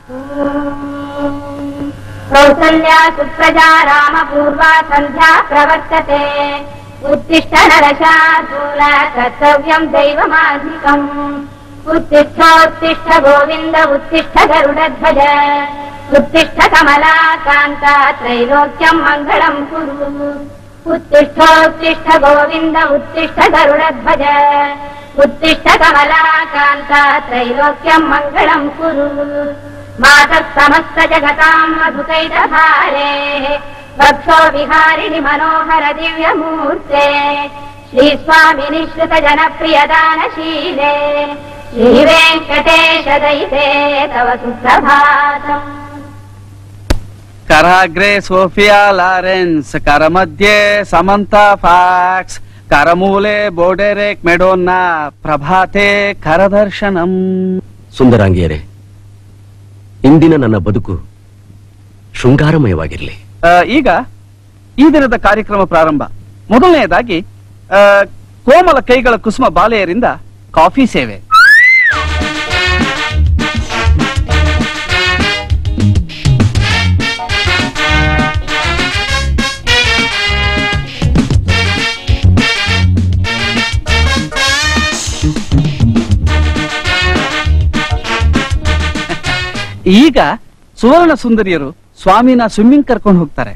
कौसल्या सुप्रजा रामपूर्वा सन्ध्या प्रवर्तते उत्तिष्ठ नरशार्दूल कर्तव्यम् दैवमाधिकम् उत्तिष्ठोत्तिष्ठ गोविन्द उत्तिष्ठ गरुडध्वज उत्तिष्ठ कमलाकान्ता त्रैलोक्यम् मङ्गलम् कुरु उत्तिष्ठोत्तिष्ठ गोविन्द उत्तिष्ठ गरुडध्वज उत्तिष्ठ कमलाकान्ता त्रैलोक्यम् मङ्गलम् कुरु मातः समस्त जगताम् मधुकैटभारे वक्षो विहारिणि मनोहर दिव्यमूर्ते श्रीस्वामिनि श्रुत जनप्रियदानशीले श्रीवेङ्कटेश दयिते तव सुप्रभातम् ಕರಾಗ್ರೆ ಸೋಫಿಯಾ ಲಾರೆನ್ಸ್ ಕರಮಧ್ಯೆ ಸಮಂತ ಫಾಕ್ಸ್ ಕರಮೂಲೆ ಬೋಡೆರೆಕ್ ಮೆಡೋನ್ನ ಪ್ರಭಾತೆ ಕರದರ್ಶನಂ ಸುಂದರಾಂಗಿಯರೇ ಇಂದಿನ ನನ್ನ ಬದುಕು ಶೃಂಗಾರಮಯವಾಗಿರಲಿ ಆ, ಈಗ ಈ ದಿನದ ಕಾರ್ಯಕ್ರಮ ಪ್ರಾರಂಭ ಮೊದಲನೆಯದಾಗಿ ಆ, ಕೋಮಲ ಕೈಗಳ ಕುಸುಮ ಬಾಲೆಯರಿಂದ ಕಾಫಿ ಸೇವೆ ಈಗ ಸುವರ್ಣ ಸುಂದರಿಯರು ಸ್ವಾಮಿನ ಸ್ವಿಮ್ಮಿಂಗ್ ಕರ್ಕೊಂಡು ಹೋಗ್ತಾರೆ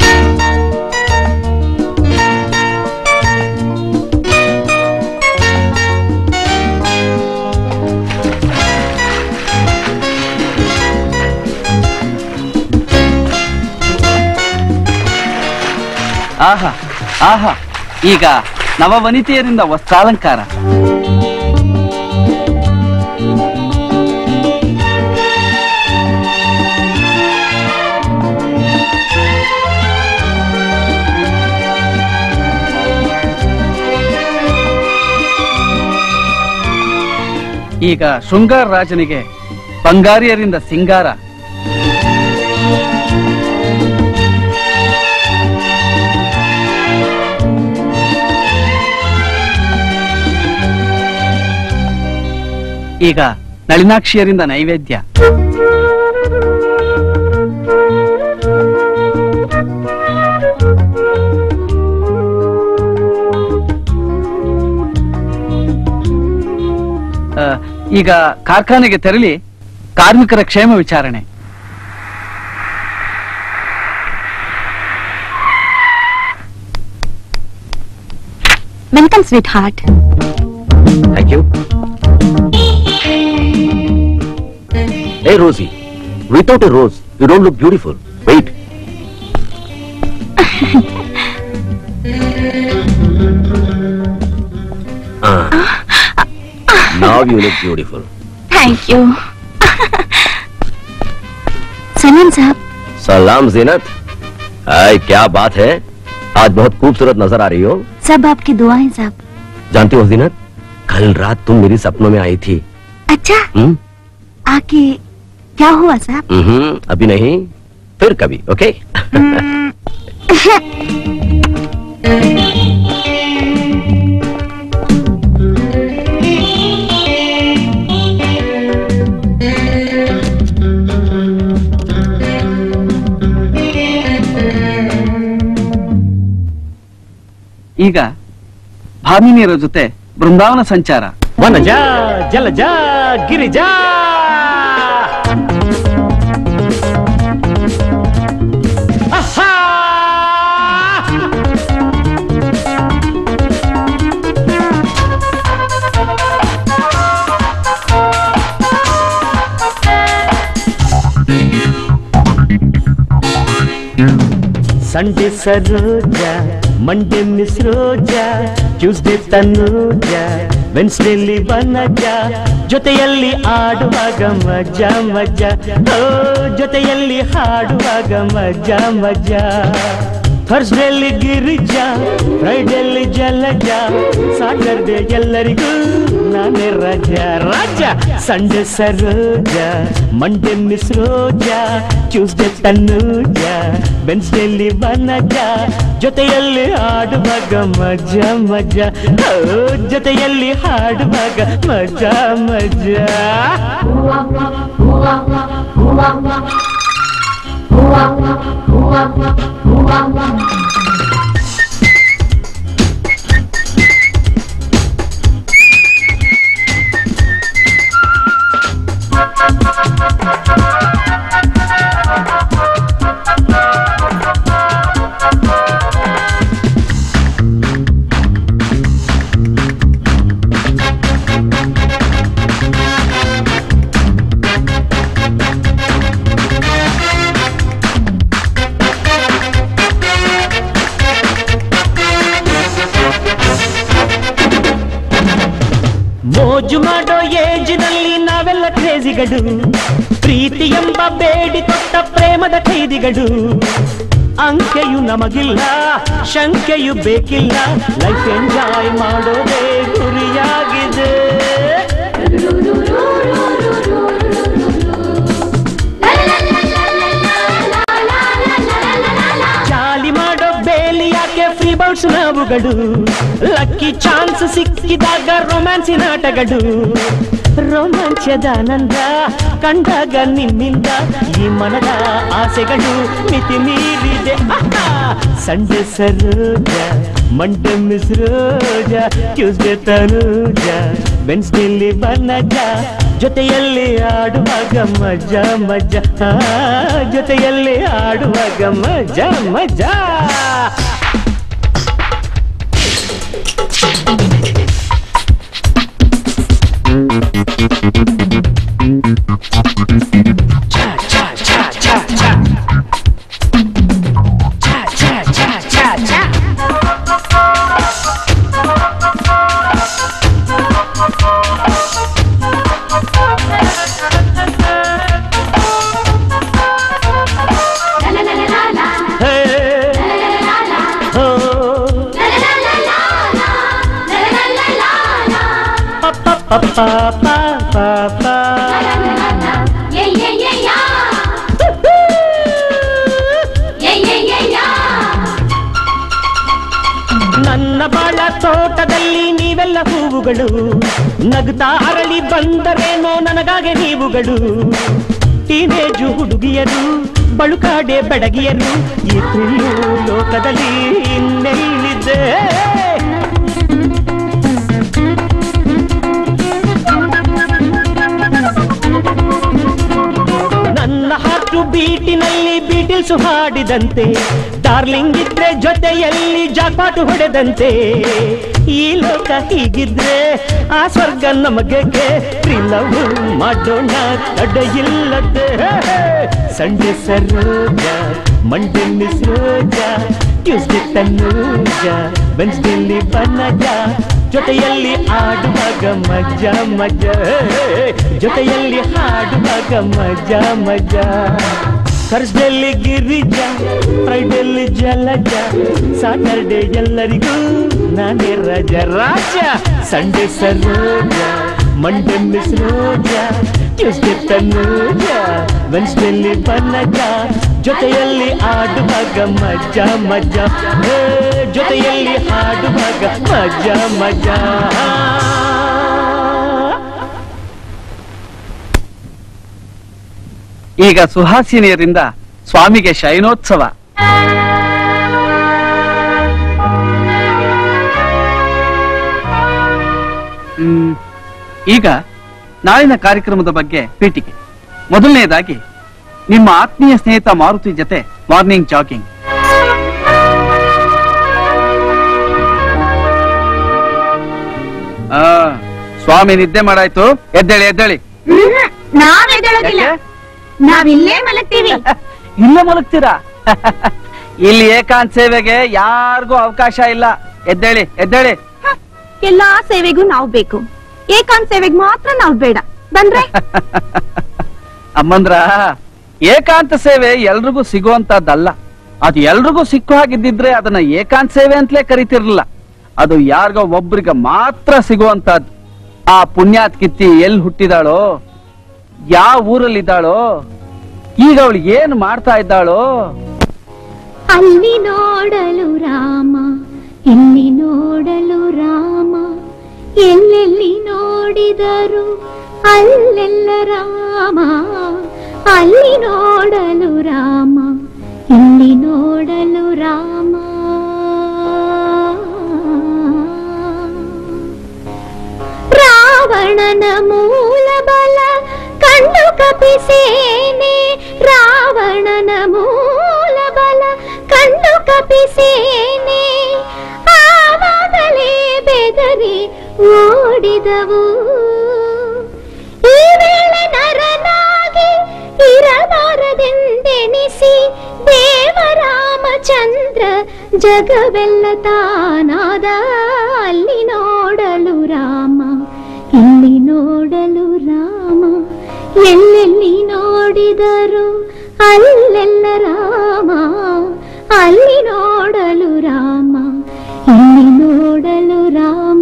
ಆಹಾ ಆಹಾ ಈಗ ನವವನಿತೆಯರಿಂದ ವಸ್ತ್ರಾಲಂಕಾರ ಈಗ ಶೃಂಗಾರ ರಾಜನಿಗೆ ಬಂಗಾರಿಯರಿಂದ ಸಿಂಗಾರ ಈಗ ನಳಿನಾಕ್ಷಿಯರಿಂದ ನೈವೇದ್ಯ ಆ, ಈಗ ಕಾರ್ಖಾನೆಗೆ ತೆರಳಿ ಕಾರ್ಮಿಕರ ಕ್ಷೇಮ ವಿಚಾರಣೆ welcome sweetheart thank you Hey Rosie, without a rose, you don't look beautiful. Wait. Ah. Now you look beautiful. Thank you Salim Sahab सलाम जीनत हाय क्या बात है आज बहुत खूबसूरत नजर आ रही हो सब आपकी दुआएं साहब जानती हो जीनत कल रात तुम मेरी सपनों में आई थी अच्छा हम्म आके क्या हुआ साहब हम्म, अभी नहीं फिर कभी ओके ಈಗ ಭಾಮಿನಿಯರ ಜೊತೆ ಬೃಂದಾವನ ಸಂಚಾರ ವನಜ ಜಲಜ ಗಿರಿಜ ಅಹಾ! Sunday Saroja Monday Miss Roja Tuesday Tanuja ವೆನ್ಸ್ಡೇಲಿ ಬನಜ ಜೊತೆಯಲ್ಲಿ ಆಡುವಾಗ ಮಜ ಮಜ ಓ ಜೊತೆಯಲ್ಲಿ ಹಾಡುವಾಗ ಮಜ ಮಜ ಥರ್ಸ್ಡೇಲಿ ಗಿರಿಜಾ ಫ್ರೈಡೇಲಿ ಜಲಜ ಸಾಟರ್ಡೆ ಎಲ್ಲರಿಗೂ ನಾನೇ ರಾಜ ರಾಜ Sunday Saroja Monday Miss Roja Tuesday Tanuja ವೆನ್ಸ್ಡೇಲಿ ವನಜ ಜೊತೆಯಲ್ಲಿ ಆಡುವಾಗ ಮಜ ಮಜ ಓ, ಜೊತೆಯಲ್ಲಿ ಹಾಡುವಾಗ ಮಜ ಮಜ ಮೋಜು ಮಾಡೋ ಏಜಿನಲ್ಲಿ ನಾವೆಲ್ಲ ಕ್ರೇಜಿಗಳು ಪ್ರೀತಿ ಎಂಬ ಬೇಡಿ ಕೊಟ್ಟ ಪ್ರೇಮದ ಖೈದಿಗಳು ಅಂಕೆಯು ನಮಗಿಲ್ಲ ಶಂಕೆಯು ಬೇಕಿಲ್ಲ ಲೈಫ್ ಎಂಜಾಯ್ ಮಾಡೋದೇ ಗುರಿಯಾಗಿದೆ ಜಾಲಿ ಮಾಡೋ ಬೇಲಿ ಯಾಕೆ ಫ್ರೀ ಬೌಟ್ಸ್ ನಾವುಗಳು ಲಕ್ಕಿ ಚಾನ್ಸ್ ಸಿಕ್ಕಿದಾಗ ರೊಮ್ಯಾನ್ಸಿನ ಆಟಗಳು ರೋಮಾಂಚದ ಆನಂದ ಕಂಡಾಗ ನಿನ್ನಿಂದ ಈ ಮನದ ಆಸೆಗಳು ಮಿತಿ ಮೀರಿದೆ Sunday Saroja Monday Miss Roja Tuesday Tanuja ವೆನ್ಸ್ಡೇಲಿ ಬನ್ನಜ ಜೊತೆಯಲ್ಲಿ ಆಡುವಾಗ ಮಜಾ ಮಜಾ ಆ, ಜೊತೆಯಲ್ಲಿ ಆಡುವಾಗ ಮಜಾ ಮಜಾ ಹೇ ಹೋ ಪ ಪ ಪ ಪ ಪ ಪ ಪ. ನನ್ನ ಬಾಳ ತೋಟದಲ್ಲಿ ನೀವೆಲ್ಲ ಹೂವುಗಳು ನಗ್ತಾ ಅರಳಿ ಬಂದರೇನೋ ನನಗಾಗೆ ನೀವುಗಳು ಟೀನೇಜು ಹುಡುಗಿಯರು ಬಳುಕಾಡೆ ಬೆಡಗಿಯರು ಈ ತುಳು ಲೋಕದಲ್ಲಿ ಇನ್ನೆಲ್ಲಿದೆ ನನ್ನ ಹಾಟು ಬೀಟಿನಲ್ಲಿ ಬೀಟಿಲ್ಸ್ ಹಾಡಿದಂತೆ ಡಾರ್ಲಿಂಗ್ ಇದ್ರೆ ಜೊತೆಯಲ್ಲಿ ಜಾಪಾಟು ಹೊಡೆದಂತೆ ಈ ಲೋಕ ಹೀಗಿದ್ರೆ ಆ ಸ್ವರ್ಗ ನಮಗೆ ಪ್ರಿಲವ್ ಮಾಡೋಣ ತಡೆಯಿಲ್ಲದೆ Sunday Saroja Monday Miss Roja Tuesday Tanuja ವೆನ್ಸ್ಡೇಲಿ ಬನ್ನಜ ಜೊತೆಯಲ್ಲಿ ಆಡುವಾಗ ಮಜಾ ಮಜಾ ಜೊತೆಯಲ್ಲಿ ಹಾಡುವಾಗ ಮಜಾ ಮಜಾ ಥರ್ಸ್ಡೇಲಿ ಗಿರಿಜ ಫ್ರೈಡೇಲಿ ಜಲಜ ಸಾಟರ್ಡೆ ಎಲ್ಲರಿಗೂ ನಾನೇ ರಾಜ ರಾಜ Sunday Saroja Monday Miss Roja Tuesday Tanuja ವೆನ್ಸ್ಡೇಲಿ ಬನ್ನಜ ಜೊತೆಯಲ್ಲಿ ಆಡುವಾಗ ಮಜಾ ಮಜಾ ಏ, ಜೊತೆಯಲ್ಲಿ ಹಾಡುವಾಗ ಮಜಾ ಮಜಾ ಈಗ ಸುಹಾಸಿನಿಯರಿಂದ ಸ್ವಾಮಿಗೆ ಶಯನೋತ್ಸವ ಹ್ಮ್, ಈಗ ನಾಳಿನ ಕಾರ್ಯಕ್ರಮದ ಬಗ್ಗೆ ಪೀಠಿಕೆ ಮೊದಲನೆಯದಾಗಿ ನಿಮ್ಮ ಆತ್ಮೀಯ ಸ್ನೇಹಿತ ಮಾರುತಿ ಜೊತೆ ಮಾರ್ನಿಂಗ್ ಜಾಗಿಂಗ್ ಆ, ಸ್ವಾಮಿ ನಿದ್ದೆ ಮಾಡಾಯ್ತು ಎದ್ದೇಳಿ ಎದ್ದೇಳಿ ನಾವ್ ಎದ್ದೇಳೋದಿಲ್ಲ ಯಾಕೆ? ನಾವಿಲ್ಲೇ ಮಲಗ್ತೀವಿ ಇಲ್ಲೇ ಮಲಗ್ತೀರಾ ಇಲ್ಲಿ ಏಕಾಂತ ಸೇವೆಗೆ ಯಾರಿಗೂ ಅವಕಾಶ ಇಲ್ಲ ಎದ್ದೇಳಿ ಎದ್ದೇಳಿ ಹ, ಎಲ್ಲಾ ಸೇವೆಗೂ ನಾವು ಬೇಕು ಏಕಾಂತ್ ಸೇವೆಗೆ ಮಾತ್ರ ನಾವು ಬೇಡ ಬಂದ್ರೆ ಅಮ್ಮಂದ್ರ ಏಕಾಂತ ಸೇವೆ ಎಲ್ರಿಗೂ ಸಿಗುವಂತದ್ದಲ್ಲ ಅದು ಎಲ್ರಿಗೂ ಸಿಕ್ಕೋ ಹಾಗಿದ್ದಿದ್ರೆ ಅದನ್ನ ಏಕಾಂತ ಸೇವೆ ಅಂತಲೇ ಕರಿತಿರ್ಲಿಲ್ಲ ಅದು ಯಾರಿಗೋ ಒಬ್ರಿಗೆ ಮಾತ್ರ ಸಿಗುವಂತದ್ದು ಆ ಪುಣ್ಯಾತ್ ಕಿತ್ತಿ ಎಲ್ಲಿ ಹುಟ್ಟಿದಾಳೋ ಯಾವ ಊರಲ್ಲಿದ್ದಾಳೋ ಈಗ ಅವಳು ಏನ್ ಮಾಡ್ತಾ ಇದ್ದಾಳೋ ಅಲ್ಲಿ ನೋಡಲು ರಾಮ ಇಲ್ಲಿ ನೋಡಲು ರಾಮ ಎಲ್ಲೆಲ್ಲಿ ನೋಡಿದರು ಅಲ್ಲೆಲ್ಲ ರಾಮ ಅಲ್ಲಿ ನೋಡಲು ರಾಮ ಇಲ್ಲಿ ನೋಡಲು ರಾಮ ರಾವಣನ ಮೂಲ ಬಲ ಕಂಡು ಕಪಿಸೇನೆ ರಾವಣನ ಮೂಲ ಬಲ ಕಂಡು ಕಪಿಸೇನೆ ಆವಾಗಲೇ ಬೆದರಿ ಓಡಿದವು ಈ ವೇಳೆ ನರನಾಗಿ ಇರಬಾರದೆಂದೆನಿಸಿ ದೇವರಾಮಚಂದ್ರ ಜಗವೆಲ್ಲ ತಾನಾದ ಅಲ್ಲಿ ನೋಡಲು ರಾಮ ಇಲ್ಲಿ ನೋಡಲು ರಾಮ ಎಲ್ಲೆಲ್ಲಿ ನೋಡಿದರು ಅಲ್ಲೆಲ್ಲ ರಾಮ ಅಲ್ಲಿ ನೋಡಲು ರಾಮ ಇಲ್ಲಿ ನೋಡಲು ರಾಮ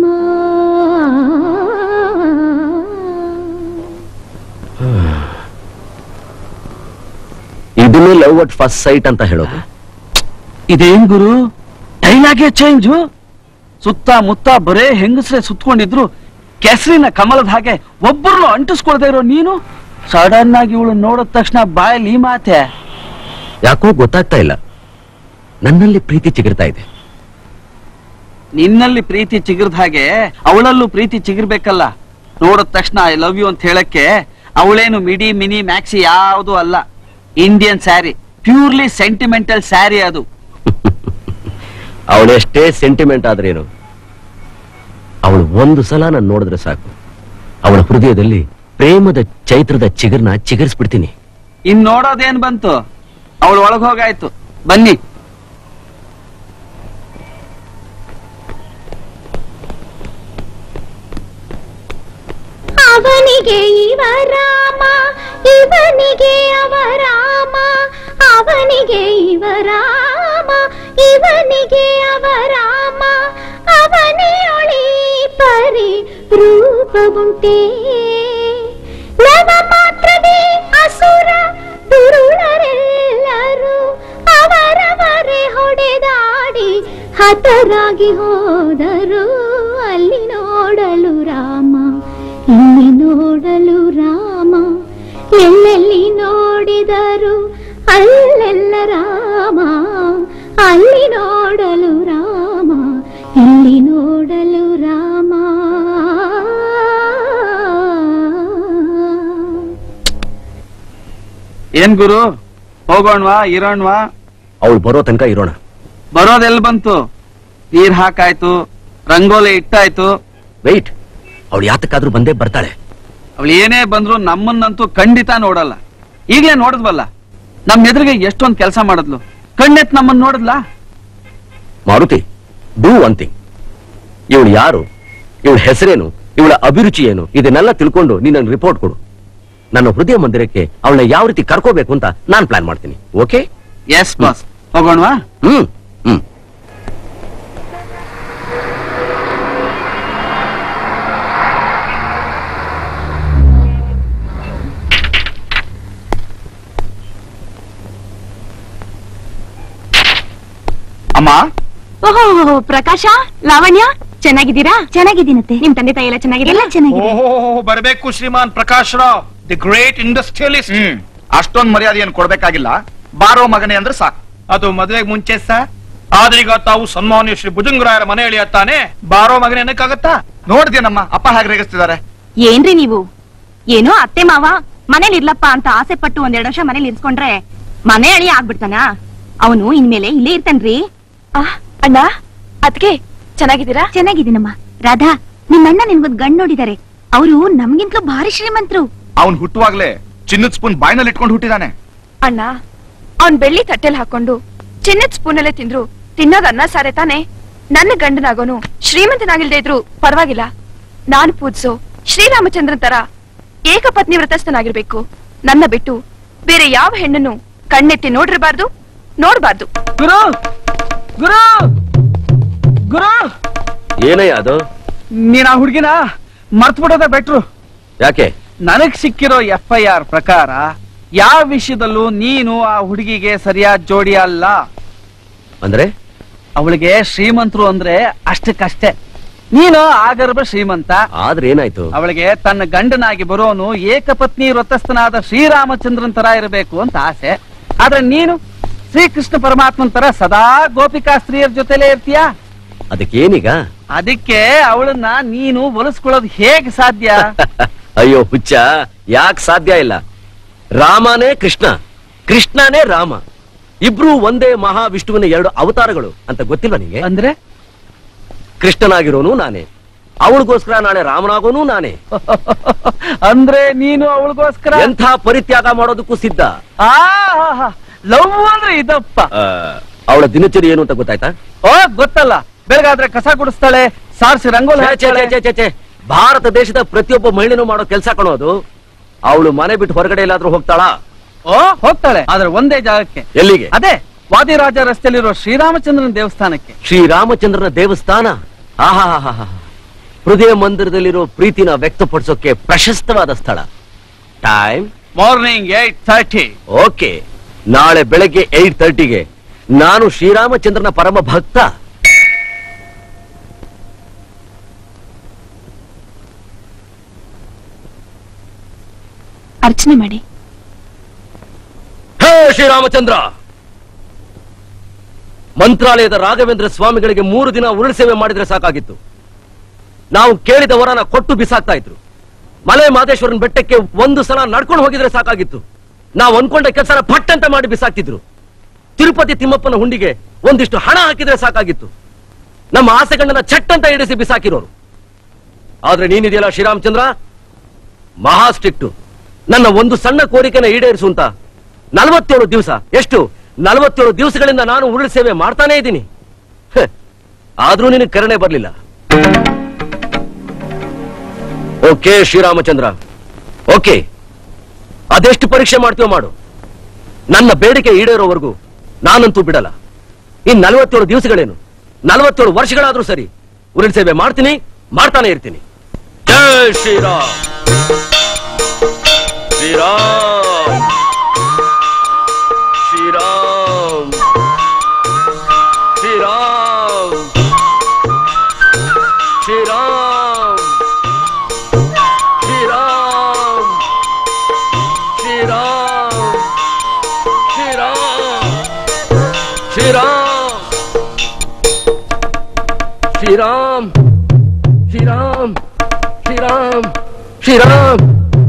ಇದನ್ನೇ ಲವ್ ಅಟ್ ಫಸ್ಟ್ ಸೈಟ್ ಅಂತ ಹೇಳೋದು ಇದೇನ್ ಗುರು ಡೈಲಾಗೇ ಚೇಂಜು ಸುತ್ತ ಮುತ್ತ ಬರೇ ಹೆಂಗಸ್ರೆ ಸುತ್ಕೊಂಡಿದ್ರು ಕೆಸರಿನ ಕಮಲದ ಹಾಗೆ ಒಬ್ಬರನ್ನು ಅಂಟಿಸ್ಕೊಳ್ತಾ ಇರೋ ನೀನು ಸಡನ್ ಆಗಿ ಇವಳು ನೋಡಿದ ತಕ್ಷಣ ಬಾಯಲ್ಲಿ ಈ ಮಾತೆ ಯಾಕೋ ಗೊತ್ತಾಗ್ತಾ ಇಲ್ಲ ನನ್ನಲ್ಲಿ ಪ್ರೀತಿ ಚಿಗುರ್ತಾ ಇದೆ ನಿನ್ನಲ್ಲಿ ಪ್ರೀತಿ ಚಿಗುರ್ದ ಹಾಗೆ ಅವಳಲ್ಲೂ ಪ್ರೀತಿ ಚಿಗಿರ್ಬೇಕಲ್ಲ ನೋಡಿದ ತಕ್ಷಣ ಐ ಲವ್ ಯು ಅಂತ ಹೇಳಕ್ಕೆ ಅವಳೇನು ಮಿಡಿ ಮಿನಿ ಮ್ಯಾಕ್ಸಿ ಯಾವುದು ಅಲ್ಲ Indian sari purely sentimental sari ಅದು ಅವಳೆಷ್ಟೇ ಸೆಂಟಿಮೆಂಟ್ ಆದ್ರೇನು ಅವಳು ಒಂದು ಸಲ ನಾನು ನೋಡಿದ್ರೆ ಸಾಕು ಅವಳ ಹೃದಯದಲ್ಲಿ ಪ್ರೇಮದ ಚೈತ್ರದ ಚಿಗುರ್ನ ಚಿಗುರಿಸ್ಬಿಡ್ತೀನಿ ಇನ್ ನೋಡೋದೇನ್ ಬಂತು ಅವಳು ಒಳಗ್ ಹೋಗಾಯ್ತು ಬನ್ನಿ ಅವನಿಗೆ ಇವ ರಾಮ ಇವನಿಗೆ ಅವ ರಾಮ ಅವನಿಗೆ ಇವ ರಾಮ ಇವನಿಗೆ ಅವ ರಾಮ ಅವನಿಯೊಳಿ ಪರಿ ರೂಪವುಂಟೇ ನವ ಮಾತ್ರವೇ ಅಸುರ ದುರುಳರೆಲ್ಲರೂ ಅವರವರೇ ಹೊಡೆದಾಡಿ ಹತರಾಗಿ ಹೋದರು ಅಲ್ಲಿ ನೋಡಲು ರಾಮ ಇಲ್ಲಿ ನೋಡಲು ರಾಮ ಎಲ್ಲೆಲ್ಲಿ ನೋಡಿದರು ಅಲ್ಲೆಲ್ಲ ರಾಮ ಅಲ್ಲಿ ನೋಡಲು ರಾಮ ಇಲ್ಲಿ ನೋಡಲು ರಾಮ ಏನ್ ಗುರು ಹೋಗೋಣ್ವಾ ಇರೋಣ್ವಾ ಅವಳು ಬರೋ ತನಕ ಇರೋಣ ಬರೋದೆಲ್ ಬಂತು ನೀರ್ ಹಾಕಾಯ್ತು ರಂಗೋಲಿ ಇಟ್ಟಾಯ್ತು ವೆಯ್ಟ್ ಅವಳು ಯಾತಕ್ಕಾದ್ರೂ ಬಂದೇ ಬರ್ತಾಳೆ ಅವಳು ಏನೇ ಬಂದ್ರು ನಮ್ಮನ್ನಂತೂ ಖಂಡಿತ ನೋಡಲ್ಲ ಈಗ್ಲೇ ನೋಡಿದ್ವಲ್ಲ ನಮ್ ಎದುರಿಗೆ ಎಷ್ಟೊಂದ್ ಕೆಲಸ ಮಾಡಿದ್ಲು ಕಣ್ಣೆತ್ ನಮ್ಮನ್ನ ನೋಡಿದ್ಲಾ ಮಾರುತಿ ಡೂ ಒನ್ ಥಿಂಗ್ ಇವಳು ಯಾರು ಇವಳ ಹೆಸರೇನು ಇವಳ ಅಭಿರುಚಿ ಏನು ಇದನ್ನೆಲ್ಲ ತಿಳ್ಕೊಂಡು ನೀನು ರಿಪೋರ್ಟ್ ಕೊಡು ನನ್ನ ಹೃದಯ ಮಂದಿರಕ್ಕೆ ಅವಳನ್ನ ಯಾವ ರೀತಿ ಕರ್ಕೋಬೇಕು ಅಂತ ನಾನ್ ಪ್ಲಾನ್ ಮಾಡ್ತೀನಿ ಓಕೆ ಎಸ್ ಬಾಸ್ ಹೋಗೋಣವಾ ಹ್ಮ್ ಹ್ಮ್ ಅಮ್ಮ ಓಹೋ ಪ್ರಕಾಶ ಲಾವಣ್ಯ ಚೆನ್ನಾಗಿದ್ದೀರಾ ಚೆನ್ನಾಗಿದ್ದೀನತ್ತೆ ನಿಮ್ ತಂದೆ ತಾಯಿ ಎಲ್ಲ ಚೆನ್ನಾಗಿದೆ ಎಲ್ಲ ಚೆನ್ನಾಗಿದೆ ಓಹೋ ಬರಬೇಕು Shriman Prakash Rao the great industrialist hmm ಅಷ್ಟೊಂದ್ ಮರ್ಯಾದೆ ಏನು ಕೊಡ್ಬೇಕಾಗಿಲ್ಲ ಬಾರೋ ಮಗನೇ ಅಂದ್ರೆ ಸಾಕು ಅದು ಮದುವೆಗೆ ಮುಂಚೆ ಸರ್ ಆದ್ರೀಗ ತಾವು ಸನ್ಮಾನ್ಯ ಶ್ರೀ ಭುಜಂಗರಾಯರ ಮನೆ ಎಳೆಯತ್ತಾನೆ ಬಾರೋ ಮಗನ ಏನಕ್ಕಾಗತ್ತಾ ನೋಡ್ದೇನಮ್ಮ ಅಪ್ಪ ಹಾಗೆ ರೇಗಿಸ್ತಿದ್ದಾರೆ ಏನ್ರಿ ನೀವು ಏನೋ ಅತ್ತೆ ಮಾವ ಮನೇಲಿ ಇರ್ಲಪ್ಪ ಅಂತ ಆಸೆ ಪಟ್ಟು ಒಂದೆರಡು ವರ್ಷ ಮನೇಲಿ ಇರ್ಸ್ಕೊಂಡ್ರೆ ಮನೆ ಅಳಿ ಆಗ್ಬಿಡ್ತಾನ ಅವನು ಇನ್ಮೇಲೆ ಇಲ್ಲೇ ಇರ್ತಾನ್ರಿ ಅಣ್ಣ ಅದ್ಕೆ ಚೆನ್ನಾಗಿದ್ದೀರಾ ಚೆನ್ನಾಗಿದ್ದೀನಮ್ಮ ರಾಧಾ ನಿಮ್ಮಣ್ಣ ನಿನ್ಗೊಂದ್ ಗಂಡ್ ನೋಡಿದಾರೆ ಅವರು ನಮ್ಗಿಂತಲೂ ಭಾರಿ ಶ್ರೀಮಂತರು ಅವ್ನ್ ಹುಟ್ಟುವಾಗ್ಲೇ ಚಿನ್ನದ ಸ್ಪೂನ್ ಬಾಯ್ನಲ್ಲಿ ಇಟ್ಕೊಂಡು ಹುಟ್ಟಿದಾನೆ ಅಣ್ಣ ಅವ್ನ್ ಬೆಳ್ಳಿ ತಟ್ಟೆಲ್ ಹಾಕೊಂಡು ಚಿನ್ನದ ಸ್ಪೂನಲ್ಲೇ ತಿಂದ್ರು ತಿನ್ನೋದ್ ಅನ್ನ ಸಾರೆ ತಾನೆ ನನ್ನ ಗಂಡನಾಗೋನು ಶ್ರೀಮಂತನಾಗಿಲ್ದೇ ಇದ್ರು ಪರವಾಗಿಲ್ಲ ನಾನು ಪೂಜ್ಸೋ ಶ್ರೀರಾಮಚಂದ್ರನ್ ತರ ಏಕಪತ್ನಿ ವ್ರತಸ್ಥನಾಗಿರ್ಬೇಕು ನನ್ನ ಬಿಟ್ಟು ಬೇರೆ ಯಾವ ಹೆಣ್ಣನ್ನು ಕಣ್ಣೆತ್ತಿ ನೋಡಿರಬಾರ್ದು ನೋಡ್ಬಾರ್ದು ಗುರು ಗುರು ಗುರು ಏನಯ್ಯ ಅದು ನೀನ್ ಆ ಹುಡ್ಗಿನ ಮರ್ತ್ ಬಿಡೋದ ಬೆಟ್ರು ಯಾಕೆ ನನಗ್ ಸಿಕ್ಕಿರೋ ಎಫ್ ಐ ಆರ್ ಪ್ರಕಾರ ಯಾವ ವಿಷಯದಲ್ಲೂ ನೀನು ಆ ಹುಡುಗಿಗೆ ಸರಿಯಾದ ಜೋಡಿ ಅಲ್ಲ ಅಂದ್ರೆ ಅವಳಿಗೆ ಶ್ರೀಮಂತರು ಅಂದ್ರೆ ಅಷ್ಟಕ್ಕಷ್ಟೇ ನೀನು ಆಗರ್ಭ ಶ್ರೀಮಂತ ಆದ್ರೆ ಏನಾಯ್ತು ಅವಳಿಗೆ ತನ್ನ ಗಂಡನಾಗಿ ಬರೋನು ಏಕಪತ್ನಿ ವ್ರತಸ್ಥನಾದ ಶ್ರೀರಾಮಚಂದ್ರನ್ ತರ ಇರಬೇಕು ಅಂತ ಆಸೆ ಆದ್ರೆ ನೀನು ಶ್ರೀಕೃಷ್ಣ ಪರಮಾತ್ಮನ್ ತರ ಸದಾ ಗೋಪಿಕಾ ಸ್ತ್ರೀಯರ ಜೊತೆಲೇ ಇರ್ತೀಯಾ ಅದಕ್ಕೇನೀಗ ಅದಕ್ಕೆ ಅವಳನ್ನ ನೀನು ಒಲಿಸ್ಕೊಳ್ಳೋದು ಹೇಗ್ ಸಾಧ್ಯ ಅಯ್ಯೋ ಹುಚ್ಚ ಯಾಕೆ ಸಾಧ್ಯ ಇಲ್ಲ ರಾಮನೇ ಕೃಷ್ಣ ಕೃಷ್ಣನೇ ರಾಮ ಇಬ್ರು ಒಂದೇ ಮಹಾವಿಷ್ಣುವಿನ ಎರಡು ಅವತಾರಗಳು ಅಂತ ಗೊತ್ತಿಲ್ವಾ ನಿಂಗೆ ಅಂದ್ರೆ ಕೃಷ್ಣನಾಗಿರೋನು ನಾನೇ ಅವಳಿಗೋಸ್ಕರ ನಾಳೆ ರಾಮನಾಗೋನು ನಾನೇ ಅಂದ್ರೆ ನೀನು ಅವಳಿಗೋಸ್ಕರ ಎಂಥ ಪರಿತ್ಯಾಗ ಮಾಡೋದಕ್ಕೂ ಸಿದ್ಧ ಲವ್ ಅಂದ್ರೆ ಇದಪ್ಪ ಆ, ಅವಳ ದಿನಚರಿ ಏನು ಅಂತ ಗೊತ್ತಾಯ್ತಾ ಓ ಗೊತ್ತಲ್ಲ ಬೆಳಗಾದ್ರೆ ಕಸ ಗುಡಿಸ್ತಾಳೆ ಸಾರ್ಸಿ ರಂಗೋಲಿ ಛೇ, ಛೇ, ಹಾಕ್ತಾಳೆ. ಛೇ, ಛೇ, ಛೇ. ಭಾರತ ದೇಶದ ಪ್ರತಿಯೊಬ್ಬ ಮಹಿಳೆನೂ ಮಾಡೋ ಕೆಲಸ ಕಣೋದು ಅವಳು ಮನೆ ಬಿಟ್ಟು ಹೊರಗಡೆ ಎಲ್ಲಾದ್ರೂ ಹೋಗ್ತಾಳಾ ಓ ಹೋಗ್ತಾಳೆ ಆದ್ರೆ ಒಂದೇ ಜಾಗಕ್ಕೆ ಎಲ್ಲಿಗೆ ಅದೇ ವಾದಿರಾಜ ರಸ್ತೆಯಲ್ಲಿರೋ ಶ್ರೀರಾಮಚಂದ್ರನ ದೇವಸ್ಥಾನಕ್ಕೆ ಶ್ರೀರಾಮಚಂದ್ರನ ದೇವಸ್ಥಾನ ಆಹಾ ಹೃದಯ ಮಂದಿರದಲ್ಲಿರೋ ಪ್ರೀತಿನ ವ್ಯಕ್ತಪಡಿಸೋಕೆ ಪ್ರಶಸ್ತವಾದ ಸ್ಥಳ time morning eight thirty okay ನಾಳೆ ಬೆಳಗ್ಗೆ ಏಟ್ ತರ್ಟಿಗೆ ನಾನು ಶ್ರೀರಾಮಚಂದ್ರನ ಪರಮ ಭಕ್ತ ಅರ್ಚನೆ ಮಾಡಿ ಹೇ ಶ್ರೀರಾಮಚಂದ್ರ ಮಂತ್ರಾಲಯದ ರಾಘವೇಂದ್ರ ಸ್ವಾಮಿಗಳಿಗೆ ಮೂರು ದಿನ ಉರುಳು ಸೇವೆ ಮಾಡಿದ್ರೆ ಸಾಕಾಗಿತ್ತು ನಾವು ಕೇಳಿದ ವರನ ಕೊಟ್ಟು ಬಿಸಾಕ್ತಾ ಇದ್ರು ಮಲೆ ಮಾದೇಶ್ವರನ ಬೆಟ್ಟಕ್ಕೆ ಒಂದು ಸಲ ನಡ್ಕೊಂಡು ಹೋಗಿದ್ರೆ ಸಾಕಾಗಿತ್ತು ನಾವು ಅನ್ಕೊಂಡ ಕೆಲಸನ ಪಟ್ ಅಂತ ಮಾಡಿ ಬಿಸಾಕ್ತಿದ್ರು ತಿರುಪತಿ ತಿಮ್ಮಪ್ಪನ ಹುಂಡಿಗೆ ಒಂದಿಷ್ಟು ಹಣ ಹಾಕಿದ್ರೆ ಸಾಕಾಗಿತ್ತು ನಮ್ಮ ಆಸೆಗಳನ್ನ ಚಟ್ ಅಂತ ಇಡಿಸಿ ಬಿಸಾಕಿರೋರು ಆದ್ರೆ ನೀನಿದೆಯಲ್ಲ ಶ್ರೀರಾಮಚಂದ್ರ ಮಹಾ ಸ್ಟ್ರಿಕ್ಟು ನನ್ನ ಒಂದು ಸಣ್ಣ ಕೋರಿಕೆನ ಈಡೇರಿಸು ಅಂತ ನಲವತ್ತೇಳು ದಿವಸ ಎಷ್ಟು ನಲವತ್ತೇಳು ದಿವಸಗಳಿಂದ ನಾನು ಉರುಳು ಸೇವೆ ಮಾಡ್ತಾನೇ ಇದ್ದೀನಿ ಹೆ, ಆದ್ರೂ ನಿನಗೆ ಕರುಣೆ ಬರ್ಲಿಲ್ಲ ಓಕೆ ಶ್ರೀರಾಮಚಂದ್ರ ಓಕೆ ಅದೆಷ್ಟು ಪರೀಕ್ಷೆ ಮಾಡ್ತೀವೋ ಮಾಡು ನನ್ನ ಬೇಡಿಕೆ ಈಡೇರೋವರೆಗೂ ನಾನಂತೂ ಬಿಡಲ್ಲ ಇನ್ ನಲವತ್ತೇಳು ದಿವಸಗಳೇನು ನಲವತ್ತೇಳು ವರ್ಷಗಳಾದ್ರೂ ಸರಿ ಉರುಳು ಸೇವೆ ಮಾಡ್ತೀನಿ ಮಾಡ್ತಾನೆ ಇರ್ತೀನಿ ಜೈ ಶ್ರೀರಾಮ್ ಶ್ರೀರಾಮ್ ಶ್ರೀರಾಮ್ ಶ್ರೀರಾಮ್ ಶ್ರೀರಾಮ್ ಶ್ರೀರಾಮ್ ಶ್ರೀರಾಮ್ ಶ್ರೀರಾಮ್ ಶ್ರೀರಾಮ್ ಶ್ರೀರಾಮ್ ಶ್ರೀರಾಮ್ ಶ್ರೀರಾಮ್ ಶ್ರೀರಾಮ್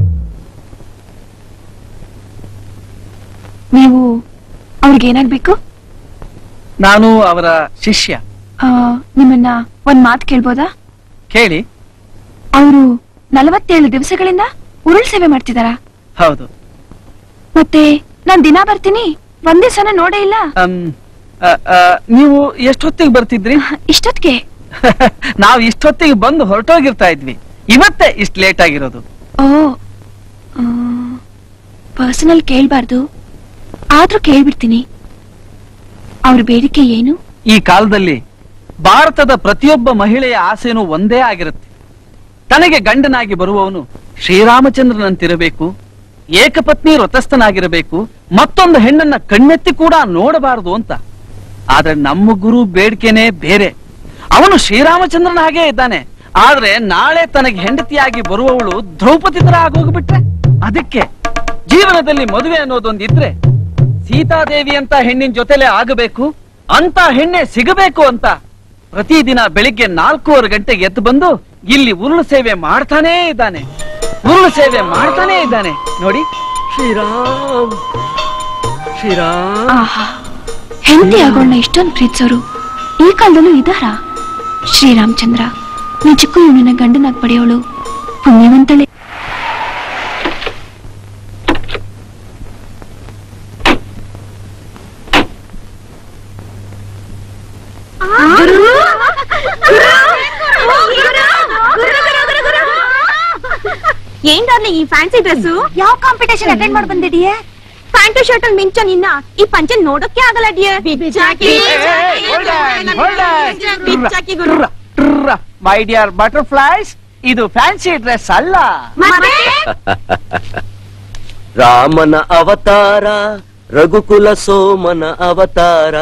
ನೀವು ಅವ್ರಿಗೆ ಏನಾಗ್ಬೇಕು ನಾನು ಅವರ ಶಿಷ್ಯ ಆ, ನಿಮ್ಮನ್ನ ಒಂದ್ ಮಾತು ಕೇಳ್ಬೋದಾ ಕೇಳಿ ಅವರು ನಲವತ್ತೇಳು ದಿವಸಗಳಿಂದ ಉರುಳ್ ಸೇವೆ ಮಾಡ್ತಿದಾರಾ ಹೌದು ಮತ್ತೆ ನಾನ್ ದಿನ ಬರ್ತೀನಿ ಒಂದೇ ಸಲ ನೋಡೇ ಇಲ್ಲ ಅಮ್, ಆ, ಆ, ನೀವು ಎಷ್ಟೊತ್ತಿಗೆ ಬರ್ತಿದ್ರಿ ಇಷ್ಟೊತ್ತಿಗೆ ನಾವು ಇಷ್ಟೊತ್ತಿಗೆ ಬಂದು ಹೊರಟೋಗಿರ್ತಾ ಇದ್ವಿ ಇವತ್ತೇ ಇಷ್ಟು ಲೇಟ್ ಆಗಿರೋದು ಓ ಪರ್ಸನಲ್ ಕೇಳ್ಬಾರ್ದು ಆದ್ರೂ ಕೇಳ್ಬಿಡ್ತೀನಿ ಅವ್ರ ಬೇಡಿಕೆ ಏನು ಈ ಕಾಲದಲ್ಲಿ ಭಾರತದ ಪ್ರತಿಯೊಬ್ಬ ಮಹಿಳೆಯ ಆಸೆನೂ ಒಂದೇ ಆಗಿರುತ್ತೆ ತನಗೆ ಗಂಡನಾಗಿ ಬರುವವನು ಶ್ರೀರಾಮಚಂದ್ರನಂತಿರಬೇಕು ಏಕಪತ್ನಿ ವ್ರತಸ್ಥನಾಗಿರಬೇಕು ಮತ್ತೊಂದು ಹೆಣ್ಣನ್ನ ಕಣ್ಣೆತ್ತಿ ಕೂಡ ನೋಡಬಾರದು ಅಂತ ಆದ್ರೆ ನಮ್ಮ ಗುರು ಬೇಡಿಕೆನೇ ಬೇರೆ ಅವನು ಶ್ರೀರಾಮಚಂದ್ರನ ಹಾಗೆ ಇದ್ದಾನೆ ಆದ್ರೆ ನಾಳೆ ತನಗೆ ಹೆಂಡತಿಯಾಗಿ ಬರುವವಳು ದ್ರೌಪದಿ ತರ ಆಗೋಗ್ಬಿಟ್ರೆ ಅದಕ್ಕೆ ಜೀವನದಲ್ಲಿ ಮದುವೆ ಅನ್ನೋದೊಂದಿದ್ರೆ ಸೀತಾದೇವಿ ಅಂತ ಹೆಣ್ಣಿನ ಜೊತೆಲೆ ಆಗಬೇಕು ಅಂತ ಹೆಣ್ಣೆ ಸಿಗಬೇಕು ಅಂತ ಪ್ರತಿದಿನ ಬೆಳಿಗ್ಗೆ ನಾಲ್ಕೂವರೆ ಗಂಟೆಗೆ ಎದ್ದು ಬಂದು ಇಲ್ಲಿ ಉರುಳು ಸೇವೆ ಮಾಡ್ತಾನೇ ಇದ್ದಾನೆ ಉರುಳು ಸೇವೆ ಮಾಡ್ತಾನೇ ಇದ್ದಾನೆ ನೋಡಿ ಶ್ರೀರಾಮ್ ಶ್ರೀರಾಮ್ ಆಹಾ ಹೆಂಡತಿ ಆಗೋಳ್ನ ಇಷ್ಟೊಂದು ಪ್ರೀತಿಸೋರು ಈ ಕಾಲದಲ್ಲೂ ಇದಾರಾ ಶ್ರೀರಾಮಚಂದ್ರ ನಿಜಕ್ಕೂ ಇವನನ್ನ ಗಂಡನಾಗ್ ಪಡೆಯೋಳು ಪುಣ್ಯವಂತಳೆ ಏನ್ ಡಾರ್ಲಿಂಗ್ ಈ ಫ್ಯಾನ್ಸಿ ಡ್ರೆಸ್ ಯಾವ ಕಾಂಪಿಟೇಷನ್ ಅಟೆಂಡ್ ಮಾಡಿ ಬಂದಿದೀಯ ಪ್ಯಾಂಟು ಶರ್ಟ್ ಅಲ್ಲಿ ಮಿಂಚ ನಿನ್ನ ಈ ಪಂಚೆ ನೋಡೋಕೆ ಆಗಲ್ಲ ಡಿಯರ್ ಬಿಚ್ಚಾಕಿ ಬಿಚ್ಚಾಕಿ ಗುರು ಮೈ ಡಿಯರ್ ಬಟರ್ಫ್ಲೈಸ್ ಇದು ಫ್ಯಾನ್ಸಿ ಡ್ರೆಸ್ ಅಲ್ಲ ಮತ್ತೆ ರಾಮನ ಅವತಾರ ರಘುಕುಲ ಸೋಮನ ಅವತಾರ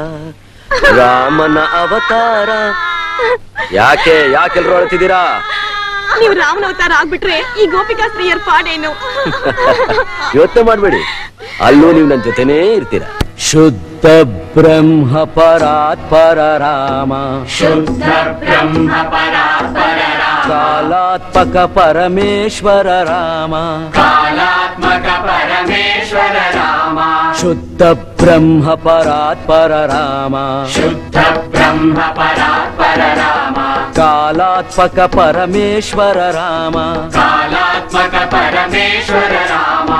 ರಾಮನ ಅವತಾರ ಯಾಕೆ ಯಾಕೆಲ್ರು ಅಳ್ತಿದ್ದೀರಾ ನೀವು ರಾಮನ ಅವತಾರ ಆಗ್ಬಿಟ್ರೆ ಈ ಗೋಪಿಕಾ ಸ್ತ್ರೀಯರ್ ಪಾಡೇನು ಯೋಚನೆ ಮಾಡ್ಬೇಡಿ ಅಲ್ಲೂ ನೀವು ನನ್ನ ಜೊತೆನೇ ಇರ್ತೀರಾ ಶುದ್ಧ ಬ್ರಹ್ಮ ಪರಾತ್ ಪರ ರಾಮ ಶುದ್ಧ ಬ್ರಹ್ಮ ಪರಾತ್ಪರ ರಾಮ ಕಾಲಾತ್ಮಕ ಪರಮೇಶ್ವರ ರಾಮ ಕಾಲಾತ್ಮಕ ಪರಮೇಶ್ವರ ರಾಮ ಶುದ್ಧ ಬ್ರಹ್ಮ ಪರಾತ್ ಪರ ರಾಮ ಶುದ್ಧ ಬ್ರಹ್ಮ ಪರಾತ್ಪರ ರಾಮ ಕಾಲಾತ್ಮಕ ಪರಮೇಶ್ವರ ರಾಮ ಕಾಲಾತ್ಮಕ ಪರಮೇಶ್ವರ ರಾಮ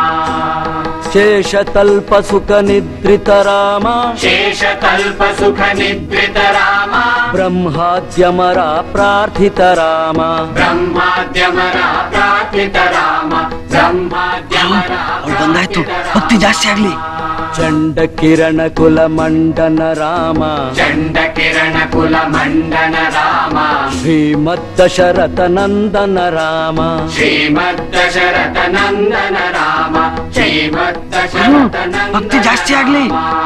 ಶೇಷತಲ್ಪ ಸುಖ ನಿದ್ರಿತ ರಾಮ ಶೇಷಕಲ್ಪ ಸುಖ ನಿದ್ರಿತ ರಾಮ ಬ್ರಹ್ಮಾದ್ಯಮರ ಪ್ರಾರ್ಥಿತ ರಾಮ ಬ್ರಹ್ಮಾದ್ಯಮರ ಪ್ರಾರ್ಥಿತ ರಾಮ ಬ್ರಹ್ಮಾದ್ಯಮರ ಬಂದಾಯ್ತು ಭಕ್ತಿ ಜಾಸ್ತಿ ಆಗ್ಲಿ ಚಂಡ ಕಿರಣ ಕುಲ ಮಂಡನ ರಾಮ ಚಂಡ ಕಿರಣ ಕುಲ ಮಂಡನ ರಾಮ ಶ್ರೀಮದ್ ದಶರಥ ನಂದನ ರಾಮ ಶ್ರೀಮದ್ ದಶರಥ ನಂದನ ರಾಮ ಶ್ರೀಮದ್ ದಶರಥ ಭಕ್ತಿ ಜಾಸ್ತಿ ಆಗ್ಲಿ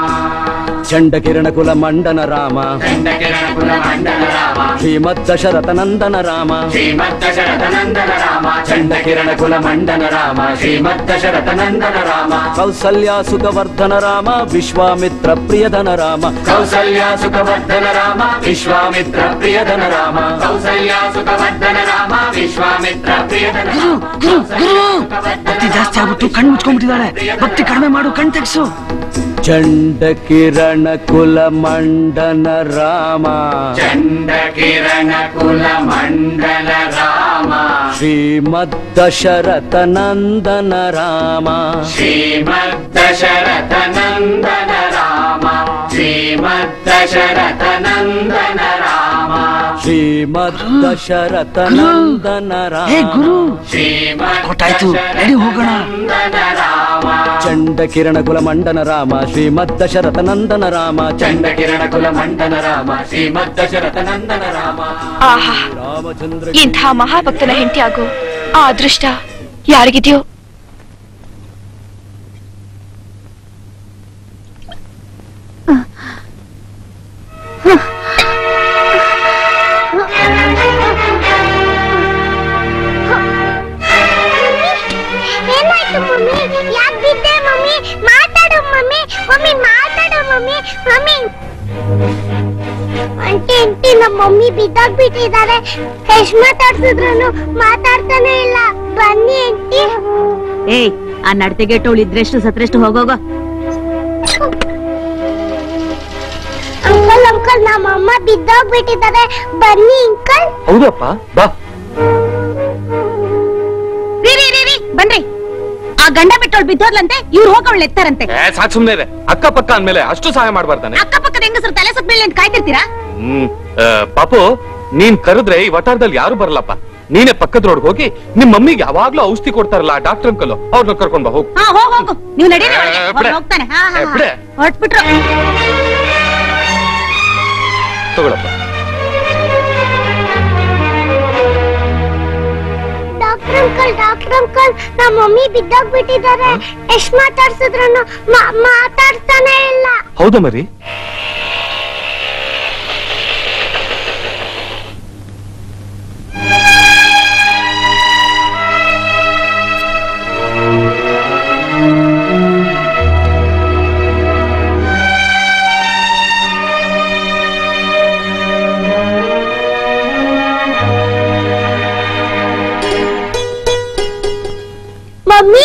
ಚಂಡ ಕಿರಣ ಕುಲ ಮಂಡನ ರಾಮ ಚಂಡ ಕಿರಣ ಕುಲ ಮಂಡನ ರಾಮ ಶ್ರೀಮದ್ ದಶರಥ ನಂದನ ರಾಮ ಶ್ರೀಮದ್ ದಶರಥ ನಂದನ ರಾಮ ಚಂಡ ಕಿರಣ ಕುಲ ಮಂಡನ ರಾಮ ಶ್ರೀಮದ್ ದಶರಥ ನಂದನ ರಾಮ ಕೌಸಲ್ಯ ಸುಖವರ್ಧನ ರಾಮ ವಿಶ್ವಾಮಿತ್ರ ಪ್ರಿಯಧನ ರಾಮ ಕೌಸಲ್ಯ ಸುಖವರ್ಧನ ರಾಮ ವಿಶ್ವಾಮಿತ್ರ ಪ್ರಿಯಧನ ರಾಮ ಕೌಸಲ್ಯ ಸುಖವರ್ಧನ ರಾಮ ವಿಶ್ವಾಮಿತ್ರ ಪ್ರಿಯಧನ ರಾಮ ಕೌಸಲ್ಯ ಸುಖವರ್ಧನ ಭಕ್ತಿ ಜಾಸ್ತಿ ಆಗ್ಬಿಟ್ಟು ಕಣ್ ಮುಚ್ಕೊಂಡ್ಬಿಟ್ಟಿದ್ದಾಳೆ ಭಕ್ತಿ ಕಡಿಮೆ ಮಾಡು ಕಣ್ ತೆಗ್ಸು ಚಂಡ ಕಿರಣ ಕುಲ ಮಂಡನ ರಾಮ ಚಂಡ ಕಿರಣ ಕುಲ ಮಂಡಲ ರಾಮ ಶ್ರೀಮದ್ ದಶರಥ ನಂದನ ರಾಮ ಶ್ರೀಮದ್ ದಶರಥ ನಂದನ ರಾಮ ಶ್ರೀಮದ್ ದಶರಥ ನಂದನ ರಾಮ ಶ್ರೀಮದ್ ದಶರಥ ನಂದನ ಹೇ ರಾಮ ಗುರು ಶ್ರೀಮದ್ ಕೊಟ್ಟಾಯ್ತು, ನಡಿ ಹೋಗೋಣ. ನಂದನ ರಾಮ ಚಂಡ ಕಿರಣ ಕುಲ ಮಂಡನ ರಾಮ ಶ್ರೀಮದ್ ದಶರಥ ನಂದನ ರಾಮ ಚಂಡ ಕಿರಣ ಕುಲ ಮಂಡನ ರಾಮ ಶ್ರೀಮದ್ ದಶರಥ ನಂದನ ರಾಮ ಆಹಾ ರಾಮಚಂದ್ರ ಇಂಥ ಮಹಾಭಕ್ತನ ಹೆಂಡತಿ ಆಗೋ ಆ ಅದೃಷ್ಟ ಯಾರಿಗಿದೆಯೋ ಏನಾಯ್ತು ಮಮ್ಮಿ ಯಾಕೆ ಬಿದ್ದೆ ಮಮ್ಮಿ ಮಾತಾಡು ಮಮ್ಮಿ ಮಮ್ಮಿ ಮಾತಾಡು ಮಮ್ಮಿ ಮಮ್ಮಿ ಅಂಟಿ ಅಂಟಿ ನಮ್ಮ ಮಮ್ಮಿ ಬಿದ್ದೋಗ್ಬಿಟ್ಟಿದ್ದಾರೆ ಎಷ್ಟು ಮಾತಾಡ್ಸಿದ್ರು ಮಾತಾಡ್ತಾನೆ ಇಲ್ಲ ಬನ್ನಿ ಅಂಟಿ ಏಯ್ ಆ ನಡತೆಗೆಟ್ಟವಳು ಇದ್ರೆಷ್ಟು ಸತ್ರೆಷ್ಟು ಹೋಗೋಗೋ ಅಂಕಲ್ ಅಂಕಲ್ ನಮ್ಮ ಅಮ್ಮ ಬಿದ್ದೋಗ್ಬಿಟ್ಟಿದ್ದಾರೆ ಬನ್ನಿ ಅಂಕಲ್ ಹೌದಪ್ಪ ಬಾ ರೀ ರೀ ರೀ ರೀ ಬನ್ರಿ ಆ ಗಂಡ ಬಿಟ್ಟವಳು ಬಿದ್ದೋದ್ಲಂತೆ ಇವ್ರು ಹೋಗವಳು ಎತ್ತಾರಂತೆ ಸಾಕು ಸುಮ್ನೆ ಇದೆ ಅಕ್ಕಪಕ್ಕ ಅಂದ್ಮೇಲೆ ಅಷ್ಟು ಸಹಾಯ ಮಾಡ್ಬಾರ್ದಾನೆ ಅಕ್ಕಪಕ್ಕದ ಹೆಂಗಸರು ತಲೆ ಸುತ್ತ ಬೀಳಿ ಅಂತ ಕಾಯ್ತಿರ್ತೀರಾ ಹ್ಮ್ ಆ, ಪಾಪು ನೀನ್ ಕರೆದ್ರೆ ಈ ವಟಾರದಲ್ಲಿ ಯಾರು ಬರಲ್ಲಪ್ಪ ನೀನೇ ಪಕ್ಕದ ರೋಡ್ ಹೋಗಿ ನಿಮ್ ಮಮ್ಮಿಗೆ ಯಾವಾಗ್ಲೂ ಔಷಧಿ ಕೊಡ್ತಾರಲ್ಲ ಡಾಕ್ಟರ್ ಅಂಕಲ್ ಅವ್ರನ್ನ ಕರ್ಕೊಂಡ್ ಬಾ ಹೋಗು ಹಾ ಹೋಗ್ ಹೋಗು ನೀವು ನಡೀರಿ ಏ, ಒಳಗೆ. ಬಿಡೆ. ಅವ್ನು ಹೋಗ್ತಾನೆ ಹಾ ಹಾ ಏ, ಬಿಡೆ. ಹೊಟ್ಬಿಟ್ರು ತಗೊಳಪ್ಪ ಡಾಕ್ಟರ್ ಅಂಕಲ್ ಡಾಕ್ಟರ್ ಅಂಕಲ್ ನಮ್ಮ ಮಮ್ಮಿ ಬಿದ್ದೋಗ್ಬಿಟ್ಟಿದ್ದಾರೆ ಎಷ್ಟ್ ಮಾತಾಡ್ಸಿದ್ರು ಮಾತಾಡ್ತಾನೆ ಇಲ್ಲ ಹೌದಾ ಮರಿ ಮಮ್ಮಿ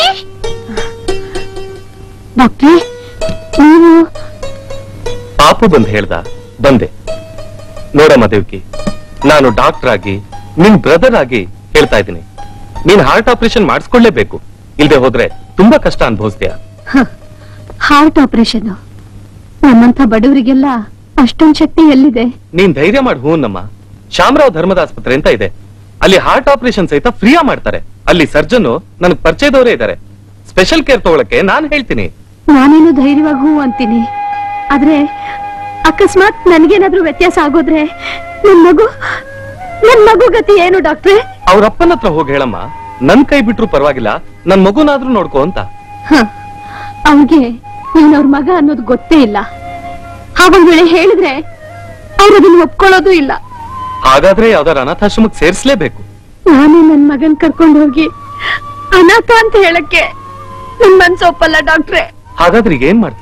ಡಾಕ್ಟ್ರಿ ನೀವು ಪಾಪು ಬಂದ್ ಹೇಳ್ದ ಬಂದೆ ನೋಡಮ್ಮ ದೇವ್ಕಿ ನಾನು ಡಾಕ್ಟರ್ ಆಗಿ ನಿನ್ ಬ್ರದರ್ ಆಗಿ ಹೇಳ್ತಾ ಇದ್ದೀನಿ ನೀನ್ ಹಾರ್ಟ್ ಆಪರೇಷನ್ ಮಾಡಿಸ್ಕೊಳ್ಳೇಬೇಕು ಇಲ್ದೆ ಹೋದ್ರೆ ತುಂಬಾ ಕಷ್ಟ ಅನುಭವಿಸ್ತೀಯ ಹಾರ್ಟ್ ಆಪರೇಷನ್ ನಮ್ಮಂತ ಬಡವರಿಗೆಲ್ಲ ಅಷ್ಟೊಂದ್ ಶಕ್ತಿ ಎಲ್ಲಿದೆ ನೀನ್ ಧೈರ್ಯ ಮಾಡಿ ಹೂನಮ್ಮ ಶಾಮರಾವ್ ಧರ್ಮದ ಆಸ್ಪತ್ರೆ ಅಂತ ಇದೆ ಅಲ್ಲಿ ಹಾರ್ಟ್ ಆಪರೇಷನ್ ಸಹಿತ ಫ್ರೀಯಾ ಮಾಡ್ತಾರೆ ಅಲ್ಲಿ ಸರ್ಜನ್ ನನಗ್ ಪರಿಚಯದವರೇ ಇದ್ದಾರೆ ಸ್ಪೆಷಲ್ ಕೇರ್ ತಗೊಳಕ್ಕೆ ನಾನ್ ಹೇಳ್ತೀನಿ ನಾನೇನು ಧೈರ್ಯವಾಗಿ ಹೂ ಅಂತೀನಿ ಆದ್ರೆ ಅಕಸ್ಮಾತ್ ನನ್ಗೇನಾದ್ರೂ ವ್ಯತ್ಯಾಸ ಆಗೋದ್ರೆ ನನ್ ಮಗು ನನ್ ಮಗು ಗತಿ ಏನು ಡಾಕ್ಟ್ರೆ ಅವ್ರ ಅಪ್ಪನ ಹತ್ರ ಹೋಗಿ ಹೇಳಮ್ಮ ನನ್ ಕೈ ಬಿಟ್ರು ಪರವಾಗಿಲ್ಲ ನನ್ ಮಗುನಾದ್ರೂ ನೋಡ್ಕೋ ಅಂತ ಅವ್ರಿಗೆ ನೀನ್ ಅವ್ರ ಮಗ ಅನ್ನೋದು ಗೊತ್ತೇ ಇಲ್ಲ ಹಾಗೊಂದ್ ವೇಳೆ ಹೇಳಿದ್ರೆ ಅವ್ರು ಅದನ್ನ ಒಪ್ಕೊಳ್ಳೋದು ಇಲ್ಲ ಹಾಗಾದ್ರೆ ಯಾವ್ದಾರ ಅನಾಥಾಶ್ರಮಕ್ಕೆ ಸೇರ್ಸ್ಲೇಬೇಕು ನಾನು ನನ್ ಮಗನ್ ಕರ್ಕೊಂಡು ಹೋಗಿ ಅನಾಥ ಅಂತ ಹೇಳಕ್ಕೆ ನನ್ ಮನ್ಸು ಒಪ್ಪಲ್ಲ ಡಾಕ್ಟ್ರೆ ಹಾಗಾದ್ರೆ ಈಗ ಏನ್ ಮಾಡ್ತೀಯಾ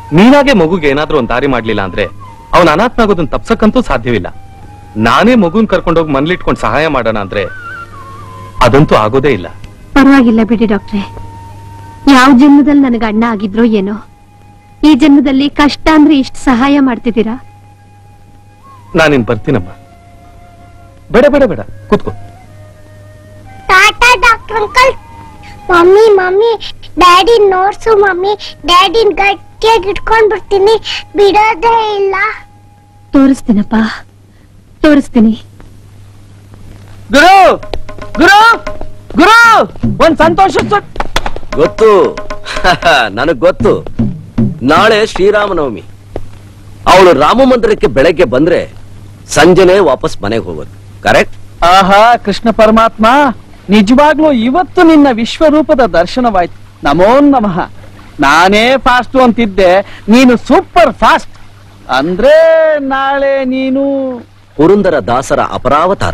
ನೀನಾಗೆ ಮಗುಗೆ ಏನಾದ್ರೂ ಒಂದ್ ದಾರಿ ಮಾಡ್ಲಿಲ್ಲ ಅಂದ್ರೆ ಅವನ ಅನಾಥನ ಆಗೋದನ್ನ ತಪ್ಸಕ್ಕಂತೂ ಸಾಧ್ಯವಿಲ್ಲ ನಾನೇ ಮಗುನ್ ಕರ್ಕೊಂಡೋಗಿ ಮನ್ಲಿಟ್ಕೊಂಡು ಸಹಾಯ ಮಾಡೋಣ ಅಂದ್ರೆ ಅದಂತೂ ಆಗೋದೇ ಇಲ್ಲ ಪರವಾಗಿಲ್ಲ ಬಿಡಿ ಡಾಕ್ಟ್ರೆ ಯಾವ ಜನ್ಮದಲ್ಲಿ ನನಗೆ ಅಣ್ಣ ಆಗಿದ್ರೋ ಏನೋ ಈ ಜನ್ಮದಲ್ಲಿ ಕಷ್ಟ ಅಂದ್ರೆ ಇಷ್ಟು ಸಹಾಯ ಮಾಡ್ತಿದ್ದೀರಾ ನಾನಿನ್ ಬರ್ತೀನಮ್ಮ ಬೇಡ ಬೇಡ ಬೇಡ ಕೂತ್ಕೋ tata doctor uncle mummy mummy daddy ನೋಡ್ಸು ಮಮ್ಮಿ ಡ್ಯಾಡಿನ್ ಗಟ್ಟಿಯಾಗಿ ಇಟ್ಕೊಂಡ್ ಬಿಡ್ತೀನಿ ಬಿಡೋದೇ ಇಲ್ಲ ತೋರಿಸ್ತೀನಪ್ಪ ತೋರಿಸ್ತೀನಿ ಗುರು ಗುರು ಗುರು ಒಂದ್ ಸಂತೋಷ ಗೊತ್ತು ನನಗ್ ಗೊತ್ತು ನಾಳೆ ಶ್ರೀರಾಮನವಮಿ ಅವಳು ರಾಮ ಮಂದಿರಕ್ಕೆ ಬೆಳಗ್ಗೆ ಬಂದ್ರೆ ಸಂಜೆನೆ ವಾಪಸ್ ಮನೆಗೆ ಹೋಗೋದು ಕರೆಕ್ಟ್ ಆಹಾ ಕೃಷ್ಣ ಪರಮಾತ್ಮ ನಿಜವಾಗ್ಲೂ ಇವತ್ತು ನಿನ್ನ ವಿಶ್ವರೂಪದ ದರ್ಶನವಾಯ್ತು ನಮೋ ನಮಃ ನಾನೇ ಫಾಸ್ಟ್ ಅಂತಿದ್ದೆ ನೀನು ಸೂಪರ್ ಫಾಸ್ಟ್ ಅಂದ್ರೆ ನಾಳೆ ನೀನು ಪುರಂದರ ದಾಸರ ಅಪರಾವತಾರ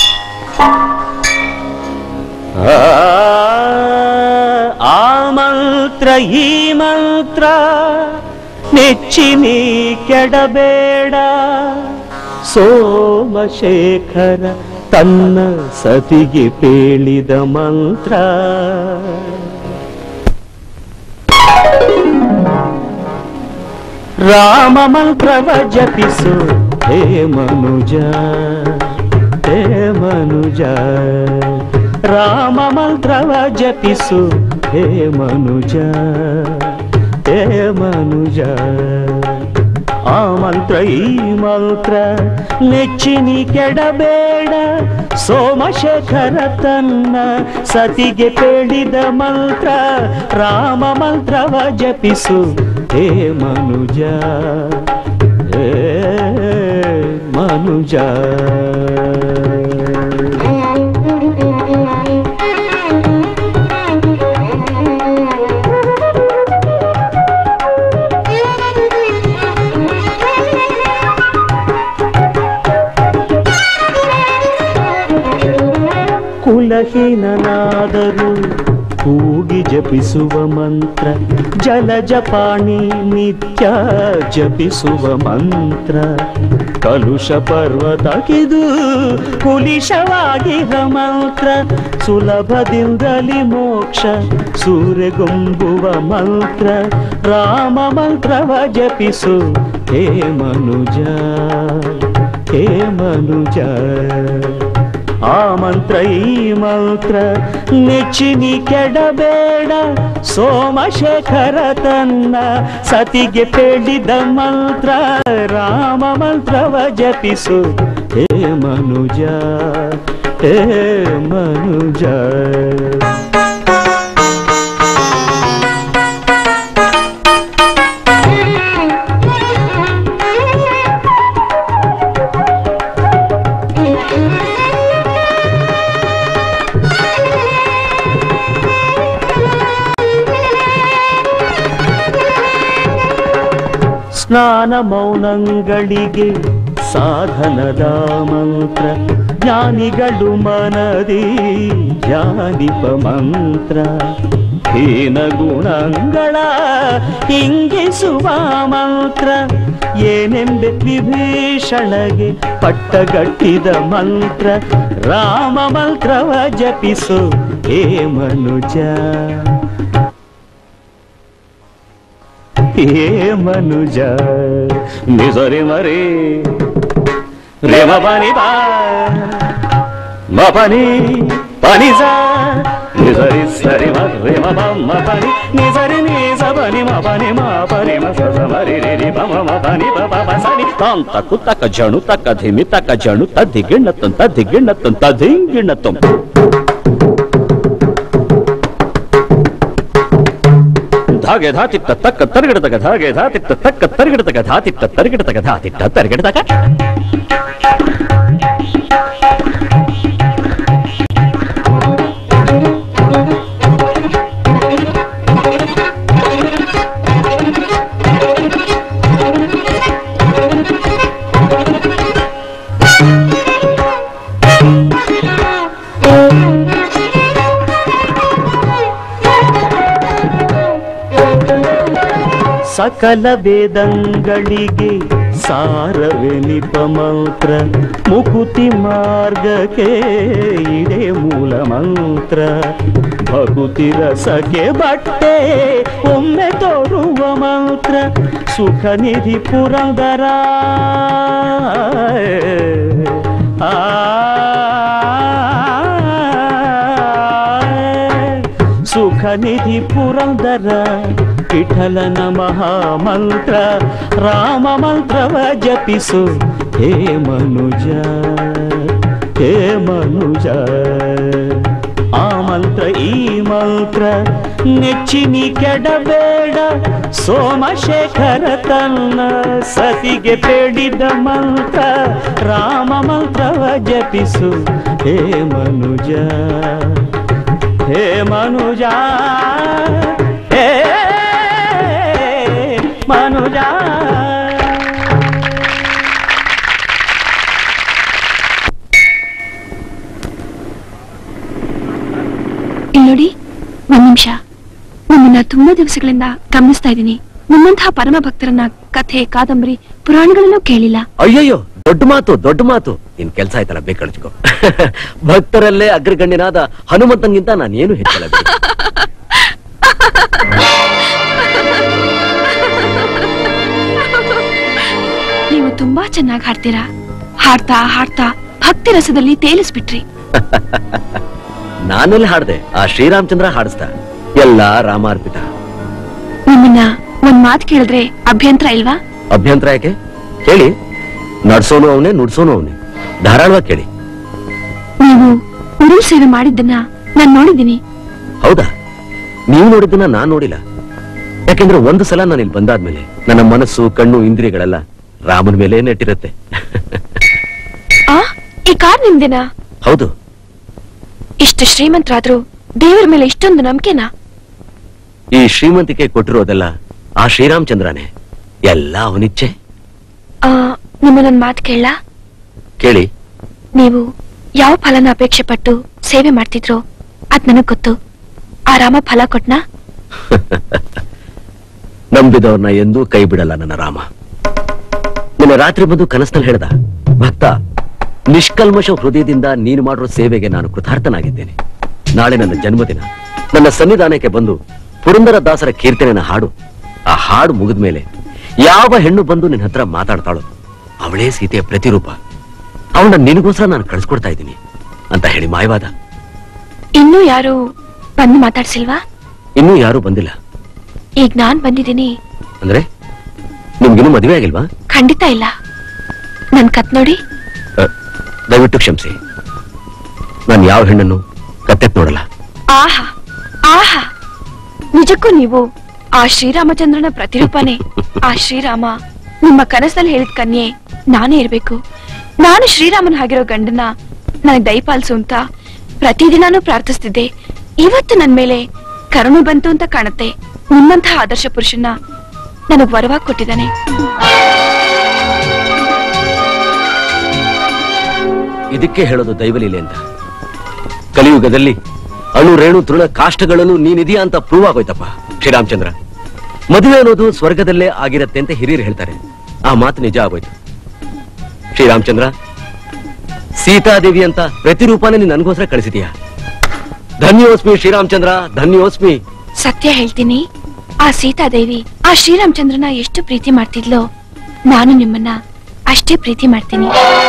ಆ ಮಂತ್ರ ಈ ಮಂತ್ರ ನೆಚ್ಚಿ ನೀ ಕೆಡಬೇಡ ಸೋಮಶೇಖರ ತನ್ನ ಸತಿಗೆ ಪೇಳಿದ ಮಂತ್ರ ರಾಮ ಮಂತ್ರವ ಜಪಿಸು ಹೇ ಮನುಜ ಹೇ ಮನುಜ ರಾಮ ಮಂತ್ರವ ಜಪಿಸು ಹೇ ಮನುಜ ಹೇ ಮನುಜ ಆ ಮಂತ್ರ ಈ ಮಂತ್ರ ನೆಚ್ಚಿನಿ ಕೆಡಬೇಡ ಸೋಮಶೇಖರ ತನ್ನ ಸತಿಗೆ ಪೇಳಿದ ಮಂತ್ರ ರಾಮ ಮಂತ್ರವ ಜಪಿಸು ಹೇ ಮನುಜ ಹೇ ಮನುಜ ಕುಲಹೀನನಾದರೂ ಕೂಗಿ ಜಪಿಸುವ ಮಂತ್ರ ಜಲಜಪಾಣಿ ನಿತ್ಯ ಜಪಿಸುವ ಮಂತ್ರ ಕಲುಷ ಪರ್ವತಕ್ಕಿದು ಕುಲಿಶವಾಗಿರ ಮಂತ್ರ ಸುಲಭದಿಂದಲಿ ಮೋಕ್ಷ ಸೂರ್ಯಗುಂಬುವ ಮಂತ್ರ ರಾಮ ಮಂತ್ರವ ಜಪಿಸು ಹೇ ಮನುಜ ಹೇ ಮನುಜ ಆ ಮಂತ್ರ ಈ ಮಂತ್ರ ನೆಚ್ಚಿನಿ ಕೆಡಬೇಡ ಸೋಮಶೇಖರ ತನ್ನ ಸತಿಗೆ ಪೇಳಿದ ಮಂತ್ರ ರಾಮ ಮಂತ್ರವ ಜಪಿಸು ಹೇ ಮನುಜ ಹೇ ಮನುಜ ಸ್ನಾನ ಮೌನಗಳಿಗೆ ಸಾಧನದ ಮಂತ್ರ ಜ್ಞಾನಿಗಳು ಮನದಿ ಧ್ಯಾನಿಪ ಮಂತ್ರ ಹೀನ ಗುಣಗಳ ಹಿಂಗಿಸುವ ಮಂತ್ರ ಏನೆಂಬೆ ವಿಭೀಷಣಗೆ ಪಟ್ಟಗಟ್ಟಿದ ಮಂತ್ರ ರಾಮ ಮಂತ್ರವ ಜಪಿಸು ಹೇ ಮನುಜ ಹೇ ಮನುಜ ನಿಜರಿ ಮರಿ ರೇಮ ಬನಿ ಬಾ ಮಪನಿ ಪನಿಜ ನಿಜರಿ ಸರಿ ಮ ರೇಮ ಬಮ್ಮ ಪನಿ ನಿಜರಿ ನಿಜ ಬನಿ ಮ ಪನಿ ಮ ಪರಿ ಮ ಸ ಸ ಮರಿ ರಿ ರಿ ಬಮ ಮ ಪನಿ ಬ ಬ ಬ ಸನಿ ತಾಂ ತಕು ತಕ ಜಣು ತಕ ಧಿಮಿ ತಕ ಜಣು ತ ದಿಗಿಣ್ಣತ್ತಂ ತ ದಿಗಿಣ್ಣತ್ತಂ ತ ಧಿಂಗಿಣ್ಣತ್ತಂ ಧಾಗೆ ಧಾತಿತ್ತ ತಕ್ಕ ತರಗಿಡತಗ ಧಾಗೆ ಧಾತಿತ್ತ ತಕ್ಕ ತರಗಿಡತಗ ಧಾತಿತ್ತ ತರಗಿಡತಗ ಧಾತಿತ್ತ ತರಗಿಡತಗ ಸಕಲ ವೇದಂಗಳಿಗೆ ಸಾರವೆನಿಪ ಮಂತ್ರ ಮುಕುತಿ ಮಾರ್ಗಕ್ಕೆ ಇದೇ ಮೂಲ ಮಂತ್ರ ಭಕುತಿ ರಸಕ್ಕೆ ಬಟ್ಟೆ ಒಮ್ಮೆ ತೋರುವ ಮಂತ್ರ ಸುಖ ನಿಧಿ ಪುರಂದರ ಆ ಸುಖ ನಿಧಿ ಪುರಂದರ ವಿಠಲನ ಮಹಾಮಂತ್ರ ರಾಮ ಮಂತ್ರವ ಜಪಿಸು ಹೇ ಮನುಜ ಹೇ ಮನುಜ ಆ ಮಂತ್ರ ಈ ಮಂತ್ರ ನೆಚ್ಚಿನಿ ಕೆಡಬೇಡ ಸೋಮಶೇಖರ ತನ್ನ ಸತಿಗೆ ಬೇಡಿದ ಮಂತ್ರ ರಾಮ ಮಂತ್ರವ ಜಪಿಸು ಹೇ ಮನುಜ ಹೇ ಮನುಜ ಹೇ ಮನುಜ ಇಲ್ಲಿ ನೋಡಿ ಒಂದ್ ನಿಮಿಷ ನಿಮ್ಮನ್ನ ತುಂಬಾ ದಿವಸಗಳಿಂದ ಗಮನಿಸ್ತಾ ಇದ್ದೀನಿ ನಿಮ್ಮಂತಹ ಪರಮ ಭಕ್ತರನ್ನ ಕಥೆ ಕಾದಂಬರಿ ಪುರಾಣಗಳನ್ನೂ ಕೇಳಿಲ್ಲ ಅಯ್ಯಯ್ಯೋ ದೊಡ್ಡ ಮಾತು ದೊಡ್ಡ ಮಾತು ನಿನ್ ಕೆಲ್ಸ ಆಯ್ತಲ್ಲ ಬೇಕಳಿಸ್ಕೊ ಭಕ್ತರಲ್ಲೇ ಅಗ್ರಗಣ್ಯನಾದ ಹನುಮಂತನ್ಗಿಂತ ನಾನೇನು ಹೆಚ್ಚಲ್ಲ ಬಿಡು. ನೀವು ತುಂಬಾ ಚೆನ್ನಾಗಿ ಹಾಡ್ತೀರಾ ಹಾಡ್ತಾ ಹಾಡ್ತಾ ಭಕ್ತಿ ರಸದಲ್ಲಿ ತೇಲಿಸ್ಬಿಟ್ರಿ ನಾನೆಲ್ಲ ಹಾಡ್ದೆ ಆ ಶ್ರೀರಾಮಚಂದ್ರ ಹಾಡಿಸ್ದ ಎಲ್ಲ ರಾಮಾರ್ಪಿತ ನಿಮ್ಮನ್ನ ಒಂದ್ ಮಾತು ಕೇಳಿದ್ರೆ ಅಭ್ಯಂತರ ಇಲ್ವಾ ಅಭ್ಯಂತರ ಯಾಕೆ ಕೇಳಿ ನಡ್ಸೋನು ಅವನೇ ನುಡ್ಸೋನು ಅವನೇ ಧಾರಾಳವಾಗಿ ಕೇಳಿ ನೀವು ಉರುಳು ಸೇವೆ ಮಾಡಿದ್ದನ್ನ ನಾನ್ ನೋಡಿದ್ದೀನಿ ಹೌದಾ ನೀವು ನೋಡಿದ್ದನ್ನ ನಾನ್ ನೋಡಿಲ್ಲ ಯಾಕೆಂದ್ರೆ ಒಂದು ಸಲ ನಾನು ಇಲ್ಲಿ ಬಂದಾದ್ಮೇಲೆ ನನ್ನ ಮನಸ್ಸು ಕಣ್ಣು ಇಂದ್ರಿಯಗಳೆಲ್ಲ ರಾಮನ ಮೇಲೆ ನೆಟ್ಟಿರುತ್ತೆ ಆ ಈ ಕಾರ್ ನಿಮ್ದೇನಾ ಹೌದು ಇಷ್ಟು ಶ್ರೀಮಂತರಾದ್ರೂ ದೇವರ ಮೇಲೆ ಇಷ್ಟೊಂದು ನಂಬಿಕೆನಾ ಈ ಶ್ರೀಮಂತಿಕೆ ಕೊಟ್ಟಿರೋದೆಲ್ಲ ಆ ಶ್ರೀರಾಮಚಂದ್ರನೇ ಎಲ್ಲ ಅವನಿಚ್ಛೆ ಆ ನಿಮ್ಮನ್ನೊಂದ್ ಮಾತು ಕೇಳ ಕೇಳಿ ನೀವು ಯಾವ ಫಲನ ಅಪೇಕ್ಷೆ ಪಟ್ಟು ಸೇವೆ ಮಾಡ್ತಿದ್ರೋ ಅದ್ ನನಗ್ ಗೊತ್ತು ಆ ರಾಮ ಫಲ ಕೊಟ್ನಾ ನಂಬಿದವ್ರನ್ನ ಎಂದೂ ಕೈ ಬಿಡಲ್ಲ ನನ್ನ ರಾಮ ನಿನ್ನ ರಾತ್ರಿ ಬಂದು ಕನಸಿನಲ್ಲಿ ಹೇಳ್ದ ಭಕ್ತ ನಿಷ್ಕಲ್ಮಶ ಹೃದಯದಿಂದ ನೀನು ಮಾಡಿರೋ ಸೇವೆಗೆ ನಾನು ಕೃತಾರ್ಥನಾಗಿದ್ದೇನೆ ನಾಳೆ ನನ್ನ ಜನ್ಮದಿನ ನನ್ನ ಸನ್ನಿಧಾನಕ್ಕೆ ಬಂದು ಪುರಂದರ ದಾಸರ ಕೀರ್ತನೆನ ಹಾಡು ಆ ಹಾಡು ಮುಗಿದ ಮೇಲೆ ಯಾವ ಹೆಣ್ಣು ಬಂದು ನಿನ್ನ ಹತ್ರ ಮಾತಾಡ್ತಾಳೋ ಅವಳೇ ಸೀತೆಯ ಪ್ರತಿರೂಪ ಅವಳನ್ನ ನಿನಗೋಸ್ಕರ ನಾನು ಕಳಿಸ್ಕೊಡ್ತಾ ಇದ್ದೀನಿ ಅಂತ ಹೇಳಿ ಮಾಯವಾದ ಇನ್ನೂ ಯಾರು ಬಂದು ಮಾತಾಡ್ಸಿಲ್ವಾ ಇನ್ನೂ ಯಾರೂ ಬಂದಿಲ್ಲ ಈಗ ನಾನ್ ಬಂದಿದ್ದೀನಿ ಅಂದ್ರೆ ನಿಮ್ಗಿನ್ನೂ ಮದುವೆ ಆಗಿಲ್ವಾ ಖಂಡಿತ ಇಲ್ಲ ನನ್ ಕತ್ ನೋಡಿ ಅ, ದಯವಿಟ್ಟು ಕ್ಷಮಿಸಿ ನಾನು ಯಾವ ಹೆಣ್ಣನ್ನು ಕತ್ತೆತ್ ನೋಡಲ್ಲ ಆಹಾ ಆಹಾ ನಿಜಕ್ಕೂ ನೀವು ಆ ಶ್ರೀರಾಮಚಂದ್ರನ ಪ್ರತಿರೂಪನೇ ಆ ಶ್ರೀರಾಮ ನಿಮ್ಮ ಕನಸಲ್ಲಿ ಹೇಳಿದ ಕನ್ಯೆ ನಾನೇ ಇರ್ಬೇಕು ನಾನು ಶ್ರೀರಾಮನ ಆಗಿರೋ ಗಂಡನ ನನಗ್ ದಯಪಾಲಿಸು ಅಂತ ಪ್ರತಿದಿನಾನು ಪ್ರಾರ್ಥಿಸ್ತಿದ್ದೆ ಇವತ್ತು ನನ್ ಮೇಲೆ ಕರುಣೆ ಬಂತು ಅಂತ ಕಾಣುತ್ತೆ ನಿಮ್ಮಂತಹ ಆದರ್ಶ ಪುರುಷನ ನನಗ್ ವರವಾಗಿ ಕೊಟ್ಟಿದ್ದಾನೆ ಇದಕ್ಕೆ ಹೇಳೋದು ದೈವಲೀಲೆ ಅಂತ ಕಲಿಯುಗದಲ್ಲಿ ಅಣು ರೇಣು ತೃಣ ಕಾಷ್ಟಗಳನ್ನು ನೀನಿದೆಯಾ ಅಂತ ಪ್ರೂವ್ ಆಗೋಯ್ತಪ್ಪ ಶ್ರೀರಾಮಚಂದ್ರ ಮದುವೆ ಅನ್ನೋದು ಸ್ವರ್ಗದಲ್ಲೇ ಆಗಿರತ್ತೆ ಅಂತ ಹಿರಿಯರು ಹೇಳ್ತಾರೆ ಆ ಮಾತು ನಿಜ ಆಗೋಯ್ತು ಶ್ರೀರಾಮಚಂದ್ರ ಸೀತಾದೇವಿ ಅಂತ ಪ್ರತಿರೂಪನೇ ನೀನ್ ನನ್ಗೋಸ್ಕರ ಕಳಿಸಿದೀಯ ಧನ್ಯೋಸ್ಮಿ ಶ್ರೀರಾಮಚಂದ್ರ ಧನ್ಯೋಸ್ಮಿ ಸತ್ಯ ಹೇಳ್ತೀನಿ ಆ ಸೀತಾದೇವಿ ಆ ಶ್ರೀರಾಮಚಂದ್ರನ ಎಷ್ಟು ಪ್ರೀತಿ ಮಾಡ್ತಿದ್ಲೋ ನಾನು ನಿಮ್ಮನ್ನ ಅಷ್ಟೇ ಪ್ರೀತಿ ಮಾಡ್ತೀನಿ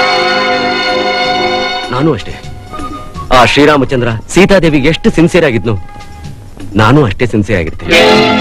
ನಾನು ಅಷ್ಟೇ ಆ ಶ್ರೀರಾಮಚಂದ್ರ ಸೀತಾದೇವಿಗೆ ಎಷ್ಟು ಸಿನ್ಸಿಯರ್ ಆಗಿದ್ನು ನಾನು ಅಷ್ಟೇ ಸಿನ್ಸಿಯರ್ ಆಗಿರ್ತೀನಿ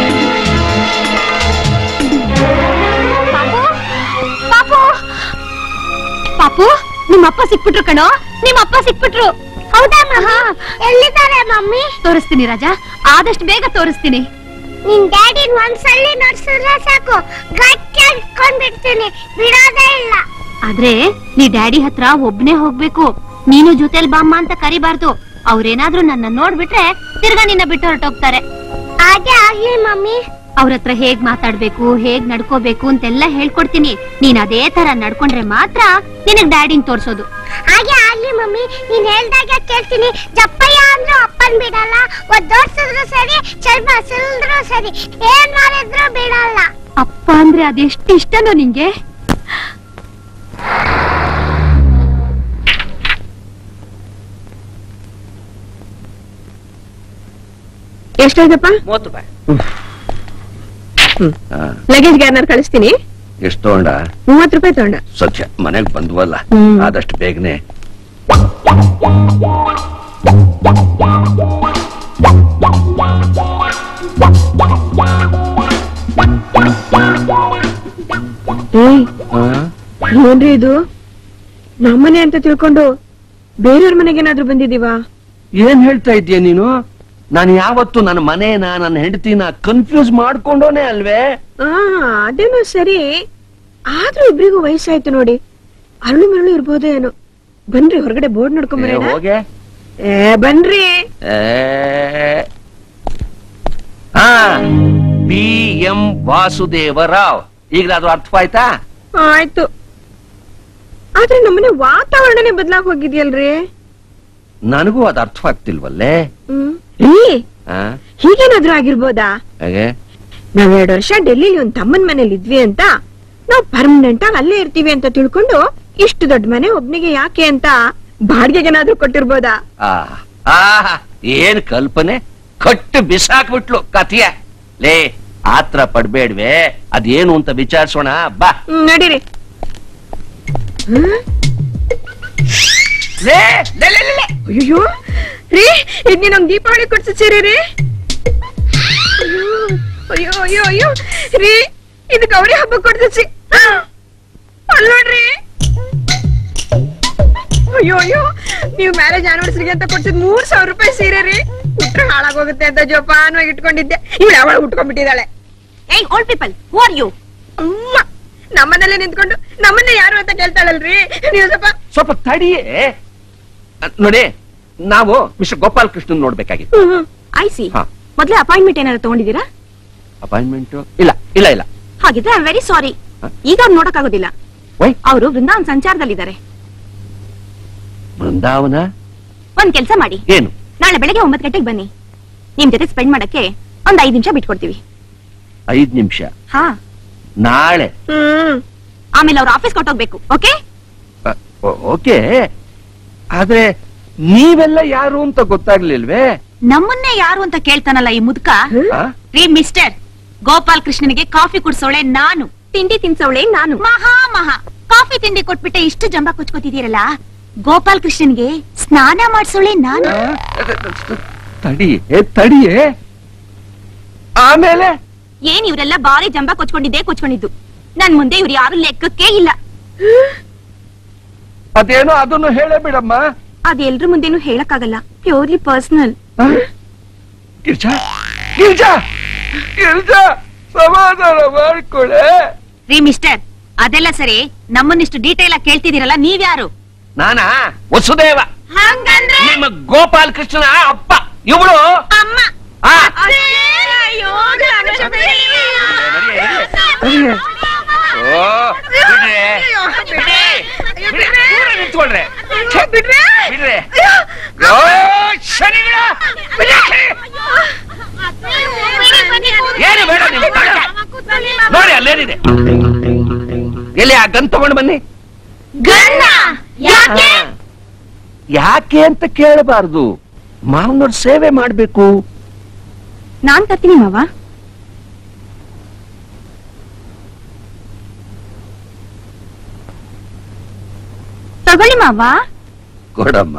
ಪಾಪು ಪಾಪು ನಿಮ್ಮಪ್ಪ ಸಿಕ್ಬಿಟ್ರು ಕಣೋ ನಿಮ್ಮಪ್ಪ ಸಿಕ್ಬಿಟ್ರು ಹೌದಾ ಮಮ್ಮಿ ಎಲ್ಲಿದ್ದಾರೆ ಮಮ್ಮಿ ತೋರಿಸ್ತೀನಿ ರಾಜ ಆದಷ್ಟು ಬೇಗ ತೋರಿಸ್ತೀನಿ ನಿನ್ ಡ್ಯಾಡಿನ್ ಒಂದ್ಸಲಿ ನೋಡ್ಸಿದ್ರೆ ಸಾಕು ಗಟ್ಟಿಯಾಗಿ ಇಟ್ಕೊಂಡ್ಬಿಡ್ತೀನಿ ಬಿಡೋದೇ ಇಲ್ಲ ಆದ್ರೆ ನೀ ಡ್ಯಾಡಿ ಹತ್ರ ಒಬ್ನೇ ಹೋಗ್ಬೇಕು ನೀನು ಜೊತೆಲ್ ಬಾಮ್ಮ ಅಂತ ಕರಿಬಾರ್ದು ಅವ್ರೇನಾದ್ರೂ ನನ್ನ ನೋಡ್ಬಿಟ್ರೆ ತಿರ್ಗಾ ನಿನ್ನ ಬಿಟ್ಟು ಹೊರಟೋಗ್ತಾರೆ ಹಾಗೆ ಆಗ್ಲಿ ಮಮ್ಮಿ ಅವ್ರ ಹತ್ರ ಹೇಗ್ ಮಾತಾಡ್ಬೇಕು ಹೇಗ್ ನಡ್ಕೋಬೇಕು ಅಂತೆಲ್ಲ ಹೇಳ್ಕೊಡ್ತೀನಿ ನೀನ್ ಅದೇ ತರ ನಡ್ಕೊಂಡ್ರೆ ಮಾತ್ರ ನಿನಗ್ ಡ್ಯಾಡಿನ್ ತೋರ್ಸೋದು ಹಾಗೆ ಆಗ್ಲಿ ಮಮ್ಮಿ ನೀನ್ ಹೇಳ್ದಾಗ ಕೇಳ್ತೀನಿ ಜಪ್ಪಯ್ಯ ಅಂದ್ರು ಅಪ್ಪನ್ ಬಿಡಲ್ಲ ಒದ್ದೋಡ್ಸಿದ್ರು ಸರಿ ಚರ್ಮ ಸುಲ್ದ್ರು ಸರಿ ಏನ್ ಮಾಡಿದ್ರು ಬಿಡಲ್ಲ ಅಪ್ಪ ಅಂದ್ರೆ ಅದೆಷ್ಟು ಇಷ್ಟನೋ ನಿಂಗೆ ಎಷ್ಟಾಯ್ತಪ್ಪ ಮೂವತ್ತು ರೂಪಾಯಿ ಲಗೇಜ್ ಯಾರನ್ನಾರು ಕಳಿಸ್ತೀನಿ ಎಷ್ಟು ತಗೊಂಡ ಮೂವತ್ತು ರೂಪಾಯಿ ತಗೊಂಡ ಸತ್ಯ ಮನೆಗ್ ಬಂದ್ವಲ್ಲ ಹ್ಮ್. ಆದಷ್ಟು ಬೇಗನೆ ಏಯ್ ಏನ್ರಿ ಇದು ನಮ್ಮನೆ ಅಂತ ತಿಳ್ಕೊಂಡು ಬೇರೆಯವ್ರ ಮನೆಗೆ ಏನಾದ್ರೂ ಬಂದಿದೀವಾ ಏನ್ ಹೇಳ್ತಾ ಇದ್ದೀಯ ನೀನು ನಾನು ಯಾವತ್ತು ನನ್ನ ಮನೇನ ನನ್ನ ಹೆಂಡತಿನ ಕನ್ಫ್ಯೂಸ್ ಮಾಡ್ಕೊಂಡೋನೆ ಅಲ್ವೇ ಆ ಅದೇನೋ ಸರಿ ಆದ್ರೂ ಇಬ್ರಿಗೂ ವಯಸ್ಸಾಯ್ತು ನೋಡಿ ಅರಳು ಮೆರಳು ಇರ್ಬೋದೋ ಏನೋ ಬನ್ರಿ ಹೊರಗಡೆ ಬೋರ್ಡ್ ಏ, ನೋಡ್ಕೊಂಬರೇನ ಹೋಗೆ ಏ ಬನ್ರಿ ಏ. ಹಾ ಬಿ ಎಂ ವಾಸುದೇವರಾವ್ ಈಗಲಾದ್ರೂ ಅರ್ಥವಾಯ್ತಾ ಆಯ್ತು ಆದ್ರೆ ನಮ್ಮನೆ ವಾತಾವರಣನೇ ಬದ್ಲಾಗ್ ಹೋಗಿದ್ಯಲ್ರಿ ನನಗೂ ಅದು ಅರ್ಥವಾಗ್ತಿಲ್ವಲ್ಲೇ ಹ್ಮ್ ರೀ ಹಾ ಹೀಗೇನಾದ್ರೂ ಆಗಿರ್ಬೋದಾ ಹೇಗೆ ನಾವ್ ಎರಡು ವರ್ಷ ಡೆಲ್ಲಿಲಿ ಒಂದ್ ತಮ್ಮನ್ ಮನೇಲಿ ಇದ್ವಿ ಅಂತ ನಾವ್ ಪರ್ಮನೆಂಟ್ ಆಗಿ ಅಲ್ಲೇ ಇರ್ತೀವಿ ಅಂತ ತಿಳ್ಕೊಂಡು ಇಷ್ಟು ದೊಡ್ಡ ಮನೆ ಒಬ್ನಿಗೆ ಯಾಕೆ ಅಂತ ಬಾಡಿಗೆಗೇನಾದ್ರೂ ಕೊಟ್ಟಿರ್ಬೋದಾ ಆ ಆಹಾ, ಏನ್ ಕಲ್ಪನೆ ಕಟ್ಟು ಬಿಸಾಕ್ಬಿಟ್ಲು ಕಥೆಯ ಲೇ ಆತ್ರ ಪಡ್ಬೇಡ್ವೆ ಅದೇನು ಅಂತ ವಿಚಾರಿಸೋಣ ಬಾ ಹ್ಮ್, ನಡೀರಿ ಹ್ಮ್? ಲೇ ಲೇ, ಲೇ, ಲೇ, ಲೇ. ಅಯ್ಯೋ ರೀ ಇದ್ ನೀನ್ ನಮ್ಗ್ ದೀಪಾವಳಿ ಕೊಡ್ಸ ಸೀರೆ ರೀ ಅಯ್ಯೋ ಅಯ್ಯೋ ಅಯ್ಯೋ ರೀ ಇದು ಗೌರಿ ಹಬ್ಬ ಕೊಡ್ಸಿ ಅಲ್ಲೋಡ್ರಿ ಅಯ್ಯೋ ಅಯ್ಯೋ ನೀವು ಮ್ಯಾರೇಜ್ ಆನಿವರ್ಸರಿಗೆ ಅಂತ ಕೊಡ್ಸಿದ್ ಮೂರ್ ಸಾವಿರ ರೂಪಾಯಿ ಸೀರೆ ರೀ ಉಟ್ರೆ ಹಾಳಾಗೋಗುತ್ತೆ ಅಂತ ಜೋಪಾನವಾಗಿ ಇಟ್ಕೊಂಡಿದ್ದೆ ಇವಳು ಅವಳ ಉಟ್ಕೊಂಡ್ಬಿಟ್ಟಿದ್ದಾಳೆ ಏಯ್ old people who are you ಅಮ್ಮ ನಮ್ಮನೇಲೆ ನಿಂತ್ಕೊಂಡು ನಮ್ಮನ್ನೇ ಯಾರು ಅಂತ ಕೇಳ್ತಾಳಲ್ರಿ ನೀವು ಸ್ವಲ್ಪ ಸ್ವಲ್ಪ ತಡಿಯೇ ಅ, ನೋಡಿ ನಾವು ಮಿಸ್ಟರ್ ಗೋಪಾಲ್ ಕೃಷ್ಣನ್ ನೋಡ್ಬೇಕಾಗಿತ್ತು ಐ ಸಿ ಹಾ. ಮೊದ್ಲೇ ಅಪಾಯಿಂಟ್ಮೆಂಟ್ ಏನಾದ್ರು ತಗೊಂಡಿದ್ದೀರಾ ಅಪಾಯಿಂಟ್ಮೆಂಟ್ ಇಲ್ಲ ಇಲ್ಲ ಇಲ್ಲ ಹಾಗಿದ್ರೆ ಐ ವೆರಿ ಸಾರಿ ಹ? ಈಗ ಅವ್ರು ನೋಡಕ್ಕಾಗೋದಿಲ್ಲ ವೈ ಅವರು ವೃಂದಾವನ್ ಸಂಚಾರದಲ್ಲಿದ್ದಾರೆ ಬೃಂದಾವನ ಒಂದ್ ಕೆಲ್ಸ ಮಾಡಿ ಏನು ನಾಳೆ ಬೆಳಗ್ಗೆ ಒಂಬತ್ತು ಗಂಟೆಗೆ ಬನ್ನಿ ನಿಮ್ ಜೊತೆ ಸ್ಪೆಂಡ್ ಮಾಡಕ್ಕೆ ಒಂದ್ ಐದ್ ನಿಮಿಷ ಬಿಟ್ಕೊಡ್ತೀವಿ ಐದ್ ನಿಮಿಷ ಹಾ ನಾಳೆ ಹ್ಮ್ ಆಮೇಲೆ ಅವ್ರ ಆಫೀಸ್ ಕೊಟ್ಟೋಗ್ಬೇಕು ಓಕೆ ಅ, ಓ- ಓಕೆ ಆದ್ರೆ ನೀವೆಲ್ಲ ಯಾರು ಅಂತ ಗೊತ್ತಾಗ್ಲಿಲ್ವೇ ನಮ್ಮನ್ನೇ ಯಾರು ಅಂತ ಕೇಳ್ತಾನಲ್ಲ ಈ ಮುದ್ಕ ಆ? ರೀ ಮಿಸ್ಟರ್ ಗೋಪಾಲ್ ಕೃಷ್ಣನಿಗೆ ಕಾಫಿ ಕುಡ್ಸೋಳೆ ನಾನು ತಿಂಡಿ ತಿನ್ಸೋಳೆ ನಾನು ಮಹಾ ಮಹಾ ಕಾಫಿ ತಿಂಡಿ ಕೊಟ್ಬಿಟ್ಟೆ ಇಷ್ಟು ಜಂಬ ಕುಚ್ಕೋತಿದ್ದೀರಲ್ಲ ಗೋಪಾಲ್ ಕೃಷ್ಣನ್ಗೆ ಸ್ನಾನ ಮಾಡ್ಸೋಳೆ ನಾನು ತಡಿಯೇ ತಡಿಯೇ ಆಮೇಲೆ ಏನ್ ಇವರೆಲ್ಲ ಬಾರಿ ಜಂಬ ಕೊಚ್ಕೊಂಡಿದ್ದೆ ಕೊಚ್ಕೊಂಡಿದ್ದು ನನ್ ಮುಂದೆ ಇವ್ರು ಯಾರು ಲೆಕ್ಕಕ್ಕೆ ಇಲ್ಲ ಅದೇನೋ ಅದನ್ನು ಹೇಳೇ ಬಿಡಮ್ಮ ಅದ್ ಎಲ್ರ ಮುಂದೆನೂ ಹೇಳಕ್ಕಾಗಲ್ಲ ಪ್ಯೂರ್ಲಿ ಪರ್ಸನಲ್ ಆ? ಗಿರ್ಜಾ ಗಿರ್ಜಾ ಗಿರ್ಜಾ ಸಮಾಧಾನ ಮಾಡ್ಕೊಳೆ ರೀ ಮಿಸ್ಟರ್ ಅದೆಲ್ಲ ಸರಿ ನಮ್ಮನ್ನಿಷ್ಟು ಡೀಟೇಲ್ ಆಗಿ ಕೇಳ್ತಿದ್ದೀರಲ್ಲ ನೀವ್ಯಾರು ನಾನಾ ವಸುದೇವ ಹಂಗಂದ್ರೆ ನಿಮ್ಮ ಗೋಪಾಲ್ ಕೃಷ್ಣನ ಅಪ್ಪ ಇವಳು ಅಮ್ಮ ಆ, ಅಯ್ಯೋ, ಗಣೇಶ ಬೇಡಿ. ಓ, ಬಿಡ್ರೆ, ಬಿಡ್ರೆ, ಬಿಡ್ರೆ, ದೂರ ನಿಂತ್ಕೊಳ್ರೆ. ಛೆ, ಬಿಡ್ರೆ. ಓ, ಶನಿಗಳ, ಬಿಡ್ರೆ, ಶನಿ. ಏನು ಬೇಡ ನೀವು ಕಾಕ. ನೋಡಿ ಅಲ್ಲೇನಿದೆ ಎಲ್ಲಿ ಆ ಗನ್ ತಗೊಂಡು ಬನ್ನಿ ಗಂಡ ಯಾಕೆ ಯಾಕೆ ಅಂತ ಕೇಳಬಾರ್ದು ಮಾವನವ್ರ ಸೇವೆ ಮಾಡ್ಬೇಕು ನಾನ್ ತರ್ತೀನಿ ಮಾವ ತಗೊಳ್ಳಿ ಮಾವ ಕೊಡಮ್ಮ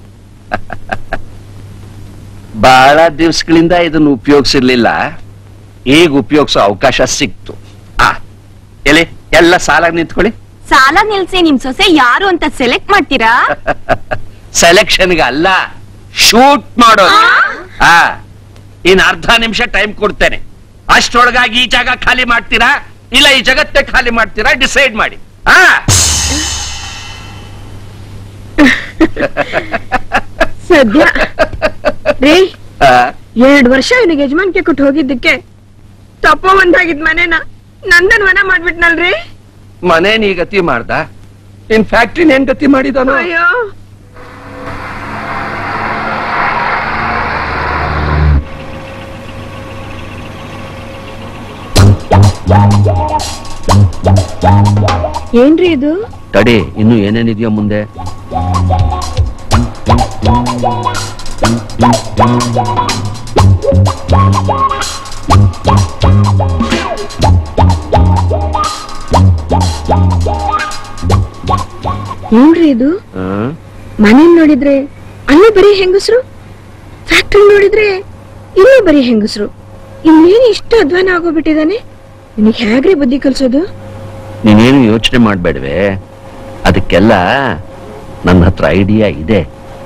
ಬಹಳ ದಿವ್ಸಗಳಿಂದ ಇದನ್ನು ಉಪಯೋಗಿಸಿರ್ಲಿಲ್ಲ ಈಗ ಉಪಯೋಗಿಸೋ ಅವಕಾಶ ಸಿಕ್ತು ಆ ಎಲ್ಲಿ ಎಲ್ಲ ಸಾಲಾಗಿ ನಿಂತ್ಕೊಳ್ಳಿ ಸಾಲ ನಿಲ್ಸಿ ನಿಮ್ ಸೊಸೆ ಯಾರು ಅಂತ ಸೆಲೆಕ್ಟ್ ಮಾಡ್ತೀರಾ ಸೆಲೆಕ್ಷನ್ಗೆ ಅಲ್ಲ ಶೂಟ್ ಮಾಡೋದು ಆ ಇನ್ ಅರ್ಧ ನಿಮಿಷ ಟೈಮ್ ಕೊಡ್ತೇನೆ ಅಷ್ಟೊಳಗಾಗಿ ಈ ಜಾಗ ಖಾಲಿ ಮಾಡ್ತೀರಾ ಇಲ್ಲ ಈ ಜಗತ್ತೇ ಖಾಲಿ ಮಾಡ್ತೀರಾ ಡಿಸೈಡ್ ಮಾಡಿ ಆ ಸದ್ಯ ರೀ ಆ, ಎರಡ್ ವರ್ಷ ಇವನಿಗೆ ಯಜಮಾನ್ಕೆ ಕೊಟ್ಟು ಹೋಗಿದ್ದಕ್ಕೆ ತಪ್ಪ ಒಂದಾಗಿದ್ ಮನೇನ ನಂದನ್ ವನ ಮಾಡ್ಬಿಟ್ನಲ್ರಿ ಮನೆ ನೀ ಗತಿ ಮಾಡ್ದ ಇನ್ ಫ್ಯಾಕ್ಟ್ರಿನ ಏನ್ ಗತಿ ಮಾಡಿದಾನೋ ಅಯ್ಯೋ ಏನ್ರಿ ಇದು ತಡಿ ಇನ್ನು ಏನೇನಿದೆಯೋ ಮುಂದೆ ಏನ್ರಿ ಇದು ಆ? ಮನೆ ನೋಡಿದ್ರೆ ಅಲ್ಲಿ ಬರೀ ಹೆಂಗಸ್ರು ಫ್ಯಾಕ್ಟ್ರಿ ನೋಡಿದ್ರೆ ಇಲ್ಲಿ ಬರೀ ಹೆಂಗಸ್ರು ಇನ್ನೇನು ಇಷ್ಟು ಅಧ್ವಾನ ಆಗೋಗ್ಬಿಟ್ಟಿದಾನೆ ನಿನಗೆ ಹೇಗ್ರಿ ಬುದ್ಧಿ ಕಲ್ಸೋದು ನೀನೇನು ಯೋಚನೆ ಮಾಡ್ಬೇಡ್ವೆ ಅದಕ್ಕೆಲ್ಲ ನನ್ನ ಹತ್ರ ಐಡಿಯಾ ಇದೆ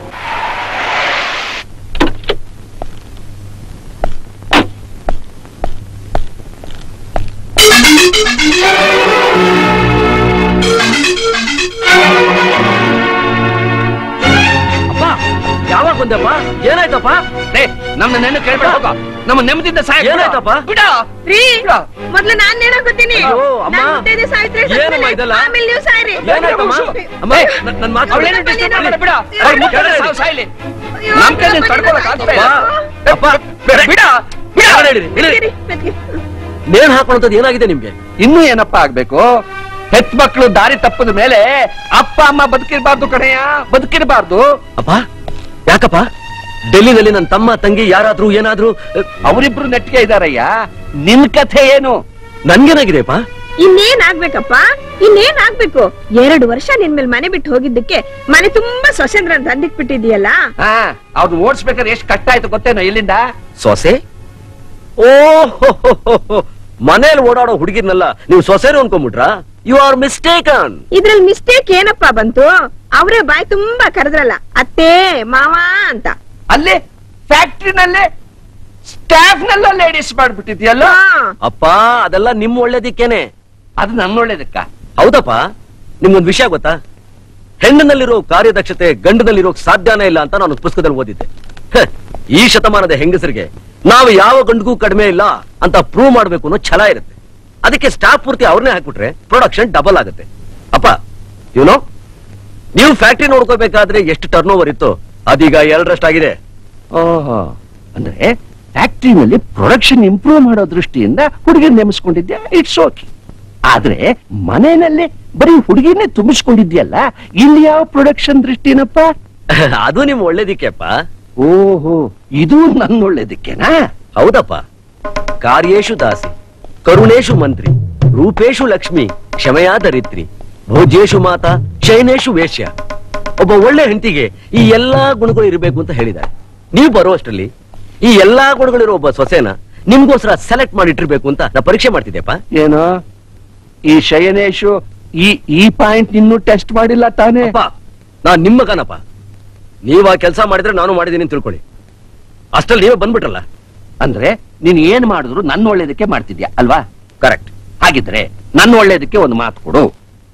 ಅಪ್ಪ ಯಾವಾಗ ಬಂದಪ್ಪ ಏನಾಯ್ತಪ್ಪ ನಮ್ಮ ನೆನ್ನೆ ಕೇಳ್ಬೇಡ ಹೋಗ ನಮ್ಮ ನೆಮ್ಮದಿಯಿಂದ ಸಾಯ ಏನಾಯ್ತಪ್ಪ ಬಿಡ ರೀ ಮೊದ್ಲು ನಾನ್ ಹೇಳೋಕೊತೀನಿ ಅಯ್ಯೋ, ಅಮ್ಮ. ಏನಮ್ಮ ಇದೆಲ್ಲ? ಆಮೇಲೆ ನೀವು ಸಾಯ್ರಿ ಏನಾಯ್ತಮ್ಮ ಅಮ್ಮ ನನ್- ನನ್ ಮಾತು ಅವ್ಳೇನು ಕೇಳು. disturb ಮಾಡಬೇಡ, ಬಿಡ. ಅಯ್ಯೋ, ಅವ್ಳ್ ಮುಖದಲ್ಲಿ ಕೇಳು. ಸಾವು ಸಾಯ್ಲಿ. ಅಯ್ಯೋ, ನಮ್ ಕೈಲಿ ಅಪ್ಪ, ತಡ್ಕೊಳಕ್ ಆಗ್ತಾ ಇಲ್ಲ. ಅಪ್ಪ, ಬಿಡ, ಬಿಡ, ಬಿಡ. ಯಾರು ಹೇಳಿರಿ? ಹೇಳಿರಿ. ನೇಣು ಹಾಕೊಳ್ಳೋದು ಏನಾಗಿದೆ ನಿಮ್ಗೆ ಇನ್ನೂ ಏನಪ್ಪ ಆಗ್ಬೇಕು ಹೆತ್ ಮಕ್ಳು ದಾರಿ ತಪ್ಪದ ಮೇಲೆ ಅಪ್ಪ ಅಮ್ಮ ಬದುಕಿರ್ಬಾರ್ದು ಕಣಯ್ಯ ಬದುಕಿರ್ಬಾರ್ದು ಅಪ್ಪ ಯಾಕಪ್ಪ ಡೆಲ್ಲಿನಲ್ಲಿ ನನ್ನ ತಮ್ಮ ತಂಗಿ ಯಾರಾದ್ರೂ ಏನಾದ್ರೂ ಅವರಿಬ್ರು ನೆಟ್ಟಿಗೆ ಇದಾರಯ್ಯ ನಿನ್ ಕಥೆ ಏನು ನನ್ಗೇನಾಗಿದೆಪ್ಪ ಇನ್ನೇನ್ ಆಗ್ಬೇಕಪ್ಪ ಇನ್ನೇನ್ ಆಗ್ಬೇಕು ಎರಡು ವರ್ಷ ನಿನ್ ಮೇಲೆ ಮನೆ ಬಿಟ್ಟು ಹೋಗಿದ್ದಕ್ಕೆ ಮನೆ ತುಂಬಾ ಸೊಸೆಂದ್ರ ಅಂತ ಅಂದಿಕ್ ಬಿಟ್ಟಿದ್ಯಲ್ಲ ಹಾ ಅವ್ರನ್ನ ಓಡಿಸ್ಬೇಕಾದ್ರೆ ಎಷ್ಟು ಕಷ್ಟ ಆಯ್ತು ಗೊತ್ತೇನೋ ಇಲ್ಲಿಂದ ಸೊಸೆ ಓ ಮನೇಲಿ ಓಡಾಡೋ ಹುಡುಗಿರ್ನಲ್ಲ ನೀವು ಸೊಸೆರು ಅನ್ಕೊಂಬಿಟ್ರಾ ಯು ಆರ್ ಮಿಸ್ಟೇಕನ್ ಇದ್ರಲ್ಲಿ ಮಿಸ್ಟೇಕ್ ಏನಪ್ಪಾ ಬಂತು ಅವರೇ ಬಾಯಿ ತುಂಬಾ ಕರೆದ್ರಲ್ಲ ಅತ್ತೆ ಮಾವ ಅಂತ ಅಲ್ಲಿ ಫ್ಯಾಕ್ಟ್ರಿನಲ್ಲೇ ಸ್ಟಾಫ್ ನೆಲ್ಲ ಲೇಡೀಸ್ ಮಾಡ್ಬಿಟ್ಟಿದ್ಯಲ್ಲ ಅಪ್ಪ ಅದೆಲ್ಲ ನಿಮ್ ಒಳ್ಳೇದಿಕ್ಕೇನೆ ಅದು ನನ್ನ ಒಳ್ಳೇದಕ್ಕ ಹೌದಪ್ಪ ನಿಮ್ಗೊಂದ್ ವಿಷಯ ಗೊತ್ತಾ ಹೆಣ್ಣಿನಲ್ಲಿರೋ ಕಾರ್ಯದಕ್ಷತೆ ಗಂಡನಲ್ಲಿರೋ ಸಾಧ್ಯನೇ ಇಲ್ಲ ಅಂತ ನಾನು ಪುಸ್ತಕದಲ್ಲಿ ಓದಿದ್ದೆ ಹ, ಈ ಶತಮಾನದ ಹೆಂಗಸರಿಗೆ ನಾವು ಯಾವ ಗಂಡಿಗೂ ಕಡಿಮೆ ಇಲ್ಲ ಅಂತ ಪ್ರೂವ್ ಮಾಡ್ಬೇಕು ಅನ್ನೋ ಛಲ ಇರುತ್ತೆ ಅದಕ್ಕೆ ಸ್ಟಾಫ್ ಪೂರ್ತಿ ಅವ್ರನ್ನೇ ಹಾಕ್ಬಿಟ್ರೆ ಪ್ರೊಡಕ್ಷನ್ ಡಬಲ್ ಆಗುತ್ತೆ ಅಪ್ಪ ಯುನೋ ನೀವು ಫ್ಯಾಕ್ಟ್ರಿ ನೋಡ್ಕೋಬೇಕಾದ್ರೆ ಎಷ್ಟು ಟರ್ನ್ ಓವರ್ ಇತ್ತು ಅದೀಗ ಎರಡರಷ್ಟಾಗಿದೆ ಓಹೋ ಅಂದ್ರೆ ಫ್ಯಾಕ್ಟ್ರಿನಲ್ಲಿ ಪ್ರೊಡಕ್ಷನ್ ಇಂಪ್ರೂವ್ ಮಾಡೋ ದೃಷ್ಟಿಯಿಂದ ಹುಡುಗಿರ್ ನೇಮಿಸ್ಕೊಂಡಿದ್ಯಾ ಇಟ್ಸ್ ಓಕೆ ಆದ್ರೆ ಮನೆಯಲ್ಲಿ ಬರೀ ಹುಡುಗಿನೇ ತುಂಬಿಸ್ಕೊಂಡಿದ್ಯಲ್ಲ ಇಲ್ಲಿ ಯಾವ ಪ್ರೊಡಕ್ಷನ್ ದೃಷ್ಟಿನಪ್ಪ ಅದು ನಿಮ್ ಒಳ್ಳೇದಿಕ್ಕೆಪ್ಪ ಓಹೋ ಇದು ನನ್ನ ಒಳ್ಳೇದಕ್ಕೆನಾ ಹೌದಪ್ಪ ಕಾರ್ಯೇಶು ದಾಸಿ ಕರುಣೇಶು ಮಂತ್ರಿ ರೂಪೇಶು ಲಕ್ಷ್ಮಿ ಕ್ಷಮೆಯಾ ದರಿತ್ರಿ ಭೋಜ್ಯೇಶು ಮಾತಾ ಶಯನೇಶು ವೇಶ್ಯ ಒಬ್ಬ ಒಳ್ಳೆ ಹೆಂಡತಿಗೆ ಈ ಎಲ್ಲಾ ಗುಣಗಳು ಇರಬೇಕು ಅಂತ ಹೇಳಿದ್ದಾರೆ ನೀವು ಬರುವಷ್ಟರಲ್ಲಿ ಈ ಎಲ್ಲಾ ಗುಣಗಳಿರೋ ಒಬ್ಬ ಸೊಸೆನ ನಿಮ್ಗೋಸ್ಕರ ಸೆಲೆಕ್ಟ್ ಮಾಡಿಟ್ಟಿರ್ಬೇಕು ಅಂತ ನಾ ಪರೀಕ್ಷೆ ಮಾಡ್ತಿದ್ದೆಪ್ಪ ಏನು ಈ ಶಯನೇಶು ಈ ಈ ಪಾಯಿಂಟ್ ಇನ್ನೂ ಟೆಸ್ಟ್ ಮಾಡಿಲ್ಲ ತಾನೇ ಅಪ್ಪ ನಾನ್ ನಿಮ್ಮ ಮಗನಪ್ಪ ನೀವ್ ಆ ಕೆಲಸ ಮಾಡಿದ್ರೆ ನಾನು ಮಾಡಿದ್ದೀನಿ ಅಂತ ತಿಳ್ಕೊಳ್ಳಿ ಅಷ್ಟ್ರಲ್ಲಿ ನೀವೇ ಬಂದ್ಬಿಟ್ರಲ್ಲ ಅಂದ್ರೆ ನೀನ್ ಏನ್ ಮಾಡಿದ್ರು ನನ್ನ ಒಳ್ಳೇದಕ್ಕೆ ಮಾಡ್ತಿದ್ಯಾ ಅಲ್ವಾ ಕರೆಕ್ಟ್ ಹಾಗಿದ್ರೆ ನನ್ನ ಒಳ್ಳೇದಕ್ಕೆ ಒಂದು ಮಾತು ಕೊಡು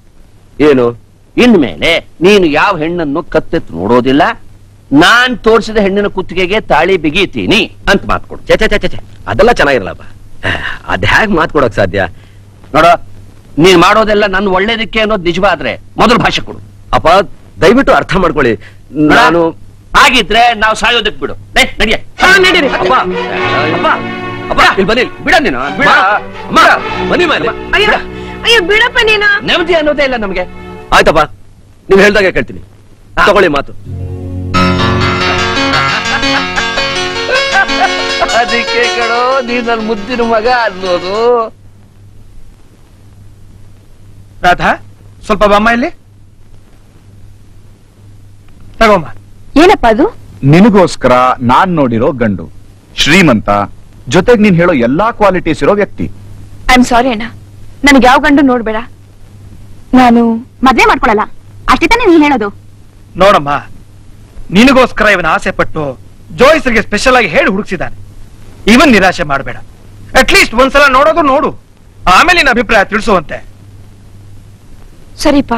ಏನು ಇನ್ಮೇಲೆ ನೀನು ಯಾವ ಹೆಣ್ಣನ್ನು ಕತ್ತೆತ್ತು ನೋಡೋದಿಲ್ಲ ನಾನ್ ತೋರಿಸಿದ ಹೆಣ್ಣಿನ ಕುತ್ತಿಗೆಗೆ ತಾಳಿ ಬಿಗಿತೀನಿ ಅಂತ ಮಾತು ಕೊಡು ಚೆ ಚೆ ಚೆ, ಚೆ ಚೆ ಅದೆಲ್ಲ ಚೆನ್ನಾಗಿರಲ್ಲಪ್ಪ ಅದ್ ಹ್ಯಾಗ್ ಮಾತ್ಕೊಡಕ್ ಸಾಧ್ಯ ನೋಡೋ ನೀನ್ ಮಾಡೋದೆಲ್ಲ ನನ್ನ ಒಳ್ಳೇದಕ್ಕೆ ಅನ್ನೋದು ನಿಜವಾದ್ರೆ ಮೊದಲು ಭಾಷೆ ಕೊಡು ಅಪ್ಪ ದಯವಿಟ್ಟು ಅರ್ಥ ಮಾಡ್ಕೊಳ್ಳಿ ನಾನು ಹಾಗಿದ್ರೆ ನಾವು ಸಾಯೋದಕ್ ಬಿಡು ಲೇ, ನಡಿಯ ನಡೀರಿ. ಅಪ್ಪ ಅಪ್ಪ ಅಪ್ಪ ಇಲ್ಲಿ ಬನ್ನಿ ಬಿಡ ನೀನು ಬಿಡ ಅಮ್ಮ ಬನ್ನಿ ಮೇಲೆ ಅಯ್ಯೋ ಅಯ್ಯೋ ಬಿಡಪ್ಪ ನೀನು ನೆಮ್ಮದಿ ಅನ್ನೋದೇ ಇಲ್ಲ ನಮ್ಗೆ ಆಯ್ತಪ್ಪ ನೀವು ಹೇಳ್ದಾಗೆ ಕೇಳ್ತೀನಿ ತಗೊಳ್ಳಿ ಮಾತು ಅದಕ್ಕೆ ಕಣೋ ನೀನ್ ನನ್ನ ಮುದ್ದಿನ ಮಗ ಅನ್ನೋದು ರಾಧಾ ಸ್ವಲ್ಪ ಬಮ್ಮ ಇಲ್ಲಿ ತಗೋಮ್ಮ ಏನಪ್ಪ ಅದು ನಿನಗೋಸ್ಕರ ನಾನ್ ನೋಡಿರೋ ಗಂಡು ಶ್ರೀಮಂತ ಜೊತೆಗ್ ನೀನ್ ಹೇಳೋ ಎಲ್ಲಾ ಕ್ವಾಲಿಟೀಸ್ ಇರೋ ವ್ಯಕ್ತಿ ಐ ಆಮ್ ಸಾರಿ ಅಣ್ಣ ನನಗೆ ಯಾವ ಗಂಡು ನೋಡ್ಬೇಡ ನಾನು ಮದ್ವೆ ಮಾಡ್ಕೊಳಲ್ಲ ಅಷ್ಟೇ ತಾನೇ ನೀನ್ ಹೇಳೋದು ನೋಡಮ್ಮ ನಿನಗೋಸ್ಕರ ಇವನ ಆಸೆ ಪಟ್ಟು ಜೋಯಿಸ್ರಿಗೆ ಸ್ಪೆಷಲ್ ಆಗಿ ಹೇಳಿ ಹುಡುಕ್ಸಿದ್ದಾನೆ ಇವನ್ ನಿರಾಶೆ ಮಾಡಬೇಡ ಅಟ್ಲೀಸ್ಟ್ ಒಂದ್ಸಲ ನೋಡೋದು ನೋಡು ಆಮೇಲೆ ನಿನ್ನ ಅಭಿಪ್ರಾಯ ತಿಳಿಸುವಂತೆ ಸರಿಪಾ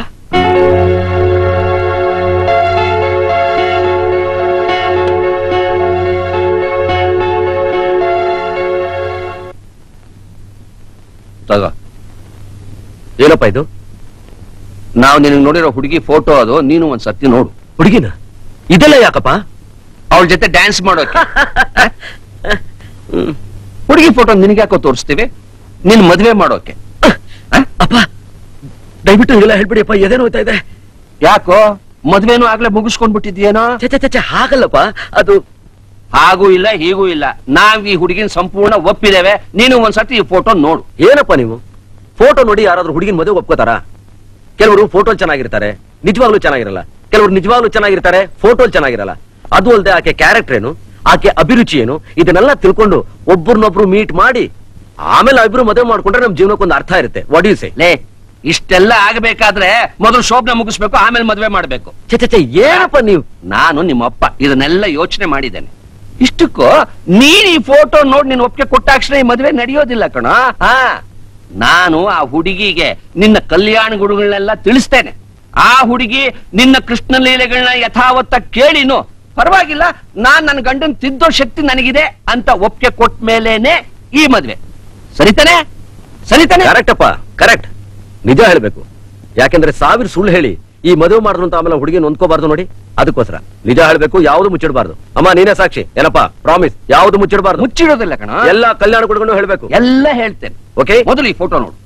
ತಗೋ ಏನಪ್ಪ ಇದು ನಾವು ನಿನಗೆ ನೋಡಿರೋ ಹುಡುಗಿ ಫೋಟೋ ಅದು ನೀನು ಒಂದ್ ಸತಿ ನೋಡು ಹುಡುಗಿನ ಇದೆಲ್ಲ ಯಾಕಪ್ಪ ಅವಳ ಜೊತೆ ಡ್ಯಾನ್ಸ್ ಮಾಡೋಕೆ ಹುಡುಗಿ ಫೋಟೋ ನಿನಗೆ ಯಾಕೋ ತೋರಿಸ್ತೀವಿ ನಿನ್ ಮದ್ವೆ ಮಾಡೋಕೆ ಅಪ್ಪ ದಯವಿಟ್ಟು ಇಲ್ಲ ಹೇಳ್ಬಿಡಿಯಪ್ಪ ಎದೇನೋ ಹೋಯ್ತಾ ಇದೆ ಯಾಕೋ ಮದ್ವೆನೂ ಆಗ್ಲೇ ಮುಗಿಸ್ಕೊಂಡ್ ಬಿಟ್ಟಿದ್ಯೇನೋ ಹಾಗಲ್ಲಪ್ಪ ಅದು ಹಾಗೂ ಇಲ್ಲ ಹೀಗೂ ಇಲ್ಲ ನಾವ್ ಈ ಹುಡುಗಿನ ಸಂಪೂರ್ಣ ಒಪ್ಪಿದ್ದೇವೆ ನೀನು ಒಂದ್ಸತಿ ಈ ಫೋಟೋ ನೋಡು ಏನಪ್ಪ ನೀವು ಫೋಟೋ ನೋಡಿ ಯಾರಾದ್ರೂ ಹುಡುಗಿನ ಮದುವೆ ಒಪ್ಕೋತಾರ ಕೆಲವರು ಫೋಟೋ ಚೆನ್ನಾಗಿರ್ತಾರೆ ನಿಜವಾಗ್ಲೂ ಚೆನ್ನಾಗಿರಲ್ಲ ಕೆಲವರು ನಿಜವಾಗ್ಲೂ ಚೆನ್ನಾಗಿರ್ತಾರೆ ಫೋಟೋ ಚೆನ್ನಾಗಿರಲ್ಲ ಅದು ಅಲ್ಲದೆ ಆಕೆ ಕ್ಯಾರೆಕ್ಟರ್ ಏನು ಆಕೆ ಅಭಿರುಚಿ ಏನು ಇದನ್ನೆಲ್ಲ ತಿಳ್ಕೊಂಡು ಒಬ್ಬರನ್ನೊಬ್ರು ಮೀಟ್ ಮಾಡಿ ಆಮೇಲೆ ಇಬ್ರು ಮದುವೆ ಮಾಡ್ಕೊಂಡ್ರೆ ನಮ್ ಜೀವನಕ್ಕೊಂದು ಅರ್ಥ ಇರುತ್ತೆ ವಾಟ್ ಯು ಸೇ ಲೇ ಇಷ್ಟೆಲ್ಲ ಆಗಬೇಕಾದ್ರೆ ಮೊದಲು ಶೋಭನೆ ಮುಗಿಸ್ಬೇಕು ಆಮೇಲೆ ಮದುವೆ ಮಾಡ್ಬೇಕು ಚೆ ಏನಪ್ಪ ನೀವು ನಾನು ನಿಮ್ಮಪ್ಪ ಇದನ್ನೆಲ್ಲ ಯೋಚನೆ ಮಾಡಿದ್ದೇನೆ ಇಷ್ಟಕ್ಕೂ ನೀನ್ ಈ ಫೋಟೋ ನೋಡಿ ನೀನ್ ಒಪ್ಪಿಗೆ ಕೊಟ್ಟಾಕ್ಷಣ ಈ ಮದುವೆ ನಡೆಯೋದಿಲ್ಲ ಕಣ ಹಾ ನಾನು ಆ ಹುಡುಗಿಗೆ ನಿನ್ನ ಕಲ್ಯಾಣ ಗುಡುಗಳನ್ನೆಲ್ಲ ತಿಳಿಸ್ತೇನೆ ಆ ಹುಡುಗಿ ನಿನ್ನ ಕೃಷ್ಣ ಲೀಲೆಗಳನ್ನ ಯಥಾವತ್ತ ಕೇಳಿನು ಪರವಾಗಿಲ್ಲ ನಾನ್ ನನ್ನ ಗಂಡನ್ ತಿದ್ದೋ ಶಕ್ತಿ ನನಗಿದೆ ಅಂತ ಒಪ್ಪಿಗೆ ಕೊಟ್ಟ ಮೇಲೇನೆ ಈ ಮದ್ವೆ ಸರಿತಾನೆ ಸರಿತಾನೆ ಕರೆಕ್ಟ್ ಅಪ್ಪ ಕರೆಕ್ಟ್ ನಿಜ ಹೇಳ್ಬೇಕು ಯಾಕೆಂದ್ರೆ ಸಾವಿರ ಸುಳ್ಳು ಹೇಳಿ ಈ ಮದುವೆ ಮಾಡಿದ್ರು ಅಂತ ಆಮೇಲೆ ಹುಡುಗಿ ನೊಂದ್ಕೋಬಾರ್ದು ನೋಡಿ ಅದಕ್ಕೋಸ್ಕರ ನಿಜ ಹೇಳ್ಬೇಕು ಯಾವ್ದು ಮುಚ್ಚಿಡಬಾರ್ದು ಅಮ್ಮ ನೀನೇ ಸಾಕ್ಷಿ ಏನಪ್ಪ ಪ್ರಾಮಿಸ್ ಯಾವ್ದು ಮುಚ್ಚಿಡಬಾರ್ದು ಮುಚ್ಚಿಡೋದಿಲ್ಲ ಕಣ ಎಲ್ಲ ಕಲ್ಯಾಣ ಕೊಡ್ಕೊಂಡು ಹೇಳ್ಬೇಕು ಎಲ್ಲ ಹೇಳ್ತೇನೆ ಓಕೆ ಮೊದಲು ಈ ಫೋಟೋ ನೋಡು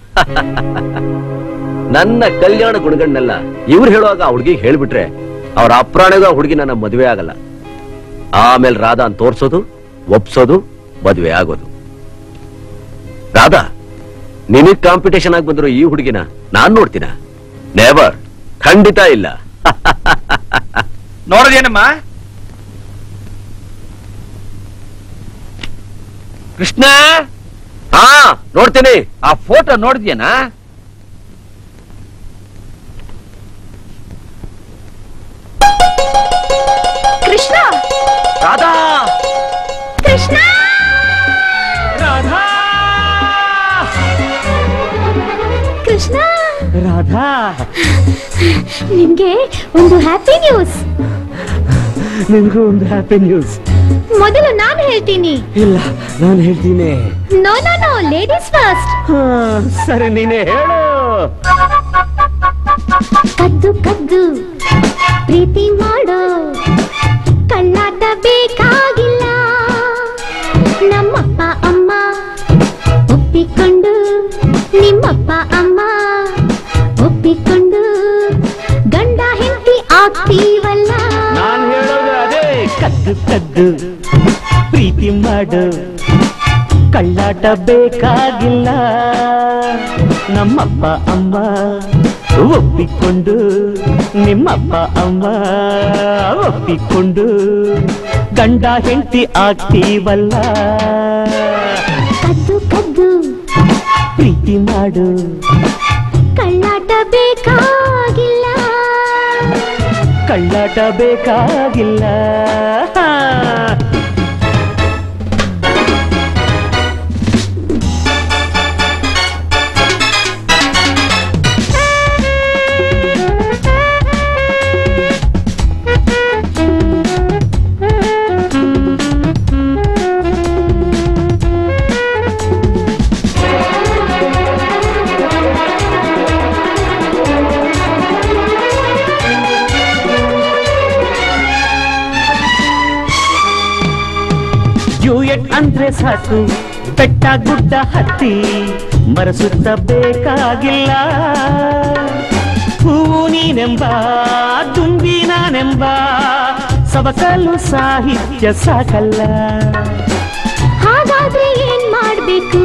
ನನ್ನ ಕಲ್ಯಾಣ ಗುಣಗಳನ್ನೆಲ್ಲ ಇವ್ರು ಹೇಳುವಾಗ ಆ ಹುಡುಗಿಗೆ ಹೇಳ್ಬಿಟ್ರೆ ಅವ್ರ ಅಪ್ರಾಣಿಗೂ ಆ ಹುಡುಗಿ ನನ್ನ ಮದುವೆ ಆಗಲ್ಲ ಆಮೇಲೆ ರಾಧಾ ಅಂತ ತೋರ್ಸೋದು ಒಪ್ಸೋದು ಮದುವೆ ಆಗೋದು ರಾಧಾ ನಿನಗ್ ಕಾಂಪಿಟೇಷನ್ ಆಗಿ ಬಂದ್ರು ಈ ಹುಡುಗಿನ ನಾನ್ ನೋಡ್ತೀನ ನೆವರ್ ಖಂಡಿತ ಇಲ್ಲ ನೋಡೋದೇನಮ್ಮ ಕೃಷ್ಣ ಹಾ ನೋಡ್ತೀನಿ ಆ ಫೋಟೋ ನೋಡಿದ್ಯನಾ ಕೃಷ್ಣ ರಾಧಾ ಕೃಷ್ಣ ಕೃಷ್ಣ ರಾಧಾ ನಿಮ್ಗೆ ಒಂದು ಹ್ಯಾಪಿ ನ್ಯೂಸ್ ನಿನ್ಗೂ ಒಂದು ಹ್ಯಾಪಿ ನ್ಯೂಸ್ ಮೊದಲು ನಾನು ಹೇಳ್ತೀನಿ ಇಲ್ಲ ನಾನು ಹೇಳ್ತೀನಿ no no no ladies first ಹಾ, ಸರಿ ನೀನೇ ಹೇಳು ಕದ್ದು ಕದ್ದು ಪ್ರೀತಿ ಮಾಡೋ ಕಳ್ಳಾಟ ಬೇಕಾಗಿಲ್ಲ ನಮ್ಮಪ್ಪ ಅಮ್ಮ ಒಪ್ಪಿಕೊಂಡು ನಿಮ್ಮಪ್ಪ ಅಮ್ಮ ಒಪ್ಪಿಕೊಂಡು ಗಂಡ ಹೆಂಡತಿ ಆಗ್ತೀವಲ್ಲ ನಾನು ಹೇಳೋದು ಅದೇ ಕದ್ದು ಕದ್ದು ಪ್ರೀತಿ ಮಾಡು ಕಳ್ಳಾಟ ಬೇಕಾಗಿಲ್ಲ ನಮ್ಮಪ್ಪ ಅಮ್ಮ ಒಪ್ಪಿಕೊಂಡು ನಿಮ್ಮಪ್ಪ ಅಮ್ಮ ಒಪ್ಪಿಕೊಂಡು ಗಂಡ ಹೆಂಡತಿ ಆಗ್ತೀವಲ್ಲ ಕದ್ದು ಕದ್ದು ಪ್ರೀತಿ ಮಾಡು ಕಳ್ಳಾಟ ಬೇಕಾಗಿಲ್ಲ ಕಳ್ಳಾಟ ಬೇಕಾಗಿಲ್ಲ ಡ್ಯೂಯೆಟ್ ಅಂದ್ರೆ ಸಾಕು ಬೆಟ್ಟ ಗುಡ್ಡ ಹತ್ತಿ ಮರಸುತ್ತ ಬೇಕಾಗಿಲ್ಲ ಹೂವು ನೀನೆಂಬ ತುಂಬಿ ನಾನೆಂಬ ಸಬಕಲ್ಲು ಸಾಹಿತ್ಯ ಸಾಕಲ್ಲ ಹಾಗಾದ್ರೆ ಏನ್ ಮಾಡ್ಬೇಕು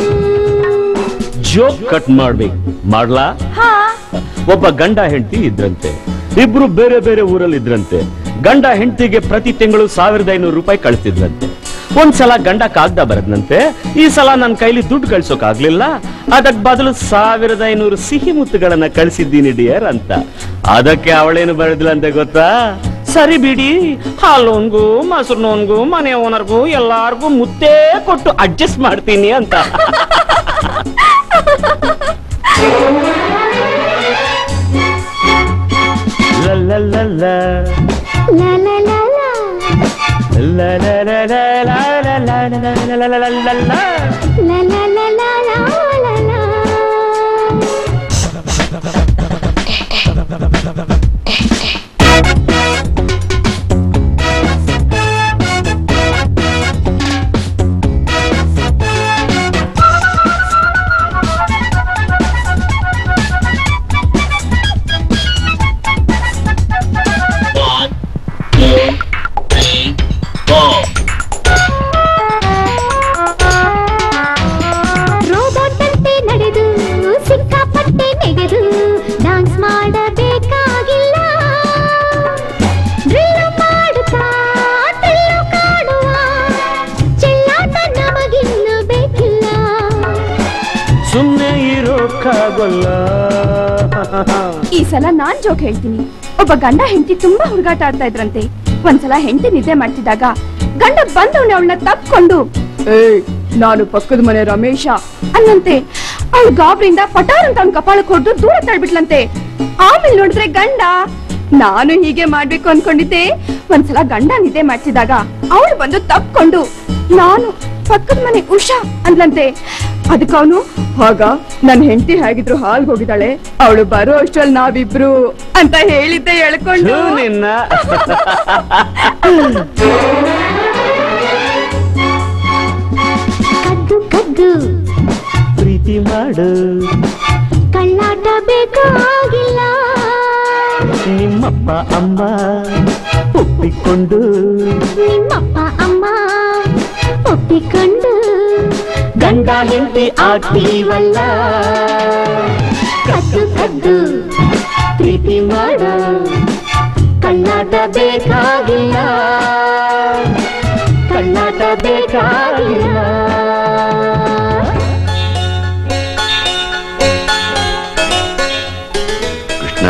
ಜೋಕ್ ಕಟ್ ಮಾಡ್ಬೇಕು ಮಾಡ್ಲಾ ಒಬ್ಬ ಗಂಡ ಹೆಂಡತಿ ಇದ್ರಂತೆ ಇಬ್ರು ಬೇರೆ ಬೇರೆ ಊರಲ್ಲಿ ಇದ್ರಂತೆ ಗಂಡ ಹೆಂಡತಿಗೆ ಪ್ರತಿ ತಿಂಗಳು ಸಾವಿರದ ಐನೂರು ರೂಪಾಯಿ ಕಳಿಸ್ತಿದ್ರಂತೆ ಒಂದ್ಸಲ ಗಂಡ ಕಾಗ್ದ ಬರದ್ನಂತೆ ಈ ಸಲ ನನ್ನ ಕೈಲಿ ದುಡ್ಡು ಕಳ್ಸೋಕ್ ಆಗ್ಲಿಲ್ಲ ಅದಕ್ ಬದಲು ಸಾವಿರದ ಐನೂರು ಸಿಹಿ ಮುತ್ತುಗಳನ್ನ ಕಳಿಸಿದ್ದೀನಿ ಡಿಯರ್ ಅಂತ ಅದಕ್ಕೆ ಅವಳೇನು ಬರೆದ್ಲಂತೆ ಗೊತ್ತಾ ಸರಿ ಬಿಡಿ ಹಾಲೋನ್ಗೂ ಮೊಸರ್ನೋನ್ಗೂ ಮನೆ ಓನರ್ಗೂ ಎಲ್ಲಾರ್ಗೂ ಮುದ್ದೆ ಕೊಟ್ಟು ಅಡ್ಜಸ್ಟ್ ಮಾಡ್ತೀನಿ ಅಂತ ಲಲ್ಲಲ್ಲಲ್ಲ. ಲಲಲಲಲಲಲಲಲಲಲಲಲಲ. ಸುಮ್ಮನೆ ಇರೋಕ್ಕಾಗಲ್ಲ ಈ ಸಲ ನಾನ್ ಜೋಕ್ ಹೇಳ್ತೀನಿ ಒಬ್ಬ ಗಂಡ ಹೆಂಡತಿ ತುಂಬಾ ಹುಡುಗಾಟ ಆಡ್ತಾ ಇದ್ರಂತೆ ಒಂದ್ಸಲ ಹೆಂಡತಿ ನಿದ್ದೆ ಮಾಡ್ತಿದ್ದಾಗ ಗಂಡ ಬಂದವನೇ ಅವಳನ್ನ ತಪ್ಕೊಂಡು ಏಯ್ ನಾನು ಪಕ್ಕದ ಮನೆ ರಮೇಶ ಅನ್ನಂತೆ ಅವಳು ಗಾಬ್ರಿಂದ ಪಟಾರ್ ಅಂತ ಅವ್ನ ಕಪಾಳಕ್ ಹೊಡೆದು ದೂರ ತಳ್ಬಿಟ್ಲಂತೆ ಆಮೇಲೆ ನೋಡಿದ್ರೆ ಗಂಡ ನಾನು ಹೀಗೆ ಮಾಡ್ಬೇಕು ಅನ್ಕೊಂಡಿದ್ದೆ ಒಂದ್ಸಲ ಗಂಡ ನಿದ್ದೆ ಮಾಡ್ತಿದ್ದಾಗ ಅವಳು ಬಂದು ತಪ್ಕೊಂಡು ನಾನು ಪಕ್ಕದ ಮನೆ ಉಷಾ ಅಂದ್ಲಂತೆ ಅದಕ್ಕೆ ಅವನು ಆಗ ನನ್ ಹೆಂಡತಿ ಹೇಗಿದ್ರು ಹಾಲ್ಗ್ ಹೋಗಿದ್ದಾಳೆ ಅವಳು ಬರೋ ಅಷ್ಟ್ರಲ್ಲಿ ನಾವಿಬ್ರು ಅಂತ ಹೇಳಿದ್ದೆ ಹೇಳ್ಕೊಂಡು ಥು ನಿನ್ನ ಕದ್ದು ಕದ್ದು ಪ್ರೀತಿ ಮಾಡು ಕಳ್ಳಾಟ ಬೇಕಾಗಿಲ್ಲ ನಿಮ್ಮಪ್ಪ ಅಮ್ಮ ಒಪ್ಪಿಕೊಂಡು ನಿಮ್ಮಪ್ಪ ಅಮ್ಮ ಒಪ್ಪಿಕೊಂಡು ಗಂಡ ಹೆಂಡತಿ ಆಗ್ತೀವಲ್ಲ ಕದ್ದು ಕದ್ದು ಪ್ರೀತಿ ಮಾಡು ಕಳ್ಳಾಟ ಬೇಕಾಗಿಲ್ಲ ಕಳ್ಳಾಟ ಬೇಕಾಗಿಲ್ಲ ಕೃಷ್ಣ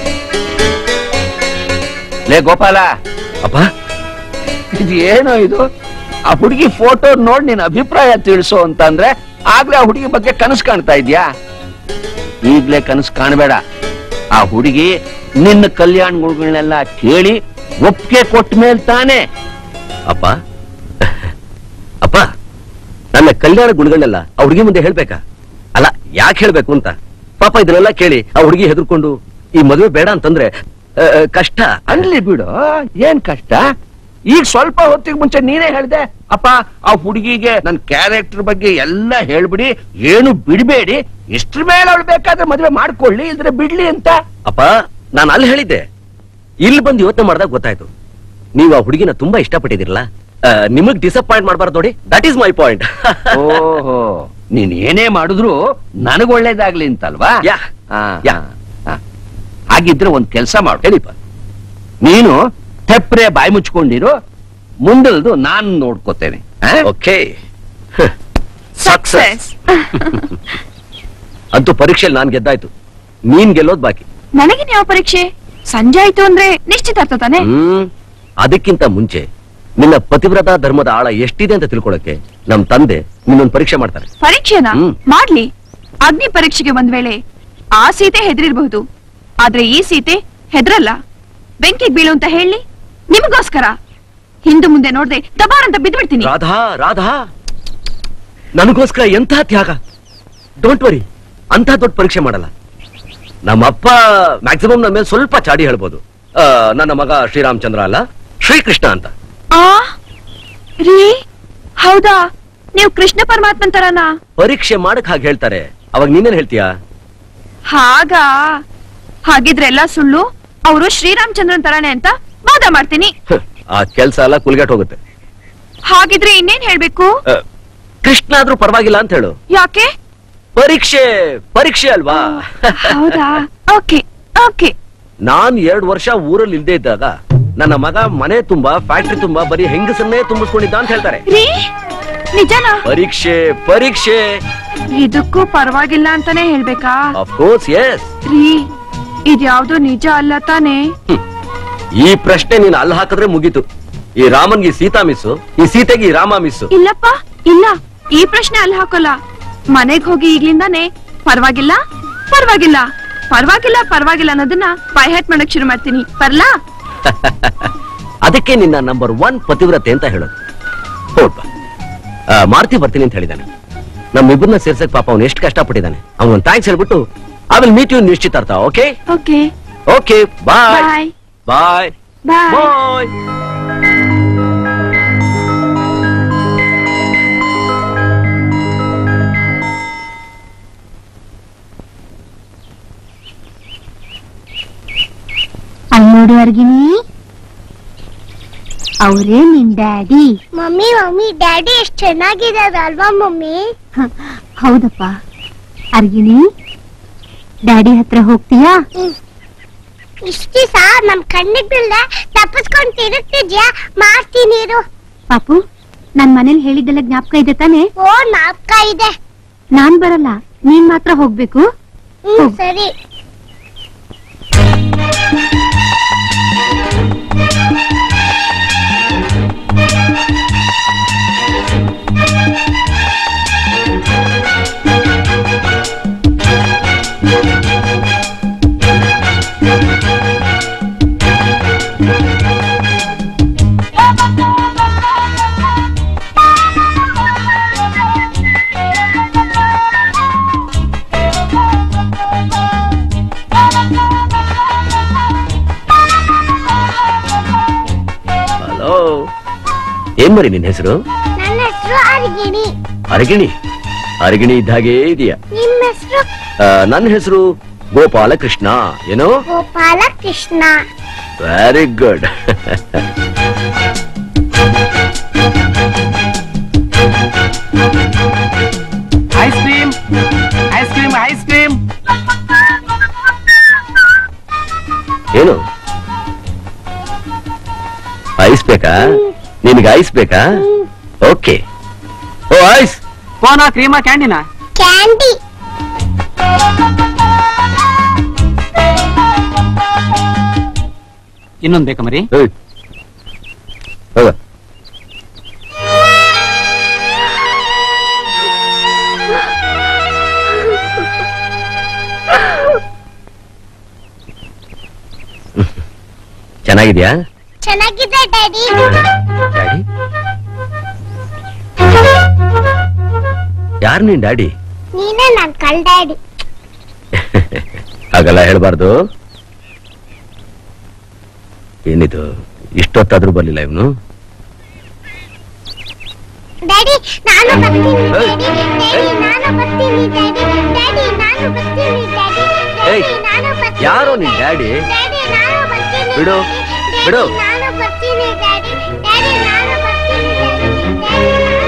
ಲೇ ಗೋಪಾಲ ಅಪ್ಪ ಇದು ಏನೋ ಇದು ಆ ಹುಡುಗಿ ಫೋಟೋ ನೋಡಿ ನಿನ್ ಅಭಿಪ್ರಾಯ ತಿಳಿಸು ಅಂತಂದ್ರೆ ಆಗ್ಲೇ ಆ ಹುಡುಗಿ ಬಗ್ಗೆ ಕನಸು ಕಾಣ್ತಾ ಇದ್ಯಾ ಈಗ್ಲೇ ಕನಸು ಕಾಣಬೇಡ ಆ ಹುಡುಗಿ ನಿನ್ನ ಕಲ್ಯಾಣಗಳನ್ನೆಲ್ಲ ಕೇಳಿ ಒಪ್ಪಿಗೆ ಕೊಟ್ಟ ಮೇಲೆ ತಾನೇ ಅಪ್ಪ ಅಪ್ಪ ನನ್ನ ಕಲ್ಯಾಣ ಗುಣಗಳನ್ನೆಲ್ಲ ಆ ಹುಡುಗಿ ಮುಂದೆ ಹೇಳ್ಬೇಕಾ ಅಲ್ಲ ಯಾಕೆ ಹೇಳ್ಬೇಕು ಅಂತ ಪಾಪ ಇದನ್ನೆಲ್ಲ ಕೇಳಿ ಆ ಹುಡುಗಿ ಹೆದರ್ಕೊಂಡು ಈ ಮದುವೆ ಬೇಡ ಅಂತಂದ್ರೆ ಆ, ಆ, ಕಷ್ಟ ಅನ್ಲಿ ಬಿಡು ಏನ್ ಕಷ್ಟ ಈಗ ಸ್ವಲ್ಪ ಹೊತ್ತಿಗೆ ಮುಂಚೆ ನೀನೇ ಹೇಳ್ದೆ ಅಪ್ಪ ಆ ಹುಡುಗಿಗೆ ನನ್ ಕ್ಯಾರೆಕ್ಟರ್ ಬಗ್ಗೆ ಎಲ್ಲ ಹೇಳ್ಬಿಡಿ ಏನು ಬಿಡ್ಬೇಡಿ ಇಷ್ಟ್ರ ಮೇಲೆ ಅವಳು ಬೇಕಾದ್ರೆ ಮದುವೆ ಮಾಡ್ಕೊಳ್ಳಿ ಇದ್ರೆ ಬಿಡ್ಲಿ ಅಂತ ಅಪ್ಪ ನಾನು ಅಲ್ಲಿ ಹೇಳಿದ್ದೆ ಇಲ್ಲಿ ಬಂದು ಯೋಚನೆ ಮಾಡಿದಾಗ ಗೊತ್ತಾಯ್ತು ನೀವು ಆ ಹುಡುಗಿನ ತುಂಬಾ ಇಷ್ಟಪಟ್ಟಿದಿರಲ್ಲ ನಿಮಗ್ ಡಿಸಪಾಯಿಂಟ್ ಮಾಡ್ಬಾರ್ದು ನೋಡಿ ದಟ್ ಈಸ್ ಮೈ ಪಾಯಿಂಟ್ ಓಹೋ ನೀನ್ ಏನೇ ಮಾಡಿದ್ರು ನನಗ್ ಒಳ್ಳೇದಾಗ್ಲಿ ಅಂತಲ್ವಾ ಯಾ. ಆ, ಯಾ. ಆ. ಹಾಗಿದ್ರೆ ಒಂದ್ ಕೆಲ್ಸ ಮಾಡು ಹೇಳಿಪ್ಪ ನೀನು ತೆಪ್ರೆ ಬಾಯಿ ಮುಚ್ಕೊಂಡಿರು ಮುಂದಲ್ದು ನಾನ್ ನೋಡ್ಕೋತೇನೆ ಆ? ಓಕೆ ಸಕ್ಸಸ್ ಅಂತೂ ಪರೀಕ್ಷೆಯಲ್ಲಿ ನಾನ್ ಗೆದ್ದಾಯ್ತು ನೀನ್ ಗೆಲ್ಲೋದ್ ಬಾಕಿ ನನಗಿನ್ ಯಾವ ಪರೀಕ್ಷೆ ಸಂಜೆ ಆಯ್ತು ಅಂದ್ರೆ ನಿಶ್ಚಿತಾರ್ಥ ತಾನೆ ಹ್ಮ್ ಅದಕ್ಕಿಂತ ಮುಂಚೆ ನಿನ್ನ ಪತಿವ್ರತ ಧರ್ಮದ ಆಳ ಎಷ್ಟಿದೆ ಅಂತ ತಿಳ್ಕೊಳಕ್ಕೆ ನಮ್ ತಂದೆ ನಿನ್ನೊಂದು ಪರೀಕ್ಷೆ ಮಾಡ್ತಾರೆ ಪರೀಕ್ಷೆನಾ ಹ್ಮ್. ಮಾಡ್ಲಿ ಅಗ್ನಿ ಪರೀಕ್ಷೆಗೆ ಒಂದ್ ವೇಳೆ ಆ ಸೀತೆ ಹೆದರಿರ್ಬಹುದು ಆದ್ರೆ ಈ ಸೀತೆ ಹೆದ್ರಲ್ಲ ಬೆಂಕಿಗೆ ಬೀಳು ಅಂತ ಹೇಳಿ ನಿಮಗೋಸ್ಕರ ಹಿಂದು ಮುಂದೆ ನೋಡ್ದೆ ದಬಾರ್ ಅಂತ ಬಿದ್ಬಿಡ್ತೀನಿ ರಾಧಾ ರಾಧಾ ನನಗೋಸ್ಕರ ಎಂಥ ತ್ಯಾಗ ಡೋಂಟ್ ವರಿ ಅಂತ ದೊಡ್ಡ ಪರೀಕ್ಷೆ ಮಾಡಲ್ಲ ನಮ್ಮಪ್ಪ ಮ್ಯಾಕ್ಸಿಮಮ್ ನನ್ನ ಮೇಲೆ ಸ್ವಲ್ಪ ಚಾಡಿ ಹೇಳ್ಬೋದು ಆ, ನನ್ನ ಮಗ ಶ್ರೀರಾಮಚಂದ್ರ ಅಲ್ಲ ಶ್ರೀಕೃಷ್ಣ ಅಂತ ಆ ರೀ ಹೌದಾ ನೀವು ಕೃಷ್ಣ ಪರಮಾತ್ಮನ್ ತರನಾ ಪರೀಕ್ಷೆ ಮಾಡಕ್ ಹಾಗೆ ಹೇಳ್ತಾರೆ ಅವಾಗ ನೀನೇನ್ ಹೇಳ್ತೀಯಾ ಹಾಗಾ ಹಾಗಿದ್ರೆ ಎಲ್ಲ ಸುಳ್ಳು ಅವರು ಶ್ರೀರಾಮಚಂದ್ರನ್ ತರಾನೆ ಅಂತ ವಾದ ಮಾಡ್ತೀನಿ ಹ್, ಆ ಕೆಲ್ಸ ಎಲ್ಲ ಕುಲ್ಗೆಟ್ ಹೋಗುತ್ತೆ ಹಾಗಿದ್ರೆ ಇನ್ನೇನ್ ಹೇಳ್ಬೇಕು ಆ, ಕೃಷ್ಣ ಆದ್ರೂ ಪರವಾಗಿಲ್ಲ ಅಂತ ಹೇಳು ಯಾಕೆ ಪರೀಕ್ಷೆ ಪರೀಕ್ಷೆ ಅಲ್ವಾ ಹೌದಾ ಓಕೆ ಓಕೆ ನಾನ್ ಎರಡ್ ವರ್ಷ ಊರಲ್ಲಿ ಇಲ್ದೇ ಇದ್ದಾಗ ನನ್ನ ಮಗ ಮನೆ ತುಂಬಾ ಫ್ಯಾಕ್ಟ್ರಿ ತುಂಬಾ ಬರೀ ಹೆಂಗಸನ್ನೇ ತುಂಬಿಸ್ಕೊಂಡಿದ್ದ ಅಂತ ಹೇಳ್ತಾರೆ ರೀ ನಿಜನಾ ಪರೀಕ್ಷೆ ಪರೀಕ್ಷೆ ಇದಕ್ಕೂ ಪರವಾಗಿಲ್ಲ ಅಂತಾನೆ ಹೇಳ್ಬೇಕಾ ಅಫ್ಕೋರ್ಸ್ ಎಸ್ ರೀ ಇದ್ಯಾವ್ದು ನಿಜ ಅಲ್ಲ ತಾನೇ ಈ ಪ್ರಶ್ನೆ ನೀನ್ ಅಲ್ಲಿ ಹಾಕಿದ್ರೆ ಮುಗೀತು ಈ ರಾಮನ್ಗೆ ಈ ಸೀತಾ ಮಿಸ್ಸು ಈ ಸೀತೆಗೆ ಈ ರಾಮ ಮಿಸ್ಸು ಇಲ್ಲಪ್ಪ ಇಲ್ಲ ಈ ಪ್ರಶ್ನೆ ಅಲ್ಲಿ ಹಾಕೋಲ್ಲ ಮನೆಗ್ ಹೋಗಿ ಈಗ್ಲಿಂದಾನೆ ಪರವಾಗಿಲ್ಲ ಪರವಾಗಿಲ್ಲ ಪರವಾಗಿಲ್ಲ ಪರವಾಗಿಲ್ಲ ಅನ್ನೋದನ್ನ ಬೈಹ್ಯಾಟ್ ಮಾಡಕ್ ಶುರು ಮಾಡ್ತೀನಿ ಬರ್ಲಾ ಅದಕ್ಕೆ ನಿನ್ನ ನಂಬರ್ ಒನ್ ಪತಿವ್ರತೆ ಅಂತ ಹೇಳೋದು ಹೋಗ್ಬ ಮಾರುತಿ ಬರ್ತೀನಿ ಅಂತ ಹೇಳಿದಾನೆ ನಮ್ಮಿಬ್ಬರನ್ನ ಸೇರ್ಸಕ್ ಪಾಪ ಅವ್ನು ಎಷ್ಟು ಕಷ್ಟಪಟ್ಟಿದ್ದಾನೆ ಅವನ್ ಥ್ಯಾಂಕ್ಸ್ ಹೇಳ್ಬಿಟ್ಟು ಐ ವಿಲ್ ಮೀಟ್ ಯು ನಿಶ್ಚಿತಾರ್ಥ okay okay okay bye bye bye bye bye ಅಲ್ಲಿ ನೋಡು ಅರ್ಗಿನಿ ಅವರೇ ನಿನ್ ಡ್ಯಾಡಿ ಮಮ್ಮಿ ಮಮ್ಮಿ ಡ್ಯಾಡಿ ಎಷ್ಟ್ ಚೆನ್ನಾಗಿದ್ದಾರೆ ಅಲ್ವಾ ಮಮ್ಮಿ ಹೌದಪ್ಪ ಅರ್ಗಿನಿ ಡ್ಯಾಡಿ ಹತ್ರ ಹೋಗ್ತೀಯಾ ಇಷ್ಟ ದಿವಸ ನಮ್ ಕಣ್ಣಿಗ್ ಬೀಳ್ದೆ ತಪ್ಪಿಸ್ಕೊಂಡ್ ತಿರುಗ್ತಿದ್ಯಾ ಮಾಡ್ತೀನಿ ಇರು ಪಾಪು ನನ್ ಮನೇಲಿ ಹೇಳಿದ್ದೆಲ್ಲ ಜ್ಞಾಪಕ ಇದೆ ತಾನೆ ಓ ನಾಪ್ಕ ಇದೆ ನಾನ್ ಬರಲ್ಲ ನೀನ್ ಮಾತ್ರ ಹೋಗ್ಬೇಕು ಹ್ಮ್ ಸರಿ ಹಲೋ ಏನ್ ಮರಿ ನಿನ್ ಹೆಸರು ನನ್ನ ಹೆಸರು ಅರ್ಗಿಣಿ ಅರಗಿಣಿ ಅರಗಿಣಿ ಇದ್ದ ಹಾಗೇ ಇದೆಯಾ ನಿಮ್ಮ ಹೆಸರು ಆ, ನನ್ನ ಹೆಸರು ಗೋಪಾಲಕೃಷ್ಣ ಏನು Gopala Krishna very good ice cream ice cream ice cream ಏನು ಐಸ್ ಬೇಕಾ ನಿನಗೆ ಐಸ್ ಬೇಕಾ ಓಕೆ ಓ ಐಸ್ ಕೋನಾ ಕ್ರೀಮಾ ಕ್ಯಾಂಡಿನಾ ಕ್ಯಾಂಡಿ ಇನ್ನೊಂದ್ ಬೇಕಾ ಮರಿ ಏಯ್. ಹೋಗ ಚೆನ್ನಾಗಿದ್ಯಾ ಚೆನ್ನಾಗಿದೆ ಡ್ಯಾಡಿ ಡ್ಯಾಡಿ ಯಾರು ನೀನ್ ಡ್ಯಾಡಿ ನೀನೇ ನನ್ ಕಲ್ ಡ್ಯಾಡಿ ಹಾಗೆಲ್ಲ ಹೇಳ್ಬಾರ್ದು ಏನಿದು ಇಷ್ಟೊತ್ತಾದ್ರೂ ಬರ್ಲಿಲ್ಲ ಇವನು ಡ್ಯಾಡಿ ನಾನು ಬರ್ತೀನಿ ಡ್ಯಾಡಿ ಡ್ಯಾಡಿ ನಾನು ಬರ್ತೀನಿ ಡ್ಯಾಡಿ ಡ್ಯಾಡಿ ನಾನು ಬರ್ತೀನಿ ಡ್ಯಾಡಿ ಏಯ್, ಡ್ಯಾಡಿ ನಾನು ಬರ್ತೀನಿ ಯಾರೋ ನಿನ್ ಡ್ಯಾಡಿ ಡ್ಯಾಡಿ ನಾನು ಬರ್ತೀನಿ ಬಿಡು, ಡ್ಯಾಡಿ, ಬಿಡು. ನಾನು ಬರ್ತೀನಿ ಡ್ಯಾಡಿ ಡ್ಯಾಡಿ ನಾನು ಬರ್ತೀನಿ ಡ್ಯಾಡಿ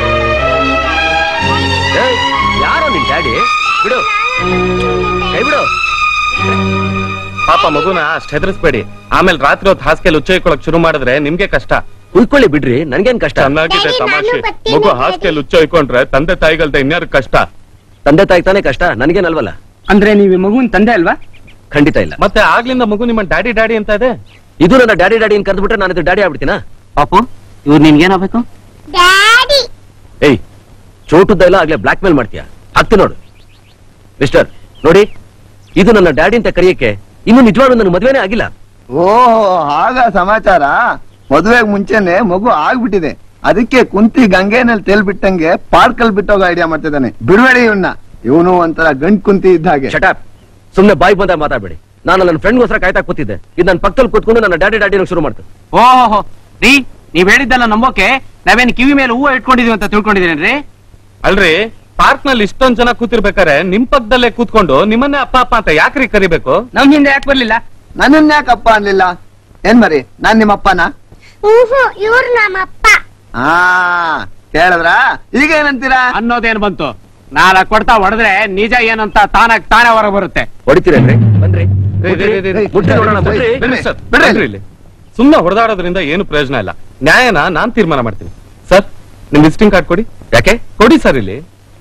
ಏಯ್, ಯಾರೋ ನಿನ್ ಡ್ಯಾಡಿ ಬಿಡು ಕೈ ಬಿಡು ಪಾಪ ಮಗುನ ಅಷ್ಟ್ ಹೆದರ್ಸ್ಬೇಡಿ ಆಮೇಲೆ ರಾತ್ರಿ ಹೊತ್ತು ಹಾಸಿಗೆಲ್ ಉಚ್ಚೈಕೊಳಕ್ ಶುರು ಮಾಡಿದ್ರೆ ನಿಮ್ಗೆ ಕಷ್ಟ ಉಯ್ಕೊಳ್ಳಿ ಬಿಡ್ರಿ ನನ್ಗೇನ್ ಕಷ್ಟ ಚೆನ್ನಾಗಿದೆ ಡ್ಯಾಡಿ, ತಮಾಷೆ ನಾನು ಬರ್ತೀನಿ, ಮಗು ಡ್ಯಾಡಿ. ಹಾಸಿಗೆಲ್ ಉಚ್ಚೈಕೊಂಡ್ರೆ ತಂದೆ ತಾಯಿಗಲ್ದ ಇನ್ಯಾರು ಕಷ್ಟ ತಂದೆ ತಾಯಿ ತಾನೇ ಕಷ್ಟ ನನ್ಗೇನಲ್ವಲ್ಲ ಅಂದ್ರೆ ನೀವು ಮಗುವಿನ ತಂದೆ ಅಲ್ವಾ ಖಂಡಿತ ಇಲ್ಲ ಮತ್ತೆ ಆಗ್ಲಿಂದ ಮಗು ನಿಮ್ಮ ಡ್ಯಾಡಿ ಡ್ಯಾಡಿ ಅಂತ ಇದೆ ಇದು ನನ್ನ ಡ್ಯಾಡಿ ಡ್ಯಾಡಿ ಅಂತ ಕರೆದ್ಬಿಟ್ರೆ ನಾನು ಇದು ಡ್ಯಾಡಿ ಆಗ್ಬಿಡ್ತೀನಾ ಪಾಪು ಇವ್ರು ನಿನ್ಗೇನಾಗ್ಬೇಕು ಡ್ಯಾಡಿ ಏಯ್ ಚೋಟುದ್ದ ಎಲ್ಲ ಆಗ್ಲೇ ಬ್ಲಾಕ್ ಮೇಲ್ ಮಾಡ್ತೀಯ ಹಾಕ್ತಿ ನೋಡು ಮಿಸ್ಟರ್ ನೋಡಿ ಇದು ನನ್ನ ಡ್ಯಾಡಿ ಅಂತ ಕರೆಯಕ್ಕೆ ಇನ್ನು ನಿಜವಾಗ್ಲೂ ನನ್ನ ಮದ್ವೆನೇ ಆಗಿಲ್ಲ ಓಹೋ ಆಗ ಸಮಾಚಾರ ಮದುವೆಗ್ ಮುಂಚೆನೆ ಮಗು ಆಗ್ಬಿಟ್ಟಿದೆ ಅದಕ್ಕೆ ಕುಂತಿ ಗಂಗೆನಲ್ಲಿ ತೇಲ್ಬಿಟ್ಟಂಗೆ ಪಾರ್ಕಲ್ ಬಿಟ್ಟೋಗ ಐಡಿಯಾ ಮಾಡ್ತಿದ್ದಾನೆ ಬಿಡ್ಬೇಡಿ ಇವನ್ನ ಇವನು ಒಂಥರ ಗಂಡ್ ಕುಂತಿ ಇದ್ದ ಹಾಗೆ ಶಟಾಪ್ ಸುಮ್ನೆ ಬಾಯಿ ಬಂದ ಮಾತಾಡ್ಬೇಡಿ ನಾನು ನನ್ನ ಫ್ರೆಂಡ್ಗೋಸ್ಕರ ಕಾಯ್ತಾ ಕೂತಿದ್ದೆ ಇದು ನನ್ನ ಪಕ್ಕದಲ್ಲಿ ಕೂತ್ಕೊಂಡು ನನ್ನ ಡ್ಯಾಡಿ ಡ್ಯಾಡಿ ಶುರು ಮಾಡ್ತು ಓಹೋ ರೀ ನೀವ್ ಹೇಳಿದ್ದೆಲ್ಲ ನಂಬೋಕೆ ನಾವೇನ್ ಕಿವಿ ಮೇಲೆ ಹೂವು ಇಟ್ಕೊಂಡಿದೀವಿ ಅಂತ ತಿಳ್ಕೊಂಡಿದ್ದೀರೇನ್ರಿ ಅಲ್ರಿ ಪಾರ್ಕ್ ನಲ್ಲಿ ಇಷ್ಟೊಂದ್ ಜನ ಕೂತಿರ್ಬೇಕಾರೆ ನಿಮ್ ಪಕ್ಕದಲ್ಲೇ ಕೂತ್ಕೊಂಡು ನಿಮ್ಮನ್ನೇ ಅಪ್ಪ ಅಪ್ಪ ಅಂತ ಯಾಕ್ರಿ ಕರಿಬೇಕು ನಮ್ ಹಿಂದೆ ಯಾಕೆ ಬರ್ಲಿಲ್ಲ ನನ್ನನ್ನ ಯಾಕಪ್ಪ ಅನ್ಲಿಲ್ಲ ಏನ್ ಮರಿ ನಾನ್ ನಿಮ್ಮ ಅಪ್ಪನ ಹ್ಞೂ ಇವ್ರು ನಮ್ಮಪ್ಪ ಆ ಹೇಳಿದ್ರ ಈಗ ಏನಂತೀರಾ ಅನ್ನೋದೇನ್ ಬಂತು ನಾಲ್ಕು ಕೊಡ್ತಾ ಹೊಡೆದ್ರೆ ನಿಜ ಏನಂತ ತಾನಾಗ್ ತಾನೇ ಹೊರ ಬರುತ್ತೆ ಹೊಡಿತೀರೇನ್ರಿ ಬನ್ರಿ ರೇ, ರೇ, ರೇ, ರೇ, ರೇ. ಮುಟ್ಟಿ ನೋಡೋಣ, ಬನ್ರಿ. ಬನ್ನಿ ಸರ್, ಬನ್ರಿ ಇಲ್ಲಿ. ಸುಮ್ನೆ ಹೊಡೆದಾಡೋದ್ರಿಂದ ಏನು ಪ್ರಯೋಜನ ಇಲ್ಲ ನ್ಯಾಯನ ನಾನ್ ತೀರ್ಮಾನ ಮಾಡ್ತೀನಿ ಸರ್ ನಿಮ್ ವಿಸಿಟಿಂಗ್ ಕಾರ್ಡ್ ಕೊಡಿ ಯಾಕೆ ಕೊಡಿ ಸರ್ ಇಲ್ಲಿ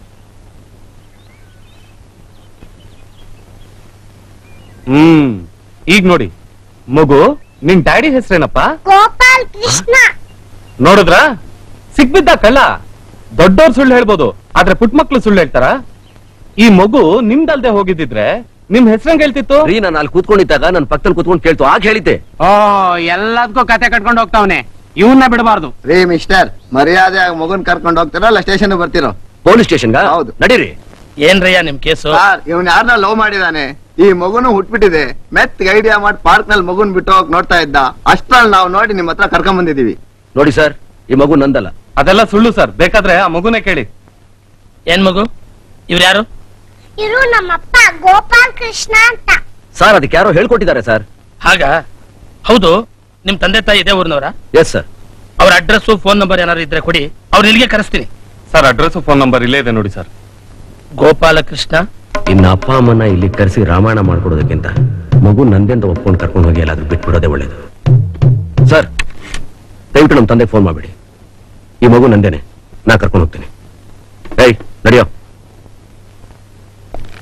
ಹ್ಮ್ ಈಗ ನೋಡಿ ಮಗು ನಿನ್ ಡ್ಯಾಡಿ ಹೆಸರೇನಪ್ಪ ಗೋಪಾಲ್ ಕೃಷ್ಣ ನೋಡಿದ್ರ ಸಿಕ್ಬಿದ್ದ ಕಳ್ಳ ದೊಡ್ಡವ್ರು ಸುಳ್ಳು ಹೇಳ್ಬೋದು ಆದ್ರೆ ಪುಟ್ ಮಕ್ಳು ಸುಳ್ಳು ಹೇಳ್ತಾರ ಈ ಮಗು ನಿಮ್ದಲ್ದೆ ಹೋಗಿದ್ದಿದ್ರೆ ನಿಮ್ ಹೆಸರಂಗ್ ಹೇಳ್ತಿತ್ತು ರೀ ನಾನು ಅಲ್ಲಿ ಕೂತ್ಕೊಂಡಿದ್ದಾಗ ನನ್ನ ಪಕ್ಕದಲ್ಲಿ ಕೂತ್ಕೊಂಡು ಕೇಳ್ತು ಆಗ ಹೇಳಿದ್ದೆ ಓ ಎಲ್ಲದಕ್ಕೂ ಕತೆ ಕಟ್ಕೊಂಡು ಹೋಗ್ತಾವನೆ ಇವನ್ನ ಬಿಡಬಾರ್ದು ರೀ ಮಿಸ್ಟರ್ ಮರ್ಯಾದೆ ಮಗುನ್ ಕರ್ಕೊಂಡು ಹೋಗ್ತಿರೋ ಅಲ್ಲ ಸ್ಟೇಷನ್ ಬರ್ತಿರೋ ಪೊಲೀಸ್ ಸ್ಟೇಷನ್ಗ ಹೌದು. ನಡೀರಿ ಏನ್ರಯ್ಯ ನಿಮ್ ಕೇಸು ಸರ್ ಇವ್ನ ಯಾರನ್ನ ಲವ್ ಮಾಡಿದಾನೆ ಈ ಮಗುನು ಹುಟ್ಬಿಟ್ಟಿದೆ ಮೆತ್ ಐಡಿಯಾ ಮಾಡಿ ಪಾರ್ಕ್ ನಲ್ಲಿ ಮಗುನ್ ಬಿಟ್ಟು ಹೋಗಕ್ ನೋಡ್ತಾ ಇದ್ದ ಅಷ್ಟ್ರಲ್ಲಿ ನಾವು ನೋಡಿ ನಿಮ್ ಹತ್ರ ಕರ್ಕೊಂಡ್ ಬಂದಿದೀವಿ ನೋಡಿ ಸರ್ ಈ ಮಗು ನಂದಲ್ಲ ಅದೆಲ್ಲ ಸುಳ್ಳು ಸರ್ ಬೇಕಾದ್ರೆ ಆ ಮಗುನೇ ಕೇಳಿ ಏನ್ ಮಗು ಇವ್ರು ಯಾರು ಇರು ನಮ್ಮಪ್ಪ ಗೋಪಾಲ್ ಕೃಷ್ಣ ಅಂತ ಸರ್ ಅದಕ್ಕೆ ಯಾರೋ ಹೇಳ್ಕೊಟ್ಟಿದ್ದಾರೆ ಸರ್ ಹಾಗ ಹೌದು ನಿಮ್ ತಂದೆ ತಾಯಿ ಇದೇ ಊರಿನವರ ಎಸ್ ಸರ್ ಅವ್ರ ಅಡ್ರೆಸ್ ಫೋನ್ ನಂಬರ್ ಏನಾದ್ರು ಇದ್ರೆ ಕೊಡಿ ಅವ್ರ ಇಲ್ಲಿಗೆ ಕರೆಸ್ತೀನಿ ಸರ್ ಅಡ್ರೆಸ್ ಫೋನ್ ನಂಬರ್ ಇಲ್ಲೇ ಇದೆ ನೋಡಿ ಸರ್ ಗೋಪಾಲಕೃಷ್ಣ ಇನ್ನ ಅಪ್ಪ ಅಮ್ಮನ ಇಲ್ಲಿ ಕರೆಸಿ ರಾಮಾಯಣ ಮಾಡ್ಕೊಡೋದಕ್ಕಿಂತ ಮಗು ನಂದೆಂತ ಒಪ್ಕೊಂಡು ಕರ್ಕೊಂಡು ಹೋಗಿ ಎಲ್ಲಾದ್ರೂ ಬಿಟ್ಬಿಡೋದೇ ಒಳ್ಳೇದು ಸರ್ ದಯವಿಟ್ಟು ನಮ್ಮ ತಂದೆ ಫೋನ್ ಮಾಡ್ಬಿಡಿ ಈ ಮಗು ನಂದೇನೆ ನಾ ಕರ್ಕೊಂಡು ಹೋಗ್ತೀನಿ ಏಯ್ ನಡಿಯೋ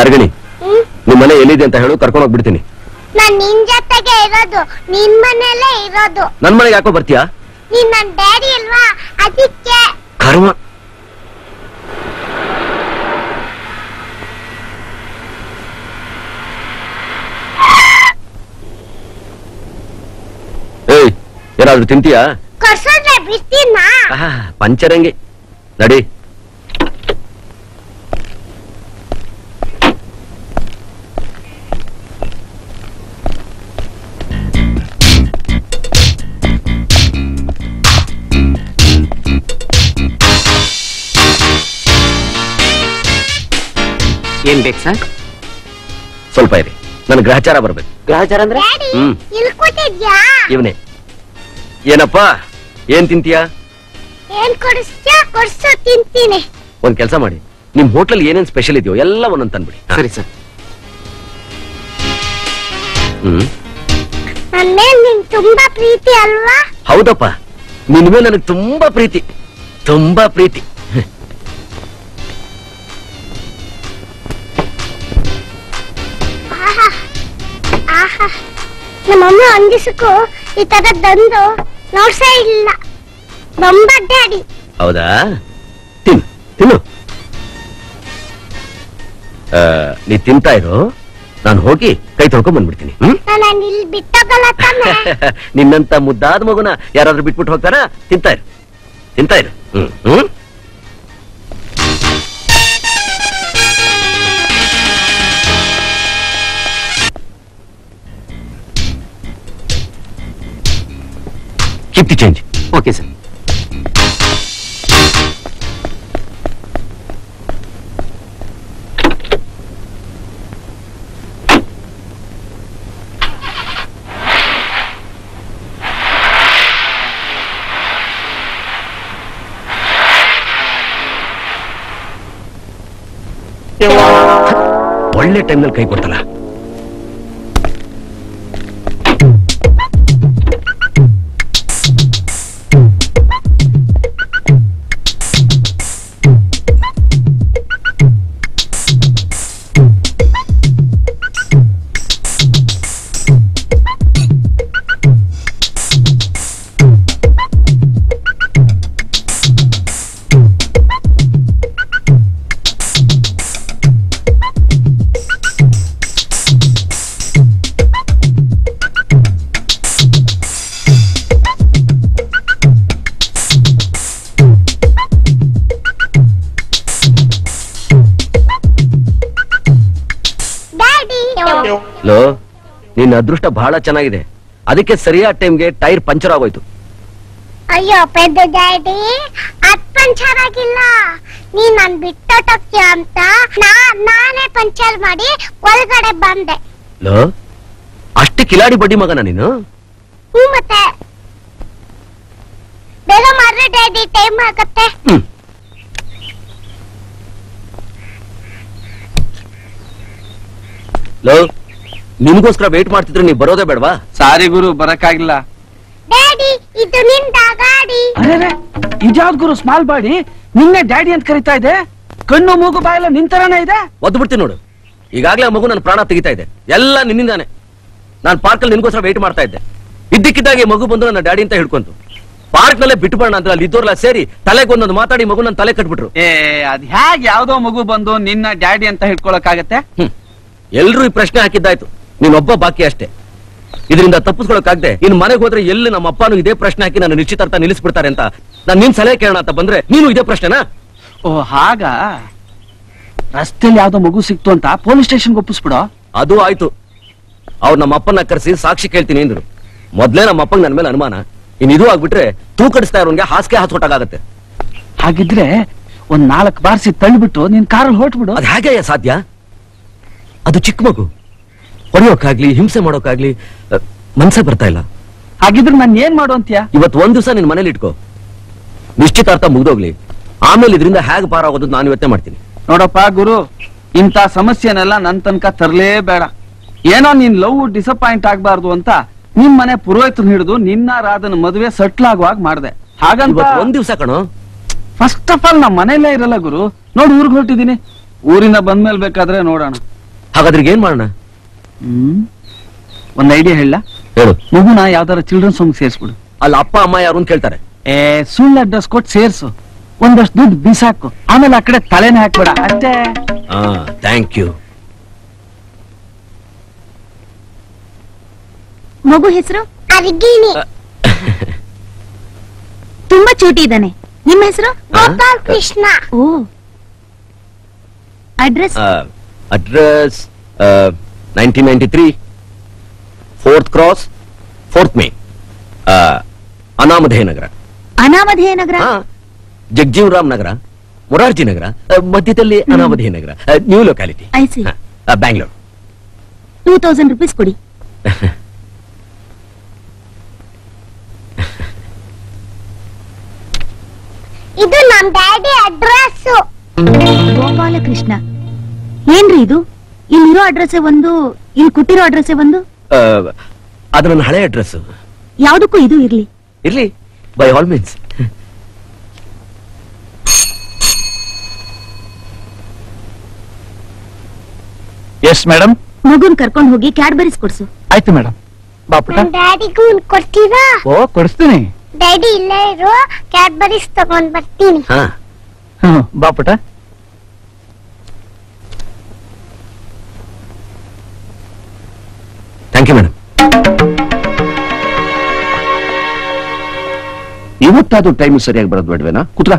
ಯಾರ್ಗಣಿ ಹ್ಮ್ ನಿಮ್ ಮನೆ ಎಲ್ಲಿದೆ ಅಂತ ಹೇಳು ಕರ್ಕೊಂಡು ಹೋಗ್ಬಿಡ್ತೀನಿ ನಾನ್ ನಿನ್ ಜೊತೆಗೆ ಇರೋದು ನಿನ್ ಮನೆಯಲ್ಲೇ ಇರೋದು ನನ್ ಮನೆಗೆ ಯಾಕೋ ಬರ್ತೀಯಾ ನೀನ್ ನನ್ ಡ್ಯಾಡಿ ಅಲ್ವಾ ಅದಕ್ಕೆ ಕರ್ಮ ಏಯ್ ಏನಾದ್ರೂ ತಿಂತೀಯಾ ಕೊರ್ಸೋದ್ರೆ ಬಿಡ್ತೀನ ಆಹಾ, ಪಂಚರಂಗಿ ನಡಿ ಏನ್ ಬೇಕು ಸರ್ ಸ್ವಲ್ಪ ಇರಿ ನನ್ ಗ್ರಹಚಾರ ಬರ್ಬೇಕು ಗ್ರಹಚಾರ ಅಂದ್ರೆ ಡ್ಯಾಡಿ ಹ್ಮ್. ಇಲ್ಲಿ ಕೂತಿದ್ಯಾ ಇವನೇ ಏನಪ್ಪ ಏನ್ ತಿಂತೀಯಾ ಏನ್ ಕೊಡಿಸ್ತ್ಯಾ ಕೊಡ್ಸು ತಿಂತೀನಿ ಒಂದ್ ಕೆಲಸ ಮಾಡಿ ನಿಮ್ ಹೋಟ್ಲಲ್ಲಿ ಏನೇನ್ ಸ್ಪೆಷಲ್ ಇದೆಯೋ ಎಲ್ಲ ಒಂದೊಂದ್ ತಂದ್ಬಿಡಿ ಸರಿ ಸರ್ ಹ್ಮ್ ನನ್ ಮೇಲ್ ನಿನ್ ತುಂಬಾ ಪ್ರೀತಿ ಅಲ್ವಾ ಹೌದಪ್ಪ ನಿನ್ ಮೇಲೆ ನನಗೆ ತುಂಬಾ ಪ್ರೀತಿ ತುಂಬಾ ಪ್ರೀತಿ ಆಹಾ ಆಹಾ ನಮ್ಮಮ್ಮ ಒಂದ್ ದಿವಸಕ್ಕೂ ಈ ತರ ದಂದು ನೋಡ್ಸೇ ಇಲ್ಲ ಬೊಂಬ ಡ್ಯಾಡಿ ಹೌದಾ ತಿನ್ನು ತಿನ್ನು ಆ, ನೀ ತಿಂತಾ ಇರು ನಾನು ಹೋಗಿ ಕೈ ತೊಳ್ಕೊಂಡ್ ಬಂದ್ಬಿಡ್ತೀನಿ ಹ್ಮ್ ನಾನು ಇಲ್ಲಿ ಬಿಟ್ಟೋಗಲ್ಲ ತಾನೆ ನಿನ್ನಂತ ಮುದ್ದಾದ ಮಗುನ ಯಾರಾದ್ರೂ ಬಿಟ್ಬಿಟ್ಟು ಹೋಗ್ತಾರಾ ತಿಂತಾ ಇರು ತಿಂತಾ ಇರು ಹ್ಮ್ ಹ್ಮ್ keep the change okay sir ಒಳ್ಳೆ ಟೈಮ್ನಲ್ಲಿ ಕೈ ಕೊಡ್ತಲ್ಲ ಡ್ಯಾಡಿ ಲೋ ನಿನ್ನ ಅದೃಷ್ಟ ಬಹಳ ಚೆನ್ನಾಗಿದೆ ಅದಕ್ಕೆ ಸರಿಯಾದ ಟೈಮ್ಗೆ ಟೈರ್ ಪಂಚರ್ ಆಗೋಯ್ತು ಅಯ್ಯೋ ಪೆದ್ದ ಡ್ಯಾಡಿ ಅದ್ ಪಂಚರ್ ಆಗಿಲ್ಲ ನೀ ನನ್ ಬಿಟ್ಟೋಟೋಗ್ತೀಯ ಅಂತ ನಾ ನಾನೇ ಪಂಚರ್ ಮಾಡಿ ಒಳಗಡೆ ಬಂದೆ ಲೋ ಅಷ್ಟು ಕಿಲಾಡಿ ಬಡ್ಡಿ ಮಗನ ನೀನು ಹ್ಞೂ ಮತ್ತೆ ಬೇಗ ಮಾಡ್ರಿ ಡ್ಯಾಡಿ ಟೈಮ್ ಆಗತ್ತೆ ಹ್ಮ್ ಲೋ ನಿನ್ಗೋಸ್ಕರ ವೇಟ್ ಮಾಡ್ತಿದ್ರೆ ನೀವ್ ಬರೋದೇ ಬೇಡವಾ ಸಾರಿ ಗುರು ಬರಕ್ಕಾಗಿಲ್ಲ ಡ್ಯಾಡಿ ಇದು ನಿಂದ ಗಾಡಿ ಅರೆ ಇದ್ಯಾವ್ದು ಗುರು ಸ್ಮಾಲ್ ಬಾಡಿ ನಿನ್ನೆ ಡ್ಯಾಡಿ ಅಂತ ಕರಿತಾ ಇದೆ ಕಣ್ಣು ಮೂಗು ಬಾಯೆಲ್ಲ ನಿಂತರನೇ ಇದೆ ಒದ್ದು ಬಿಡ್ತೀನಿ ನೋಡು ಈಗಾಗ್ಲೇ ಆ ಮಗು ನನ್ನ ಪ್ರಾಣ ತೆಗಿತಾ ಇದೆ ಎಲ್ಲ ನಿನ್ನಿಂದಾನೆ ನಾನು ಪಾರ್ಕಲ್ಲಿ ನಿನ್ಗೋಸ್ಕರ ವೇಟ್ ಮಾಡ್ತಾ ಇದ್ದೆ ಇದ್ದಕ್ಕಿದ್ದಾಗೆ ಮಗು ಬಂದು ನನ್ನ ಡ್ಯಾಡಿ ಅಂತ ಹಿಡ್ಕೊಂತು ಪಾರ್ಕ್ ನಲ್ಲೇ ಬಿಟ್ಟು ಬರೋಣ ಅಂತ ಅಲ್ಲಿ ಇದ್ದೋರ್ಲ ಸೇರಿ ತಲೆಗೊಂದೊಂದು ಮಾತಾಡಿ ಮಗು ನನ್ನ ತಲೆ ಕಟ್ಬಿಟ್ರು ಏ ಅದ್ ಹ್ಯಾಗ್ ಯಾವ್ದೋ ಮಗು ಬಂದು ನಿನ್ನ ಡ್ಯಾಡಿ ಅಂತ ಹಿಡ್ಕೊಳಕ್ಕಾಗತ್ತೆ ಎಲ್ರೂ ಈ ಪ್ರಶ್ನೆ ಹಾಕಿದ್ದಾಯ್ತು ನೀನೊಬ್ಬ ಬಾಕಿ ಅಷ್ಟೇ ಇದರಿಂದ ತಪ್ಪಿಸ್ಕೊಳಕ್ಕಾಗದೆ ಇನ್ ಮನೆಗೆ ಹೋದ್ರೆ ಎಲ್ಲಿ ನಮ್ಮ ಅಪ್ಪನೂ ಇದೇ ಪ್ರಶ್ನೆ ಹಾಕಿ ನನ್ನ ನಿಶ್ಚಿತಾರ್ಥ ನಿಲ್ಲಿಸ್ಬಿಡ್ತಾರೆ ಅಂತ ನಾನು ನಿನ್ ಸಲಹೆ ಕೇಳೋಣ ಅಂತ ಬಂದ್ರೆ ನೀನು ಇದೇ ಪ್ರಶ್ನೆನಾ ಓ ಹಾಗ ರಸ್ತೆಲಿ ಯಾವ್ದೋ ಮಗು ಸಿಕ್ತು ಅಂತ ಪೊಲೀಸ್ ಸ್ಟೇಷನ್ಗೆ ಒಪ್ಪಿಸ್ಬಿಡೋ ಅದು ಆಯ್ತು ಅವ್ರು ನಮ್ಮ ಅಪ್ಪನ ಕರೆಸಿ ಸಾಕ್ಷಿ ಕೇಳ್ತೀನಿ ಅಂದ್ರು ಮೊದ್ಲೇ ನಮ್ಮ ಅಪ್ಪಂಗ್ ನನ್ನ ಮೇಲೆ ಅನುಮಾನ ಇನ್ ಇದು ಆಗ್ಬಿಟ್ರೆ ತೂಕಡಿಸ್ತಾ ಇರೋನ್ಗೆ ಹಾಸಿಗೆ ಹಾಸ್ಕೊಟ್ಟಾಗತ್ತೆ ಹಾಗಿದ್ರೆ ಒಂದ್ ನಾಲ್ಕು ಬಾರ್ಸಿ ತಳ್ಳಿಬಿಟ್ಟು ನಿನ್ ಕಾರಲ್ಲಿ ಹೊಟ್ಬಿಡು ಅದ್ ಹೇಗೆ ಸಾಧ್ಯ ಅದು ಚಿಕ್ಕ ಮಗು ಹೊಡೆಯೋಕ್ಕಾಗ್ಲಿ ಹಿಂಸೆ ಮಾಡೋಕ್ಕಾಗ್ಲಿ ಅ, ಮನ್ಸೇ ಬರ್ತಾ ಇಲ್ಲ ಹಾಗಿದ್ರೆ ನಾನು ಏನ್ ಮಾಡು ಅಂತೀಯ ಇವತ್ತು ಒಂದ್ ದಿವಸ ನಿನ್ ಮನೇಲಿ ಇಟ್ಕೋ ನಿಶ್ಚಿತಾರ್ಥ ಮುಗ್ದೋಗ್ಲಿ ಆಮೇಲೆ ಇದರಿಂದ ಹೇಗೆ ಪಾರಾಗೋದು ನಾನು ಇವತ್ತೇ ಮಾಡ್ತೀನಿ ನೋಡಪ್ಪ ಗುರು ಇಂಥ ಸಮಸ್ಯೆನೆಲ್ಲ ನನ್ ತನಕ ತರಲೇಬೇಡ ಏನೋ ನೀನ್ ಲವ್ ಡಿಸಪಾಯಿಂಟ್ ಆಗ್ಬಾರ್ದು ಅಂತ ನಿಮ್ ಮನೆ ಪುರೋಹಿತರು ಹಿಡಿದು ನಿನ್ನ ರಾಧನ ಮದುವೆ ಸಟ್ಲ್ ಆಗುವಾಗ ಮಾಡ್ದೆ ಹಾಗಂತ ಇವತ್ತು ಒಂದ್ ದಿವಸ ಕಣೋ ಫಸ್ಟ್ ಆಫ್ ಆಲ್ ನಮ್ ಮನೆಯಲ್ಲೇ ಇರಲ್ಲ ಗುರು ನೋಡು ಊರ್ಗ್ ಹೊರಟಿದೀನಿ ಊರಿನ ಬಂದ್ಮೇಲೆ ಬೇಕಾದ್ರೆ ನೋಡೋಣ ಹಾಗಾದ್ರೆ ಈಗ ಏನ್ ಮಾಡೋಣ ಹ್ಮ್ ಒಂದ್ ಐಡಿಯಾ ಹೇಳ ಹೇಳು ಮಗುನ ಯಾವ್ದಾರ ಚಿಲ್ಡ್ರನ್ಸ್ ಸಾಂಗ್ ಸೇರ್ಸ್ಬಿಡು ಅಲ್ಲಿ ಅಪ್ಪ ಅಮ್ಮ ಯಾರು ಅಂತ ಕೇಳ್ತಾರೆ ಏ ಸುಳ್ಳು ಅಡ್ರೆಸ್ ಕೊಟ್ಟು ಸೇರ್ಸು ಒಂದಷ್ಟು ದುಡ್ಡು ಬಿಸಾಕು ಆಮೇಲೆ ಆ ಕಡೆ ತಲೆನೇ ಹಾಕ್ಬೇಡ ಅಷ್ಟೇ ಹಾ ಥ್ಯಾಂಕ್ ಯು ಮಗು ಹೆಸರು ಅರ್ಗಿಣಿ ತುಂಬಾ ಚೂಟಿ ಇದ್ದಾನೆ ನಿಮ್ಮ ಹೆಸರು ಗೋಪಾಲ್ ಕೃಷ್ಣ ಓ address address nineteen ninety three fourth cross fourth ಮೇ ಅನಾಮಧೇಯ ನಗರ ಅನಾಮಧೇಯ ನಗರ ಹಾ, ಜಗಜೀವರಾಮ್ ನಗರ ಮೊರಾರ್ಜಿ ನಗರ ಆ, ಮಧ್ಯದಲ್ಲಿ ಅನಾಮಧೇಯ ನಗರ new locality I see Bangalore two thousand rupees ಕೊಡಿ ಇದು ನಮ್ ಡ್ಯಾಡಿ ಅಡ್ರೆಸ್ ಗೋಪಾಲಕೃಷ್ಣ ಏನ್ರಿ ಇದು ಇಲ್ಲಿರೋ ಅಡ್ರೆಸ್ ಒಂದು ಇಲ್ಲಿ ಕೊಟ್ಟಿರೋ ಅಡ್ರೆಸ್ ಒಂದು ಅದು ನನ್ನ ಹಳೆ ಅಡ್ರೆಸ್ ಯಾವ್ದಕ್ಕೂ ಇದು ಇರ್ಲಿ ಇರ್ಲಿ by all means yes madam ಮಗುನ್ ಕರ್ಕೊಂಡ್ ಹೋಗಿ ಕ್ಯಾಡ್ಬರೀಸ್ ಕೊಡ್ಸು ಆಯ್ತು ಮೇಡಮ್ ಬಾಪುಟ ನಮ್ ಡ್ಯಾಡಿಗೂ ಒಂದ್ ಕೊಡ್ತೀರಾ ಓ ಕೊಡಿಸ್ತೀನಿ ಡ್ಯಾಡಿ ಇಲ್ಲೇ ಇರು ಕ್ಯಾಡ್ಬರೀಸ್ ತಗೊಂಡ್ ಬರ್ತೀನಿ ಹಾ ಹ್ಮ್ ಬಾಪುಟ ಥ್ಯಾಂಕ್ ಯು ಮೇಡಮ್ ಇವತ್ತಾದ್ರೂ ಟೈಮ್ ಸರಿಯಾಗಿ ಬರೋದು ಬೇಡವೇನಾ ಕುತ್ರ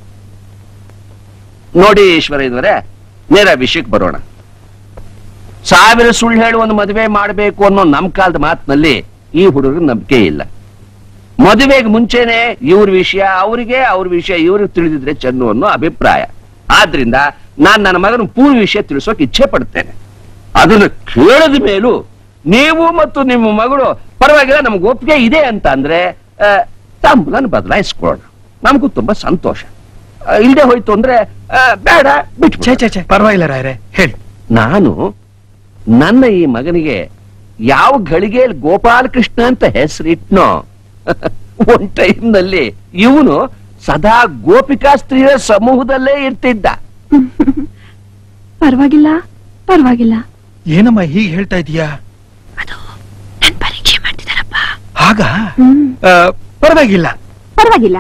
ನೋಡಿ ಈಶ್ವರ ಇದ್ವರೆ ನೇರ ವಿಷಯಕ್ಕೆ ಬರೋಣ ಸಾವಿರ ಸುಳ್ಳು ಹೇಳಿ ಒಂದು ಮದುವೆ ಮಾಡಬೇಕು ಅನ್ನೋ ನಮ್ ಕಾಲದ ಮಾತಿನಲ್ಲಿ ಈ ಹುಡುಗರಿಗೆ ನಂಬಿಕೆ ಇಲ್ಲ ಮದುವೆಗೆ ಮುಂಚೆನೆ ಇವ್ರ ವಿಷಯ ಅವರಿಗೆ ಅವ್ರ ವಿಷಯ ಇವ್ರಿಗೆ ತಿಳಿದಿದ್ರೆ ಚೆನ್ನು ಅನ್ನೋ ಅಭಿಪ್ರಾಯ ಆದ್ರಿಂದ ನಾನ್ ನನ್ನ ಮಗನ ಪೂರ್ವ ವಿಷಯ ತಿಳಿಸೋಕೆ ಇಚ್ಛೆ ಪಡ್ತೇನೆ ಅದನ್ನು ಕೇಳಿದ ಮೇಲೂ ನೀವು ಮತ್ತು ನಿಮ್ಮ ಮಗಳು ಪರವಾಗಿಲ್ಲ ನಮ್ಗೆ ಒಪ್ಪಿಗೆ ಇದೆ ಅಂತ ಅಂದ್ರೆ ಆ, ತಾಂಬೂಲನ ಬದಲಾಯಿಸ್ಕೊಳ್ಳೋಣ ನಮಗೂ ತುಂಬಾ ಸಂತೋಷ ಆ, ಇಲ್ದೆ ಹೋಯ್ತು ಅಂದ್ರೆ ಆ, ಬೇಡ ಬಿಟ್ಟು ಛೇ ಛೇ ಛೇ ಪರವಾಗಿಲ್ಲ ರಾಯರೇ ಹೇಳಿ ನಾನು ನನ್ನ ಈ ಮಗನಿಗೆ ಯಾವ ಘಳಿಗೆಯಲ್ಲಿ ಗೋಪಾಲಕೃಷ್ಣ ಅಂತ ಹೆಸರಿಟ್ನೋ ಒಂದ್ ಟೈಮ್ನಲ್ಲಿ ಇವನು ಸದಾ ಗೋಪಿಕಾ ಸ್ತ್ರೀಯರ ಸಮೂಹದಲ್ಲೇ ಇರ್ತಿದ್ದ ಪರವಾಗಿಲ್ಲ ಪರವಾಗಿಲ್ಲ ಏನಮ್ಮ ಹೀಗೆ ಹೇಳ್ತಾ ಇದೀಯಾ ನನ್ ಪರೀಕ್ಷೆ ಮಾಡ್ತಿದಾರಪ್ಪ ಆಗ ಪರವಾಗಿಲ್ಲ ಪರವಾಗಿಲ್ಲ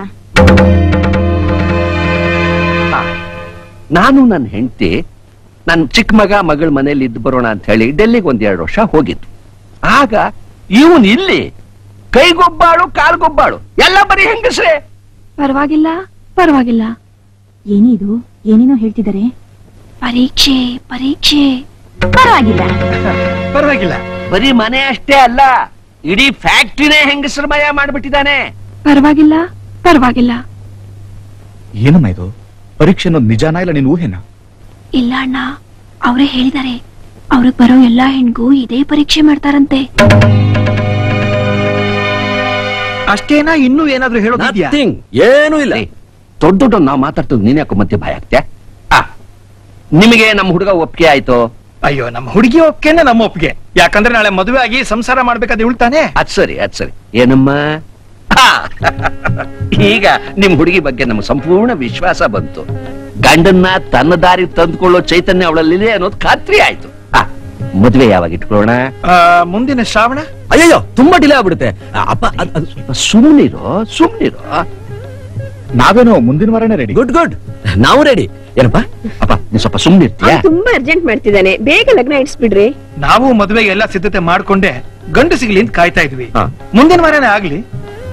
ನಾನು ನನ್ನ ಹೆಂಡತಿ ನನ್ನ ಚಿಕ್ಕ ಮಗ ಮಗಳ ಮನೇಲಿ ಇದ್ದು ಬರೋಣ ಅಂತ ಹೇಳಿ ಡೆಲ್ಲಿಗೆ ಒಂದ್ ಎರಡು ವರ್ಷ ಹೋಗಿದ್ದು ಆಗ ಇವನ್ ಇಲ್ಲಿ ಕೈಗೊಬ್ಬಾಳು ಕಾಲ್ಗೊಬ್ಬಾಳು ಎಲ್ಲ ಬರೀ ಹೆಂಗಸ್ರೆ ಪರವಾಗಿಲ್ಲ ಪರವಾಗಿಲ್ಲ ಏನಿದು ಏನೇನೋ ಹೇಳ್ತಿದ್ದಾರೆ ಪರೀಕ್ಷೆ ಪರೀಕ್ಷೆ ಪರವಾಗಿಲ್ಲ ಪರವಾಗಿಲ್ಲ ಬರೀ ಮನೆ ಅಷ್ಟೇ ಅಲ್ಲ ಇಡೀ ಫ್ಯಾಕ್ಟ್ರಿನೇ ಹೆಂಗಸರಮಯ ಮಾಡ್ಬಿಟ್ಟಿದ್ದಾನೆ ಪರವಾಗಿಲ್ಲ ಪರವಾಗಿಲ್ಲ ಏನಮ್ಮ ಇದು ಪರೀಕ್ಷೆ ಅನ್ನೋದು ನಿಜಾನ ಇಲ್ಲ ನೀನ್ ಊಹೆನಾ ಇಲ್ಲ ಅಣ್ಣ ಅವರೇ ಹೇಳಿದ್ದಾರೆ ಅವ್ರಿಗೆ ಬರೋ ಎಲ್ಲಾ ಹೆಣ್ಗೂ ಇದೇ ಪರೀಕ್ಷೆ ಮಾಡ್ತಾರಂತೆ ಅಷ್ಟೇನಾ ಇನ್ನೂ ಏನಾದ್ರೂ ಹೇಳೋದಿದ್ಯಾ Nothing. ಏನೂ ಇಲ್ಲ ದೊಡ್ಡ ದೊಡ್ಡ ನಾವು ಮಾತಾಡ್ತದ ನೀನ್ ಯಾಕೋ ಮತ್ತೆ ಭಯ ಆಗ್ತ್ಯಾ ಆ, ನಿಮಗೆ ನಮ್ಮ ಹುಡುಗ ಒಪ್ಪಿಗೆ ಆಯ್ತು ಅಯ್ಯೋ ನಮ್ಮ ಹುಡುಗಿ ಒಪ್ಗೆನೆ ನಮ್ಮ ಒಪ್ಪಿಗೆ ಯಾಕಂದ್ರೆ ನಾಳೆ ಮದುವೆ ಆಗಿ ಸಂಸಾರ ಮಾಡ್ಬೇಕಾದ್ರೆ ಉಳ್ತಾನೆ ಅದ್ ಸರಿ ಅದ್ ಸರಿ ಏನಮ್ಮ ಆ, ಈಗ ನಿಮ್ ಹುಡುಗಿ ಬಗ್ಗೆ ನಮ್ಗೆ ಸಂಪೂರ್ಣ ವಿಶ್ವಾಸ ಬಂತು ಗಂಡನ್ನ ತನ್ನ ದಾರಿ ತಂದ್ಕೊಳ್ಳೋ ಚೈತನ್ಯ ಅವಳಲ್ಲಿದೆ ಅನ್ನೋದು ಖಾತ್ರಿ ಆಯ್ತು ಆ, ಮದ್ವೆ ಯಾವಾಗ ಇಟ್ಕೊಳ್ಳೋಣ ಆ, ಮುಂದಿನ ಶ್ರಾವಣ ಅಯ್ಯಯ್ಯೋ ತುಂಬಾ ಡಿಲೇ ಆಗ್ಬಿಡುತ್ತೆ ಆ, ಅಪ್ಪ ಅದ್- ಅದ್- ಸುಮ್ನಿರು ಸುಮ್ನಿರು ನಾವೇನೋ ಮುಂದಿನ ವಾರನೇ ರೆಡಿ ಗುಡ್ ಗುಡ್ ನಾವು ರೆಡಿ ಏನಪ್ಪ ಅಪ್ಪ ನೀನ್ ಸ್ವಲ್ಪ ಸುಮ್ನಿರ್ತೀಯ ತುಂಬಾ ಅರ್ಜೆಂಟ್ ಮಾಡ್ತಿದ್ದಾನೆ ಬೇಗ ಲಗ್ನ ಇಡ್ಸ್ಬಿಡ್ರಿ ನಾವು ಮದುವೆಗೆ ಎಲ್ಲ ಸಿದ್ಧತೆ ಮಾಡ್ಕೊಂಡೆ ಗಂಡು ಸಿಗ್ಲಿ ಅಂತ ಕಾಯ್ತಾ ಇದ್ವಿ ಹಾ. ಮುಂದಿನ ವಾರನೇ ಆಗ್ಲಿ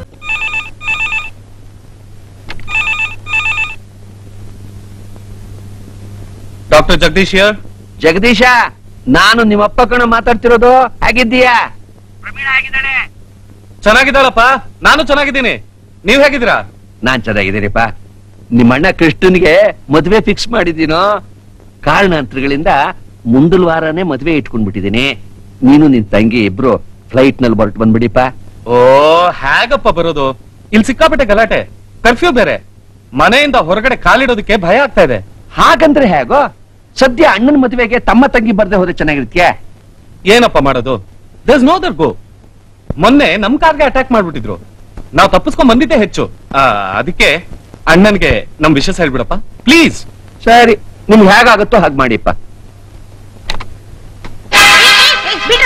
ಡಾಕ್ಟರ್ ಜಗದೀಶ್ ಯರ್ ಜಗದೀಶ ನಾನು ನಿಮ್ಮಪ್ಪ ಕಣ ಮಾತಾಡ್ತಿರೋದು ಹೇಗಿದ್ದೀಯಾ ಚೆನ್ನಾಗಿದ್ದಾಳಪ್ಪ ನಾನು ಚೆನ್ನಾಗಿದ್ದೀನಿ ನೀವ್ ಹೇಗಿದ್ದೀರಾ ನಾನ್ ಚೆನ್ನಾಗಿದ್ದೀನಿಪ್ಪ ನಿಮ್ಮಣ್ಣ ಕೃಷ್ಣನ್ಗೆ ಮದ್ವೆ ಫಿಕ್ಸ್ ಮಾಡಿದ್ದೀನೋ ಕಾರಣಾಂತರಗಳಿಂದ ಮುಂದಲ್ ವಾರನೇ ಮದ್ವೆ ಇಟ್ಕೊಂಡ್ಬಿಟ್ಟಿದೀನಿ ನೀನು ನಿನ್ ತಂಗಿ ಇಬ್ರು ಫ್ಲೈಟ್ ನಲ್ಲಿ ಹೊರಟು ಬಂದ್ಬಿಡಿಪ್ಪ ಓ ಹೇಗಪ್ಪ ಬರೋದು ಇಲ್ಲಿ ಸಿಕ್ಕಾಪಟ್ಟೆ ಗಲಾಟೆ ಕರ್ಫ್ಯೂ ಬೇರೆ ಮನೆಯಿಂದ ಹೊರಗಡೆ ಕಾಲಿಡೋದಕ್ಕೆ ಭಯ ಆಗ್ತಾ ಇದೆ ಹಾಗಂದ್ರೆ ಹೇಗೋ ಸದ್ಯ ಅಣ್ಣನ ಮದ್ವೆಗೆ ತಮ್ಮ ತಂಗಿ ಬರ್ದೆ ಹೋದ್ರೆ ಚೆನ್ನಾಗಿರ್ತೀಯ ಏನಪ್ಪ ಮಾಡೋದು ದಸ್ ನೋ ದರ್ ಗೋ ಮೊನ್ನೆ ನಮ್ ಕಾರ್ಗೆ ಅಟ್ಯಾಕ್ ಮಾಡ್ಬಿಟ್ಟಿದ್ರು ನಾವ್ ತಪ್ಪಿಸ್ಕೊಂಡ್ ಬಂದಿದ್ದೆ ಹೆಚ್ಚು ಆ, ಅದಕ್ಕೆ ಅಣ್ಣನ್ಗೆ ನಮ್ ವಿಷಯ ಹೇಳ್ಬಿಡಪ್ಪ ಪ್ಲೀಸ್ ಸರಿ ನಿಮ್ಗೆ ಹೇಗಾಗುತ್ತೋ ಹಾಗೆ ಮಾಡಿಪ್ಪ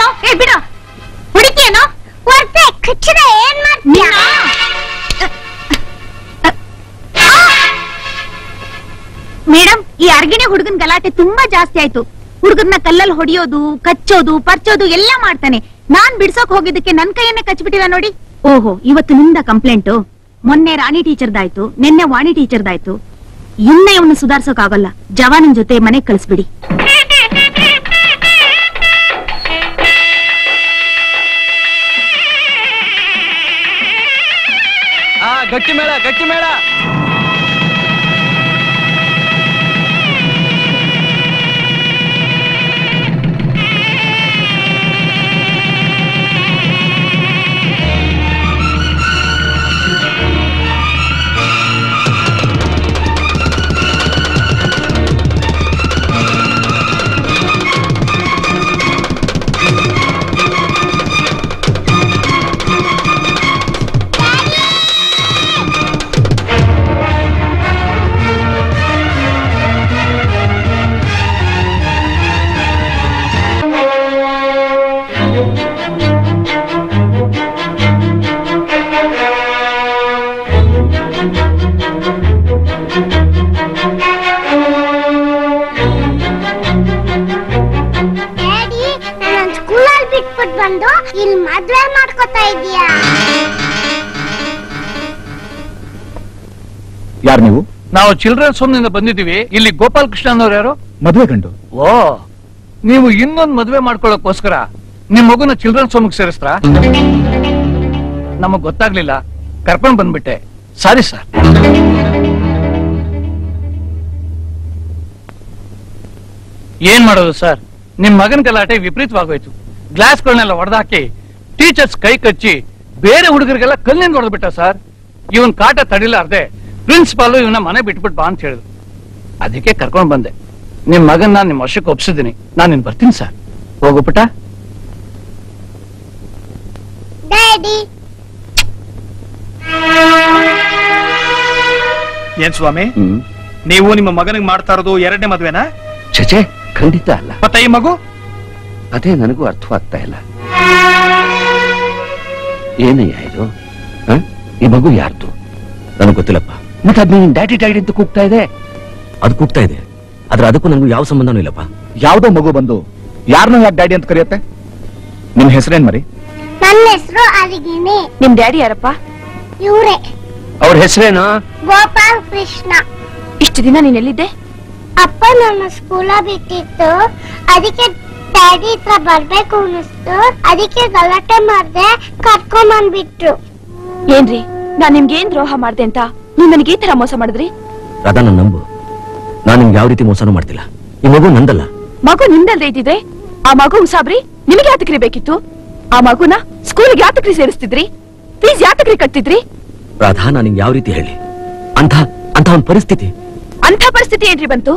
ಬಿಡೋ ಏ ಬಿಡೋ ಹುಡುಕಿಯೇನೋ ಹೊರ್ತೆ ಕಚ್ಚಿದೆ ಏನ್ ಮಾಡ್ತೀಯ ಮೇಡಮ್ ಈ ಅರ್ಗಿಣಿ ಹುಡುಗನ್ ಗಲಾಟೆ ತುಂಬಾ ಜಾಸ್ತಿ ಆಯ್ತು ಹುಡುಗರ್ನ ಕಲ್ಲಲ್ಲಿ ಹೊಡಿಯೋದು ಕಚ್ಚೋದು ಪರ್ಚೋದು ಎಲ್ಲ ಮಾಡ್ತಾನೆ ನಾನ್ ಬಿಡ್ಸೋಕ್ ಹೋಗಿದ್ದಕ್ಕೆ ನನ್ ಕೈಯನ್ನೇ ಕಚ್ಬಿಟ್ಟಿಲ್ಲ ನೋಡಿ ಓಹೋ ಇವತ್ತು ನಿಮ್ದ ಕಂಪ್ಲೇಂಟು ಮೊನ್ನೆ ರಾಣಿ ಟೀಚರ್ದಾಯ್ತು ನಿನ್ನೆ ವಾಣಿ ಟೀಚರ್ದಾಯ್ತು ಇನ್ನ ಇವನ್ನ ಸುಧಾರ್ಸೋಕ್ ಆಗಲ್ಲ ಜವಾನನ್ ಜೊತೆ ಮನೆಗ್ ಕಳಿಸ್ಬಿಡಿ ಆ ಗಟ್ಟಿ ಮೇಳ ಗಟ್ಟಿ ಮೇಳ ಡ್ಯಾಡಿ ನನ್ನ ಸ್ಕೂಲಲ್ಲಿ ಬಿಟ್ಬಿಟ್ಟು ಬಂದು ಇಲ್ಲಿ ಮದ್ವೆ ಮಾಡ್ಕೊತಾ ಇದೀಯಾ ಯಾರು ನೀವು ನಾವು ಚಿಲ್ಡ್ರನ್ಸ್ ಹೋಮ್ ನಿಂದ ಬಂದಿದ್ದೀವಿ ಇಲ್ಲಿ ಗೋಪಾಲ್ ಕೃಷ್ಣನ್ ಯಾರು ಮದುವೆ ಗಂಡು ಓ ನೀವು ಇನ್ನೊಂದ್ ಮದ್ವೆ ಮಾಡ್ಕೊಳ್ಳೋಕೋಸ್ಕರ ನಿಮ್ ಮಗುನ ಚಿಲ್ಡ್ರನ್ಸ್ ಹೋಮ್ಗೆ ಸೇರಿಸ್ತ್ರಾ ನಮಗ್ ಗೊತ್ತಾಗ್ಲಿಲ್ಲ ಕರ್ಕೊಂಡ್ ಬಂದ್ಬಿಟ್ಟೆ ಸಾರಿ ಸರ್ ಏನ್ ಮಾಡೋದು ಸರ್ ನಿಮ್ ಮಗನ್ ಗಲಾಟೆ ವಿಪರೀತವಾಗೋಯ್ತು ಗ್ಲಾಸ್ಗಳನ್ನೆಲ್ಲ ಹೊಡೆದಾಕಿ ಟೀಚರ್ಸ್ ಕೈ ಕಚ್ಚಿ ಬೇರೆ ಹುಡುಗರಿಗೆಲ್ಲ ಕಲ್ಲಿಂದ ಹೊಡೆದ್ಬಿಟ್ಟ ಸರ್ ಇವನ್ ಕಾಟ ತಡಿಲಾರ್ದೆ ಪ್ರಿನ್ಸಿಪಾಲ್ ಇವನ ಮನೆ ಬಿಟ್ಬಿಟ್ ಬಾ ಅಂತ ಹೇಳಿದ್ರು ಅದಕ್ಕೆ ಕರ್ಕೊಂಡ್ ಬಂದೆ ನಿಮ್ ಮಗನ್ ನಾನ್ ನಿಮ್ ವರ್ಷಕ್ಕೆ ಒಪ್ಸಿದ್ದೀನಿ ನಾನ್ ನಿನ್ ಬರ್ತೀನಿ ಸರ್ ಹೋಗು ಪುಟ್ಟ ಡ್ಯಾಡಿ ಏನ್ ಸ್ವಾಮಿ ನೀವು ನಿಮ್ಮ ಮಗನಿಗೆ ಮಾಡ್ತಾ ಇರೋದು ಎರಡನೇ ಮದ್ವೆನಾ ಚಚೆ ಖಂಡಿತ ಅಲ್ಲ ಮತ್ತೆ ಈ ಮಗು ಅದೇ ನನಗೂ ಅರ್ಥವಾಗ್ತಾ ಇಲ್ಲ ಏನಯ್ಯ ಇದು ಹ? ಈ ಮಗು ಯಾರ್ದು ನನಗೆ ಗೊತ್ತಿಲ್ಲಪ್ಪ ಮತ್ತೆ ಅದ್ ನೀನ್ ಡ್ಯಾಡಿ ಡ್ಯಾಡಿ ಅಂತ ಕೂಗ್ತಾ ಇದೆ ಅದು ಕೂಗ್ತಾ ಇದೆ ಆದ್ರೆ ಅದಕ್ಕೂ ನನಗೂ ಯಾವ ಸಂಬಂಧನೂ ಇಲ್ಲಪ್ಪ ಯಾವ್ದೋ ಮಗು ಬಂದು ಯಾರನ್ನೋ ಯಾಕೆ ಡ್ಯಾಡಿ ಅಂತ ಕರೆಯುತ್ತೆ ನಿಮ್ ಹೆಸರೇನ್ ಮರಿ ನನ್ನ ಹೆಸರು ಅರಿಗಿಣಿ ನಿಮ್ ಡ್ಯಾಡಿ ಯಾರಪ್ಪ ಇವ್ರೆ ಅವ್ರ ಹೆಸರೇನು ಗೋಪಾಲ್ ಕೃಷ್ಣ ಇಷ್ಟು ದಿನ ನೀನ್ ಎಲ್ಲಿದ್ದೆ ಅಪ್ಪ ನನ್ನ ಸ್ಕೂಲ ಬಿಟ್ಟಿತ್ತು ಅದಕ್ಕೆ ಡ್ಯಾಡಿ ಹತ್ರ ಬರ್ಬೇಕು ಅನ್ನಿಸ್ತು ಅದಕ್ಕೆ ಗಲಾಟೆ ಮಾಡ್ದೆ ಕರ್ಕೊಂಡ್ ಬಂದ್ಬಿಟ್ರು ಏನ್ರಿ ನಾನ್ ನಿಮ್ಗೆ ಏನ್ ದ್ರೋಹ ಮಾಡ್ದೆ ಅಂತ ನೀವ್ ನನಗೆ ಈ ತರ ಮೋಸ ಮಾಡಿದ್ರಿ ರಾಧಾ ನನ್ನ ನಂಬು ನಾನು ನಿಮ್ಗೆ ಯಾವ ರೀತಿ ಮೋಸನೂ ಮಾಡ್ತಿಲ್ಲ ಈ ಮಗು ನಂದಲ್ಲ ಮಗು ನಿಂದಲ್ದೆ ಇದ್ದಿದ್ರೆ ಆ ಮಗು ಉಸಾಬ್ರಿ ನಿಮಗೆ ಯಾತಕ್ರಿ ಬೇಕಿತ್ತು ಆ ಮಗುನ ಸ್ಕೂಲ್ಗೆ ಯಾತಕ್ರಿ ಸೇರಿಸ್ತಿದ್ರಿ ಫೀಸ್ ಯಾತಕ್ರಿ ಕಟ್ತಿದ್ರಿ ರಾಧಾ ನಾನು ನಿಮ್ಗೆ ಯಾವ ರೀತಿ ಹೇಳಿ ಅಂತ ಅಂತ ಒಂದು ಪರಿಸ್ಥಿತಿ ಅಂಥ ಪರಿಸ್ಥಿತಿ ಏನ್ರಿ ಬಂತು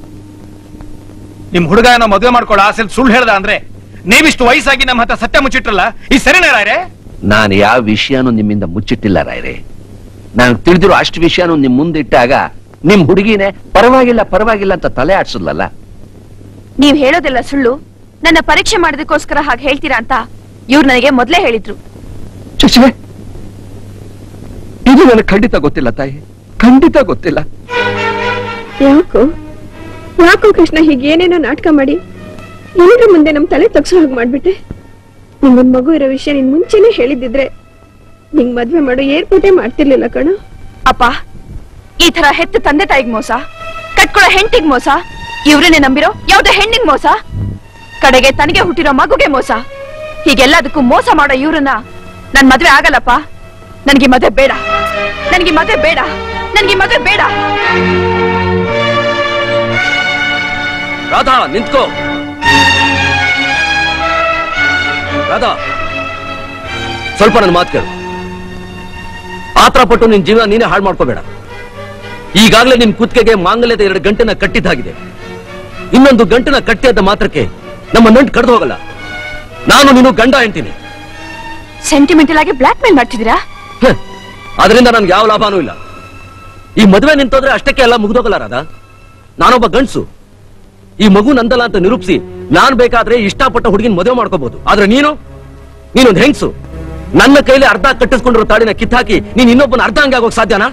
ನಿಮ್ ಹುಡುಗ ಏನೋ ಮದುವೆ ಮಾಡ್ಕೊಳ್ಳೋ ಆಸೆ ಸುಳ್ಳು ಹೇಳ್ದ ಅಂದ್ರೆ ನೀವಿಷ್ಟು ವಯಸ್ಸಾಗಿ ನಮ್ಮ ಹತ್ರ ಸತ್ಯ ಮುಚ್ಚಿಟ್ರಲ್ಲ ಈ ಸರಿನೇ ರಾಯ್ರೆ ನಾನು ಯಾವ ವಿಷಯನೂ ನಿಮ್ಮಿಂದ ಮುಚ್ಚಿಟ್ಟಿಲ್ಲ ರಾಯ್ರೆ ನಾನು ತಿಳಿದಿರೋ ಅಷ್ಟು ವಿಷಯನೂ ನಿಮ್ ಮುಂದಿಟ್ಟಾಗ ನಿಮ್ ಹುಡುಗಿನೇ ಪರವಾಗಿಲ್ಲ ಪರವಾಗಿಲ್ಲ ಅಂತ ತಲೆ ಆಡ್ಸಲ್ಲ ನೀವ್ ಹೇಳೋದೆಲ್ಲ ಸುಳ್ಳು ನನ್ನ ಪರೀಕ್ಷೆ ಮಾಡೋದಕ್ಕೋಸ್ಕರ ಹಾಗೆ ಹೇಳ್ತೀರಾ ಅಂತ ಇವ್ರು ನನಗೆ ಮೊದ್ಲೇ ಹೇಳಿದ್ರು ಚುಚ್ಚೆ ಇದು ನನಗೆ ಖಂಡಿತ ಗೊತ್ತಿಲ್ಲ ತಾಯಿ ಖಂಡಿತ ಗೊತ್ತಿಲ್ಲ ಯಾಕೋ ಯಾಕೋ ಕೃಷ್ಣ ಹೀಗೇನೇನೋ ನಾಟಕ ಮಾಡಿ ಎಲ್ಲರ ಮುಂದೆ ನಮ್ ತಲೆ ತಗ್ಸೋ ಹಾಗೆ ಮಾಡ್ಬಿಟ್ಟೆ ನಿಂಗೊಂದ್ ಮಗು ಇರೋ ವಿಷಯ ನಿನ್ ಮುಂಚೆನೆ ಹೇಳಿದಿದ್ರೆ ನಿಂಗ್ ಮದ್ವೆ ಮಾಡೋ ಏರ್ಪೋರ್ಟೇ ಮಾಡ್ತಿರ್ಲಿಲ್ಲ ಕಣ ಅಪ್ಪ ಈ ತರ ಹೆತ್ತ ತಂದೆ ತಾಯಿಗ್ ಮೋಸ ಕಟ್ಕೊಳ್ಳೋ ಹೆಂಡತಿಗ್ ಮೋಸ ಇವ್ರನ್ನೇ ನಂಬಿರೋ ಯಾವ್ದೋ ಹೆಣ್ಣಿಗ್ ಮೋಸ ಕಡೆಗೆ ತನಗೆ ಹುಟ್ಟಿರೋ ಮಗುಗೆ ಮೋಸ ಹೀಗೆಲ್ಲದಕ್ಕೂ ಮೋಸ ಮಾಡೋ ಇವ್ರನ್ನ ನನ್ ಮದ್ವೆ ಆಗಲ್ಲಪ್ಪ ನನ್ಗೆ ಮದ್ವೆ ಬೇಡ ನನ್ಗೆ ಮದ್ವೆ ಬೇಡ ನನ್ಗೆ ಮದ್ವೆ ಬೇಡ ರಾಧಾ ನಿಂತ್ಕೋ ರಾಧಾ ಸ್ವಲ್ಪ ನನ್ನ ಮಾತು ಕೇಳು ಆತರ ಪಟ್ಟು ನಿನ್ ಜೀವನ ನೀನೇ ಹಾಳು ಮಾಡ್ಕೋಬೇಡ ಈಗಾಗಲೇ ನಿನ್ ಕುತ್ತಿಗೆಗೆ ಮಾಂಗಲ್ಯದ ಎರಡು ಗಂಟೆನ ಕಟ್ಟಿದ್ದಾಗಿದೆ ಇನ್ನೊಂದು ಗಂಟೆನ ಕಟ್ಟಿದ ಮಾತ್ರಕ್ಕೆ ನಮ್ಮ ನಂಟು ಕಡ್ದು ಹೋಗಲ್ಲ ನಾನು ನೀನು ಗಂಡ ಹೆಂಡ್ತೀನಿ ಸೆಂಟಿಮೆಂಟಲ್ ಆಗಿ ಬ್ಲಾಕ್ ಮೇಲ್ ಮಾಡ್ತಿದ್ದೀರಾ ಹ್ಮ್. ಅದರಿಂದ ನನ್ಗೆ ಯಾವ ಲಾಭನೂ ಇಲ್ಲ ಈ ಮದುವೆ ನಿಂತೋದ್ರೆ ಅಷ್ಟಕ್ಕೆ ಎಲ್ಲ ಮುಗ್ದೋಗಲ್ಲ ರಾಧಾ ನಾನೊಬ್ಬ ಗಂಡ್ಸು ಈ ಮಗು ನಂದಲ್ಲ ಅಂತ ನಿರೂಪಿಸಿ ನಾನ್ ಬೇಕಾದ್ರೆ ಇಷ್ಟಪಟ್ಟ ಹುಡುಗಿನ ಮದುವೆ ಮಾಡ್ಕೋಬಹುದು ಆದ್ರೆ ನೀನು ನೀನೊಂದ್ ಹೆಂಗ್ಸು ನನ್ನ ಕೈಲಿ ಅರ್ಧ ಕಟ್ಟಿಸ್ಕೊಂಡಿರೋ ತಾಳಿನ ಕಿತ್ತಾಕಿ ನೀನ್ ಇನ್ನೊಬ್ಬನ ಅರ್ಧ ಹಂಗಾಗೋಕ್ ಸಾಧ್ಯನಾ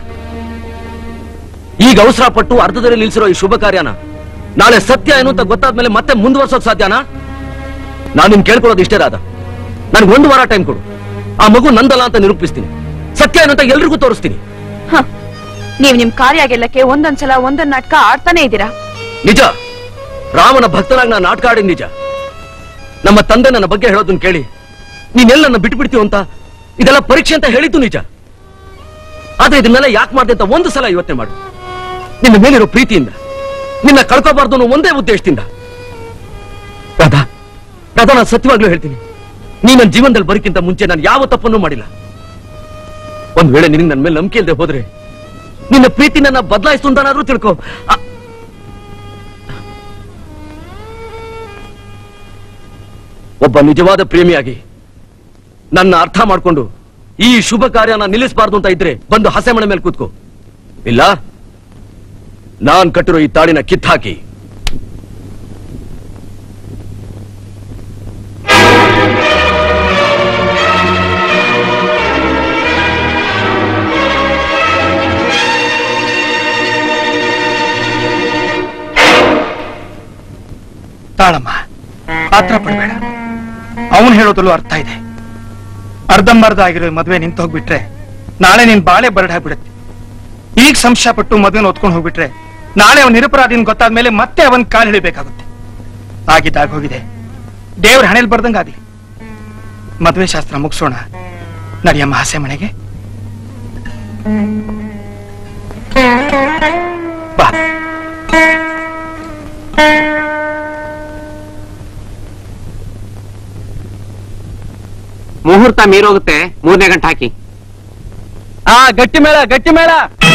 ಈಗ ಅವಸರ ಪಟ್ಟು ಅರ್ಧದಲ್ಲಿ ನಿಲ್ಸಿರೋ ಈ ಶುಭ ಕಾರ್ಯನ ನಾಳೆ ಸತ್ಯ ಏನು ಅಂತ ಗೊತ್ತಾದ್ಮೇಲೆ ಮತ್ತೆ ಮುಂದುವರ್ಸೋಕ್ ಸಾಧ್ಯನಾ ನಾನು ನಿನ್ ಕೇಳ್ಕೊಳ್ಳೋದು ಇಷ್ಟೇ ರಾಧ ನನ್ಗೆ ಒಂದು ವಾರ ಟೈಮ್ ಕೊಡು ಆ ಮಗು ನಂದಲ್ಲ ಅಂತ ನಿರೂಪಿಸ್ತೀನಿ ಸತ್ಯ ಏನು ಅಂತ ಎಲ್ರಿಗೂ ತೋರಿಸ್ತೀನಿ ಹ ನೀವ್ ನಿಮ್ ಕಾರ್ಯ ಗೆಲ್ಲಕ್ಕೆ ಒಂದೊಂದ್ಸಲ ಒಂದೊಂದ್ ನಾಟಕ ಆಡ್ತಾನೆ ಇದ್ದೀರಾ ನಿಜ ರಾಮನ ಭಕ್ತನಾಗಿ ನಾನು ನಾಟಕ ಆಡಿದ ನಿಜ ನಮ್ಮ ತಂದೆ ನನ್ನ ಬಗ್ಗೆ ಹೇಳೋದನ್ನ ಕೇಳಿ ನೀನೆಲ್ಲ ನನ್ನ ಬಿಟ್ಟು ಬಿಡ್ತೀವ ಅಂತ ಇದೆಲ್ಲ ಪರೀಕ್ಷೆ ಅಂತ ಹೇಳಿದ್ದು ನಿಜ ಆದ್ರೆ ಇದನ್ನೆಲ್ಲ ಯಾಕೆ ಮಾಡ್ದೆ ಅಂತ ಒಂದು ಸಲ ಯೋಚನೆ ಮಾಡು ನಿನ್ನ ಮೇಲಿರೋ ಪ್ರೀತಿಯಿಂದ ನಿನ್ನ ಕಳ್ಕೋಬಾರ್ದು ಅನ್ನೋ ಒಂದೇ ಉದ್ದೇಶದಿಂದ ರಾಧಾ ರಾಧಾ ನಾನು ಸತ್ಯವಾಗ್ಲೂ ಹೇಳ್ತೀನಿ ನೀ ನನ್ನ ಜೀವನದಲ್ಲಿ ಬರೋಕ್ಕಿಂತ ಮುಂಚೆ ನಾನು ಯಾವ ತಪ್ಪನ್ನು ಮಾಡಿಲ್ಲ ಒಂದ್ ವೇಳೆ ನಿನಗೆ ನನ್ನ ಮೇಲೆ ನಂಬಿಕೆ ಇಲ್ಲದೆ ಹೋದ್ರೆ ನಿನ್ನ ಪ್ರೀತಿ ನನ್ನ ಬದಲಾಯಿಸು ಅಂತನಾದ್ರೂ ತಿಳ್ಕೊ ಆ- ಒಬ್ಬ ನಿಜವಾದ ಪ್ರೇಮಿಯಾಗಿ ನನ್ನ ಅರ್ಥ ಮಾಡ್ಕೊಂಡು ಈ ಶುಭ ಕಾರ್ಯನ ನಿಲ್ಲಿಸಬಾರ್ದು ಅಂತ ಇದ್ರೆ ಬಂದು ಹಸೆಮಣೆ ಮೇಲೆ ಕೂತ್ಕೋ ಇಲ್ಲ ನಾನ್ ಕಟ್ಟಿರೋ ಈ ತಾಳಿನ ಕಿತ್ತಾಕಿ ತಾಳಮ್ಮ ಆತ್ರ ಪಡಬೇಡ ಅವನು ಹೇಳೋದಲ್ಲೂ ಅರ್ಥ ಇದೆ ಅರ್ಧಂಬರ್ಧ ಆಗಿರೋ ಈ ಮದ್ವೆ ನಿಂತು ಹೋಗ್ಬಿಟ್ರೆ ನಾಳೆ ನಿನ್ ಬಾಳೆ ಬರಡ್ ಆಗ್ಬಿಡುತ್ತೆ ಈಗ ಸಂಶಯ ಪಟ್ಟು ಮದ್ವೆನ ಹೊತ್ಕೊಂಡು ಹೋಗ್ಬಿಟ್ರೆ ನಾಳೆ ಅವನ್ ನಿರಪರಾಧಿನ ಗೊತ್ತಾದ್ಮೇಲೆ ಮತ್ತೆ ಅವನ್ ಕಾಲ್ ಹಿಡಿಬೇಕಾಗುತ್ತೆ ಆಗಿದ್ದಾಗ ಹೋಗಿದೆ ದೇವ್ರ ಹಣೆಲ್ ಬರ್ದಂಗಾಗ್ಲಿ ಮದ್ವೆ ಶಾಸ್ತ್ರ ಮುಗಿಸೋಣ ನಡಿಯಮ್ಮ ಹಸೆ ಮನೆಗೆ ಬಾ ಮುಹೂರ್ತ ಮೀರೋಗುತ್ತೆ ಮೂರನೇ ಗಂಟೆ ಹಾಕಿ ಆ ಗಟ್ಟಿ ಮೇಳ ಗಟ್ಟಿ ಮೇಳ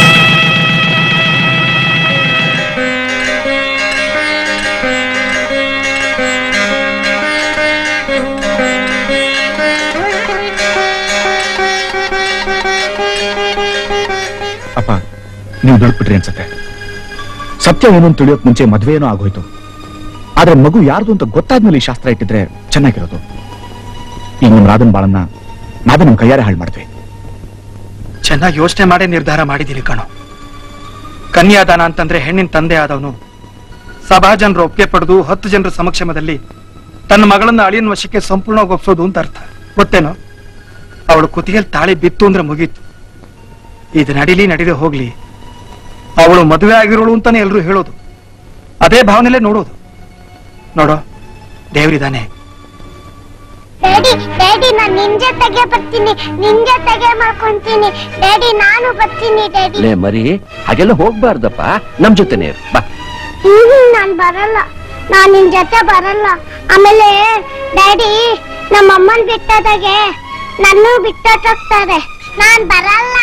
ಅಪ್ಪ ನೀವು ದೊಡ್ಬಿಟ್ರಿ ಅನ್ಸತ್ತೆ ಸತ್ಯ ಏನು ಅಂತ ತಿಳಿಯೋಕ್ ಮುಂಚೆ ಮದ್ವೆ ಏನೋ ಆಗೋಯ್ತು ಆದ್ರೆ ಮಗು ಯಾರ್ದು ಅಂತ ಗೊತ್ತಾದ್ಮೇಲೆ ಈ ಶಾಸ್ತ್ರ ಇಟ್ಟಿದ್ರೆ ಚೆನ್ನಾಗಿರೋದು ಈಗ ನಮ್ ರಾಧನ್ ಬಾಳನ್ನ ನಾವೇ ನಮ್ ಕೈಯಾರೆ ಹಾಳು ಮಾಡ್ತೀವಿ ಚೆನ್ನಾಗಿ ಯೋಚನೆ ಮಾಡೇ ನಿರ್ಧಾರ ಮಾಡಿದ್ದೀರಿ ಕಣೋ ಕನ್ಯಾದಾನ ಅಂತಂದ್ರೆ ಹೆಣ್ಣಿನ ತಂದೆ ಆದವನು ಸಭಾ ಜನರು ಒಪ್ಪಿಗೆ ಪಡೆದು ಹತ್ತು ಜನರ ಸಮಕ್ಷಮದಲ್ಲಿ ತನ್ನ ಮಗಳನ್ನ ಅಳಿಯನ ವಶಕ್ಕೆ ಸಂಪೂರ್ಣವಾಗಿ ಒಪ್ಸೋದು ಅಂತ ಅರ್ಥ ಗೊತ್ತೇನೋ ಅವಳು ಕುತ್ತಿಗೆಲ್ ತಾಳಿ ಬಿತ್ತು ಅಂದ್ರೆ ಮುಗೀತು ಇದು ನಡಿಲಿ ನಡಿದೆ ಹೋಗ್ಲಿ ಅವಳು ಮದುವೆ ಆಗಿರೋಳು ಅಂತಾನೆ ಎಲ್ರು ಹೇಳೋದು ಅದೇ ಭಾವನೆಲೆ ನೋಡೋದು ನೋಡೋ ದೇವ್ರಿದಾನೆ ಡ್ಯಾಡಿ ಡ್ಯಾಡಿ ನಾನ್ ನಿನ್ ಜೊತೆಗೆ ಬರ್ತೀನಿ ನಿನ್ ಜೊತೆಗೆ ಮಾಡ್ಕೊಂತೀನಿ ಡ್ಯಾಡಿ ನಾನು ಬರ್ತೀನಿ ಡ್ಯಾಡಿ ಲೇ ಮರಿ ಹಾಗೆಲ್ಲ ಹೋಗ್ಬಾರ್ದಪ್ಪ ನಮ್ ಜೊತೆನೆ ಇರು. ಬಾ ಹ್ಮ್ ನಾನ್ ಬರಲ್ಲ ನಾನ್ ನಿನ್ ಜೊತೆ ಬರಲ್ಲ ಆಮೇಲೆ ಡ್ಯಾಡಿ ನಮ್ಮ ಅಮ್ಮನ್ ಬಿಟ್ಟದಾಗೆ ನನ್ನೂ ಬಿಟ್ಟೋಗ್ತಾರೆ ನಾನ್ ಬರಲ್ಲ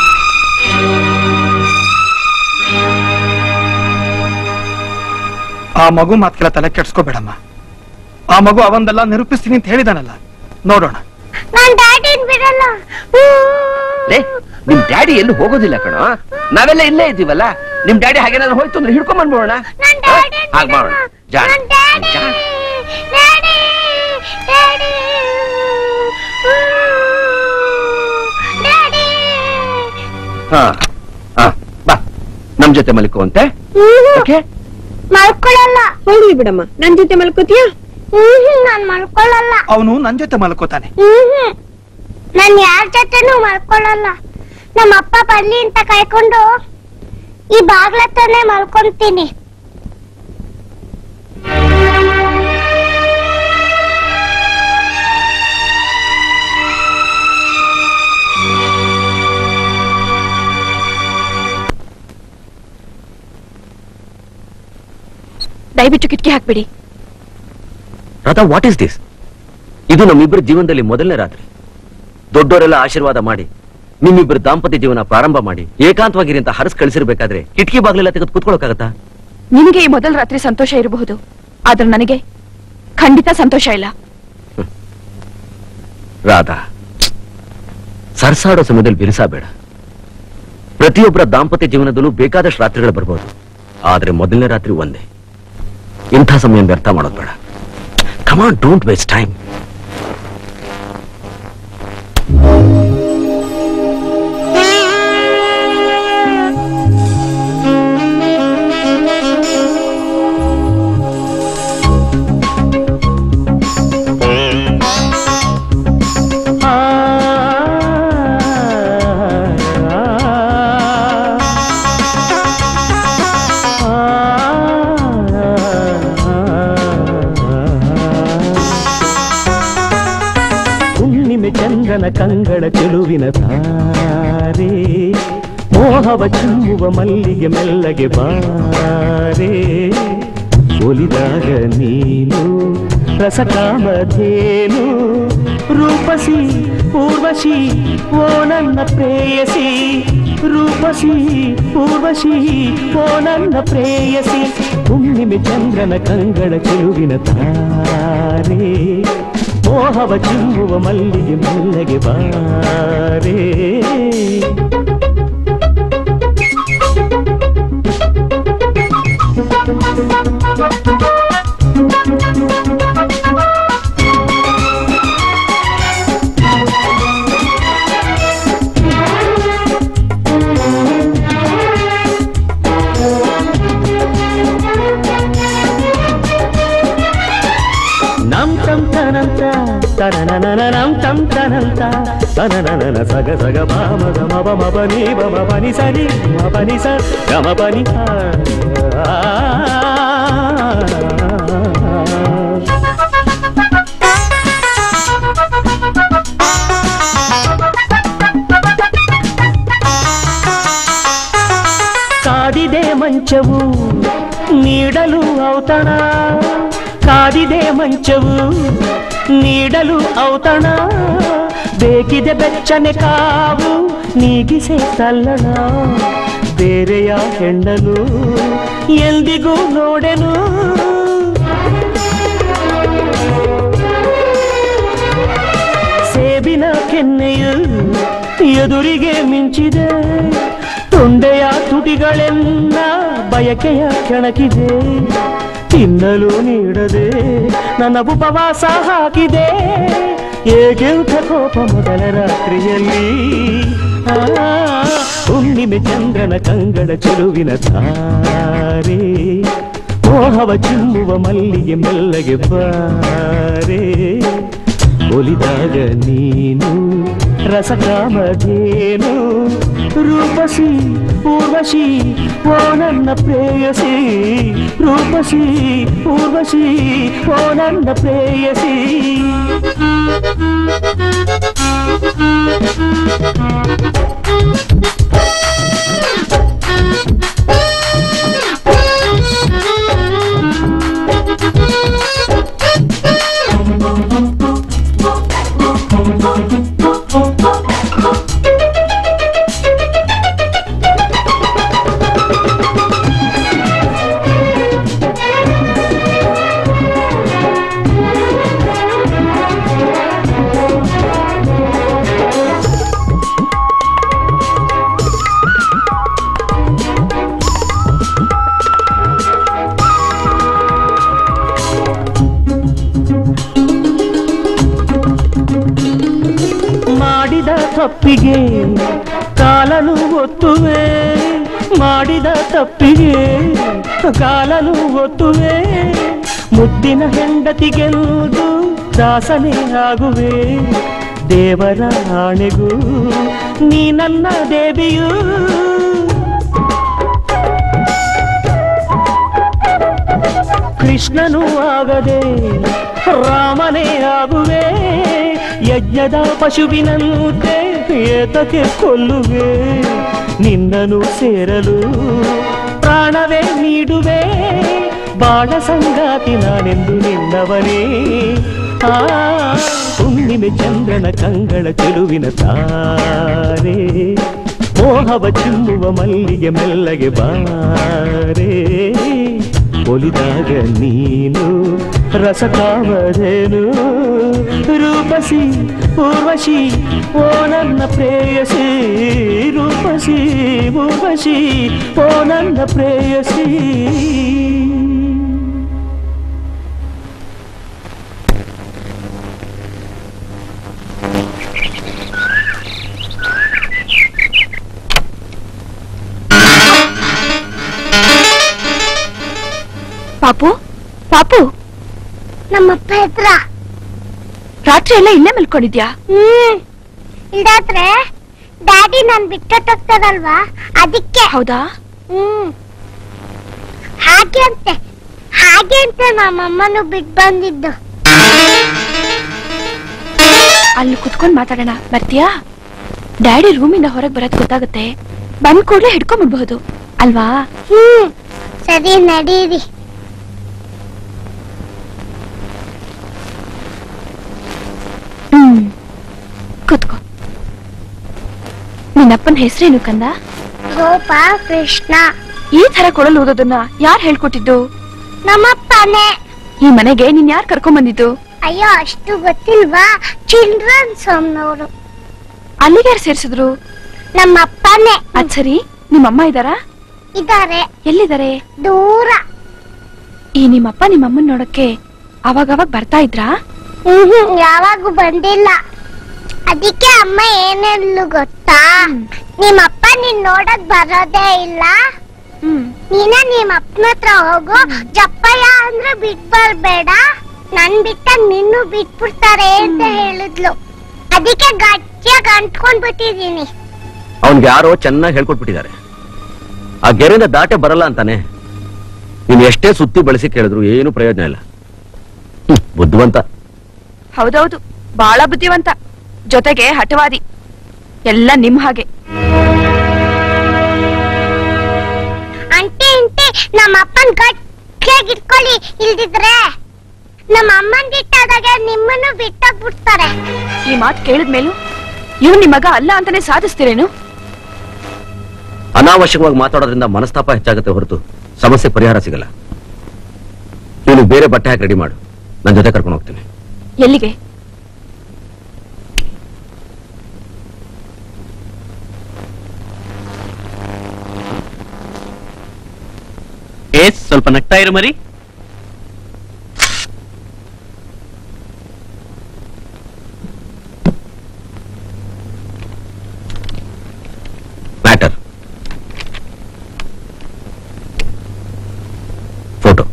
ಆ ಮಗು ಮಾತ್ಕೆಲ್ಲ ತಲೆ ಕೆಡ್ಸ್ಕೋಬೇಡಮ್ಮ ಆ ಮಗು ಅವಂದೆಲ್ಲ ನಿರೂಪಿಸ್ತೀನಿ ಅಂತ ಹೇಳಿದಾನಲ್ಲ ನೋಡೋಣ ನಾನ್ ಡ್ಯಾಡಿನ್ ಬಿಡಲ್ಲ ಲೇ ನಿಮ್ ಡ್ಯಾಡಿ ಎಲ್ಲೂ ಹೋಗೋದಿಲ್ಲ ಕಣ ನಾವೆಲ್ಲ ಇಲ್ಲೇ ಇದ್ದೀವಲ್ಲ ನಿಮ್ ಡ್ಯಾಡಿ ಹಾಗೇನಾದ್ರು ಹೋಯ್ತು ಅಂದ್ರೆ ಹಿಡ್ಕೊಂಡ್ ಬಂದ್ಬಿಡೋಣ ಹಾಗೆ ಮಾಡೋಣ ಜಾಣ ಜಾಣ. ಡ್ಯಾಡಿ ಡ್ಯಾಡಿ ಡ್ಯಾಡಿ ಹಾ ಹಾ ಬಾ ನಮ್ ಜೊತೆ ಮಲ್ಕುವಂತೆ ಓಕೆ ಮಲ್ಕೊಳ್ಳಲ್ಲ ಹೋಗ್ಲಿ ಬಿಡಮ್ಮ ನನ್ ಜೊತೆ ಮಲ್ಕೋತೀಯಾ ಹ್ಮ್ ನಾನ್ ಮಲ್ಕೊಳ್ಳಲ್ಲ ಅವನು ನನ್ ಜೊತೆ ಮಲ್ಕೋತಾನೆ ಹ್ಮ್ ನಾನ್ ಯಾರ ಜೊತೆನೂ ಮಲ್ಕೊಳ್ಳಲ್ಲ ನಮ್ಮ ಅಪ್ಪ ಬರ್ಲಿ ಅಂತ ಕಾಯ್ಕೊಂಡು ಈ ಬಾಗ್ಲತ್ತನೇ ಮಲ್ಕೊಂತೀನಿ ದಯವಿಟ್ಟು ಕಿಟಕಿ ಹಾಕ್ಬಿಡಿ ರಾಧಾ ವಾಟ್ ಇಸ್ ದಿಸ್ ಇದು ನಮ್ಮಿಬ್ಬರ ಜೀವನದಲ್ಲಿ ಮೊದಲನೇ ರಾತ್ರಿ ದೊಡ್ಡವರೆಲ್ಲ ಆಶೀರ್ವಾದ ಮಾಡಿ ನಿಮ್ಮಿಬ್ಬರ ದಾಂಪತ್ಯ ಜೀವನ ಪ್ರಾರಂಭ ಮಾಡಿ ಏಕಾಂತವಾಗಿರಿ ಅಂತ ಹರಸ್ ಕಳಿಸಿರ್ಬೇಕಾದ್ರೆ ಕಿಟಕಿ ಬಾಗ್ಲೆಲ್ಲ ತೆಗೆದು ಕೂತ್ಕೊಳ್ಳೋಕ್ಕಾಗತ್ತಾ ನಿಮಗೆ ಈ ಮೊದಲ ರಾತ್ರಿ ಸಂತೋಷ ಇರಬಹುದು ಆದ್ರೆ ನನಗೆ ಖಂಡಿತ ಸಂತೋಷ ಇಲ್ಲ ರಾಧಾ ಸರ್ಸಾಡೋ ಸಮಯದಲ್ಲಿ ಬಿರುಸಾಬೇಡ ಪ್ರತಿಯೊಬ್ಬರ ದಾಂಪತ್ಯ ಜೀವನದಲ್ಲೂ ಬೇಕಾದಷ್ಟು ರಾತ್ರಿಗಳು ಬರ್ಬೋದು ಆದ್ರೆ ಮೊದಲನೇ ರಾತ್ರಿ ಒಂದೇ ಇಂಥ ಸಮಯ ವ್ಯರ್ಥ ಮಾಡೋದು ಬೇಡ ಕಮಾನ್ ಡೋಂಟ್ ವೇಸ್ಟ್ ಟೈಮ್ ಹುಣ್ಣಿಮೆ ಚಂದ್ರನ ಕಂಗಳ ಚೆಲುವಿನ ತಾರೆ ಮೋಹವ ಚಿಮ್ಮುವ ಮಲ್ಲಿಗೆ ಮೆಲ್ಲಗೆ ಬಾರೆ ಒಲಿದಾಗ ನೀನು ರಸಕಾಮಧೇನು ರೂಪಸಿ ಪೂರ್ವಶಿ ಓ ನನ್ನ ಪ್ರೇಯಸಿ ರೂಪಸಿ ಪೂರ್ವಶಿ ಓ ನನ್ನ ಪ್ರೇಯಸಿ ಹುಣ್ಣಿಮೆ ಚಂದ್ರನ ಕಂಗಳ ಚೆಲುವಿನ ತಾರೆ ಮೋಹವ ಚಿಮ್ಮುವ ಮಲ್ಲಿಗೆ ಮೆಲ್ಲಗೆ ಬಾರೆ ನಂ ತಂ ತನಂತ ತನನನ ನಂ ತಂ ತನಂತ ತನನನ ಸಗ ಸಗ ಬಾಮ ಗಮ ಬಮ ಬನಿ ಬಮ ಬನಿ ಸನಿ ಮ ಬನಿ ಸ ಗಮ ಬನಿ ಸ. ಕಾದಿದೆ ಮಂಚವು ನೀಡಲು ಔತಣ ಕಾದಿದೆ ಮಂಚವು ನೀಡಲು ಔತಣ ಬೇಕಿದೆ ಬೆಚ್ಚನೆ ಕಾವು ನೀಗಿಸೆ ತಲ್ಲಣ ಬೇರೆಯ ಹೆಣ್ಣನು ಎಂದಿಗೂ ನೋಡೆನು ಸೇಬಿನ ಕೆನ್ನೆಯು ಎದುರಿಗೆ ಮಿಂಚಿದೆ ತೊಂಡೆಯ ತುಟಿಗಳೆನ್ನ ಬಯಕೆಯ ಕೆಣಕಿದೆ ತಿನ್ನಲು ನೀಡದೆ ನನ್ನ ಉಪವಾಸ ಹಾಕಿದೆ ಏಕೆಂಥ ಕೋಪ ಮೊದಲ ರಾತ್ರಿಯಲ್ಲಿ ಆ, ಹುಣ್ಣಿಮೆ ಚಂದ್ರನ ಕಂಗಳ ಚೆಲುವಿನ ತಾರೆ ಮೋಹವ ಚಿಮ್ಮುವ ಮಲ್ಲಿಗೆ ಮೆಲ್ಲಗೆ ಬಾರೆ ಒಲಿದಾಗ ನೀನು ರಸಕಾಮಧೇನು ರೂಪಸಿ ಪೂರ್ವಶಿ ಓ ನನ್ನ ಪ್ರೇಯಸಿ ರೂಪಸಿ ಪೂರ್ವಶಿ ಓ ನನ್ನ ಪ್ರೇಯಸಿ ಮಾಡಿದ ತಪ್ಪಿಗೆ ಕಾಲನು ಒತ್ತುವೆ ಮಾಡಿದ ತಪ್ಪಿಗೆ ಕಾಲನು ಒತ್ತುವೆ ಮುದ್ದಿನ ಹೆಂಡತಿಗೆಂದು ದಾಸನೇ ಆಗುವೆ ದೇವರ ಆಣೆಗೂ ನೀ ನನ್ನ ದೇವಿಯು ಕೃಷ್ಣನು ಆಗದೆ ರಾಮನೇ ಆಗುವೆ ಯಜ್ಞದ ಪಶುವಿನಂತೆ ಏತಕ್ಕೆ ಕೊಲ್ಲುವೆ ನಿನ್ನನು ಸೇರಲು ಪ್ರಾಣವೇ ನೀಡುವೆ ಬಾಳ ಸಂಗಾತಿ ನಾನೆಂದು ನಿನ್ನವನೇ ಆ ಹುಣ್ಣಿಮೆ ಚಂದ್ರನ ಕಂಗಳ ಚೆಲುವಿನ ತಾರೆ ಮೋಹವ ಚಿಮ್ಮುವ ಮಲ್ಲಿಗೆ ಮೆಲ್ಲಗೆ ಬಾರೆ ಒಲಿದಾಗ ನೀನು ರಸಕಾಮಧೇನು ರೂಪಸಿ ಊರ್ವಶಿ ಓ ನನ್ನ ಪ್ರೇಯಸಿ ರೂಪಸಿ ಊರ್ವಶಿ ಓ ನನ್ನ ಪ್ರೇಯಸಿ ಪಾಪು ಪಾಪು ನಮ್ಮಪ್ಪ ಹತ್ರ ರಾತ್ರಿ ಎಲ್ಲ ಇಲ್ಲೇ ಮಲ್ಕೊಂಡಿದ್ಯಾ ಹ್ಮ್ ಇಲ್ದಾದ್ರೆ ಡ್ಯಾಡಿ ನನ್ ಬಿಟ್ಟೋಗ್ತಾರಲ್ವಾ ಅದಕ್ಕೆ ಹೌದಾ ಹ್ಮ್ ಹಾಗೆ ಅಂತೆ ಹಾಗೆ ಅಂತ ನಮ್ಮಮ್ಮನು ಬಿಟ್ ಬಂದಿದ್ದು ಅಲ್ಲಿ ಕುತ್ಕೊಂಡ್ ಮಾತಾಡೋಣ ಬರ್ತೀಯಾ ಡ್ಯಾಡಿ ರೂಮಿಂದ ಹೊರಗ್ ಬರೋದ್ ಗೊತ್ತಾಗುತ್ತೆ ಬಂದ್ ಕೂಡ್ಲೆ ಹಿಡ್ಕೊಂಡ್ಬಿಡ್ಬಹುದು ಅಲ್ವಾ ಹ್ಮ್ ಸರಿ ನಡೀರಿ ಹ್ಮ್ ಕುತ್ಕೋ ನಿನ್ನಪ್ಪನ ಹೆಸರೇನು ಕಂದ ಗೋಪ ಕೃಷ್ಣ ಈ ತರ ಕೊಡಲು ಓದೋದನ್ನ ಯಾರ್ ಹೇಳ್ಕೊಟ್ಟಿದ್ದು ನಮ್ಮಪ್ಪನೇ ಈ ಮನೆಗೆ ನೀನ್ ಯಾರ್ ಕರ್ಕೊಂಡ್ ಬಂದಿದ್ದು ಅಯ್ಯೋ ಅಷ್ಟು ಗೊತ್ತಿಲ್ವಾ ಚಿಲ್ಡ್ರನ್ಸ್ ಹೋಮ್ನವರು ಅಲ್ಲಿಗೆ ಯಾರು ಸೇರ್ಸಿದ್ರು ನಮ್ಮಪ್ಪನೇ ಅದ್ ಸರಿ ನಿಮ್ಮಮ್ಮ ಇದಾರಾ ಇದಾರೆ ಎಲ್ಲಿದ್ದಾರೆ ದೂರ ಈ ನಿಮ್ಮಪ್ಪ ನಿಮ್ಮಮ್ಮನ್ ನೋಡಕ್ಕೆ ಅವಾಗ ಅವಾಗ ಬರ್ತಾ ಇದ್ರಾ ಹ್ಮ್ ಯಾವಾಗೂ ಬಂದಿಲ್ಲ ಅದಕ್ಕೆ ಅಮ್ಮ ಏನೆಲ್ಲು ಗೊತ್ತಾ ನಿಮ್ಮಪ್ಪ ನೀನ್ ನೋಡಕ್ ಬರೋದೇ ಇಲ್ಲ ನೀನ ನಿಮ್ ಅಪ್ಪನ ಹತ್ರ ಹೋಗು ಜಪ್ಪಯ್ಯ ಅಂದ್ರೆ ಬಿಟ್ ಬರ್ಬೇಡ ನನ್ ಬಿಟ್ಟ ನಿನ್ನೂ ಬಿಟ್ಬಿಡ್ತಾರೆ ಅಂತ ಹೇಳಿದ್ಲು ಅದಕ್ಕೆ ಗಟ್ಟಿಯಾಗಿ ಅಂಟ್ಕೊಂಡ್ ಬಿಟ್ಟಿದೀನಿ ಅವನ್ಗೆ ಯಾರೋ ಚೆನ್ನಾಗಿ ಹೇಳ್ಕೊಟ್ಬಿಟ್ಟಿದ್ದಾರೆ ಆ ಗೆರೆಯಿಂದ ದಾಟೆ ಬರಲ್ಲ ಅಂತಾನೆ ನೀನ್ ಎಷ್ಟೇ ಸುತ್ತಿ ಬಳಸಿ ಕೇಳಿದ್ರು ಏನು ಪ್ರಯೋಜನ ಇಲ್ಲ ಹ್ಮ್, ಬುದ್ಧಿವಂತ ಹೌದೌದು ಬಹಳ ಬುದ್ಧಿವಂತ ಜೊತೆಗೆ ಹಠವಾದಿ ಎಲ್ಲ ನಿಮ್ ಹಾಗೆ ಅಂಟಿ ಇಂಟಿ ನಮ್ಮ ಅಪ್ಪನ್ ಗಟ್ಟಿಯಾಗಿ ಇಟ್ಕೊಳ್ಳಿ ಇಲ್ದಿದ್ರೆ ನಮ್ಮ ಅಮ್ಮನ್ ಬಿಟ್ಟಾದಾಗ ನಿಮ್ಮನ್ನು ಬಿಟ್ಟೋಗ್ಬಿಡ್ತಾರೆ ಈ ಮಾತು ಕೇಳಿದ್ಮೇಲೂ ಇವ್ ನಿಮ್ ಮಗ ಅಲ್ಲ ಅಂತಾನೆ ಸಾಧಿಸ್ತೀರೇನು ಅನಾವಶ್ಯಕವಾಗಿ ಮಾತಾಡೋದ್ರಿಂದ ಮನಸ್ತಾಪ ಹೆಚ್ಚಾಗುತ್ತೆ ಹೊರತು ಸಮಸ್ಯೆ ಪರಿಹಾರ ಸಿಗಲ್ಲ ನೀನು ಬೇರೆ ಬಟ್ಟೆ ಹಾಕಿ ರೆಡಿ ಮಾಡು ನನ್ನ ಜೊತೆ ಕರ್ಕೊಂಡು ಹೋಗ್ತೀನಿ ಎಲ್ಲಿಗೆ ಏಸ್ ಸ್ವಲ್ಪ ನಗ್ತಾ ಇರು ಮರಿ ಮ್ಯಾಟರ್ ಫೋಟೋ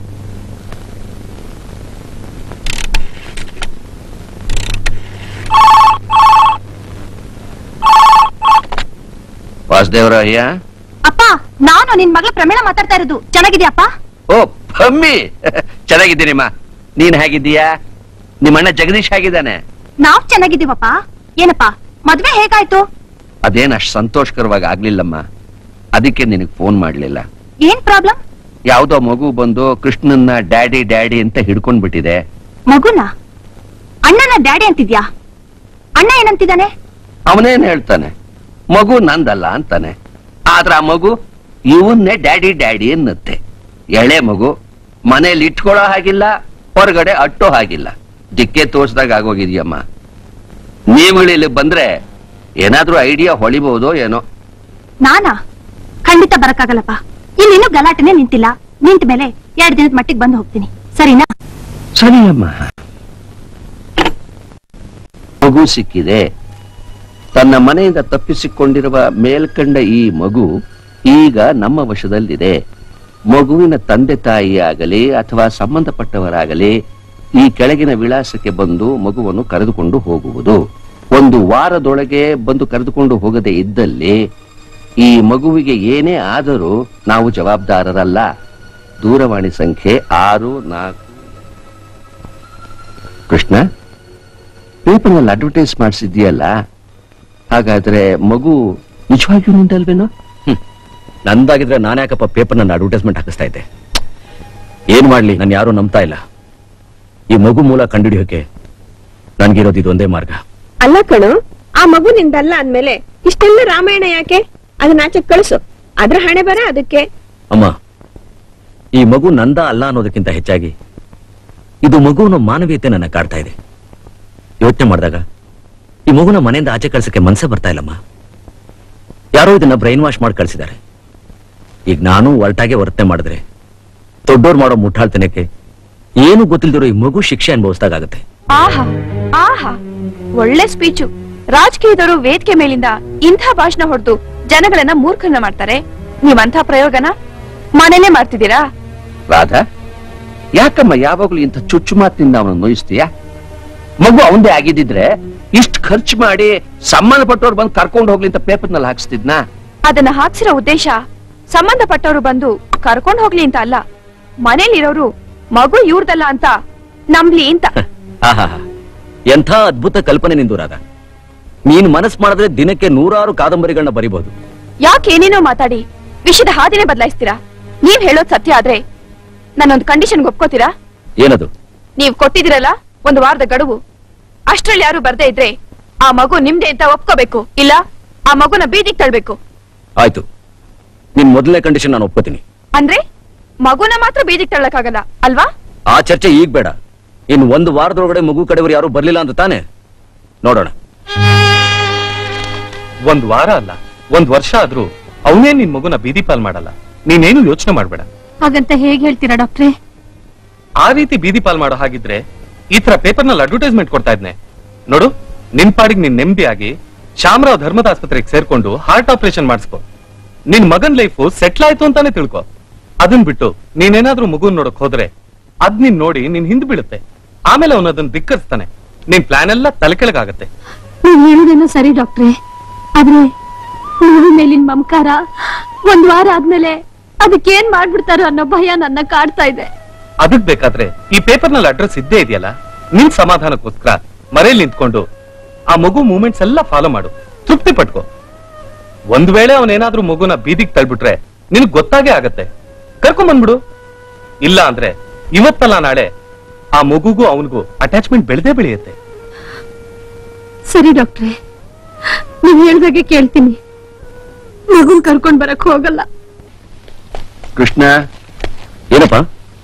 ವಾಸುದೇವರಾಯ ಅಪ್ಪ ನಾನು ನಿನ್ ಮಗಳ ಪ್ರಮೇಳ ಮಾತಾಡ್ತಾ ಇರೋದು ಚೆನ್ನಾಗಿದ್ಯಪ್ಪ ಓ ಪಮ್ಮಿ ಚೆನ್ನಾಗಿದ್ದೀನಿಮ್ಮ ನೀನ್ ಹೇಗಿದ್ದೀಯಾ ನಿಮ್ಮಣ್ಣ ಜಗದೀಶ್ ಹೇಗಿದ್ದಾನೆ ನಾವ್ ಚೆನ್ನಾಗಿದ್ದೀವಪ್ಪ ಏನಪ್ಪ ಮದ್ವೆ ಹೇಗಾಯ್ತು ಅದೇನ್ ಅಷ್ಟು ಸಂತೋಷಕರವಾಗಿ ಆಗ್ಲಿಲ್ಲಮ್ಮ ಅದಕ್ಕೆ ನಿನಗ್ ಫೋನ್ ಮಾಡ್ಲಿಲ್ಲ ಏನ್ ಪ್ರಾಬ್ಲಮ್ ಯಾವ್ದೋ ಮಗು ಬಂದು ಕೃಷ್ಣನ್ನ ಡ್ಯಾಡಿ ಡ್ಯಾಡಿ ಅಂತ ಹಿಡ್ಕೊಂಡ್ ಬಿಟ್ಟಿದೆ ಮಗುನ ಅಣ್ಣನ ಡ್ಯಾಡಿ ಅಂತಿದ್ಯಾ ಅಣ್ಣ ಏನಂತಿದ್ದಾನೆ ಅವನೇನ್ ಹೇಳ್ತಾನೆ ಮಗು ನಂದಲ್ಲ ಅಂತಾನೆ ಆದ್ರ ಆ ಮಗು ಇವನ್ನೇ ಡ್ಯಾಡಿ ಡ್ಯಾಡಿ ಅನ್ನತ್ತೆ ಎಳೆ ಮಗು ಮನೇಲಿ ಇಟ್ಕೊಳ್ಳೋ ಹಾಗಿಲ್ಲ ಹೊರಗಡೆ ಅಟ್ಟೋ ಹಾಗಿಲ್ಲ ದಿಕ್ಕೆ ತೋರ್ಸ್ದಾಗ ಆಗೋಗಿದ್ಯಮ್ಮ ನೀವುಗಳು ಇಲ್ಲಿ ಬಂದ್ರೆ ಏನಾದ್ರೂ ಐಡಿಯಾ ಹೊಳಿಬಹುದೋ ಏನೋ ನಾನಾ ಖಂಡಿತ ಬರಕ್ಕಾಗಲ್ಲಪ್ಪ ಇಲ್ಲಿನ್ನೂ ಗಲಾಟೆನೆ ನಿಂತಿಲ್ಲ ನಿಂತ ಮೇಲೆ ಎರಡ್ ದಿನದ ಮಟ್ಟಿಗೆ ಬಂದು ಹೋಗ್ತೀನಿ ಸರಿನಾ ಸರಿಯಮ್ಮ ಮಗು ಸಿಕ್ಕಿದೆ ತನ್ನ ಮನೆಯಿಂದ ತಪ್ಪಿಸಿಕೊಂಡಿರುವ ಮೇಲ್ಕಂಡ ಈ ಮಗು ಈಗ ನಮ್ಮ ವಶದಲ್ಲಿದೆ ಮಗುವಿನ ತಂದೆ ತಾಯಿಯಾಗಲಿ ಅಥವಾ ಸಂಬಂಧಪಟ್ಟವರಾಗಲಿ ಈ ಕೆಳಗಿನ ವಿಳಾಸಕ್ಕೆ ಬಂದು ಮಗುವನ್ನು ಕರೆದುಕೊಂಡು ಹೋಗುವುದು ಒಂದು ವಾರದೊಳಗೆ ಬಂದು ಕರೆದುಕೊಂಡು ಹೋಗದೆ ಇದ್ದಲ್ಲಿ ಈ ಮಗುವಿಗೆ ಏನೇ ಆದರೂ ನಾವು ಜವಾಬ್ದಾರರಲ್ಲ ದೂರವಾಣಿ ಸಂಖ್ಯೆ ಆರು ನಾಲ್ಕು ಕೃಷ್ಣ ಪೇಪರ್ನಲ್ಲಿ ಅಡ್ವರ್ಟೈಸ್ ಮಾಡಿಸಿದ್ಯಲ್ಲ ಹಾಗಾದ್ರೆ ಮಗು ನಿಜವಾಗಿಯೂ ನಿಂದಲ್ವೇನೋ ನಂದಾಗಿದ್ರೆ ನಾನ್ಯಾಕಪ್ಪ ಪೇಪರ್ ನನ್ನ ಅಡ್ವರ್ಟೈಸ್ಮೆಂಟ್ ಹಾಕಿಸ್ತಾ ಇದ್ದೆ ಏನ್ ಮಾಡ್ಲಿ ನಾನು ಯಾರು ನಂಬ್ತಾ ಇಲ್ಲ ಈ ಮಗು ಮೂಲ ಕಂಡುಹಿಡಿಯೋಕೆ ನನ್ಗಿರೋದು ಇದೊಂದೇ ಮಾರ್ಗ ಅಲ್ಲ ಕಣು ಆ ಮಗು ನಿಂದಲ್ಲ ಅಂದ್ಮೇಲೆ ಇಷ್ಟೆಲ್ಲ ರಾಮಾಯಣ ಯಾಕೆ ಅದನ್ನ ಆಚೆ ಕಳಿಸು ಅದ್ರ ಹಣೆ ಬರ ಅದಕ್ಕೆ ಅಮ್ಮ ಈ ಮಗು ನಂದ ಅಲ್ಲ ಅನ್ನೋದಕ್ಕಿಂತ ಹೆಚ್ಚಾಗಿ ಇದು ಮಗುವಿನ ಮಾನವೀಯತೆ ನನ್ನ ಕಾಡ್ತಾ ಇದೆ ಯೋಚನೆ ಮಾಡಿದಾಗ ಈ ಮಗುನ ಮನೆಯಿಂದ ಆಚೆ ಕಳ್ಸಕ್ಕೆ ಮನ್ಸೇ ಬರ್ತಾ ಇಲ್ಲಮ್ಮ ಯಾರೋ ಇದನ್ನ ಬ್ರೈನ್ ವಾಶ್ ಮಾಡಿ ಕಳ್ಸಿದ್ದಾರೆ ಈಗ ನಾನು ಒರಟಾಗೆ ವರ್ತನೆ ಮಾಡಿದ್ರೆ ದೊಡ್ಡೋರ್ ಮಾಡೋ ಮುಟ್ಟಾಳ್ತನಕ್ಕೆ ಏನು ಗೊತ್ತಿಲ್ದಿರೋ ಈ ಮಗು ಶಿಕ್ಷೆ ಅನುಭವಿಸ್ದಾಗತ್ತೆ ಆಹಾ ಆಹಾ ಒಳ್ಳೆ ಸ್ಪೀಚು ರಾಜಕೀಯದವರು ವೇದಿಕೆ ಮೇಲಿಂದ ಇಂಥ ಭಾಷಣ ಹೊಡೆದು ಜನಗಳನ್ನ ಮೂರ್ಖರನ್ನ ಮಾಡ್ತಾರೆ ನೀವಂಥ ಪ್ರಯೋಗನ ಮನೇನೆ ಮಾಡ್ತಿದ್ದೀರಾ ರಾಧಾ ಯಾಕಮ್ಮ ಯಾವಾಗ್ಲೂ ಇಂಥ ಚುಚ್ಚು ಮಾತಿನಿಂದ ಅವನು ನೋಯಿಸ್ತೀಯ ಮಗು ಅವಂದೇ ಆಗಿದ್ದಿದ್ರೆ ಇಷ್ಟು ಖರ್ಚು ಮಾಡಿ ಸಂಬಂಧಪಟ್ಟವ್ರು ಬಂದು ಕರ್ಕೊಂಡು ಹೋಗ್ಲಿ ಅಂತ ಪೇಪರ್ನಲ್ಲಿ ಹಾಕ್ಸ್ತಿದ್ನಾ ಅದನ್ನ ಹಾಕ್ಸಿರೋ ಉದ್ದೇಶ ಸಂಬಂಧಪಟ್ಟವರು ಬಂದು ಕರ್ಕೊಂಡ್ ಹೋಗ್ಲಿ ಅಂತ ಅಲ್ಲ ಮನೇಲಿರೋರು ಮಗು ಇವ್ರದಲ್ಲ ಅಂತ ನಂಬ್ಲಿ ಅಂತ ಆಹಾ ಎಂಥ ಅದ್ಭುತ ಕಲ್ಪನೆ ನಿಂದು ರಾಧ ನೀನ್ ಮನಸ್ ಮಾಡಿದ್ರೆ ದಿನಕ್ಕೆ ನೂರಾರು ಕಾದಂಬರಿಗಳನ್ನ ಬರಿಬಹುದು ಯಾಕೆ ಏನೇನೋ ಮಾತಾಡಿ ವಿಷಯದ ಹಾದಿನೇ ಬದಲಾಯಿಸ್ತೀರಾ ನೀವ್ ಹೇಳೋದ್ ಸತ್ಯ ಆದ್ರೆ ನಾನೊಂದು ಕಂಡೀಷನ್ ಒಪ್ಕೋತೀರಾ ಏನದು ನೀವ್ ಕೊಟ್ಟಿದಿರಲ್ಲ ಒಂದು ವಾರದ ಗಡುವು ಅಷ್ಟ್ರಲ್ಲಿ ಯಾರು ಬರ್ದೇ ಇದ್ರೆ ಆ ಮಗು ನಿಮ್ದೆ ಅಂತ ಒಪ್ಕೋಬೇಕು ಇಲ್ಲ ಆ ಮಗುನ ಬೀದಿಗೆ ತಳ್ಬೇಕು ಆಯ್ತು ನಿನ್ ಮೊದಲನೇ ಕಂಡೀಷನ್ ನಾನು ಒಪ್ಕೋತೀನಿ ಅಂದ್ರೆ ಮಗುನ ಮಾತ್ರ ಬೀದಿಗೆ ತಳ್ಳಕ್ಕಾಗಲ್ಲ ಅಲ್ವಾ ಆ ಚರ್ಚೆ ಈಗ ಬೇಡ ಇನ್ ಒಂದು ವಾರದೊಳಗಡೆ ಮಗು ಕಡೆಯವರು ಯಾರು ಬರ್ಲಿಲ್ಲ ಅಂತ ತಾನೆ ನೋಡೋಣ ಒಂದ್ ವಾರ ಅಲ್ಲ ಒಂದ್ ವರ್ಷ ಆದ್ರೂ ಅವನೇ ನಿನ್ ಮಗುನ ಬೀದಿ ಪಾಲ್ ಮಾಡಲ್ಲ ನೀನೇನು ಯೋಚನೆ ಮಾಡ್ಬೇಡ ಹಾಗಂತ ಹೇಗ್ ಹೇಳ್ತೀರಾ ಡಾಕ್ಟ್ರೆ ಆ ರೀತಿ ಬೀದಿ ಪಾಲ್ ಮಾಡೋ ಹಾಗಿದ್ರೆ ಈ ತರ ಪೇಪರ್ ನಲ್ಲಿ ಅಡ್ವರ್ಟೈಸ್ಮೆಂಟ್ ಕೊಡ್ತಾ ಇದ್ನೆ ನೋಡು ನಿನ್ ಪಾಡಿಗೆ ನಿನ್ ನೆಮ್ಮದಿಯಾಗಿ ಶಾಮರಾವ್ ಧರ್ಮದ ಆಸ್ಪತ್ರೆಗೆ ಸೇರ್ಕೊಂಡು ಹಾರ್ಟ್ ಆಪರೇಷನ್ ಮಾಡಿಸ್ಕೊ ನಿನ್ ಮಗನ್ ಲೈಫ್ ಸೆಟ್ಲ್ ಆಯ್ತು ಅಂತಾನೆ ತಿಳ್ಕೊ ಅದನ್ ಬಿಟ್ಟು ನೀನೇನಾದ್ರೂ ಮಗುನ್ ನೋಡಕ್ ಹೋದ್ರೆ ಅದ್ ನಿನ್ ನೋಡಿ ನಿನ್ ಹಿಂದ್ ಬೀಳುತ್ತೆ ಆಮೇಲೆ ಅವನು ಅದನ್ನ ಧಿಕ್ಕರಿಸ್ತಾನೆ ನಿನ್ ಪ್ಲಾನ್ ಎಲ್ಲ ತಲೆ ಕೆಳಗಾಗತ್ತೆ ನೀವ್ ಹೇಳುದೇನೋ ಸರಿ ಡಾಕ್ಟ್ರೆ ಆದ್ರೆ ಮಗು ಮೇಲಿನ ಮಮಕಾರ ಒಂದ್ ವಾರ ಆದ್ಮೇಲೆ ಅದಕ್ಕೇನ್ ಮಾಡ್ಬಿಡ್ತಾರೋ ಅನ್ನೋ ಭಯ ನನ್ನ ಕಾಡ್ತಾ ಇದೆ ಅದಕ್ ಬೇಕಾದ್ರೆ ಈ ಪೇಪರ್ ನಲ್ಲಿ ಅಡ್ರೆಸ್ ಇದ್ದೇ ಇದೆಯಲ್ಲ ನಿನ್ ಸಮಾಧಾನಕ್ಕೋಸ್ಕರ ಮರೇಲಿ ನಿಂತ್ಕೊಂಡು ಆ ಮಗು ಮೂಮೆಂಟ್ಸ್ ಎಲ್ಲ ಫಾಲೋ ಮಾಡು ತೃಪ್ತಿ ಪಟ್ಕೋ ಒಂದ್ ವೇಳೆ ಅವನೇನಾದ್ರೂ ಮಗುನ ಬೀದಿಗೆ ತಳ್ಬಿಟ್ರೆ ನಿನಗ್ ಗೊತ್ತಾಗೇ ಆಗತ್ತೆ ಕರ್ಕೊಂಡ್ ಬಂದ್ಬಿಡು ಇಲ್ಲ ಅಂದ್ರೆ ಇವತ್ತಲ್ಲ ನಾಳೆ ಆ ಮಗುಗೂ ಅವನಿಗೂ ಅಟ್ಯಾಚ್ಮೆಂಟ್ ಬೆಳೆದೇ ಬೆಳೆಯುತ್ತೆ ಸರಿ ಡಾಕ್ಟ್ರೆ ನೀವ್ ಹೇಳ್ದಾಗೆ ಕೇಳ್ತೀನಿ ಮಗುನ್ ಕರ್ಕೊಂಡ್ ಬರಕ್ ಹೋಗಲ್ಲ ಕೃಷ್ಣ ಏನಪ್ಪ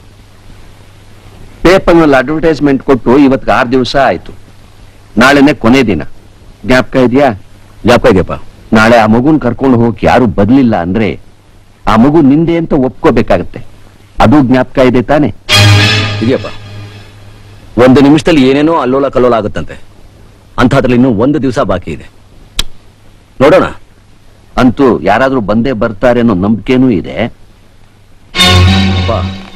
ಪೇಪರ್ನಲ್ಲಿ ಅಡ್ವರ್ಟೈಸ್ಮೆಂಟ್ ಕೊಟ್ಟು ಇವತ್ತಿಗೆ ಆರು ದಿವಸ ಆಯ್ತು ನಾಳೆನೆ ಕೊನೆ ದಿನ ಜ್ಞಾಪಕ ಇದೆಯಾ ಜ್ಞಾಪಕ ಇದೆಯಪ್ಪ ನಾಳೆ ಆ ಮಗುನ್ ಕರ್ಕೊಂಡು ಹೋಗಕ್ ಯಾರು ಬರ್ಲಿಲ್ಲ ಅಂದ್ರೆ ಆ ಮಗು ನಿಂದೆ ಅಂತ ಒಪ್ಕೋಬೇಕಾಗತ್ತೆ ಅದು ಜ್ಞಾಪಕ ಇದೆ ತಾನೆ ಇದೆಯಪ್ಪ ಒಂದು ನಿಮಿಷದಲ್ಲಿ ಏನೇನೋ ಅಲ್ಲೋಲ ಕಲ್ಲೋಲ ಆಗುತ್ತಂತೆ ಅಂಥದ್ರಲ್ಲಿ ಇನ್ನೂ ಒಂದು ದಿವಸ ಬಾಕಿ ಇದೆ ನೋಡೋಣ ಅಂತೂ ಯಾರಾದ್ರೂ ಬಂದೇ ಬರ್ತಾರೆ ಅನ್ನೋ ನಂಬಿಕೆನೂ ಇದೆ ಅಪ್ಪ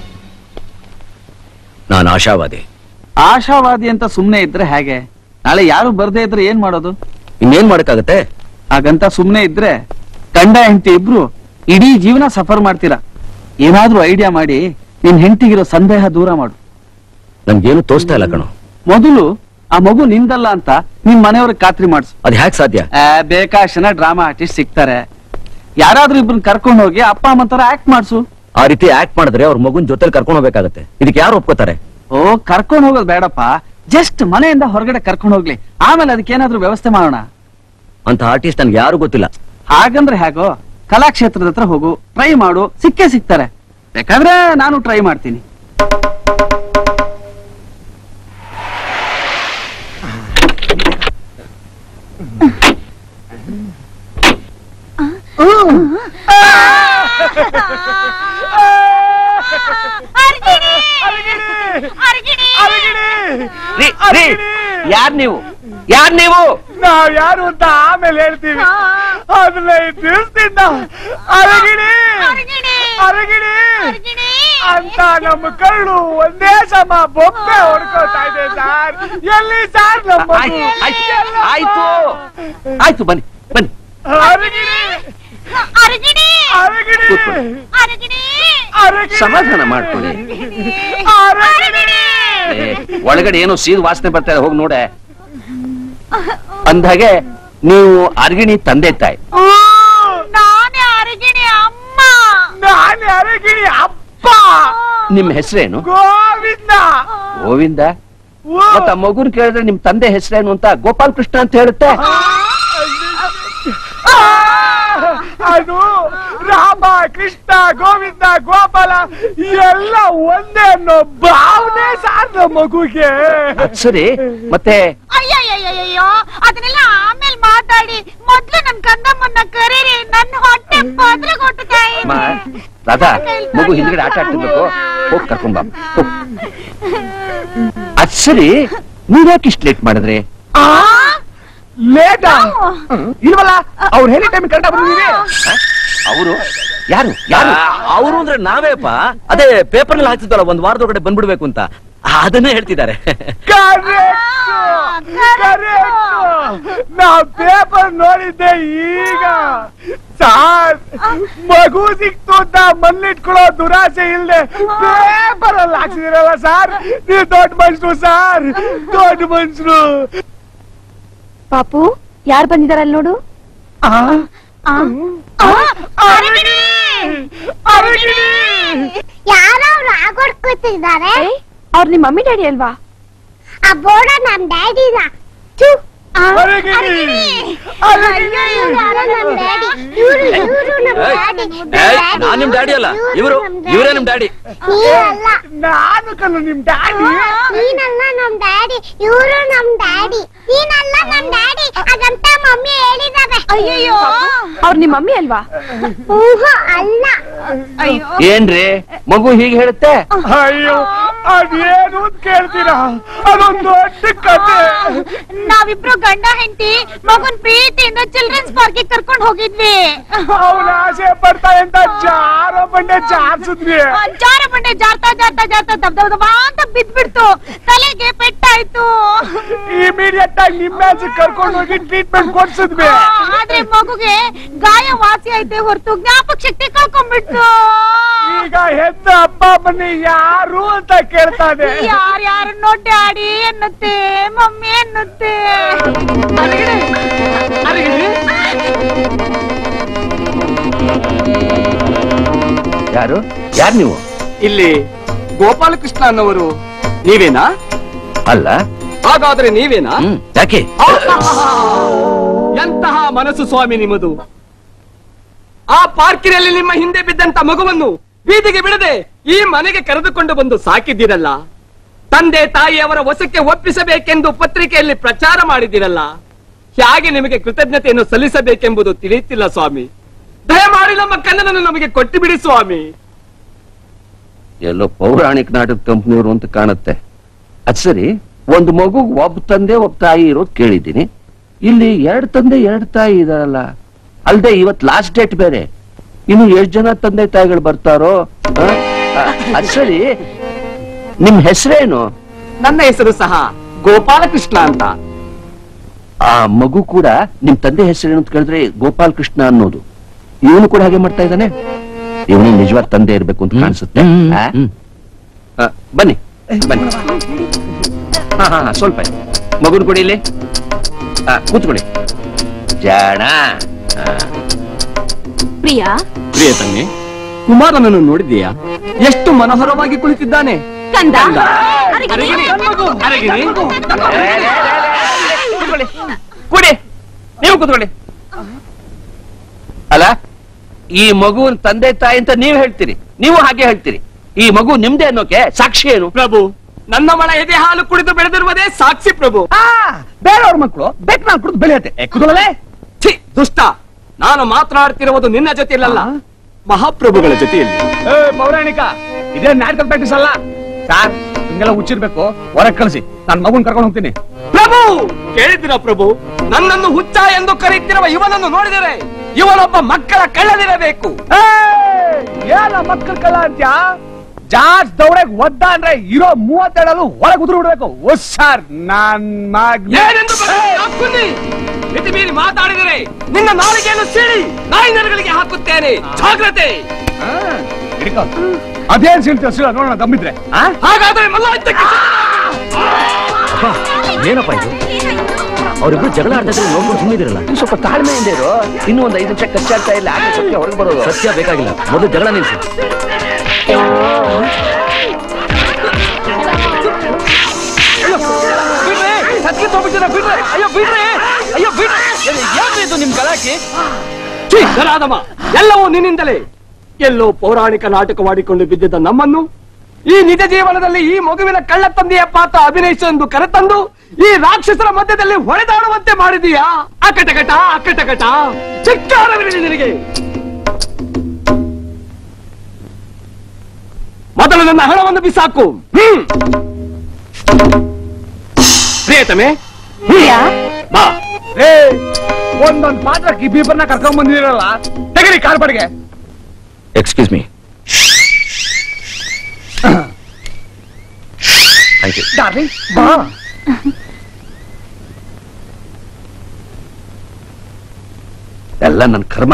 ನಾನು ಆಶಾವಾದಿ ಆಶಾವಾದಿ ಅಂತ ಸುಮ್ನೆ ಇದ್ರೆ ಹೇಗೆ ನಾಳೆ ಯಾರು ಬರ್ದೇ ಇದ್ರೆ ಏನ್ ಮಾಡೋದು ಇನ್ನೇನ್ ಮಾಡಕ್ಕಾಗತ್ತೆ ಹಾಗಂತ ಸುಮ್ನೆ ಇದ್ರೆ ಗಂಡ ಹೆಂಡತಿ ಇಬ್ರು ಇಡೀ ಜೀವನ ಸಫರ್ ಮಾಡ್ತೀರಾ ಏನಾದ್ರೂ ಐಡಿಯಾ ಮಾಡಿ ನಿನ್ ಹೆಂಡತಿಗಿರೋ ಸಂದೇಹ ದೂರ ಮಾಡು ನನ್ಗೇನು ತೋರಿಸ್ತಾ ಇಲ್ಲ ಕಣೋ ಮೊದಲು ಆ ಮಗು ನಿಂದಲ್ಲ ಅಂತ ನಿಮ್ ಮನೆಯವ್ರಿಗೆ ಖಾತ್ರಿ ಮಾಡಿಸು ಅದ್ ಹ್ಯಾಕ್ ಸಾಧ್ಯ ಬೇಕಾಶನ ಡ್ರಾಮಾ ಆರ್ಟಿಸ್ಟ್ ಸಿಗ್ತಾರೆ ಯಾರಾದ್ರೂ ಇಬ್ರನ್ನ ಕರ್ಕೊಂಡು ಹೋಗಿ ಅಪ್ಪ ಅಮ್ಮ ತರ ಆಕ್ಟ್ ಮಾಡ್ಸು ಆ ರೀತಿ ಆಕ್ಟ್ ಮಾಡಿದ್ರೆ ಅವ್ರ ಮಗುನ್ ಜೊತೆಲಿ ಕರ್ಕೊಂಡು ಹೋಗ್ಬೇಕಾಗತ್ತೆ ಇದಕ್ಕೆ ಯಾರು ಒಪ್ಕೋತಾರೆ ಓ ಕರ್ಕೊಂಡು ಹೋಗೋದು ಬೇಡಪ್ಪ ಜಸ್ಟ್ ಮನೆಯಿಂದ ಹೊರಗಡೆ ಕರ್ಕೊಂಡು ಹೋಗ್ಲಿ ಆಮೇಲೆ ಅದಕ್ಕೆ ಏನಾದ್ರೂ ವ್ಯವಸ್ಥೆ ಮಾಡೋಣ ಅಂತ ಆರ್ಟಿಸ್ಟ್ ನನ್ಗೆ ಯಾರು ಗೊತ್ತಿಲ್ಲ ಹಾಗಂದ್ರೆ ಹೇಗೋ ಕಲಾಕ್ಷೇತ್ರದ ಹತ್ರ ಹೋಗು ಟ್ರೈ ಮಾಡು ಸಿಕ್ಕೇ ಸಿಗ್ತಾರೆ ಬೇಕಾದ್ರೆ ನಾನು ಟ್ರೈ ಮಾಡ್ತೀನಿ ಯಾರ್ ನೀವು ಯಾರ್ ನೀವು ನಾವ್ ಯಾರು ಅಂತ ಆಮೇಲೆ ಹೇಳ್ತೀವಿ ಹದಿನೈದು ದಿವಸದಿಂದ ಅರಗಿಣಿ ಅರಗಿಣಿ ಅಂತ ನಮ್ಮ ಕಳ್ಳು ಒಂದೇ ಸಮ ಬೊಬ್ಬೆ ಹೊಡ್ಕೋತಾ ಇದೆ ಸರ್ ಎಲ್ಲಿ ಸರ್ ನಮ್ಮ ಮಗು? ಆಯ್ತು, ಆಯ್ತು ಆಯ್ತು ಬನ್ನಿ ಬನ್ನಿ ಅರಗಿಣಿ ಅರಗಿಣಿ ಕೂತ್ಕೊಳ್ಳಿ. ಸಮಾಧಾನ ಮಾಡ್ಕೊಳ್ಳಿ ಏ, ಒಳಗಡೆ ಏನೋ ಸೀದ್ ವಾಸನೆ ಬರ್ತಾ ಇದೆ ಹೋಗಿ ನೋಡೆ ಅಂದಾಗೆ ನೀವು ಅರ್ಗಿಣಿ ತಂದೆ ತಾಯಿ ನಾನೇ ಅರಗಿಣಿ ಅಮ್ಮ ನಾನೇ ಅರಗಿಣಿ ಅಪ್ಪ ನಿಮ್ ಹೆಸರೇನು ಗೋವಿಂದ ಗೋವಿಂದ ಮತ್ತ ಆ ಮಗುನ್ ಕೇಳಿದ್ರೆ ನಿಮ್ ತಂದೆ ಹೆಸರೇನು ಅಂತ ಗೋಪಾಲ್ ಕೃಷ್ಣ ಅಂತ ಹೇಳುತ್ತೆ ಆ, ಅದು ರಾಮ ಕೃಷ್ಣ ಗೋವಿಂದ ಗೋಪಾಲ ಎಲ್ಲ ಒಂದೇ ಅನ್ನೋ ಭಾವನೆ ಸಾರ್ ನಮ್ಮ ಮಗುಗೆ ಅದ್ ಸರಿ ಮತ್ತೆ ಅಯ್ಯಯ್ಯಯ್ಯಯ್ಯೋ ಅದನ್ನೆಲ್ಲ ಆಮೇಲೆ ಮಾತಾಡಿ ಮೊದ್ಲು ನನ್ ಕಂದಮ್ಮನ್ನ ಕರೀರಿ ನನ್ನ ಹೊಟ್ಟೆ ಪದ್ರ ಕೊಟ್ಟುತ್ತೆ ಅಮ್ಮ, ರಾಧಾ ಮಗು ಹಿಂದ್ಗಡೆ ಆಟ ಆಡ್ತಿರ್ಬೇಕು ಹೋಗ್ ಕರ್ಕೊಂಡ್ ಬಾ ಹೋಗ್. ಅದ್ ಸರಿ ನೀವ್ಯಾಕೆ ಇಷ್ಟು ಲೇಟ್ ಮಾಡಿದ್ರಿ ಲೇಟ ಇಲ್ವಲ್ಲ ಅವ್ರು ಹೇಳಿ ಟೈಮ್ ಕರೆಕ್ಟ್ ಬಂದಿದ್ದೀವಿ ಅವರು ಯಾರು ಯಾರು ಅವರು ಅಂದ್ರೆ ನಾವೇಪ ಅದೇ ಪೇಪರ್ ನಲ್ಲಿ ಹಾಕ್ತಿದ್ದಲ್ಲ ಒಂದ್ ವಾರದೊಳಗಡೆ ಬಂದ್ಬಿಡ್ಬೇಕು ಅಂತ ಅದನ್ನೇ ಹೇಳ್ತಿದ್ದಾರೆ ನಾ ಪೇಪರ್ ನೋಡಿದ್ದೆ ಈಗ ಸಾರ್ ಮಗು ಸಿಕ್ತು ಅಂತ ಮಲ್ಲಿಟ್ಕೊಳ್ಳೋ ದುರಾಸೆ ಇಲ್ದೆ ಪೇಪರ್ ಅಲ್ಲಿ ಹಾಕ್ಸಿದಿರಲ್ಲ ಸಾರ್ ನೀವು ದೊಡ್ಡ ಮನುಷ್ಯರು ಸಾರ್ ದೊಡ್ಡ ಮನುಷ್ಯರು ಪಾಪು ಯಾರು ಬಂದಿದಾರಲ್ಲ ನೋಡು ಯಾರೋ ಅವ್ರು ಆಗೋಡ್ಕೊತಿದ್ದಾರೆ ಅವ್ರು ನಿಮ್ಮ ಮಮ್ಮಿ ಡ್ಯಾಡಿ ಅಲ್ವಾ ಆ ಬೋರ್ಡ ನಮ್ ಡ್ಯಾಡಿನ ಅರಗಿಣಿ! ನಾನ್ ನಿಮ್ ಡ್ಯಾಡಿ ಅಲ್ಲ ಇವರು ಇವರೇ ನಿಮ್ ಡ್ಯಾಡಿ ನಾನು ಕಲ್ಲು ನಿಮ್ ಡ್ಯಾಡಿ ನೀನಲ್ಲ ನಮ್ ಡ್ಯಾಡಿ ಇವರು ನಮ್ ಡ್ಯಾಡಿ ನೀನಲ್ಲ ನಮ್ ಡ್ಯಾಡಿ ಅದಂತ ಮಮ್ಮಿ ಹೇಳಿದಾರೆ ಅಯ್ಯಯ್ಯೋ ಅವ್ರು ನಿಮ್ಮ ಮಮ್ಮಿ ಅಲ್ವಾ ಊಹು ಅಲ್ಲ ಏನ್ರಿ ಮಗು ಹೀಗೆ ಹೇಳುತ್ತೆ ಅಯ್ಯೋ ಅದೇನು ಅಂತ ಕೇಳ್ತೀರಾ ಅದೊಂದು ದೊಡ್ಡ ಕತೆ ನಾವಿಬ್ರು ಗಂಡ ಹೆಂಡತಿ ಮಗನ್ ಪ್ರೀತಿಯಿಂದ ಚಿಲ್ಡ್ರನ್ಸ್ ಪಾರ್ಕ್ ಕರ್ಕೊಂಡ್ ಹೋಗಿದ್ವಿ ಅವನ ಆಸೆ ಪಡ್ತಾ ಅಂತ ಜಾರ ಬಂಡೆ ಜಾರ್ಸಿದ್ವಿ ಆ, ಜಾರ ಬಂಡೆ ಜಾರ್ತಾ ಜಾರ್ತಾ ಜಾರ್ತಾ ದಬ್ ದಬ್ ದಬ ಅಂತ ಬಿದ್ಬಿಡ್ತು ತಲೆಗೆ ಪೆಟ್ಟಾಯ್ತು ಇಮಿಡಿಯೇಟ್ ಆಗಿ ನಿಮ್ಮಾಚೆ ಕರ್ಕೊಂಡು ಹೋಗಿ ಟ್ರೀಟ್ಮೆಂಟ್ ಕೊಡ್ಸಿದ್ವಿ ಆ, ಆದ್ರೆ ಮಗುಗೆ ಗಾಯ ವಾಸಿ ಐತೆ ಹೊರತು ಜ್ಞಾಪಕ ಶಕ್ತಿ ಕಳ್ಕೊಂಡ್ಬಿಡ್ತು ಈಗ ಹೆತ್ತ ಅಪ್ಪ ಬನ್ನಿ ಯಾರು ಅಂತ ಕೇಳ್ತಾನೆ ಯಾರ್ ಯಾರನ್ನೋ ಡ್ಯಾಡಿ ಎನ್ನುತ್ತೆ ಮಮ್ಮಿ ಎನ್ನುತ್ತೆ ಯಾರು ಯಾರು ನೀವು ಇಲ್ಲಿ ಗೋಪಾಲಕೃಷ್ಣ ಅನ್ನೋರು ನೀವೇನಾ ಅಲ್ಲ ಹಾಗಾದ್ರೆ ನೀವೇನಾ ಹ್ಮ್ ಯಾಕೆ ಎಂತಹ ಮನಸ್ಸು ಸ್ವಾಮಿ ನಿಮ್ಮದು ಆ ಪಾರ್ಕಿನಲ್ಲಿ ನಿಮ್ಮ ಹಿಂದೆ ಬಿದ್ದಂತ ಮಗುವನ್ನು ಬೀದಿಗೆ ಬಿಡದೆ ಈ ಮನೆಗೆ ಕರೆದುಕೊಂಡು ಬಂದು ಸಾಕಿದ್ದೀರಲ್ಲ ತಂದೆ ತಾಯಿಯವರ ವಶಕ್ಕೆ ಒಪ್ಪಿಸಬೇಕೆಂದು ಪತ್ರಿಕೆಯಲ್ಲಿ ಪ್ರಚಾರ ಮಾಡಿದ್ದೀರಲ್ಲ ಹೇಗೆ ನಿಮಗೆ ಕೃತಜ್ಞತೆಯನ್ನು ಸಲ್ಲಿಸಬೇಕೆಂಬುದು ತಿಳಿಯುತ್ತಿಲ್ಲ ಸ್ವಾಮಿ ದಯಮಾಡಿ ನಮ್ಮ ಕನ್ನಡನ್ನು ನಮಗೆ ಕೊಟ್ಟು ಬಿಡಿ ಸ್ವಾಮಿ ಎಲ್ಲೋ ಪೌರಾಣಿಕ ನಾಟಕ ಕಂಪ್ನಿಯವರು ಅಂತ ಕಾಣುತ್ತೆ ಅದ್ ಸರಿ ಒಂದು ಮಗು ಒಬ್ಬ ತಂದೆ ಒಬ್ಬ ತಾಯಿ ಇರೋದು ಕೇಳಿದ್ದೀನಿ ಇಲ್ಲಿ ಎರಡ್ ತಂದೆ ಎರಡ್ ತಾಯಿ ಇದಾರಲ್ಲ ಅಲ್ದೆ ಇವತ್ ಲಾಸ್ಟ್ ಡೇಟ್ ಬೇರೆ ಇನ್ನು ಎಷ್ಟ್ ಜನ ತಂದೆ ತಾಯಿಗಳು ಬರ್ತಾರೋ ಆ? ಆ, ಅದ್ ಸರಿ ನಿಮ್ ಹೆಸರೇನು ನನ್ನ ಹೆಸರು ಸಹ ಗೋಪಾಲಕೃಷ್ಣ ಅಂತ ಆ ಮಗು ಕೂಡ ನಿಮ್ ತಂದೆ ಹೆಸರೇನು ಅಂತ ಕೇಳಿದ್ರೆ ಗೋಪಾಲ್ ಕೃಷ್ಣ ಅನ್ನೋದು ಇವನು ಕೂಡ ಹಾಗೆ ಮಾಡ್ತಾ ಇದ್ದಾನೆ ಇವನು ನಿಜವಾದ ತಂದೆ ಇರ್ಬೇಕು ಅಂತ ಕಾಣಿಸುತ್ತೆ ಆ? ಆ, ಬನ್ನಿ ಬನ್ನಿ ಹಾ ಹಾ ಹಾ, ಸ್ವಲ್ಪ ಮಗುನ್ ಕೊಡಿ ಇಲ್ಲಿ ಆ, ಕೂತ್ಕೊಳ್ಳಿ ಜಾಣ ಆ, ಪ್ರಿಯಾ ಪ್ರಿಯತಮ್ಮೆ ಕುಮಾರನನ್ನು ನೋಡಿದೀಯಾ ಎಷ್ಟು ಮನೋಹರವಾಗಿ ಕುಳಿತಿದ್ದಾನೆ ಕಂದ ಅರಗಿಣಿ, ಅರಗಿಣಿ. ಕೂತ್ಕೊಳ್ಳಿ ಕೂಡಿ ನೀವು ಕೂತ್ಕೊಳ್ಳಿ ಅಲ್ಲ ಈ ಮಗುವಿನ ತಂದೆ ತಾಯಿ ಅಂತ ನೀವು ಹೇಳ್ತೀರಿ ನೀವು ಹಾಗೆ ಹೇಳ್ತೀರಿ ಈ ಮಗು ನಿಮ್ದೇ ಅನ್ನೋಕೆ ಸಾಕ್ಷಿ ಏನು ಪ್ರಭು ನನ್ನ ಮಳ ಎದೆ ಹಾಲು ಕುಡಿದು ಬೆಳೆದಿರುವುದೇ ಸಾಕ್ಷಿ ಪ್ರಭು ಬೇರೆಯವ್ರ ಮಕ್ಕಳು ಬೆಟ್ ನಾನು ಕುಡಿದು ಬೆಳೆಯತ್ತೆ ಕುದಲೇ ಛೀ ದುಷ್ಟ ನಾನು ಮಾತನಾಡ್ತಿರುವುದು ನಿನ್ನ ಜೊತೆಯಲ್ಲ ಮಹಾಪ್ರಭುಗಳ ಜೊತೆಯಲ್ಲಿ ಏ ಪೌರಾಣಿಕ ಇದೇ ನಾಟಕ ಪ್ರಾಕ್ಟೀಸ್ ಅಲ್ಲ ಸಾರ್ ಹಿಂಗೆಲ್ಲ ಹುಚ್ಚಿರ್ಬೇಕು ಹೊರಗೆ ಕಳಿಸಿ ನಾನು ಮಗುನ್ ಕರ್ಕೊಂಡು ಹೋಗ್ತೀನಿ ಪ್ರಭು ಕೇಳಿದಿರ ಪ್ರಭು ನನ್ನನ್ನು ಹುಚ್ಚ ಎಂದು ಕರೆಯುತ್ತಿರುವ ಇವನನ್ನು ನೋಡಿದರೆ ಇವನೊಬ್ಬ ಮಕ್ಕಳ ಕಳ್ಳದಿರಬೇಕು ಏನ ಮಕ್ಕಳ ಕಳ್ಳ ಅಂತ್ಯಾ ಜಾರ್ಜ್ ದೌಡೆಗ್ ಒದ್ದ ಅಂದ್ರೆ ಇರೋ ಮೂವತ್ತೆರಡಲ್ಲೂ ಹೊರಗೆ ಉದುರು ಬಿಡ್ಬೇಕು ಓ ಸರ್ ನಾನ್ ಮಗ್ ಏನೆಂದು ಬಗೆಯ ಹಕ್ಕುನ್ನಿ? ಮಿತಿ ಮೀರಿ ಮಾತಾಡಿದರೆ ನಿನ್ನ ನಾಲಿಗೆಯನ್ನು ಸೀಳಿ ನಾಯಿ ನರಗಳಿಗೆ ಹಾಕುತ್ತೇನೆ ಜಾಗ್ರತೆ ಹಿಡ್ಕೊ. ಅದೇನ್ ಸಿಳ್ತೀವ ಸಿಳ ನೋಡೋಣ ದಮ್ಮಿದ್ರೆ ಹಾಗಾದ್ರೆ ಮಲ್ಲಾಯುದ್ಧಕ್ಕೆ ಏನಪ್ಪ ಇದು ಅವರಿಬ್ರು ಜಗಳ ಆಡ್ತಾ ಇದ್ರೆ ನೋಡ್ಕೊಂಡು ಸುಮ್ಮನಿದಿರಲ್ಲ ನೀವು ಸ್ವಲ್ಪ ತಾಳ್ಮೆಯಿಂದ ಇರು ಇನ್ನೂ ಒಂದು ಐದು ನಿಮಿಷ ಕಚ್ಚಾಡ್ತಾ ಇಲ್ಲ ಆಗ ಸತ್ಯ ಹೊರಗೆ ಬರೋದು ಸತ್ಯ ಬೇಕಾಗಿಲ್ಲ ಮೊದಲು ಜಗಳ ನಿಲ್ಸು ಸತ್ಯ ತೋಬಿಟ್ಟಿರ ಬಿಡ್ರೆ ಅಯ್ಯೋ ಬಿಡ್ರೆ ಅಯ್ಯೋ ಬಿಡ್ರೆ ಯಾಕೆ ಇದು ನಿಮ್ ಗಲಾಟೆ ಛೀ, ಗಲಾದಮ ಎಲ್ಲವೂ ನಿನ್ನಿಂದಲೇ ಎಲ್ಲೋ ಪೌರಾಣಿಕ ನಾಟಕವಾಡಿಕೊಂಡು ಬಿದ್ದಿದ್ದ ನಮ್ಮನ್ನು ಈ ನಿಜ ಜೀವನದಲ್ಲಿ ಈ ಮಗುವಿನ ಕಳ್ಳ ತಂದೆಯ ಪಾತ್ರ ಅಭಿನಯಿಸು ಎಂದು ಕರೆತಂದು ಈ ರಾಕ್ಷಸರ ಮಧ್ಯದಲ್ಲಿ ಹೊಡೆದಾಡುವಂತೆ ಮಾಡಿದೀಯಾ ಅಕಟಕಟ ಅಕಟಕಟ ಚಿಕ್ಕಾರವಿರಲಿ ನಿನಗೆ ಮೊದಲು ನನ್ನ ಹಣವನ್ನು ಬಿಸಾಕು ಹ್ಮ್ ಪ್ರಿಯತಮೆ ಬಾ ಏ ಒಂದೊಂದ್ ಪಾತ್ರಕ್ಕೆ ಇಬ್ಬಿಬ್ಬರನ್ನ ಕರ್ಕೊಂಡ್ ಬಂದಿರಲ್ಲ ತೆಗಿರಿ ಕಾರ್ ಬಾಡಿಗೆ excuse me thank you darling ಬಾ ಎಲ್ಲ ನನ್ನ ಕರ್ಮ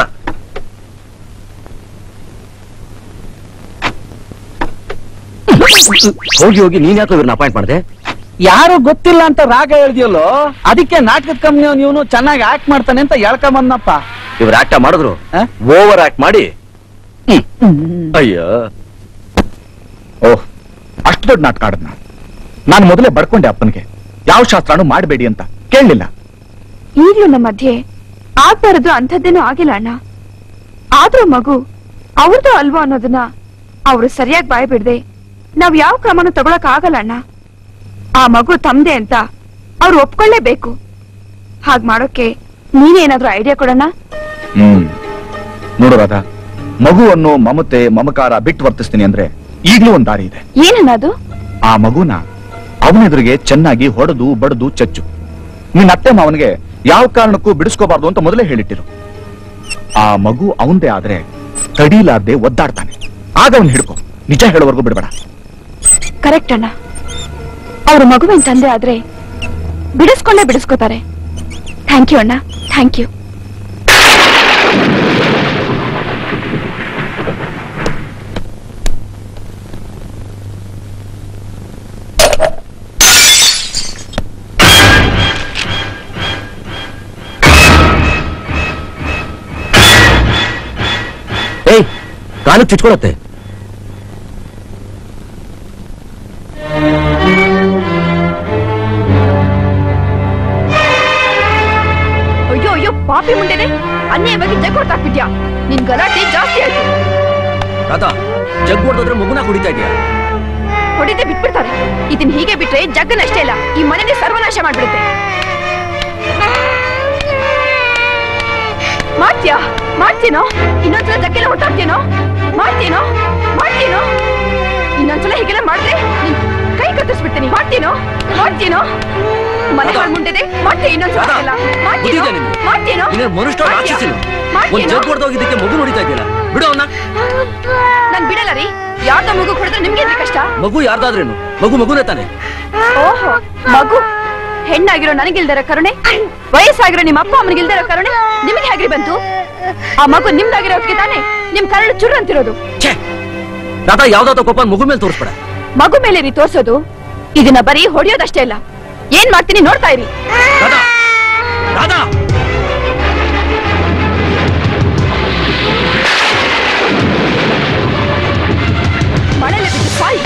ಹೋಗಿ ಹೋಗಿ ನೀನ್ ಯಾಕೆ ಇವ್ರನ್ನ ಅಪಾಯಿಂಟ್ ಮಾಡಿದೆ ಯಾರು ಗೊತ್ತಿಲ್ಲ ಅಂತ ರಾಗ ಹೇಳ್ದಿಯಲ್ಲೋ ಅದಕ್ಕೆ ನಾಟಕದ ಕಂಪ್ನಿ ಇವನು ಚೆನ್ನಾಗಿ ಆಕ್ಟ್ ಮಾಡ್ತಾನೆ ಅಂತ ಹೇಳ್ಕೊಂಬಂದಪ್ಪ ಇವ್ರು ಆಕ್ಟ ಮಾಡಿದ್ರು ಓವರ್ ಆಕ್ಟ್ ಮಾಡಿ ಅಯ್ಯೋ ಓಹ್ ಅಷ್ಟು ದೊಡ್ಡ ನಾಟಕ ಆಡದ್ನ ನಾನು ಮೊದಲೇ ಬಡ್ಕೊಂಡೆ ಅಪ್ಪನಿಗೆ ಯಾವ ಶಾಸ್ತ್ರನೂ ಮಾಡಬೇಡಿ ಅಂತ ಕೇಳಲಿಲ್ಲ ಈಗ್ಲೂ ನಮ್ಮ ಮಧ್ಯೆ ಆಗ್ಬಾರದು ಅಂಥದ್ದೇನೂ ಆಗಿಲ್ಲ ಅಣ್ಣ ಆದ್ರೂ ಮಗು ಅವ್ರದ್ದು ಅಲ್ವಾ ಅನ್ನೋದನ್ನ ಅವ್ರು ಸರಿಯಾಗಿ ಬಾಯ್ ಬಿಡ್ದೆ ನಾವ್ ಯಾವ ಕ್ರಮನೂ ತಗೊಳಕ್ ಆಗಲ್ಲ ಅಣ್ಣ ಆ ಮಗು ತಮ್ದೆ ಅಂತ ಅವ್ರು ಒಪ್ಕೊಳ್ಳೇಬೇಕು ಹಾಗ್ ಮಾಡೋಕೆ ನೀನೇನಾದ್ರೂ ಐಡಿಯಾ ಕೊಡೋಣ ಹ್ಮ್ ನೋಡು ರಾಧಾ ಮಗುವನ್ನು ಮಮತೆ ಮಮಕಾರ ಬಿಟ್ಟು ವರ್ತಿಸ್ತೀನಿ ಅಂದ್ರೆ ಈಗ್ಲೂ ಒಂದ್ ದಾರಿ ಇದೆ ಏನನ್ನ ಅದು ಆ ಮಗುನ ಅವನೆದುರಿಗೆ ಚೆನ್ನಾಗಿ ಹೊಡೆದು ಬಡದು ಚಚ್ಚು ನಿನ್ನ ಅತ್ತೆ ಮಾವನಿಗೆ ಯಾವ ಕಾರಣಕ್ಕೂ ಬಿಡಿಸ್ಕೋಬಾರ್ದು ಅಂತ ಮೊದಲೇ ಹೇಳಿಟ್ಟಿರು ಆ ಮಗು ಅವಂದೇ ಆದ್ರೆ ತಡೀಲಾರ್ದೆ ಒದ್ದಾಡ್ತಾನೆ ಆಗ ಅವನ್ ಹಿಡ್ಕೊ ನಿಜ ಹೇಳೋವರೆಗೂ ಬಿಡಬೇಡ ಕರೆಕ್ಟ್ ಅಣ್ಣ ಅವ್ರ ಮಗುವಿನ ತಂದೆ ಆದ್ರೆ ಬಿಡಿಸ್ಕೊಂಡೇ ಬಿಡಿಸ್ಕೋತಾರೆ ಥ್ಯಾಂಕ್ ಯು ಅಣ್ಣ ಥ್ಯಾಂಕ್ ಯು ಏಯ್ ಕಾಲಕ್ಕೆ ಚುಚ್ಕೊಳತ್ತೆ ಅಯ್ಯೋ ಅಯ್ಯೋ ಪಾಪಿ ಮುಂಡೆನೆ ಅನ್ಯಾಯವಾಗಿ ಜಗ್ ಹೊಡ್ತಾಕ್ಬಿಟ್ಯಾ ನಿನ್ ಗಲಾಟೆ ಜಾಸ್ತಿ ಆಯ್ತು ರಾಧಾ ಜಗ್ ಹೊಡೆದ್ರೆ ಮಗುನ ಕುಡಿತಾ ಇದೆಯಾ ಹೊಡಿದೆ ಬಿಟ್ಬಿಡ್ತಾರೆ ಇದನ್ ಹೀಗೆ ಬಿಟ್ರೆ ಜಗ್ಗನಷ್ಟೇ ಇಲ್ಲ ಈ ಮನೆನೇ ಸರ್ವನಾಶ ಮಾಡ್ಬಿಡುತ್ತೆ ಮಾಡ್ತೀಯಾ ಮಾಡ್ತೀನೋ ಇನ್ನೊಂದ್ಸಲ ಜಗ್ಗೆಲ್ಲ ಹೊಟ್ಟಾಗ್ತೀನೋ ಮಾಡ್ತೀನೋ ಮಾಡ್ತೀನೋ ಇನ್ನೊಂದ್ಸಲ ಹೀಗೆಲ್ಲ ಮಾಡಿದ್ರೆ ನಿನ್ ಕೈ ಕತ್ತರಿಸ್ಬಿಡ್ತೀನಿ ಮಾಡ್ತೀನೋ ಮಾಡ್ತೀನೋ ಮನೆ ಹಾಳ್ ಮುಂಡೆದೆ ಮಾಡ್ತೀಯ ಇನ್ನೊಂದ್ಸಲ ಎಲ್ಲ ಮಾಡ್ತೀನೋ ಬುದ್ಧಿದ್ಯಾ ನಿನ್ಗೆ? ಮಾಡ್ತೀನೋ ನೀನು ಮನುಷ್ಯ ಮಾಡ್ತೀಯಾ? ರಾಕ್ಷಸಿನ ಒಂದ್ ಮಾಡ್ತೀನೋ ಜಗ್ ಹೊಡೆದೋಗಿದ್ದಕ್ಕೆ ಮಗು ನೋಡಿತಾ ಇದೆಯಲ್ಲ ಬಿಡು ಅವನ್ನ ನಾನ್ ಬಿಡಲ್ಲ ರೀ ಯಾರ್ದೋ ಮಗು ಹೊಡೆದ್ರೆ ನಿಮ್ಗೆ ಏನ್ರಿ ಕಷ್ಟ ಮಗು ಯಾರ್ದಾದ್ರೇನು ಮಗು ಮಗುನೇ ತಾನೆ ಓಹೋ ಮಗು ಹೆಣ್ಣಾಗಿರೋ ನನಗಿಲ್ದಿರೋ ಕರುಣೆ ವಯಸ್ಸಾಗಿರೋ ನಿಮ್ಮ ಅಪ್ಪ ಅಮ್ಮನಿಗಿಲ್ದಿರೋ ಕರುಣೆ ನಿಮಗೆ ಹೇಗ್ರಿ ಬಂತು ಆ ಮಗು ನಿಮ್ದಾಗಿರೋ ಹೊತ್ತಿಗೆ ತಾನೆ ನಿಮ್ ಕರಳು ಚುರ್ ಅಂತಿರೋದು ರಾಧಾ ಯಾವ್ದಾದ ಕೋಪ ಮಗು ಮೇಲೆ ತೋರಿಸ್ಬೇಡ ಮಗು ಮೇಲೆ ರೀ ತೋರ್ಸೋದು ಇದನ್ನ ಬರೀ ಹೊಡೆಯೋದಷ್ಟೇ ಅಲ್ಲ ಏನ್ ಮಾಡ್ತೀನಿ ನೋಡ್ತಾ ಇರಿ ರಾಧಾ ರಾಧಾ ಮಳೆಲೆ ಬಿದ್ದು ಸಾಯಿ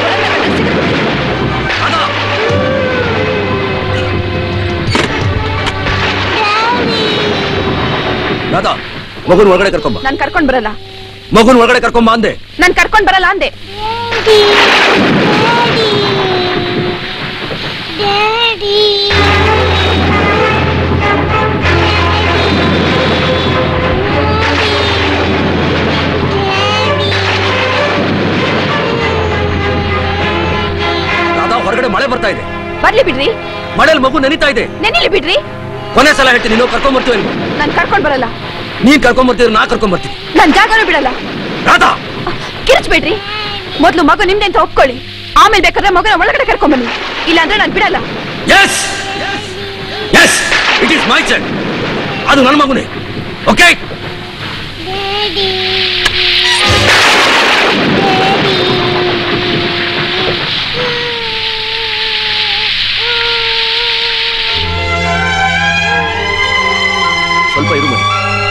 ರಾಧಾ ಮಗುನ ಒಳಗಡೆ ಕರ್ಕೊಂಬ ನಾನ್ ಕರ್ಕೊಂಡ್ ಬರಲ್ಲ ಮಗುನ ಒಳಗಡೆ ಕರ್ಕೊಂಬ ಅಂದೆ ನಾನ್ ಕರ್ಕೊಂಡ್ ಬರಲ್ಲ ಅಂದೆ ರಾಧಾ ಹೊರಗಡೆ ಮಳೆ ಬರ್ತಾ ಇದೆ ಬರ್ಲಿ ಬಿಡ್ರಿ ಮಳೆಯಲ್ಲಿ ಮಗು ನೆನಿತಾ ಇದೆ ನೆನಿಲಿ ಬಿಡ್ರಿ ಕೊನೆ ಸಲ ಹೇಳ್ತೀನಿ ನೀವು ಕರ್ಕೊಂಡ್ ಬರ್ತೀವಿ ಅಲ್ವಾ? ನಾನ್ ಕರ್ಕೊಂಡ್ ಬರಲ್ಲ ನೀನ್ ಕರ್ಕೊಂಡ್ ಬರ್ತೀವಿ ನಾ ಕರ್ಕೊಂಡ್ ಬರ್ತೀನಿ ನಾನ್ ಜಾಗನೂ ಬಿಡಲ್ಲ ರಾಧಾ ಕಿರ್ಚ್ಬೇಡ್ರಿ ಮೊದ್ಲು ಮಗು ನಿಮ್ದೆ ಅಂತ ಒಪ್ಕೊಳ್ಳಿ ಆಮೇಲೆ ಬೇಕಾದ್ರೆ ಮಗನ ಒಳಗಡೆ ಕರ್ಕೊಂಡ್ ಬನ್ನಿ ಇಲ್ಲಾಂದ್ರೆ ನಾನ್ ಬಿಡಲ್ಲ yes yes it is my child ಅದು ನನ್ನ ಮಗುನೇ ಓಕೆ ಸ್ವಲ್ಪ ಇರು ಮರಿ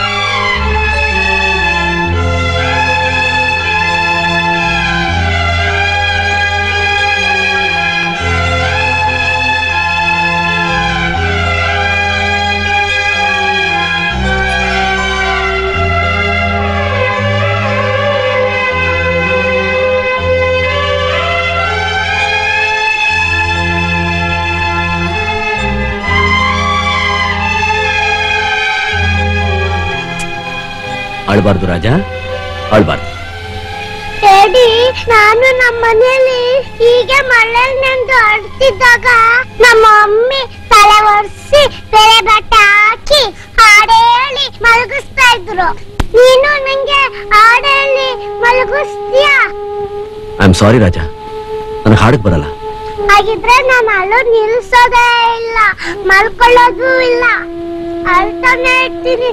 ಅಳ್ಬಾರ್ದು ರಾಜ ಅಳ್ಬಾರ್ದು ಡ್ಯಾಡಿ ನಾನು ನಮ್ಮ ಮನೆಯಲ್ಲಿ ಹೀಗೆ ಮಳೆಯಲ್ಲಿ ನೆಂದು ಅಡ್ತಿದ್ದಾಗ ನಮ್ಮ ಮಮ್ಮಿ ತಲೆ ಒರೆಸಿ ಬೇರೆ ಬಟ್ಟೆ ಅಜ್ಜಿ ಹಾಡು ಹೇಳಿ ಮಲಗಿಸ್ತಾ ಇದ್ರು ನೀನು ನಂಗೆ ಹಾಡು ಹೇಳಿ ಮಲಗಿಸ್ತೀಯಾ ಐ ಆಮ್ ಸಾರಿ ರಾಜ ನನಗೆ ಹಾಡಕ್ ಬರಲ್ಲ ಹಾಗಿದ್ರೆ ನಾನು ಅಳು ನಿಲ್ಸೋದೇ ಇಲ್ಲ ಮಲ್ಕೊಳ್ಳೋದು ಇಲ್ಲ ಅಳ್ತಾನೆ ಇರ್ತೀನಿ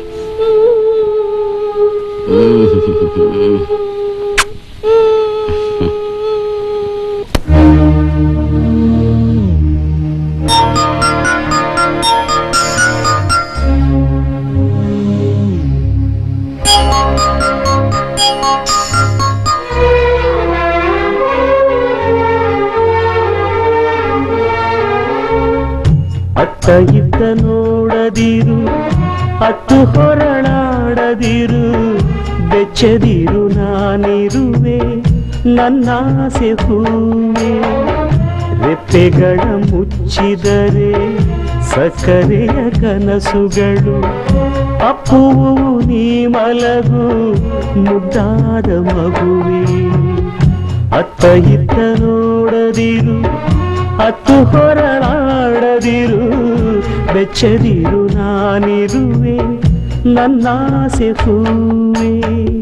ಅತ್ತ ಇತ್ತ ನೋಡದಿರು ಅತ್ತು ಹೊರಳಾಡದಿರು ಬೆಚ್ಚದಿರು ನಾನಿರುವೆ ನನ್ನಾಸೆ ಹೂವೆ ರೆಪ್ಪೆಗಳ ಮುಚ್ಚಿದರೆ ಸಕ್ಕರೆಯ ಕನಸುಗಳು ಅಪ್ಪುವು ನೀ ಮಲಗು ಮುದ್ದಾದ ಮಗುವೆ ಅತ್ತ ಇತ್ತ ನೋಡದಿರು ಹತ್ತು ಹೊರಳಾಡದಿರು ಬೆಚ್ಚದಿರು ನಾನಿರುವೆ ನನ್ನಾಸೆ ಹೂವೆ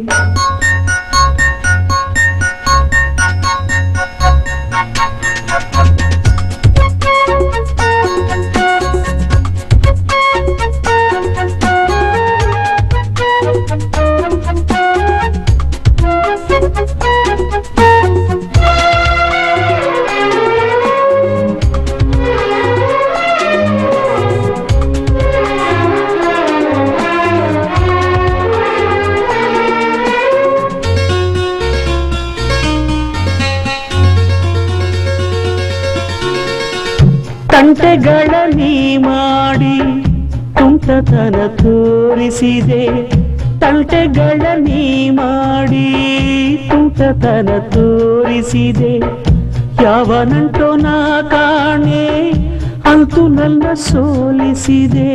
ತಂಟೆಗಳ ನೀ ಮಾಡಿ ತುಂಟತನ ತೋರಿಸಿದೆ ತಂಟೆಗಳ ನೀ ಮಾಡಿ ತುಂಟತನ ತೋರಿಸಿದೆ ಯಾವ ನಂಟೋ ನಾ ಕಾಣೆ ಅಂತೂ ನನ್ನ ಸೋಲಿಸಿದೆ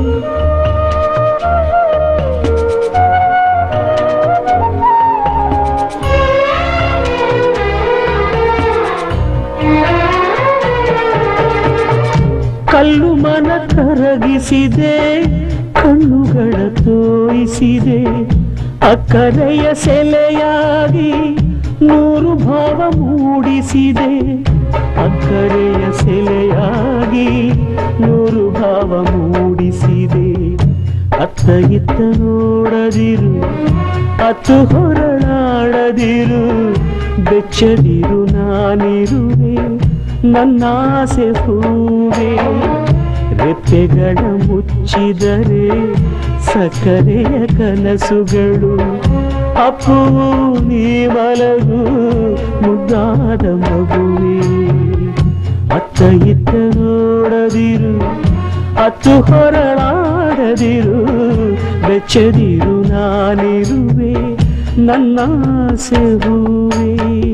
ಕಲ್ಲು ಮನ ಕರಗಿಸಿದೆ ಕಣ್ಣುಗಳ ತೋಯಿಸಿದೆ ಅಕ್ಕರೆಯ ಸೆಲೆಯಾಗಿ ನೂರು ಭಾವ ಮೂಡಿಸಿದೆ ಅಕ್ಕರೆಯ ಸೆಲೆಯಾಗಿ ನೂರು ಭಾವ ಮೂಡಿಸಿದೆ ಅತ್ತ ಇತ್ತ ನೋಡದಿರು ಅತ್ತು ಹೊರಳಾಡದಿರು ಬೆಚ್ಚದಿರು ನಾನಿರುವೆ ನನ್ನಾಸೆ ಹೂವೆ ರೆಪ್ಪೆಗಳ ಮುಚ್ಚಿದರೆ ಸಕ್ಕರೆಯ ಕನಸುಗಳು ಅಪ್ಪು ನೀ ಮಲಗು ಮುದ್ದಾದ ಮಗುವೆ ಅತ್ತ ಇತ್ತ ನೋಡದಿರು ಅತ್ತು ಹೊರಳಾಡದಿರು ಬೆಚ್ಚದಿರು ನಾನಿರುವೆ ನನ್ನಾಸೆ ಹೂವೆ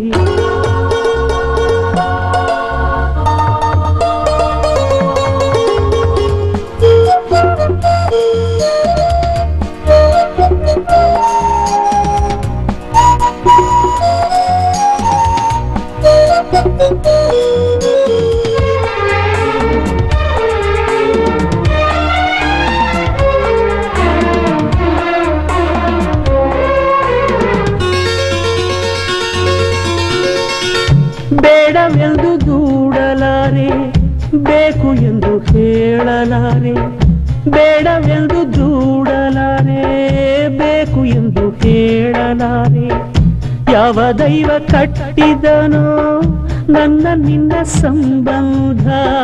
ಬೇಡವೆಂದು ದೂಡಲಾರೆ ಬೇಕು ಎಂದು ಹೇಳಲಾರೆ ಬೇಡವೆಂದು ದೂಡಲಾರೆ ಬೇಕು ಎಂದು ಹೇಳಲಾರೆ ಯಾವ ದೈವ ಕಟ್ಟಿದನೋ ನನ್ನ ನಿನ್ನ ಸಂಬಂಧ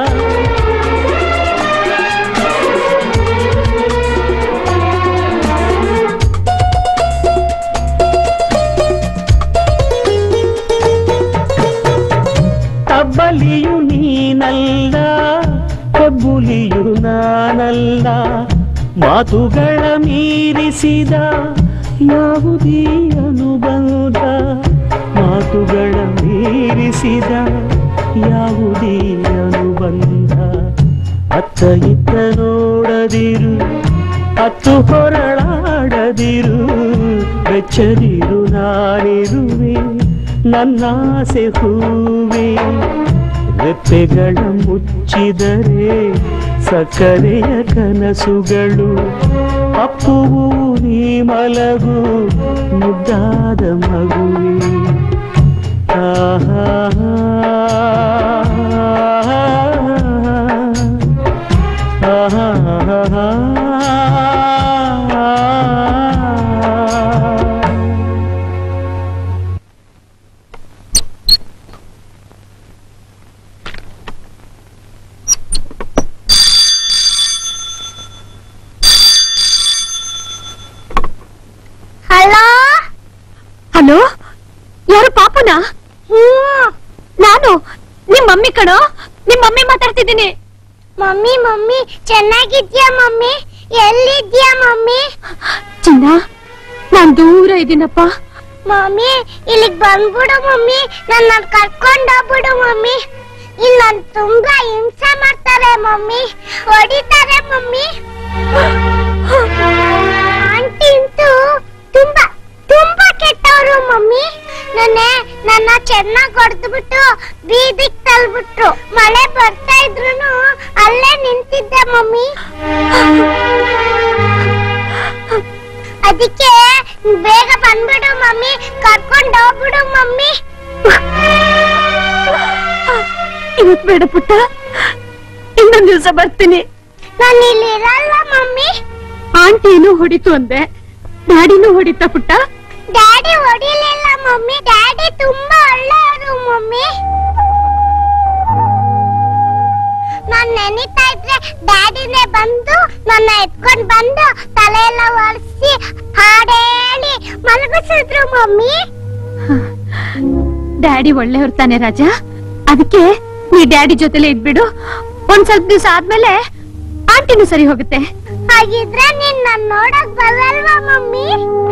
ತಬ್ಬಲಿಯು ನೀನಲ್ಲ ಕಬ್ಬುಲಿಯು ನಾನಲ್ಲ ಮಾತುಗಳ ಮೀರಿಸಿದ ಯಾವುದೀ ಅನುಬಂಧ ಮಾತುಗಳ ಮೀರಿಸಿದ ಯಾವುದೀ ಅನುಬಂಧ ಅತ್ತ ಇತ್ತ ನೋಡದಿರು ಅತ್ತು ಹೊರಳಾಡದಿರು ಬೆಚ್ಚದಿರು ನಾನಿರುವೆ ನನ್ನಾಸೆ ಹೂವೆ ರೆಪ್ಪೆಗಳ ಮುಚ್ಚಿದರೆ ಸಕ್ಕರೆಯ ಕನಸುಗಳು ಅಪ್ಪುವು ನೀ ಮಲಗು ಮುದ್ದಾದ ಮಗುವೆ ಆಹಾ ಹಲೋ ಹಲೋ ಯಾರು ಪಾಪನ ನಾನು ನಿಮ್ ಮಮ್ಮಿ ಕಣೋ ನಿಮ್ ಮಮ್ಮಿ ಮಾತಾಡ್ತಿದ್ದೀನಿ ಮಮ್ಮಿ ಮಮ್ಮಿ ಚೆನ್ನಾಗಿದ್ಯಾ ಮಮ್ಮಿ ಎಲ್ಲಿದ್ಯಾ ಮಮ್ಮಿ ಚಿನ್ನ ನಾನ್ ದೂರ ಇದ್ದೀನಪ್ಪ ಮಮ್ಮಿ ಇಲ್ಲಿಗ್ ಬಂದ್ಬಿಡು ಮಮ್ಮಿ ನನ್ನ ಕರ್ಕೊಂಡ್ ಹೋಗ್ಬಿಡು ಮಮ್ಮಿ ಇಲ್ಲಿ ನನ್ ತುಂಬಾ ಹಿಂಸೆ ಮಾಡ್ತಾರೆ ಮಮ್ಮಿ ಹೊಡಿತಾರೆ ಮಮ್ಮಿ ಆಂಟಿ ಅಂತೂ ತುಂಬಾ ತುಂಬಾ ಕೆಟ್ಟವರು ಮಮ್ಮಿ ನನ್ನೆ ನನ್ನ ಚೆನ್ನಾಗ್ ಹೊಡೆದ್ಬಿಟ್ಟು ಬೀದಿಗ್ ತಳ್ಬಿಟ್ರು ಮಳೆ ಬರ್ತಾ ಇದ್ರು ಅಲ್ಲೇ ನಿಂತಿದ್ದೆ ಮಮ್ಮಿ ಅದಕ್ಕೆ ಬೇಗ ಬಂದ್ಬಿಡು ಮಮ್ಮಿ ಕರ್ಕೊಂಡ್ ಹೋಗ್ಬಿಡು ಮಮ್ಮಿ ಇವತ್ ಬೇಡ ಪುಟ್ಟ ಇನ್ನೊಂದ್ ದಿವ್ಸ ಬರ್ತೀನಿ ನಾನು ಇಲ್ಲಿ ಇರಲ್ಲ ಮಮ್ಮಿ ಆಂಟಿನೂ ಹೊಡಿತು ಅಂದೆ ಡ್ಯಾಡಿನೂ ಹೊಡಿತ ಪುಟ್ಟ ಡ್ಯಾಡಿ ಹೊಡಿಲಿಲ್ಲ ಮಮ್ಮಿ ಡ್ಯಾಡಿ ತುಂಬಾ ಒಳ್ಳೆಯವರು ಮಮ್ಮಿ ನಾನ್ ನೆನಿತಾ ಇದ್ರೆ ಡ್ಯಾಡಿನೇ ಬಂದು ನನ್ನ ಎತ್ಕೊಂಡ್ ಬಂದು ತಲೆ ಎಲ್ಲ ಒರೆಸಿ ಹಾಡೇಳಿ ಮಲಗಿಸಿದ್ರು ಮಮ್ಮಿ ಡ್ಯಾಡಿ ಒಳ್ಳೆಯವ್ರು ತಾನೆ ರಾಜ ಅದಕ್ಕೆ ನೀ ಡ್ಯಾಡಿ ಜೊತೆಲೆ ಇದ್ಬಿಡು ಒಂದ್ ಸ್ವಲ್ಪ ದಿವಸ ಆದ್ಮೇಲೆ ಆಂಟಿನೂ ಸರಿ ಹೋಗುತ್ತೆ ಹಾಗಿದ್ರೆ ನೀನ್ ನನ್ ನೋಡಕ್ ಬರಲ್ವಾ ಮಮ್ಮಿ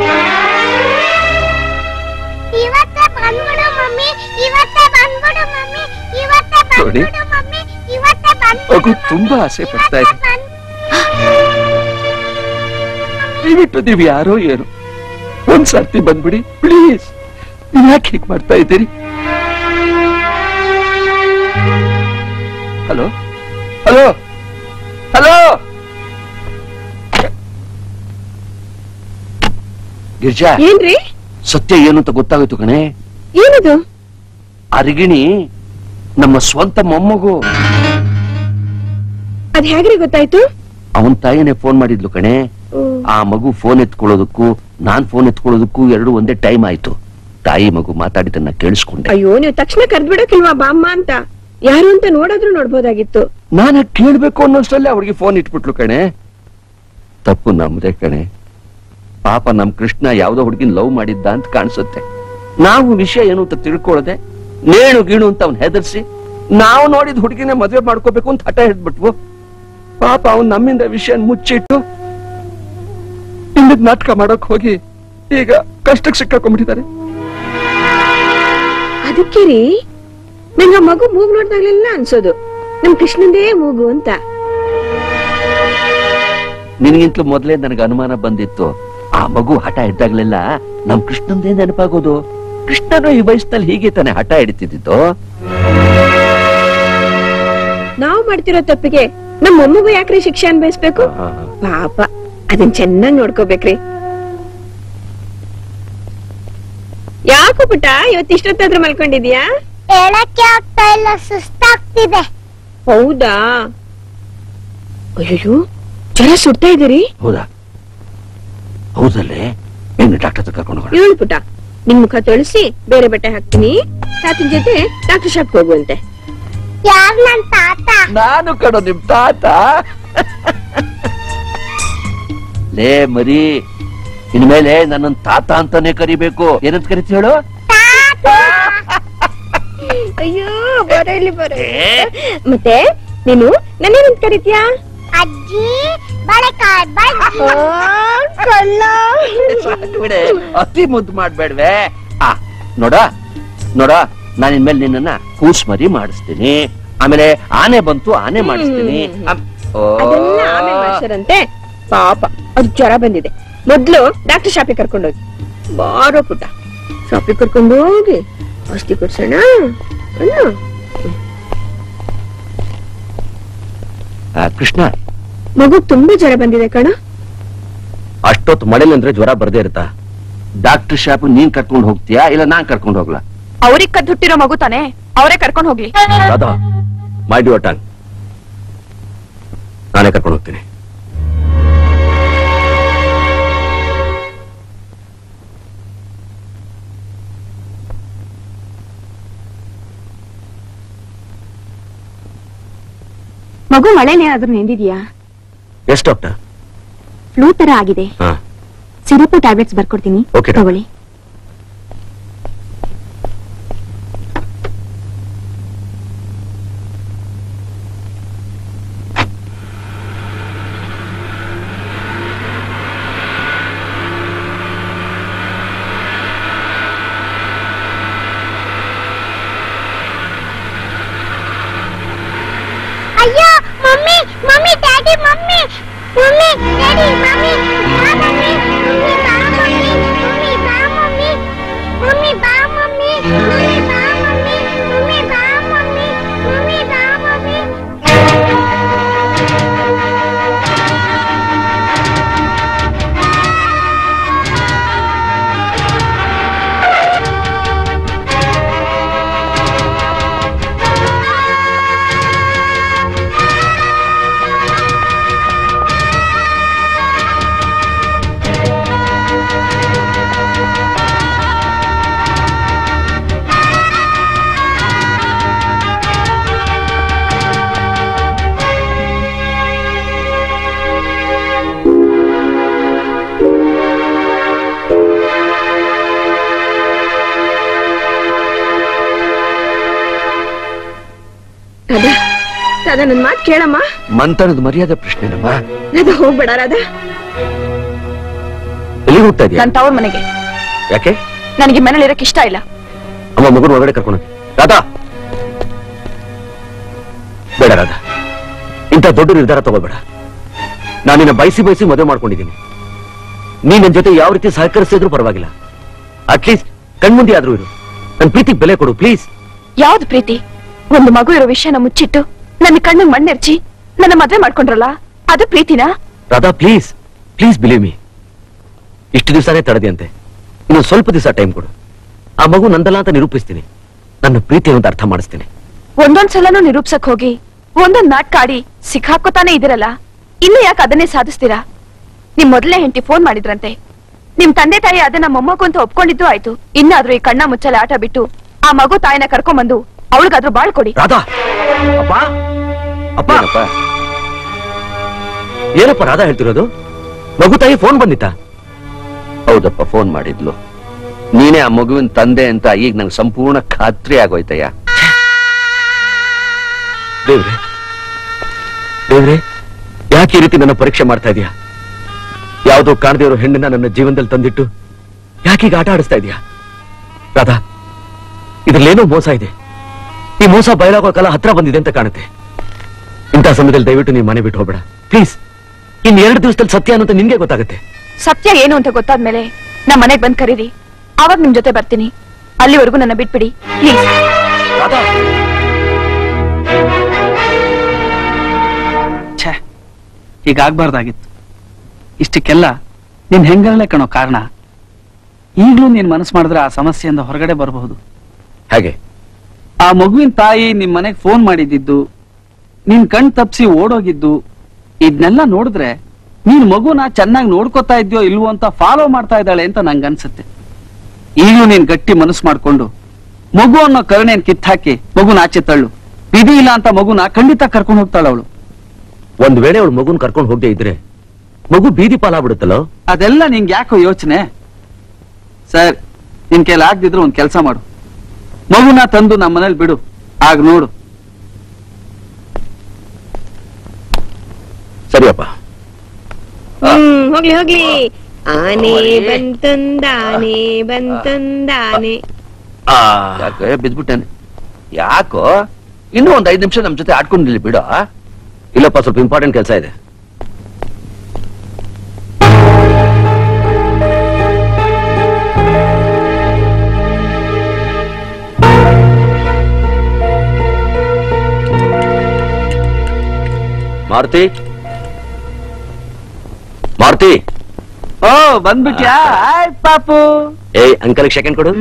ಇವತ್ತೇ ಬಂದ್ಬಿಡು ಮಮ್ಮಿ ಇವತ್ತೇ ಬಂದ್ಬಿಡು ಮಮ್ಮಿ ಇವತ್ತೇ ನೋಡಿ. ಬಂದ್ಬಿಡು ಮಮ್ಮಿ ಇವತ್ತೇ ಮಗು ಬಂದ್ಬಿಡು ತುಂಬಾ ಆಸೆ ಪಡ್ತಾ ಇದೆ ದಯವಿಟ್ಟು ನೀವು ಯಾರೋ ಏನು ಒಂದ್ ಸರ್ತಿ ಬಂದ್ಬಿಡಿ ಪ್ಲೀಸ್ ನೀವ್ ಯಾಕೆ ಹೀಗ್ ಮಾಡ್ತಾ ಇದ್ದೀರಿ ಹಲೋ ಹಲೋ ಹಲೋ ಗಿರ್ಜಾ ಏನ್ರಿ ಸತ್ಯ ಏನು ಅಂತ ಗೊತ್ತಾಗೋಯ್ತು ಕಣೆ ಏನದು ಅರಿಗಿಣಿ ನಮ್ಮ ಸ್ವಂತ ಮೊಮ್ಮಗು ಅದ್ ಹೇಗ್ರಿ ಗೊತ್ತಾಯ್ತು ಅವನ್ ತಾಯಿನೇ ಫೋನ್ ಮಾಡಿದ್ಲು ಕಣೆ ಆ ಮಗು ಫೋನ್ ಎತ್ಕೊಳ್ಳೋದಕ್ಕೂ ನಾನ್ ಫೋನ್ ಎತ್ಕೊಳ್ಳೋದಕ್ಕೂ ಎರಡು ಒಂದೇ ಟೈಮ್ ಆಯ್ತು ತಾಯಿ ಮಗು ಮಾತಾಡಿದನ್ನ ಕೇಳಿಸ್ಕೊಂಡೆ ಅಯ್ಯೋ ನೀವು ತಕ್ಷಣ ಕರ್ದ್ಬಿಡೋಕಿಲ್ವಾ ಬಾಮ್ಮ ಅಂತ ಯಾರು ಅಂತ ನೋಡಾದ್ರೂ ನೋಡ್ಬೋದಾಗಿತ್ತು ನಾನು ಕೇಳ್ಬೇಕು ಅನ್ನೋಷ್ಟರಲ್ಲಿ ಅವ್ರಿಗೆ ಫೋನ್ ಇಟ್ಬಿಟ್ಲು ಕಣೆ ತಪ್ಪು ನಮ್ದೇ ಕಣೆ ಪಾಪ ನಮ್ ಕೃಷ್ಣ ಯಾವ್ದೋ ಹುಡುಗಿನ ಲವ್ ಮಾಡಿದ್ದ ಅಂತ ಕಾಣಿಸುತ್ತೆ ನಾವು ವಿಷಯ ಏನು ಅಂತ ತಿಳ್ಕೊಳ್ಳದೆ ನೇಣು ಗೀಣು ಅಂತ ಅವ್ನ್ ಹೆದರ್ಸಿ ನಾವು ನೋಡಿದ ಹುಡುಗಿನೇ ಮದ್ವೆ ಮಾಡ್ಕೋಬೇಕು ಅಂತ ಹಠ ಹಿಡ್ಬಿಟ್ವು ಪಾಪ ಅವ್ನ್ ನಮ್ಮಿಂದ ವಿಷಯ ಮುಚ್ಚಿಟ್ಟು ಹಿಂದಿದ್ ನಾಟಕ ಮಾಡಕ್ ಹೋಗಿ ಈಗ ಕಷ್ಟಕ್ಕೆ ಸಿಕ್ಕಾಕೊಂಡ್ಬಿಟ್ಟಿದ್ದಾರೆ ಅದಕ್ಕೆ ರೀ ನಂಗ ಮಗು ಮೂಗ್ ನೋಡ್ದಾಗ್ಲೆಲ್ಲ ಅನ್ಸೋದು ನಮ್ ಕೃಷ್ಣಂದೇ ಮೂಗು ಅಂತ ನಿನಗಿಂತಲೂ ಮೊದಲೇ ನನಗೆ ಅನುಮಾನ ಬಂದಿತ್ತು ಆ ಮಗು ಹಠ ಹಿಡ್ದಾಗ್ಲೆಲ್ಲ ನಮ್ ಕೃಷ್ಣಂದೇ ನೆನಪಾಗೋದು ಕೃಷ್ಣನು ಈ ವಯಸ್ಸಿನಲ್ಲಿ ಹೀಗೆ ತಾನೆ ಹಠ ಹಿಡಿತಿದ್ದು ನಾವು ಮಾಡ್ತಿರೋ ತಪ್ಪಿಗೆ ನಮ್ ಮೊಮ್ಮಗು ಯಾಕ್ರಿ ಶಿಕ್ಷೆ ಅನ್ಭವಿಸ್ಬೇಕು ಪಾಪ ಅದನ್ ಚೆನ್ನಾಗ್ ನೋಡ್ಕೋಬೇಕ್ರಿ ಯಾಕೋ ಪುಟ್ಟ ಇವತ್ತು ಇಷ್ಟೊತ್ತಾದ್ರೂ ಮಲ್ಕೊಂಡಿದ್ಯಾ ಹೇಳಕ್ಕೆ ಆಗ್ತಾ ಇಲ್ಲ ಸುಸ್ತಾಗ್ತಿದೆ ಹೌದಾ ಅಯ್ಯೋ ಜ್ವರ ಸುಡ್ತಾ ಇದೀರಿ ಹೌದಾ ಹೌದಲ್ಲೇ ಹೆಂಗ್ ಡಾಕ್ಟರ್ ಹತ್ರ ಕರ್ಕೊಂಡು ಹೋಗೋಣ ಹೇಳು ಪುಟ್ಟ ನಿಮ್ ಮುಖ ತೊಳಸಿ ಬೇರೆ ಬಟ್ಟೆ ಹಾಕ್ತೀನಿ ತಾತನ್ ಜೊತೆ ಡಾಕ್ಟರ್ ಶಾಪ್ ಹೋಗುವಂತೆ ಯಾರ್ ನನ್ ತಾತ ನಾನು ಕಣೋ ನಿಮ್ ತಾತ ಲೇ ಮರಿ ಇನ್ಮೇಲೆ ನನ್ನನ್ ತಾತ ಅಂತಾನೆ ಕರಿಬೇಕು ಏನಂತ ಕರಿತಿ ಹೇಳು ಅಯ್ಯೋ ಬರ ಇಲ್ಲಿ ಬರ ಮತ್ತೆ ನೀನು ನನ್ನೇನಂತ ಕರಿತೀಯಾ ಅಜ್ಜಿ ಬಳೆಕಾಯ್ ಬಜ್ಜಿ ಕಳ್ಳ ಸಾಕು ಬಿಡೆ ಅತಿ ಮುದ್ದು ಮಾಡ್ಬೇಡ್ವೆ ಆ ನೋಡ ನೋಡ ನಾನು ಇನ್ಮೇಲೆ ನಿನ್ನನ್ನ ಕೂಸ್ ಮರಿ ಮಾಡಿಸ್ತೀನಿ ಆಮೇಲೆ ಆನೆ ಬಂತು ಆನೆ ಮಾಡಿಸ್ತೀನಿ ಆಮ್- ಓ. ಅದೆಲ್ಲ ಆಮೇಲೆ ಮಾಡ್ಸರಂತೆ ಪಾಪ ಅದು ಜ್ವರ ಬಂದಿದೆ ಮೊದ್ಲು ಡಾಕ್ಟರ್ ಶಾಪಿಗೆ ಕರ್ಕೊಂಡೋಗಿ ಬಾರೋ ಪುಟ್ಟ ಶಾಪಿಗೆ ಕರ್ಕೊಂಡು ಹೋಗಿ ಔಷಧಿ ಕೊಡ್ಸೋಣ ಅನ್ನು ಆ, ಕೃಷ್ಣ ಮಗು ತುಂಬಾ ಜ್ವರ ಬಂದಿದೆ ಕಣ ಅಷ್ಟೊತ್ತು ಮಳೆಲಿ ಅಂದ್ರೆ ಜ್ವರ ಬರ್ದೇ ಇರುತ್ತಾ ಡಾಕ್ಟರ್ ಶಾಪ್ ನೀನ್ ಕರ್ಕೊಂಡು ಹೋಗ್ತೀಯಾ ಇಲ್ಲ ನಾನ್ ಕರ್ಕೊಂಡು ಹೋಗ್ಲಾ ಅವ್ರಿಗೆ ಕದ್ ಹುಟ್ಟಿರೋ ಮಗು ತಾನೆ ಅವರೇ ಕರ್ಕೊಂಡ್ ಹೋಗ್ಲಿ ರಾಧಾ ಮೈ ಡ್ಯೂ ಟಂಗ್ ನಾನೇ ಕರ್ಕೊಂಡು ಹೋಗ್ತೀನಿ ಮಗು ಮಳೆನೇನಾದ್ರೂ ನಿಂದಿದ್ಯಾ ಎಷ್ಟು ಡಾಕ್ಟರ್ ಫ್ಲೂ ತರ ಆಗಿದೆ ಹಾ ಸಿರಪ್ ಟ್ಯಾಬ್ಲೆಟ್ಸ್ ಬರ್ಕೊಡ್ತೀನಿ Okay, doctor. ತಗೊಳ್ಳಿ ಅಯ್ಯೋ mummy mummy daddy mummy mummy daddy mummy ಬಾ ಮಮ್ಮಿ ಮಮ್ಮಿ ಬಾ ಮಮ್ಮಿ ಮಮ್ಮಿ ಬಾ ಮಮ್ಮಿ ಮಮ್ಮಿ ಬಾ ಮಮ್ಮಿ ಮಮ್ಮಿ ಬಾ ಮಮ್ಮಿ ಮಮ್ಮಿ ಬಾ ಮಮ್ಮಿ ಮಮ್ಮಿ ಬಾ ಮಮ್ಮಿ ರಾಧಾ ರಾಧಾ ನನ್ ಮಾತ್ ಕೇಳಮ್ಮ ಮಂತನದ ಮರ್ಯಾದೆ ಪ್ರಶ್ನೆನಮ್ಮ ರಾಧಾ ಹೋಗ್ಬೇಡ ರಾಧಾ ಎಲ್ಲಿಗೆ ಹೋಗ್ತಾ ಇದೀಯ ನನ್ ತವ್ರ ಮನೆಗೆ ಯಾಕೆ ನನಗೆ ಮನೇಲಿ ಇರಕ್ ಇಷ್ಟ ಇಲ್ಲ ಅಮ್ಮ ಮಗನ ಒಳಗಡೆ ಕರ್ಕೊಂಡು ಹೋಗಿ ರಾಧಾ ಬೇಡ ರಾಧಾ ಇಂಥ ದೊಡ್ಡ ನಿರ್ಧಾರ ತಗೋಬೇಡ ನಾನು ನಿನ್ನ ಬಯಸಿ ಬಯಸಿ ಮದುವೆ ಮಾಡ್ಕೊಂಡಿದ್ದೀನಿ ನೀ ನನ್ನ ಜೊತೆ ಯಾವ ರೀತಿ ಸಹಕರಿಸಿದ್ರು ಪರವಾಗಿಲ್ಲ ಅಟ್ಲೀಸ್ಟ್ ಕಣ್ಮುಂದೆ ಆದ್ರೂ ಇರು ನನ್ನ ಪ್ರೀತಿಗೆ ಬೆಲೆ ಕೊಡು ಪ್ಲೀಸ್ ಯಾವ್ದು ಪ್ರೀತಿ ಒಂದು ಮಗು ಇರೋ ವಿಷಯನ ಮುಚ್ಚಿಟ್ಟು ನನ್ನ ಕಣ್ಣಿಗೆ ಮಣ್ಣೆರ್ಚಿ ನನ್ನ ಮದ್ವೆ ಮಾಡ್ಕೊಂಡ್ರಲ್ಲ ಅದು ಪ್ರೀತಿನಾ Radha please please believe me ಇಷ್ಟು ದಿವಸನೇ ತಡೆದಿಯಂತೆ ಇನ್ನು ಸ್ವಲ್ಪ ದಿವಸ ಟೈಮ್ ಕೊಡು ಆ ಮಗು ನಂದಲ್ಲ ಅಂತ ನಿರೂಪಿಸ್ತೀನಿ ನನ್ನ ಪ್ರೀತಿ ಅಂತ ಅರ್ಥ ಮಾಡಿಸ್ತೀನಿ ಒಂದೊಂದ್ ಸಲನೂ ನಿರೂಪ್ಸಕ್ ಹೋಗಿ ಒಂದೊಂದ್ ನಾಟಕ ಆಡಿ ಸಿಕ್ಕಾಕೋತಾನೆ ಇದಿರಲ್ಲ ಇನ್ನು ಯಾಕೆ ಅದನ್ನೇ ಸಾಧಿಸ್ತೀರಾ ನಿಮ್ ಮೊದಲನೇ ಹೆಂಡತಿ ಫೋನ್ ಮಾಡಿದ್ರಂತೆ ನಿಮ್ ತಂದೆ ತಾಯಿ ಅದನ್ನ ಮೊಮ್ಮಗು ಅಂತ ಒಪ್ಕೊಂಡಿದ್ದು ಆಯ್ತು ಇನ್ನಾದ್ರೂ ಈ ಕಣ್ಣ ಮುಚ್ಚಲೆ ಆಟ ಬಿಟ್ಟು ಆ ಮಗು ತಾಯಿನ ಕರ್ಕೊಂಬಂದು ಅವಳಿಗಾದ್ರೂ ಬಾಳ್ ಕೊಡಿ ರಾಧಾ ಅಪ್ಪ ಅಪ್ಪ ಏನಪ್ಪ ರಾಧಾ ಹೇಳ್ತಿರೋದು ಮಗು ತಾಯಿ ಫೋನ್ ಬಂದಿತ್ತಾ ಹೌದಪ್ಪ ಫೋನ್ ಮಾಡಿದ್ಲು ನೀನೇ ಆ ಮಗುವಿನ ತಂದೆ ಅಂತ ಈಗ ನಂಗೆ ಸಂಪೂರ್ಣ ಖಾತ್ರಿ ಆಗೋಯ್ತಯ್ಯ ದೇವ್ರೆ ದೇವ್ರೆ ಯಾಕೆ ಈ ರೀತಿ ನನ್ನ ಪರೀಕ್ಷೆ ಮಾಡ್ತಾ ಇದೀಯಾ ಯಾವುದೋ ಕಾಣದೇ ಇರೋ ಹೆಣ್ಣನ್ನ ನನ್ನ ಜೀವನದಲ್ಲಿ ತಂದಿಟ್ಟು ಯಾಕೆ ಈಗ ಆಟ ಆಡಿಸ್ತಾ ಇದೀಯಾ ರಾಧಾ ಇದ್ರಲ್ಲೇನೋ ಮೋಸ ಇದೆ ಈ ಮೋಸ ಬಯಲಾಗೋ ಕಾಲ ಹತ್ರ ಬಂದಿದೆ ಅಂತ ಕಾಣುತ್ತೆ ಇಂಥ ಸಮಯದಲ್ಲಿ ದಯವಿಟ್ಟು ನೀವು ಮನೆ ಬಿಟ್ಟು ಹೋಗ್ಬೇಡ ಪ್ಲೀಸ್ ಇನ್ ಎರಡು ದಿವಸದಲ್ಲಿ ಸತ್ಯ ಅನ್ನೋದು ನಿನ್ಗೆ ಗೊತ್ತಾಗುತ್ತೆ ಸತ್ಯ ಏನು ಅಂತ ಗೊತ್ತಾದ್ಮೇಲೆ ನಮ್ ಮನೆಗ್ ಬಂದ್ ಕರೀರಿ ಅವಾಗ ನಿಮ್ ಜೊತೆ ಬರ್ತೀನಿ ಅಲ್ಲಿವರೆಗೂ ನನ್ನ ಬಿಟ್ಬಿಡಿ ಪ್ಲೀಸ್ ಛೇ ಹೀಗಾಗ್ಬಾರ್ದಾಗಿತ್ತು ಇಷ್ಟಕ್ಕೆಲ್ಲ ನಿನ್ ಹೆಂಗರಳೆ ಕಣೋ ಕಾರಣ ಈಗ್ಲೂ ನೀನ್ ಮನಸ್ಸು ಮಾಡಿದ್ರೆ ಆ ಸಮಸ್ಯೆಯಿಂದ ಹೊರಗಡೆ ಬರಬಹುದು ಹಾಗೆ ಆ ಮಗುವಿನ ತಾಯಿ ನಿಮ್ ಮನೆಗ್ ಫೋನ್ ಮಾಡಿದ್ದು ನಿನ್ ಕಣ್ ತಪ್ಸಿ ಓಡೋಗಿದ್ದು ಇದನ್ನೆಲ್ಲ ನೋಡಿದ್ರೆ ನೀನ್ ಮಗುನ ಚೆನ್ನಾಗಿ ನೋಡ್ಕೊತಾ ಇದ್ಯೋ ಇಲ್ವೋ ಅಂತ ಫಾಲೋ ಮಾಡ್ತಾ ಇದ್ದಾಳೆ ಅಂತ ನಂಗೆ ಅನ್ಸುತ್ತೆ ಈಗಲೂ ನೀನ್ ಗಟ್ಟಿ ಮನಸ್ಸು ಮಾಡ್ಕೊಂಡು ಮಗು ಅನ್ನೋ ಕರುಣೆನ್ ಕಿತ್ತಾಕಿ ಮಗುನ ಆಚೆ ತಳ್ಳು ವಿಧಿ ಇಲ್ಲ ಅಂತ ಮಗುನ ಖಂಡಿತ ಕರ್ಕೊಂಡು ಹೋಗ್ತಾಳ ಅವಳು ಒಂದ್ ವೇಳೆ ಅವಳು ಮಗುನ್ ಕರ್ಕೊಂಡು ಹೋಗದೆ ಇದ್ರೆ ಮಗು ಬೀದಿ ಪಾಲಾಗ್ಬಿಡುತ್ತಲ್ಲೋ ಅದೆಲ್ಲ ನಿಂಗೆ ಯಾಕೋ ಯೋಚನೆ ಸರ್ ನಿನ್ ಕೈಲಿ ಆಗ್ದಿದ್ರೆ ಒಂದ್ ಕೆಲಸ ಮಾಡು ಮಗುನ ತಂದು ನಮ್ಮ ಮನೇಲಿ ಬಿಡು ಆಗ ನೋಡು ಸರಿಯಪ್ಪ ಹ್ಮ್ ಹೋಗ್ಲಿ ಹೋಗ್ಲಿ ಆನೆ ಬಂತಂದಾನೆ ಬಂತಂದಾನೆ ಯಾಕೆ ಬಿದ್ಬಿಟ್ಟೇನೆ ಯಾಕೋ ಇನ್ನೂ ಒಂದ್ ಐದ್ ನಿಮಿಷ ನಮ್ ಜೊತೆ ಆಡ್ಕೊಂಡಿಲ್ಲ ಬಿಡ ಇಲ್ಲಪ್ಪ ಸ್ವಲ್ಪ ಇಂಪಾರ್ಟೆಂಟ್ ಕೆಲಸ ಇದೆ ಮಾರುತಿ ಮಾರುತಿ ಓ ಬಂದ್ಬಿಟ್ಯಾ ಆಯ್ತ್ ಪಾಪು ಏಯ್ ಅಂಕಲ್ ಸೆಕೆಂಡ್ ಕೊಡು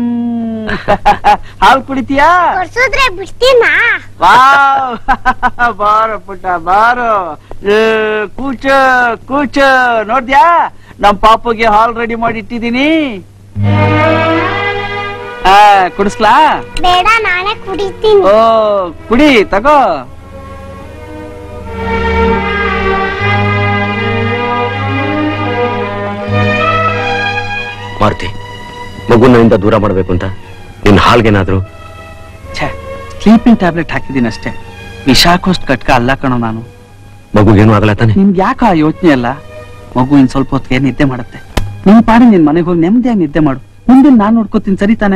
ಹಾಲ್ ಕುಡಿತೀಯಾ ಕೊಡ್ಸುದ್ರೆ ಬಿಡ್ತೀನಾ ವಾವ್ ಬಾರೋ ಪುಟ್ಟ ಬಾರೋ ಏ, ಕೂಚ ಕೂಚ ನೋಡ್ದ್ಯಾ ನಮ್ ಪಾಪುಗೆ ಹಾಲ್ ರೆಡಿ ಮಾಡಿ ಇಟ್ಟಿದೀನಿ ಆ, ಕುಡಿಸ್ಲಾ ಬೇಡ ನಾನೇ ಕುಡಿತೀನಿ ಓ ಕುಡಿ ತಗೋ ಮಾರುತಿ ಮಗುನಿಂದ ದೂರ ಮಾಡ್ಬೇಕು ಅಂತ ನಿನ್ ಹಾಲ್ಗೇನಾದ್ರು ಛೇ ಸ್ಲೀಪಿಂಗ್ ಟ್ಯಾಬ್ಲೆಟ್ ಹಾಕಿದೀನಿ ಅಷ್ಟೇ ವಿಷಾಕೋಸ್ಟ್ ಕಟ್ಕ ಅಲ್ಲ ಕಣೋ ನಾನು ಮಗುಗೇನು ಆಗಲ್ಲ ತಾನೆ ನಿಮ್ಗೆ ಯಾಕೆ ಆ ಯೋಚನೆ ಅಲ್ಲ ಮಗು ಇನ್ ಸ್ವಲ್ಪ ಹೊತ್ತಿಗೆ ನಿದ್ದೆ ಮಾಡುತ್ತೆ ನಿನ್ ಪಾಡಿ ನಿನ್ ಮನೆಗೆ ಹೋಗಿ ನೆಮ್ಮದಿಯಾಗಿ ನಿದ್ದೆ ಮಾಡು ಮುಂದೆ ನಾನ್ ನೋಡ್ಕೋತೀನಿ ಸರಿ ತಾನೆ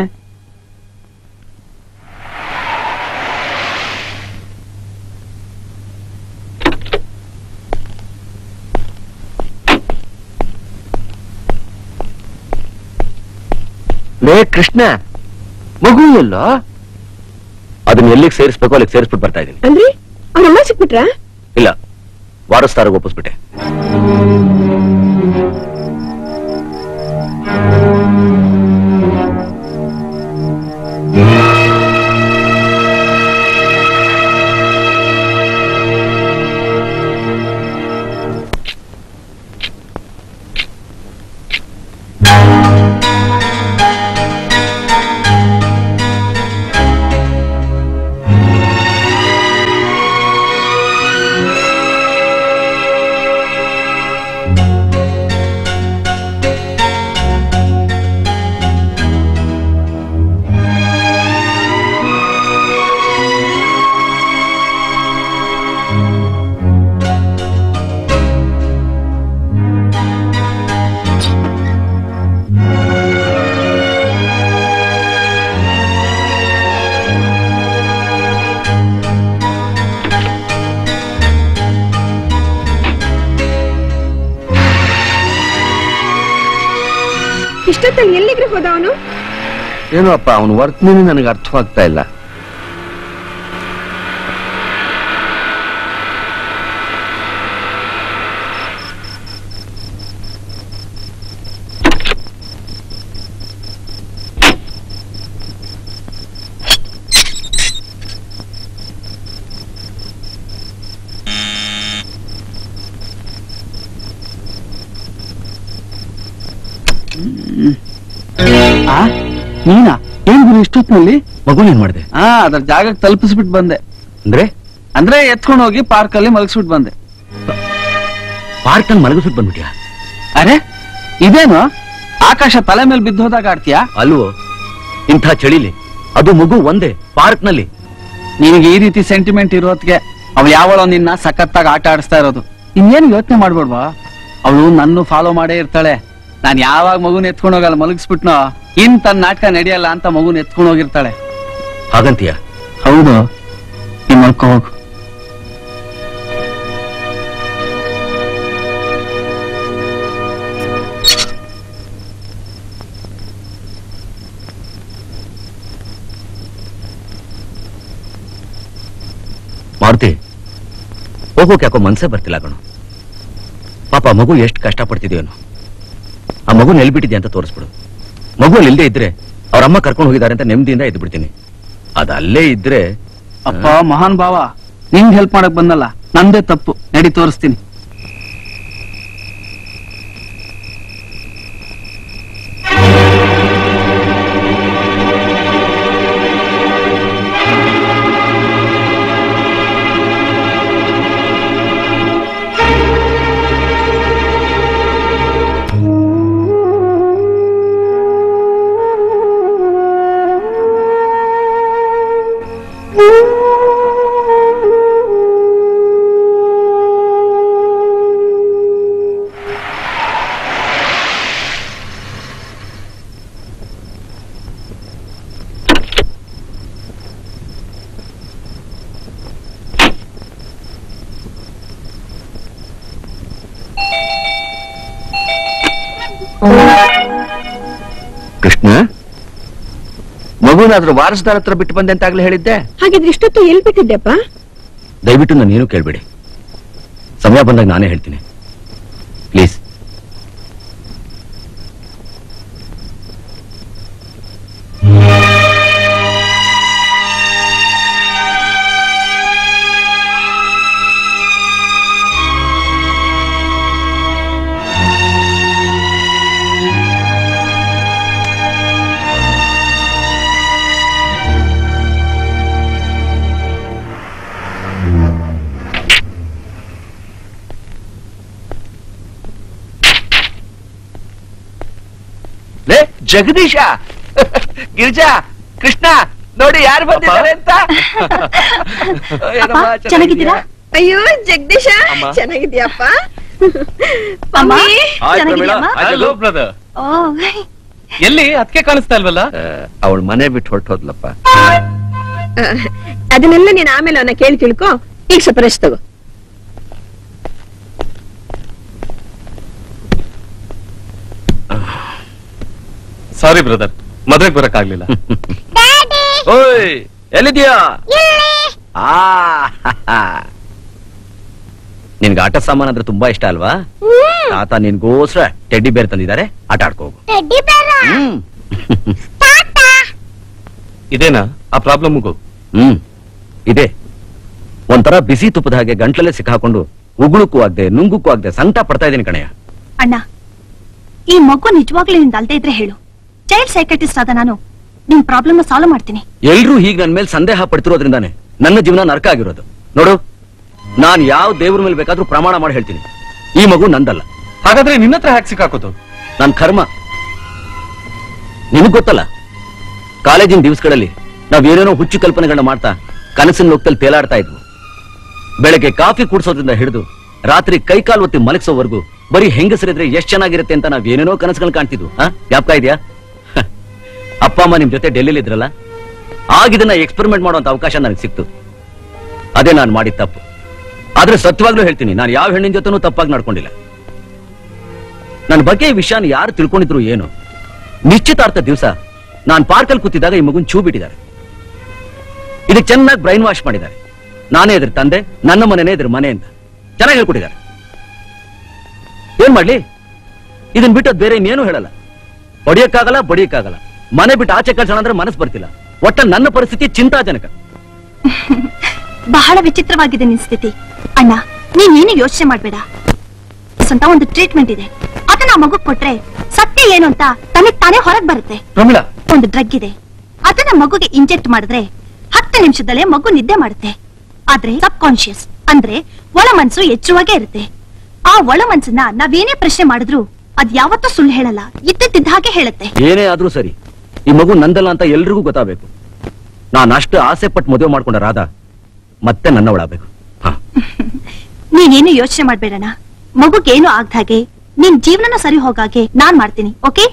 ಲೇ ಕೃಷ್ಣ ಮಗು ಎಲ್ಲ ಅದನ್ನ ಎಲ್ಲಿಗೆ ಸೇರಿಸ್ಬೇಕು ಅಲ್ಲಿಗೆ ಸೇರಿಸ್ಬಿಟ್ಟು ಬರ್ತಾ ಇದೀನಿ ಅಂದ್ರೆ ಅವ್ರ ಅಮ್ಮ ಸಿಕ್ಬಿಟ್ರಾ ಇಲ್ಲ ವಾರಸ್ತಾರಿಗೆ ಒಪ್ಪಿಸ್ಬಿಟ್ಟೆ ಇಷ್ಟೊತ್ತಲ್ಲಿ ಎಲ್ಲಿಗ್ರೆ ಹೋದ ಅವನು ಏನೋ ಅಪ್ಪ ಅವನ ವರ್ತನೆ ನನಗೆ ಅರ್ಥವಾಗ್ತಾ ಇಲ್ಲ ಆ ನೀನಾ ಏನ್ ಗುರು ಇಷ್ಟೊತ್ತಿನಲ್ಲಿ ಮಗುನ ಏನ್ ಮಾಡಿದೆ ಹಾ ಅದ್ರ ಜಾಗಕ್ಕೆ ತಲುಪಿಸ್ಬಿಟ್ಟು ಬಂದೆ ಅಂದ್ರೆ ಅಂದ್ರೆ ಎತ್ಕೊಂಡು ಹೋಗಿ ಪಾರ್ಕ್ ಅಲ್ಲಿ ಮಲಗಿಸ್ಬಿಟ್ಟು ಬಂದೆ ಪಾರ್ಕ್ ಅಲ್ಲಿ ಮಲಗಿಸ್ಬಿಟ್ಟು ಬಂದ್ಬಿಟ್ಯಾ ಅರೆ ಇದೇನು ಆಕಾಶ ತಲೆ ಮೇಲೆ ಬಿದ್ದು ಹೋದಾಗ ಆಡ್ತೀಯಾ ಅಲ್ವೋ ಇಂಥ ಚಳಿಲಿ ಅದು ಮಗು ಒಂದೇ ಪಾರ್ಕ್ ನಲ್ಲಿ ನಿನಗೆ ಈ ರೀತಿ ಸೆಂಟಿಮೆಂಟ್ ಇರೋತ್ಗೆ ಅವ್ ಯಾವಳೋ ನಿನ್ನ ಸಖತ್ತಾಗಿ ಆಟ ಆಡಿಸ್ತಾ ಇರೋದು ಇನ್ನೇನು ಯೋಚನೆ ಮಾಡ್ಬೇಡ್ವಾ ಅವಳು ನನ್ನ ಫಾಲೋ ಮಾಡೇ ಇರ್ತಾಳೆ ನಾನ್ ಯಾವಾಗ ಮಗುನ ಎತ್ಕೊಂಡು ಹೋಗಲ್ಲ ಮಲಗಿಸ್ಬಿಟ್ನೋ ಇನ್ ತನ್ನ ನಾಟಕ ನಡೆಯಲ್ಲ ಅಂತ ಮಗುನ ಎತ್ಕೊಂಡು ಹೋಗಿರ್ತಾಳೆ ಹಾಗಂತೀಯ ಹೌದು ನೀನ್ ಮಲ್ಕೋ ಹೋಗು ಮಾರುತಿ ಹೋಗೋಕೆ ಯಾಕೋ ಮನ್ಸೇ ಬರ್ತಿಲ್ಲ ಕಣು ಪಾಪ ಮಗು ಎಷ್ಟು ಕಷ್ಟ ಪಡ್ತಿದ್ಯೋನು ಆ ಮಗು ನೆಲ್ಬಿಟ್ಟಿದ್ಯಾ ಅಂತ ತೋರಿಸ್ಬಿಡು ಮಗು ಅಲ್ಲಿ ಇಲ್ದೇ ಇದ್ರೆ ಅವ್ರ ಅಮ್ಮ ಕರ್ಕೊಂಡು ಹೋಗಿದ್ದಾರೆ ಅಂತ ನೆಮ್ಮದಿಯಿಂದ ಇದ್ದು ಬಿಡ್ತೀನಿ ಅದ ಅಲ್ಲೇ ಇದ್ರೆ ಅಪ್ಪ ಮಹಾನ್ ಭಾವ ನಿಂಗ್ ಹೆಲ್ಪ್ ಮಾಡಕ್ ಬಂದಲ್ಲ ನಂದೇ ತಪ್ಪು ನಡಿ ತೋರಿಸ್ತೀನಿ ಕೃಷ್ಣ ಮಗುನಾದ್ರೂ ವಾರಸದಾರ ಹತ್ರ ಬಿಟ್ಟು ಬಂದೆ ಅಂತಾಗ್ಲೇ ಹೇಳಿದ್ದೆ ಹಾಗಿದ್ರೆ ಇಷ್ಟೊತ್ತು ಎಲ್ಲಿ ಬಿಟ್ಟಿದ್ದೆಪ್ಪ ದಯವಿಟ್ಟು ನಾನು ಏನು ಕೇಳ್ಬೇಡಿ ಸಮಯ ಬಂದಾಗ ನಾನೇ ಹೇಳ್ತೀನಿ ಪ್ಲೀಸ್ ಲೇ ಜಗದೀಶ ಗಿರಿಜಾ ಕೃಷ್ಣ ನೋಡಿ ಯಾರು ಬಂದಿದ್ದಾರೆ ಅಂತ ಏನಮ್ಮ, ಚೆನ್ನಾಗಿದ್ದೀರಾ ಅಯ್ಯೋ ಜಗದೀಶ ಅಮ್ಮ. ಚೆನ್ನಾಗಿದ್ಯಪ್ಪ ಮಮ್ಮಿ, ಹಲೋ ಬ್ರದರ್ ಓ ಎಲ್ಲಿ ಅದಕ್ಕೆ ಕಾಣಿಸ್ತಾ ಇಲ್ವಲ್ಲ ಅವಳ ಮನೆ ಬಿಟ್ಟು ಹೊರಟೋದ್ಲಪ್ಪ ಆ, ಅದನ್ನೆಲ್ಲ ನೀನ್ ಆಮೇಲೆ ಅವನ್ನ ಕೇಳಿ ತಿಳ್ಕೊ ಈಗ ಸ್ವಲ್ಪ ರೆಸ್ಟ್ ತಗೋ ಸಾರಿ ಬ್ರದರ್ ಮದ್ವೆಗೆ ಬರಕ್ ಆಗ್ಲಿಲ್ಲ ಓಯ್ ಎಲ್ಲಿದ್ಯಾ ಆ ನಿನ್ಗೆ ಆಟ ಸಾಮಾನ್ ಅಂದ್ರೆ ತುಂಬಾ ಇಷ್ಟ ಅಲ್ವಾ ತಾತ ನಿನ್ಗೋಸ್ಕರ ಟೆಡ್ಡಿ ಬೇರ್ ತಂದಿದ್ದಾರೆ ಆಟ ಆಡ್ಕೋ ಹೋಗು. ಟೆಡ್ಡಿ ಬೇರ ಹ್ಮ್ ಇದೇನಾ ಆ ಪ್ರಾಬ್ಲಮ್ಗೂ ಹ್ಮ್ ಇದೆ ಒಂಥರ ಬಿಸಿ ತುಪ್ಪದ ಹಾಗೆ ಗಂಟ್ಲಲ್ಲೇ ಸಿಕ್ಕಾಕೊಂಡು ಉಗುಳುಕ್ಕೂ ಆಗ್ದೆ ನುಂಗುಕ್ಕೂ ಆಗ್ದೆ ಸಂಕಟ ಪಡ್ತಾ ಇದೀನಿ ಕಣಯ್ಯ ಅಣ್ಣ ಈ ಮಗು ನಿಜವಾಗ್ಲೂ ನಿಂದ ಅಲ್ದೇ ಇದ್ರೆ ಹೇಳು ಚೈಲ್ಡ್ ಸೈಕಟಿಸ್ಟ್ ಆದ ನಾನು ನಿಮ್ ಪ್ರಾಬ್ಲಮ್ ಸಾಲ್ವ್ ಮಾಡ್ತೀನಿ ಎಲ್ರೂ ಹೀಗೆ ನನ್ ಮೇಲೆ ಸಂದೇಹ ಪಡ್ತಿರೋದ್ರಿಂದಾನೆ ನನ್ನ ಜೀವನ ನರಕ ಆಗಿರೋದು ನೋಡು ನಾನ್ ಯಾವ ದೇವ್ರ ಮೇಲೆ ಬೇಕಾದ್ರೂ ಪ್ರಮಾಣ ಮಾಡಿ ಹೇಳ್ತೀನಿ ಈ ಮಗು ನಂದಲ್ಲ ಹಾಗಾದ್ರೆ ನಿನ್ನ ಹತ್ರ ಹ್ಯಾಕ್ ಸಿಕ್ಕಾಕೋದು ನನ್ ಕರ್ಮ ನಿನಗ್ ಗೊತ್ತಲ್ಲ ಕಾಲೇಜಿನ ದಿವಸಗಳಲ್ಲಿ ನಾವ್ ಏನೇನೋ ಹುಚ್ಚು ಕಲ್ಪನೆಗಳನ್ನ ಮಾಡ್ತಾ ಕನಸಿನ ಲೋಕದಲ್ಲಿ ತೇಲಾಡ್ತಾ ಇದ್ವು ಬೆಳಗ್ಗೆ ಕಾಫಿ ಕುಡ್ಸೋದ್ರಿಂದ ಹಿಡಿದು ರಾತ್ರಿ ಕೈಕಾಲು ಒತ್ತಿ ಮಲಗಿಸೋವರೆಗೂ ಬರೀ ಹೆಂಗಸರಿದ್ರೆ ಎಷ್ಟ್ ಚೆನ್ನಾಗಿರುತ್ತೆ ಅಂತ ನಾವ್ ಏನೇನೋ ಕನಸುಗಳನ್ನ ಕಾಣ್ತಿದ್ವು ಹಾ ಜ್ಞಾಪಕ ಇದೆಯಾ ಹ. ಅಪ್ಪ ಅಮ್ಮ ನಿಮ್ ಜೊತೆ ಡೆಲ್ಲಿಲಿ ಇದ್ರಲ್ಲ ಆಗಿದನ್ನ ಎಕ್ಸ್ಪೆರಿಮೆಂಟ್ ಮಾಡುವಂತ ಅವಕಾಶ ನನಗೆ ಸಿಕ್ತು ಅದೇ ನಾನು ಮಾಡಿದ ತಪ್ಪು ಆದ್ರೆ ಸತ್ಯವಾಗ್ಲೂ ಹೇಳ್ತೀನಿ ನಾನು ಯಾವ ಹೆಣ್ಣಿನ ಜೊತೆನೂ ತಪ್ಪಾಗಿ ನಡ್ಕೊಂಡಿಲ್ಲ ನನ್ನ ಬಗ್ಗೆ ಈ ವಿಷಯನ ಯಾರು ತಿಳ್ಕೊಂಡಿದ್ರು ಏನು ನಿಶ್ಚಿತಾರ್ಥ ದಿವಸ ನಾನ್ ಪಾರ್ಕಲ್ಲಿ ಕೂತಿದ್ದಾಗ ಈ ಮಗುನ್ ಚೂ ಬಿಟ್ಟಿದ್ದಾರೆ ಇದಕ್ಕೆ ಚೆನ್ನಾಗಿ ಬ್ರೈನ್ ವಾಶ್ ಮಾಡಿದ್ದಾರೆ ನಾನೇ ಇದ್ರ ತಂದೆ ನನ್ನ ಮನೆನೇ ಇದ್ರ ಮನೆ ಅಂತ ಚೆನ್ನಾಗಿ ಹೇಳ್ಕೊಟ್ಟಿದ್ದಾರೆ ಏನ್ ಮಾಡ್ಲಿ ಇದನ್ ಬಿಟ್ಟು ಅದ್ ಬೇರೆ ಇನ್ನೇನು ಹೇಳಲ್ಲ ಹೊಡಿಯಕ್ಕಾಗಲ್ಲ ಬಡಿಯಕ್ಕಾಗಲ್ಲ ಮನೆ ಬಿಟ್ಟು ಆಚೆ ಕಳ್ಸೋಣ ಅಂದ್ರೆ ಮನಸ್ಸು ಬರ್ತಿಲ್ಲ ಒಟ್ಟ ನನ್ನ ಪರಿಸ್ಥಿತಿ ಚಿಂತಾಜನಕ ಬಹಳ ವಿಚಿತ್ರವಾಗಿದೆ ನಿನ್ ಸ್ಥಿತಿ ಅಣ್ಣ ನೀನ್ ಏನು ಯೋಚನೆ ಮಾಡ್ಬೇಡ ಅಂತ ಒಂದು ಟ್ರೀಟ್ಮೆಂಟ್ ಇದೆ ಅದನ್ನ ಆ ಮಗು ಕೊಟ್ರೆ ಸತ್ಯ ಏನು ಅಂತ ತನಗ್ ತಾನೇ ಹೊರಗ್ ಬರುತ್ತೆ ಪ್ರಮಿಳಾ ಒಂದು ಡ್ರಗ್ ಇದೆ ಅದನ್ನ ಮಗುಗೆ ಇಂಜೆಕ್ಟ್ ಮಾಡಿದ್ರೆ ಹತ್ತು ನಿಮಿಷದಲ್ಲೇ ಮಗು ನಿದ್ದೆ ಮಾಡುತ್ತೆ ಆದ್ರೆ ಸಬ್ ಕಾನ್ಶಿಯಸ್ ಅಂದ್ರೆ ಒಳ ಮನ್ಸು ಎಚ್ಚುವಾಗೇ ಇರುತ್ತೆ ಆ ಒಳ ಮನ್ಸನ್ನ ನಾವೇನೇ ಪ್ರಶ್ನೆ ಮಾಡಿದ್ರು ಅದ್ ಯಾವತ್ತೂ ಸುಳ್ಳು ಹೇಳಲ್ಲ ಇದ್ದಿದ್ದ ಹಾಗೆ ಹೇಳುತ್ತೆ ಏನೇ ಆದ್ರೂ ಸರಿ ಈ ಮಗು ನಂದಲ್ಲ ಅಂತ ಎಲ್ರಿಗೂ ಗೊತ್ತಾಗಬೇಕು ನಾನು ಅಷ್ಟು ಆಸೆ ಪಟ್ಟು ಮದುವೆ ಮಾಡ್ಕೊಂಡ ರಾಧ ಮತ್ತೆ ನನ್ನ ಒಳಬೇಕು ನೀನೇನು ಯೋಚನೆ ಮಾಡ್ಬೇಡಣ ಮಗುಗೇನು ಆಗ್ದ ಹಾಗೆ ನಿನ್ ಜೀವನನ ಸರಿ ಹೋಗಾಗೆ ನಾನ್ ಮಾಡ್ತೀನಿ ಓಕೆ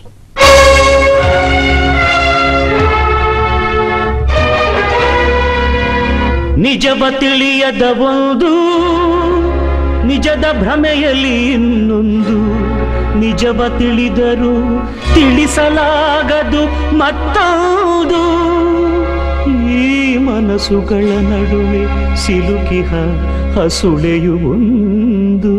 ನಿಜವ ತಿಳಿಯದ ಒಂದು ನಿಜದ ಭ್ರಮೆಯಲ್ಲಿ ಇನ್ನೊಂದು ನಿಜವ ತಿಳಿದರು ತಿಳಿಸಲಾಗದು ಮತ್ತೌದು ಈ ಮನಸ್ಸುಗಳ ನಡುವೆ ಸಿಲುಕಿಹ ಹಸುಳೆಯು ಒಂದು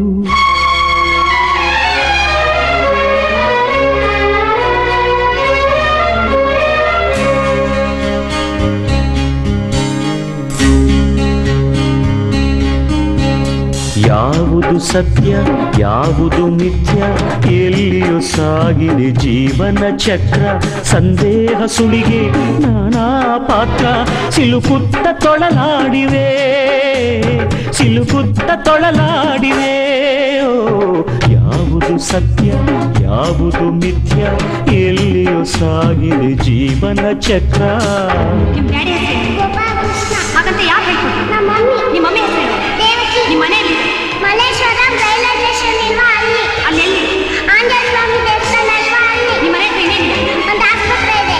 ಯಾವುದು ಸತ್ಯ ಯಾವುದು ಮಿಥ್ಯ ಎಲ್ಲಿಯೂ ಸಾಗಿದೆ ಜೀವನ ಚಕ್ರ ಸಂದೇಹ ಸುಳಿಗೆ ನಾನಾ ಪಾತ್ರ ಸಿಲುಕುತ್ತ ತೊಳಲಾಡಿವೆ ಸಿಲುಕುತ್ತ ತೊಳಲಾಡಿವೆ ಓ, ಯಾವುದು ಸತ್ಯ ಯಾವುದು ಮಿಥ್ಯ ಎಲ್ಲಿಯೂ ಸಾಗಿದೆ ಜೀವನ ಚಕ್ರ ಹಾಗಂತ ಯಾರು ಹೇಳ್ಕೊಟ್ರು ನಮ್ಮ ಮಮ್ಮಿ ನಿಮ್ಮ ಮಮ್ಮಿ ಹೆಸರು ದೇವಕಿ ನಿಮ್ಮ ಮನೆಯಲ್ಲಿ ಮಲ್ಲೇಶ್ವರಂ ರೈಲ್ವೆ ಸ್ಟೇಷನ್ ಇಲ್ವಾ ಅಲ್ಲಿ ಅಲ್ಲಿ ಎಲ್ಲಿ ಆಂಜನೇಯ ಸ್ವಾಮಿ ದೇವಸ್ಥಾನ ಇಲ್ವಾ ಅಲ್ಲಿ ನಿಮ್ಮ ಮನೆ ಹತ್ರ ಇನ್ನೇನಿದೆ ಒಂದು ಆಸ್ಪತ್ರೆ ಇದೆ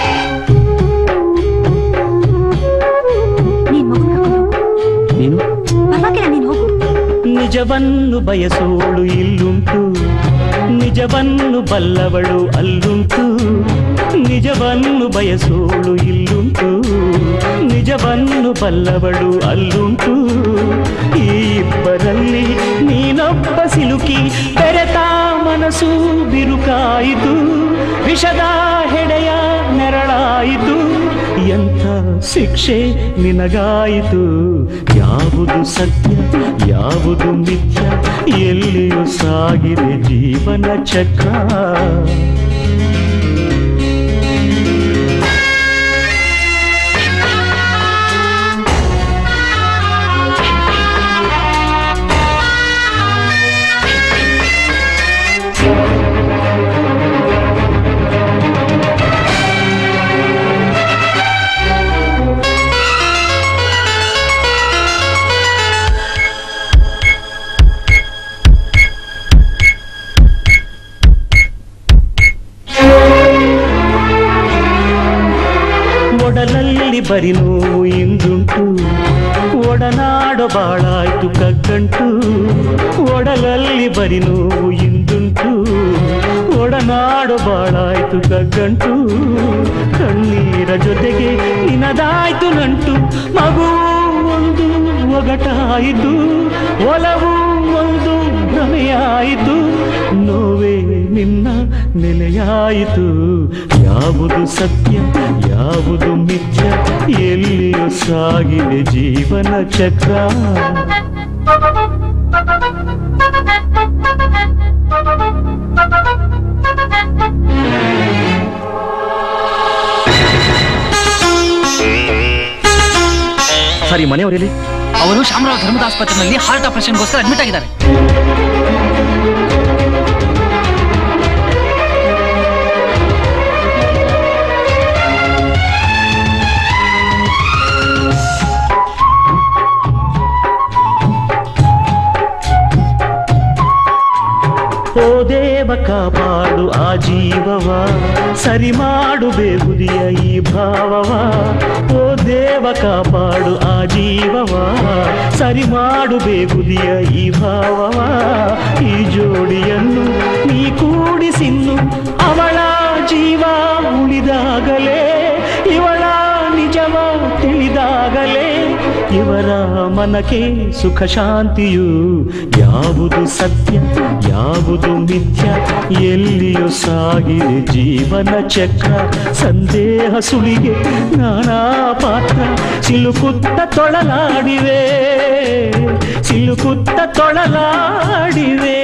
ನೀನ್ ಮಗು ಕರ್ಕೊಂಡು ಹೋಗು. ನೀನು ಪರವಾಗಿಲ್ಲ ನೀನ್ ಹೋಗು ನಿಜವನ್ನು ಬಯಸೋಳು ಇಲ್ಲುಂಟು ನಿಜವನ್ನು ಬಲ್ಲವಳು ಅಲ್ಲುಂಟು ನಿಜವನ್ನು ಬಯಸೋಳು ಇಲ್ಲುಂಟು ನಿಜವ ಸತ್ಯವನ್ನು ಬಲ್ಲವಳು ಅಲ್ಲುಂಟು ಈ ಇಬ್ಬರಲ್ಲಿ ನೀನೊಬ್ಬ ಸಿಲುಕಿ ಬೆರೆತ ಮನಸ್ಸು ಬಿರುಕಾಯಿತು ವಿಷದ ಹೆಡೆಯ ನೆರಳಾಯಿತು ಎಂಥ ಶಿಕ್ಷೆ ನಿನಗಾಯಿತು ಯಾವುದು ಸತ್ಯ ಯಾವುದು ಮಿಥ್ಯ ಎಲ್ಲಿಯೂ ಸಾಗಿದೆ ಜೀವನ ಚಕ್ರ ಒಡಲಲ್ಲಿ ಬರಿ ನೋವು ಇಂದುಂಟು ಒಡನಾಡ ಬಾಳಾಯ್ತು ಕಗ್ಗಂಟು ಒಡಲಲ್ಲಿ ಬರಿ ನೋವು ಇಂದುಂಟು ಒಡನಾಡ ಬಾಳಾಯ್ತು ಕಗ್ಗಂಟು ಕಣ್ಣೀರ ಜೊತೆಗೆ ನಿನದಾಯ್ತು ನಂಟು ಮಗು ಒಂದು ಒಗಟಾಯಿತು ಒಲವು ಒಂದು ಭ್ರಮೆಯಾಯಿತು ನೋವೇ ನಿನ್ನ ನೆಲೆಯಾಯಿತು ಯಾವುದು ಸತ್ಯ ಯಾವುದು ಮಿಥ್ಯ ಎಲ್ಲಿಯೂ ಸಾಗಿದೆ ಜೀವನ ಚಕ್ರ ಸರಿ ಮನೆಯವರಲ್ಲಿ ಅವರು ಶಾಮರಾವ್ ಧರ್ಮದ ಆಸ್ಪತ್ರೆಯಲ್ಲಿ ಹಾರ್ಟ್ ಆಪರೇಷನ್ಗೋಸ್ಕರ ಅಡ್ಮಿಟ್ ಆಗಿದ್ದಾರೆ ಓ ದೇವ ಕಾಪಾಡು ಆ ಜೀವವ ಸರಿ ಮಾಡು ಬೇಗುದಿಯ ಈ ಭಾವವ ಓ ದೇವ ಕಾಪಾಡು ಆ ಜೀವವ ಸರಿ ಮಾಡು ಬೇಗುದಿಯ ಈ ಭಾವವ ಈ ಜೋಡಿಯನ್ನು ನೀ ಕೂಡಿಸಿನ್ನು ಅವಳ ಜೀವ ಉಳಿದಾಗಲೇ ಇವಳ ನಿಜವ ತಿಳಿದಾಗಲೇ ಇವರ ಮನಕ್ಕೆ ಸುಖ ಶಾಂತಿಯು ಯಾವುದು ಸತ್ಯ ಯಾವುದು ಮಿಥ್ಯ ಎಲ್ಲಿಯೂ ಸಾಗಿದೆ ಜೀವನ ಚಕ್ರ ಸಂದೇಹ ಸುಳಿಗೆ ನಾನಾ ಪಾತ್ರ ಸಿಲುಕುತ್ತ ತೊಳಲಾಡಿವೆ ಸಿಲುಕುತ್ತ ತೊಳಲಾಡಿವೆ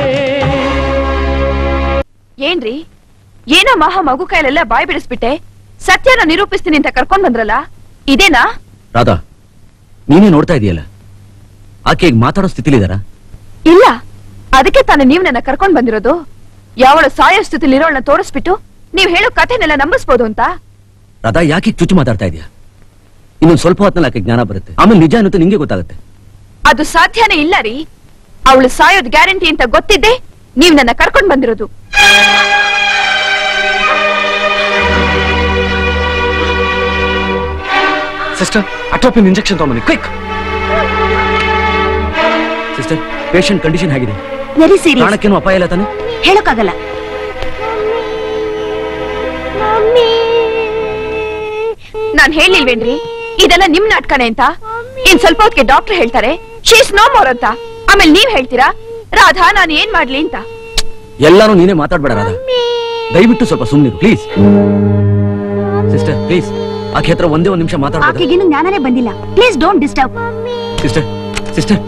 ಏನ್ರಿ ಏನೋ ಮಹಾ ಮಗು ಕೈಲೆಲ್ಲ ಬಾಯ್ ಬಿಡಿಸ್ಬಿಟ್ಟೆ ಸತ್ಯನ ನಿರೂಪಿಸ್ತೀನಿ ಅಂತ ಕರ್ಕೊಂಡ್ ಬಂದ್ರಲ್ಲ ಇದೇನಾ ರಾಧಾ ನೀನೇ ನೋಡ್ತಾ ಇದೆಯಲ್ಲ ಆಕೆ ಈಗ ಮಾತಾಡೋ ಸ್ಥಿತಿಲಿದಾರ ಇಲ್ಲ ಅದಕ್ಕೆ ತಾನೇ ನೀವ್ ನನ್ನ ಕರ್ಕೊಂಡ್ ಬಂದಿರೋದು ಯಾವಳ ಸಾಯೋ ಸ್ಥಿತಿಲಿ ಇರೋಳನ್ನ ತೋರಿಸ್ಬಿಟ್ಟು ನೀವ್ ಹೇಳೋ ಕಥೆನೆಲ್ಲ ನಂಬಿಸ್ಬೋದು ಅಂತ ರಾಧಾ ಯಾಕೆ ಚುಚ್ಚು ಮಾತಾಡ್ತಾ ಇದೆಯಾ ಇನ್ನೊಂದು ಸ್ವಲ್ಪ ಹೊತ್ತಿನಲ್ಲಿ ಆಕೆ ಜ್ಞಾನ ಬರುತ್ತೆ ಆಮೇಲೆ ನಿಜ ಅನ್ನೋದು ನಿಂಗೆ ಗೊತ್ತಾಗುತ್ತೆ ಅದು ಸಾಧ್ಯನೇ ಇಲ್ಲ ರೀ ಅವಳು ಸಾಯೋದ್ ಗ್ಯಾರಂಟಿ ಅಂತ ಗೊತ್ತಿದ್ದೆ ನೀವ್ ನನ್ನ ಕರ್ಕೊಂಡ್ ಬಂದಿರೋದು ಸಿಸ್ಟರ್ ಅಟ್ರೋಪಿನ್ ಇಂಜೆಕ್ಷನ್ ತಗೊಂಬನ್ನಿ ಕ್ವಿಕ್ ಸಿಸ್ಟರ್ ಪೇಷಂಟ್ ಕಂಡೀಷನ್ ಹೇಗಿದೆ ವೆರಿ ಸೀರಿಯಸ್ ಪ್ರಾಣಕ್ಕೇನು ಅಪಾಯ ಇಲ್ಲ ತಾನೆ ಹೇಳೋಕ್ಕಾಗಲ್ಲ ನಾನ್ ಹೇಳಿಲ್ವೇನ್ರಿ ಇದೆಲ್ಲ ನಿಮ್ ನಾಟಕನೇ ಅಂತ ಇನ್ ಸ್ವಲ್ಪ ಹೊತ್ತಿಗೆ ಡಾಕ್ಟರ್ ಹೇಳ್ತಾರೆ ಶೀಸ್ ನೋ ಮೋರ್ ಅಂತ ಆಮೇಲೆ ನೀವ್ ಹೇಳ್ತೀರಾ ರಾಧಾ ನಾನು ಏನ್ ಮಾಡ್ಲಿ ಅಂತ ಎಲ್ಲಾನು ನೀನೇ ಮಾತಾಡ್ಬೇಡ ರಾಧಾ ದಯವಿಟ್ಟು ಸ್ವಲ್ಪ ಸುಮ್ಮನಿರು ಪ್ಲೀಸ್ ಸಿಸ್ಟರ್ ಪ್ಲೀಸ್ ಆಕೆ ಹತ್ರ ಒಂದೇ ಒಂದು ನಿಮಿಷ ಮಾತಾಡ್ಬೋದು ಆಕೆಗೇನು ಜ್ಞಾನನೇ ಬಂದಿಲ್ಲ please don't disturb sister sister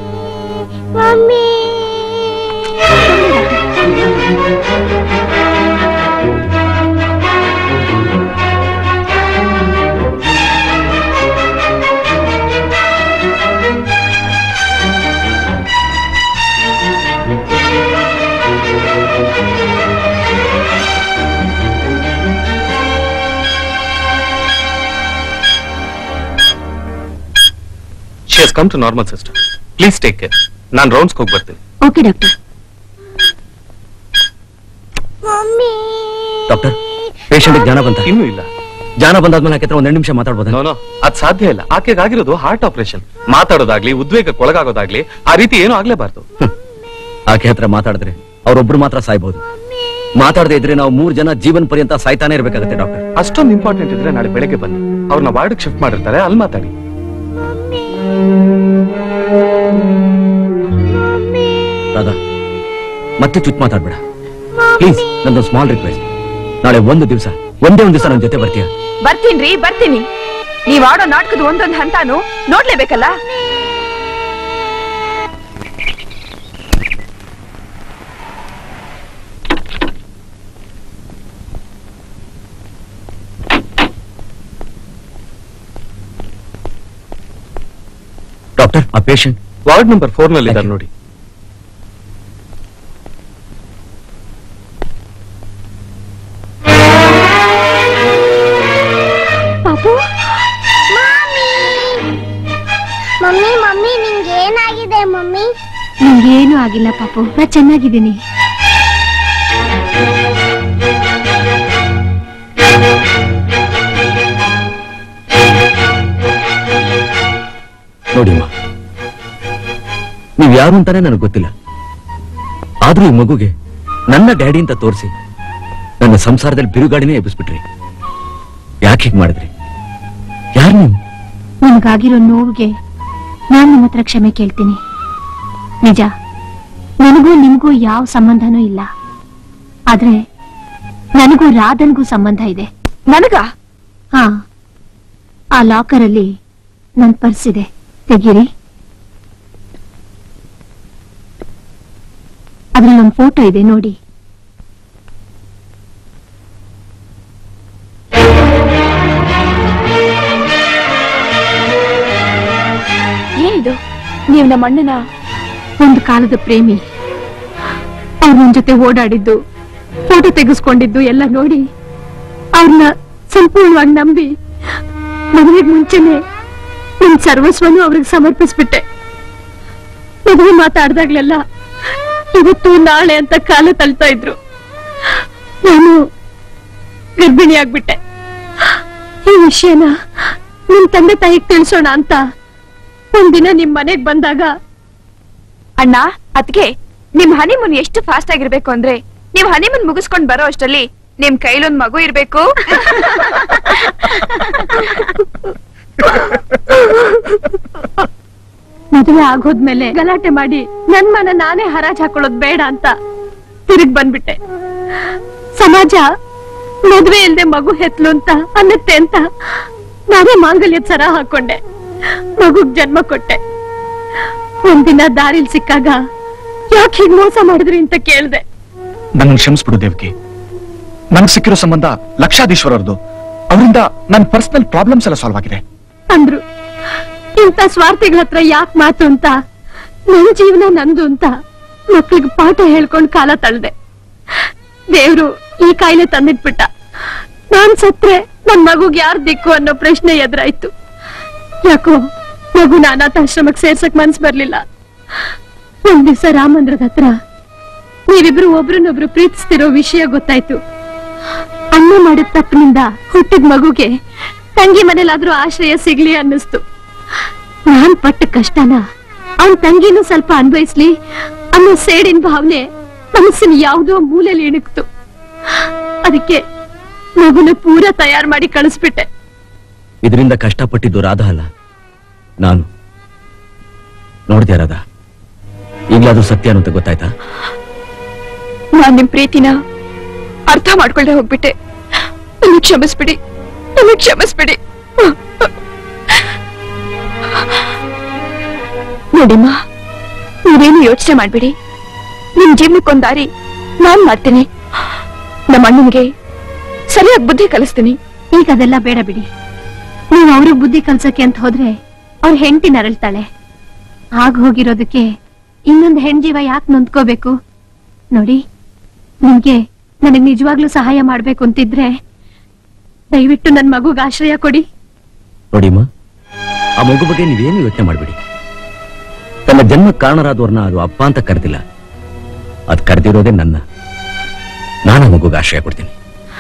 she has come to normal sister please take care ನಾನು ರೌಂಡ್ಸ್ ಹೋಗಿ ಬರ್ತೀನಿ ಓಕೆ ಡಾಕ್ಟರ್ ಡಾಕ್ಟರ್ ಪೇಷಂಟ್ ಜ್ಞಾನ ಬಂತ ಇನ್ನೂ ಇಲ್ಲ ಜ್ಞಾನ ಬಂದಾದ್ಮೇಲೆ ಆಕೆ ಹತ್ರ ಒಂದೆರಡು ನಿಮಿಷ ಮಾತಾಡ್ಬೋದಾ ನೋ ನೋ ಅದ್ ಸಾಧ್ಯ ಇಲ್ಲ ಆಕೆಗೆ ಆಗಿರೋದು ಹಾರ್ಟ್ ಆಪರೇಷನ್ ಮಾತಾಡೋದಾಗ್ಲಿ ಉದ್ವೇಗಕ್ಕೆ ಒಳಗಾಗೋದಾಗ್ಲಿ ಆ ರೀತಿ ಏನೂ ಆಗ್ಲೇಬಾರ್ದು ಆಕೆ ಹತ್ರ ಮಾತಾಡಿದ್ರೆ ಅವ್ರೊಬ್ರು ಮಾತ್ರ ಸಾಯ್ಬಹುದು ಮಾತಾಡದೆ ಇದ್ರೆ ನಾವು ಮೂರ್ ಜನ ಜೀವನ ಪರ್ಯಂತ ಸಾಯ್ತಾನೆ ಇರ್ಬೇಕಾಗತ್ತೆ ಡಾಕ್ಟರ್ ಅಷ್ಟೊಂದು ಇಂಪಾರ್ಟೆಂಟ್ ಇದ್ರೆ ನಾಳೆ ಬೆಳಗ್ಗೆ ಬನ್ನಿ ಅವ್ರನ್ನ ವಾರ್ಡ್ ಶಿಫ್ಟ್ ಮಾಡಿರ್ತಾರೆ ಅಲ್ಲಿ ಮಾತಾಡಿ ರಾಧಾ ಮತ್ತೆ ಚುತ್ ಮಾತಾಡ್ಬೇಡ ಪ್ಲೀಸ್ ನಂದೊಂದು ಸ್ಮಾಲ್ ರಿಕ್ವೆಸ್ಟ್ ನಾಳೆ ಒಂದು ದಿವಸ ಒಂದೇ ಒಂದು ದಿವಸ ನನ್ನ ಜೊತೆ ಬರ್ತೀಯ ಬರ್ತೀನ್ರಿ ಬರ್ತೀನಿ ನೀವ್ ಆಡೋ ನಾಟಕದ ಒಂದೊಂದ್ ಹಂತಾನು ನೋಡ್ಲೇಬೇಕಲ್ಲ ಡಾಕ್ಟರ್ ಆ ಪೇಷಂಟ್ ವಾರ್ಡ್ ನಂಬರ್ ಫೋರ್ ನಲ್ಲಿ ಇದ್ದಾರೆ ನೋಡಿ ಪಾಪು ಮಮ್ಮಿ ಮಮ್ಮಿ ನಿಂಗೆ ಏನಾಗಿದೆ ಮಮ್ಮಿ ನಿಂಗೇನು ಆಗಿಲ್ಲ ಪಾಪು ನಾ ಚೆನ್ನಾಗಿದ್ದೀನಿ ನೋಡಿಮ್ಮ ನೀವ್ ಯಾರು ಅಂತಾನೆ ನನಗೆ ಗೊತ್ತಿಲ್ಲ ಆದ್ರೂ ಈ ಮಗುಗೆ ನನ್ನ ಡ್ಯಾಡಿ ಅಂತ ತೋರಿಸಿ ನನ್ನ ಸಂಸಾರದಲ್ಲಿ ಬಿರುಗಾಡಿನೇ ಎಬ್ಬಿಸ್ಬಿಟ್ರಿ ಯಾಕೆ ಹೀಗ್ ಮಾಡಿದ್ರಿ ಯಾರು ನೀವು ನಿಮ್ಗಾಗಿರೋ ನೋವಿಗೆ ನಾನ್ ನಿಮ್ಮ ಹತ್ರ ಕ್ಷಮೆ ಕೇಳ್ತೀನಿ ನಿಜ ನನಗೂ ನಿಮ್ಗೂ ಯಾವ ಸಂಬಂಧನೂ ಇಲ್ಲ ಆದ್ರೆ ನನಗೂ ರಾಧನ್ಗೂ ಸಂಬಂಧ ಇದೆ ನನಗ ಹಾ ಆ ಲಾಕರ್ ಅಲ್ಲಿ ನನ್ ಪರ್ಸ್ ಇದೆ ತೆಗೀರಿ ಅದ್ರಲ್ಲಿ ಒಂದು ಫೋಟೋ ಇದೆ ನೋಡಿ ಏನಿದು ನೀವ್ ನಮ್ಮ ಅಣ್ಣನ ಒಂದು ಕಾಲದ ಪ್ರೇಮಿ ಅವ್ರ ನನ್ ಜೊತೆ ಓಡಾಡಿದ್ದು ಫೋಟೋ ತೆಗೆಸ್ಕೊಂಡಿದ್ದು ಎಲ್ಲ ನೋಡಿ ಅವ್ರನ್ನ ಸಂಪೂರ್ಣವಾಗಿ ನಂಬಿ ಮದುವೆಗೆ ಮುಂಚೆನೆ ನನ್ ಸರ್ವಸ್ವನು ಅವ್ರಿಗೆ ಸಮರ್ಪಿಸ್ಬಿಟ್ಟೆ ಮದುವೆ ಮಾತಾಡ್ದಾಗ್ಲೆಲ್ಲ ಇವತ್ತು ನಾಳೆ ಅಂತ ಕಾಲ ತಳ್ತಾ ಇದ್ರು ನಾನು ಗರ್ಭಿಣಿ ಆಗ್ಬಿಟ್ಟೆ ಈ ವಿಷಯನ ನಿಮ್ ತಂದೆ ತಾಯಿಗೆ ತಿಳಿಸೋಣ ಅಂತ ಒಂದಿನ ನಿಮ್ ಮನೆಗ್ ಬಂದಾಗ ಅಣ್ಣ ಅದ್ಕೆ ನಿಮ್ ಹನಿಮೂನ್ ಎಷ್ಟು ಫಾಸ್ಟ್ ಆಗಿರ್ಬೇಕು ಅಂದ್ರೆ ನೀವ್ ಹನಿಮೂನ್ ಮುಗಿಸ್ಕೊಂಡ್ ಬರೋ ಅಷ್ಟರಲ್ಲಿ ನಿಮ್ ಕೈಲೊಂದ್ ಮಗು ಇರ್ಬೇಕು ಮದುವೆ ಆಗೋದ್ಮೇಲೆ ಗಲಾಟೆ ಮಾಡಿ ನನ್ ಮನ ನಾನೇ ಹರಾಜ್ ಹಾಕೊಳ್ಳೋದ್ ಬೇಡ ಅಂತ ತಿರುಗ್ ಬಂದ್ಬಿಟ್ಟೆ ಸಮಾಜ ಮದ್ವೆ ಇಲ್ದೆ ಮಗು ಹೆತ್ಲು ಅಂತ ಅನ್ನತ್ತೆ ಅಂತ ನಾನೇ ಮಾಂಗಲ್ಯದ ಸರ ಹಾಕೊಂಡೆ ಮಗುಗ್ ಜನ್ಮ ಕೊಟ್ಟೆ ಒಂದಿನ ದಾರಿಲ್ ಸಿಕ್ಕಾಗ ಯಾಕೆ ಹೀಗ್ ಮೋಸ ಮಾಡಿದ್ರಿ ಅಂತ ಕೇಳ್ದೆ ನನ್ನ ಕ್ಷಮಿಸ್ಬಿಡು ದೇವ್ಕಿ ನನ್ಗೆ ಸಿಕ್ಕಿರೋ ಸಂಬಂಧ ಲಕ್ಷಾಧೀಶ್ವರರ್ದು ಅವರಿಂದ ನನ್ನ ಪರ್ಸನಲ್ ಪ್ರಾಬ್ಲಮ್ಸ್ ಎಲ್ಲ ಸಾಲ್ವ್ ಆಗಿದೆ ಅಂದ್ರು ಇಂಥ ಸ್ವಾರ್ಥಿಗಳ ಹತ್ರ ಯಾಕೆ ಮಾತು ಅಂತ ನನ್ ಜೀವನ ನಂದು ಅಂತ ಮಕ್ಳಿಗೆ ಪಾಠ ಹೇಳ್ಕೊಂಡ್ ಕಾಲ ತಳ್ದೆ ದೇವ್ರು ಈ ಕಾಯಿಲೆ ತಂದಿಟ್ಬಿಟ್ಟ ನಾನ್ ಸತ್ರೆ ನನ್ ಮಗುಗ್ ಯಾರ್ ದಿಕ್ಕು ಅನ್ನೋ ಪ್ರಶ್ನೆ ಎದುರಾಯ್ತು ಯಾಕೋ ಮಗು ಅನಾಥಾಶ್ರಮಕ್ ಸೇರ್ಸಕ್ ಮನ್ಸ್ ಬರ್ಲಿಲ್ಲ ಒಂದ್ ದಿವ್ಸ ರಾಮಂದ್ರದ ಹತ್ರ ನೀವಿಬ್ರು ಒಬ್ರನ್ನೊಬ್ರು ಪ್ರೀತಿಸ್ತಿರೋ ವಿಷಯ ಗೊತ್ತಾಯ್ತು ಅಣ್ಣ ಮಾಡಿದ ತಪ್ಪಿನಿಂದ ಹುಟ್ಟಿದ ಮಗುಗೆ ತಂಗಿ ಮನೇಲಾದ್ರೂ ಆಶ್ರಯ ಸಿಗ್ಲಿ ಅನ್ನಿಸ್ತು ನಾನ್ ಪಟ್ಟ ಕಷ್ಟನ ಅವನ್ ತಂಗಿನೂ ಸ್ವಲ್ಪ ಅನ್ವಯಿಸ್ಲಿ ಅನ್ನೋ ಸೇಡಿನ ಭಾವನೆ ಮನಸ್ಸಿನ ಯಾವುದೋ ಮೂಲೆಯಲ್ಲಿ ಇಣುಕ್ತು ಅದಕ್ಕೆ ಮಗುನ ಪೂರ ತಯಾರು ಮಾಡಿ ಕಳಿಸ್ಬಿಟ್ಟೆ ಇದರಿಂದ ಕಷ್ಟಪಟ್ಟಿದ್ದು ರಾಧಾ ಅಲ್ಲ ನಾನು ನೋಡ್ದ್ಯಾ ರಾಧಾ ಈಗ್ಲಾದ್ರೂ ಸತ್ಯ ಅನ್ನೋ ಅಂತ ಗೊತ್ತಾಯ್ತಾ ನಾನ್ ನಿಮ್ ಪ್ರೀತಿನ ಅರ್ಥ ಮಾಡ್ಕೊಳ್ದೆ ಹೋಗ್ಬಿಟ್ಟೆ ನನಗ್ ಕ್ಷಮಿಸ್ಬಿಡಿ ನನಗ್ ಕ್ಷಮಿಸ್ಬಿಡಿ ನೋಡಿಮ್ಮ ನೀವೇನು ಯೋಚನೆ ಮಾಡ್ಬಿಡಿ ನಿಮ್ ಜೀವನಕ್ಕೊಂದ್ ದಾರಿ ನಾನ್ ಮಾಡ್ತೀನಿ ನಮ್ಮ ಅಣ್ಣನಿಗೆ ಸರಿಯಾಗಿ ಬುದ್ಧಿ ಕಲಿಸ್ತೀನಿ ಈಗ ಅದೆಲ್ಲ ಬೇಡ ಬಿಡಿ ನೀವು ಅವ್ರಿಗೆ ಬುದ್ಧಿ ಕಲ್ಸಕ್ಕೆ ಅಂತ ಹೋದ್ರೆ ಅವ್ರ ಹೆಂಡತಿ ನರಳ್ತಾಳೆ ಆಗ ಹೋಗಿರೋದಕ್ಕೆ ಇನ್ನೊಂದು ಹೆಣ್ಜೀವ ಯಾಕೆ ನೊಂದ್ಕೋಬೇಕು ನೋಡಿ ನಿಮ್ಗೆ ನನಗ್ ನಿಜವಾಗ್ಲೂ ಸಹಾಯ ಮಾಡ್ಬೇಕು ಅಂತಿದ್ರೆ ದಯವಿಟ್ಟು ನನ್ ಮಗುಗ್ ಆಶ್ರಯ ಕೊಡಿ ನೋಡಿಮ್ಮ ಆ ಮಗು ಬಗ್ಗೆ ನೀವೇನು ಯೋಚನೆ ಮಾಡ್ಬಿಡಿ ತನ್ನ ಜನ್ಮ ಕಾರಣರಾದವ್ರನ್ನ ಅದು ಅಪ್ಪ ಅಂತ ಕರೆದಿಲ್ಲ ಅದ್ ಕರೆದಿರೋದೇ ನನ್ನ ನಾನು ಆ ಮಗುಗೆ ಆಶ್ರಯ ಕೊಡ್ತೀನಿ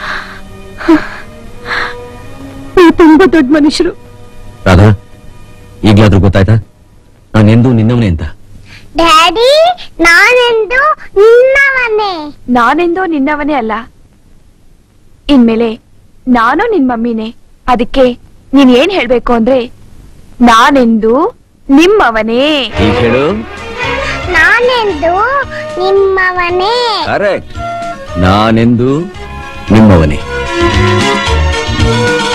ನೀವು ತುಂಬಾ ದೊಡ್ಡ ಮನುಷ್ಯರು ರಾಧಾ ಈಗ್ಲಾದ್ರೂ ಗೊತ್ತಾಯ್ತಾ ನಾನೆಂದೂ ನಿನ್ನವನೇ ಅಂತ ಡ್ಯಾಡಿ ನಾನೆಂದು ನಿನ್ನವನೇ ನಾನೆಂದೋ ನಿನ್ನವನೇ ಅಲ್ಲ ಇನ್ಮೇಲೆ ನಾನು ನಿನ್ ಮಮ್ಮಿನೇ ಅದಕ್ಕೆ ನೀನ್ ಏನ್ ಹೇಳ್ಬೇಕು ಅಂದ್ರೆ ನಾನೆಂದು ನಿಮ್ಮವನೇ ಈಗ ಹೇಳು ನಾನೆಂದು ನಿಮ್ಮವನೇ ಕರೆಕ್ಟ್ ನಾನೆಂದು ನಿಮ್ಮವನೇ ಆ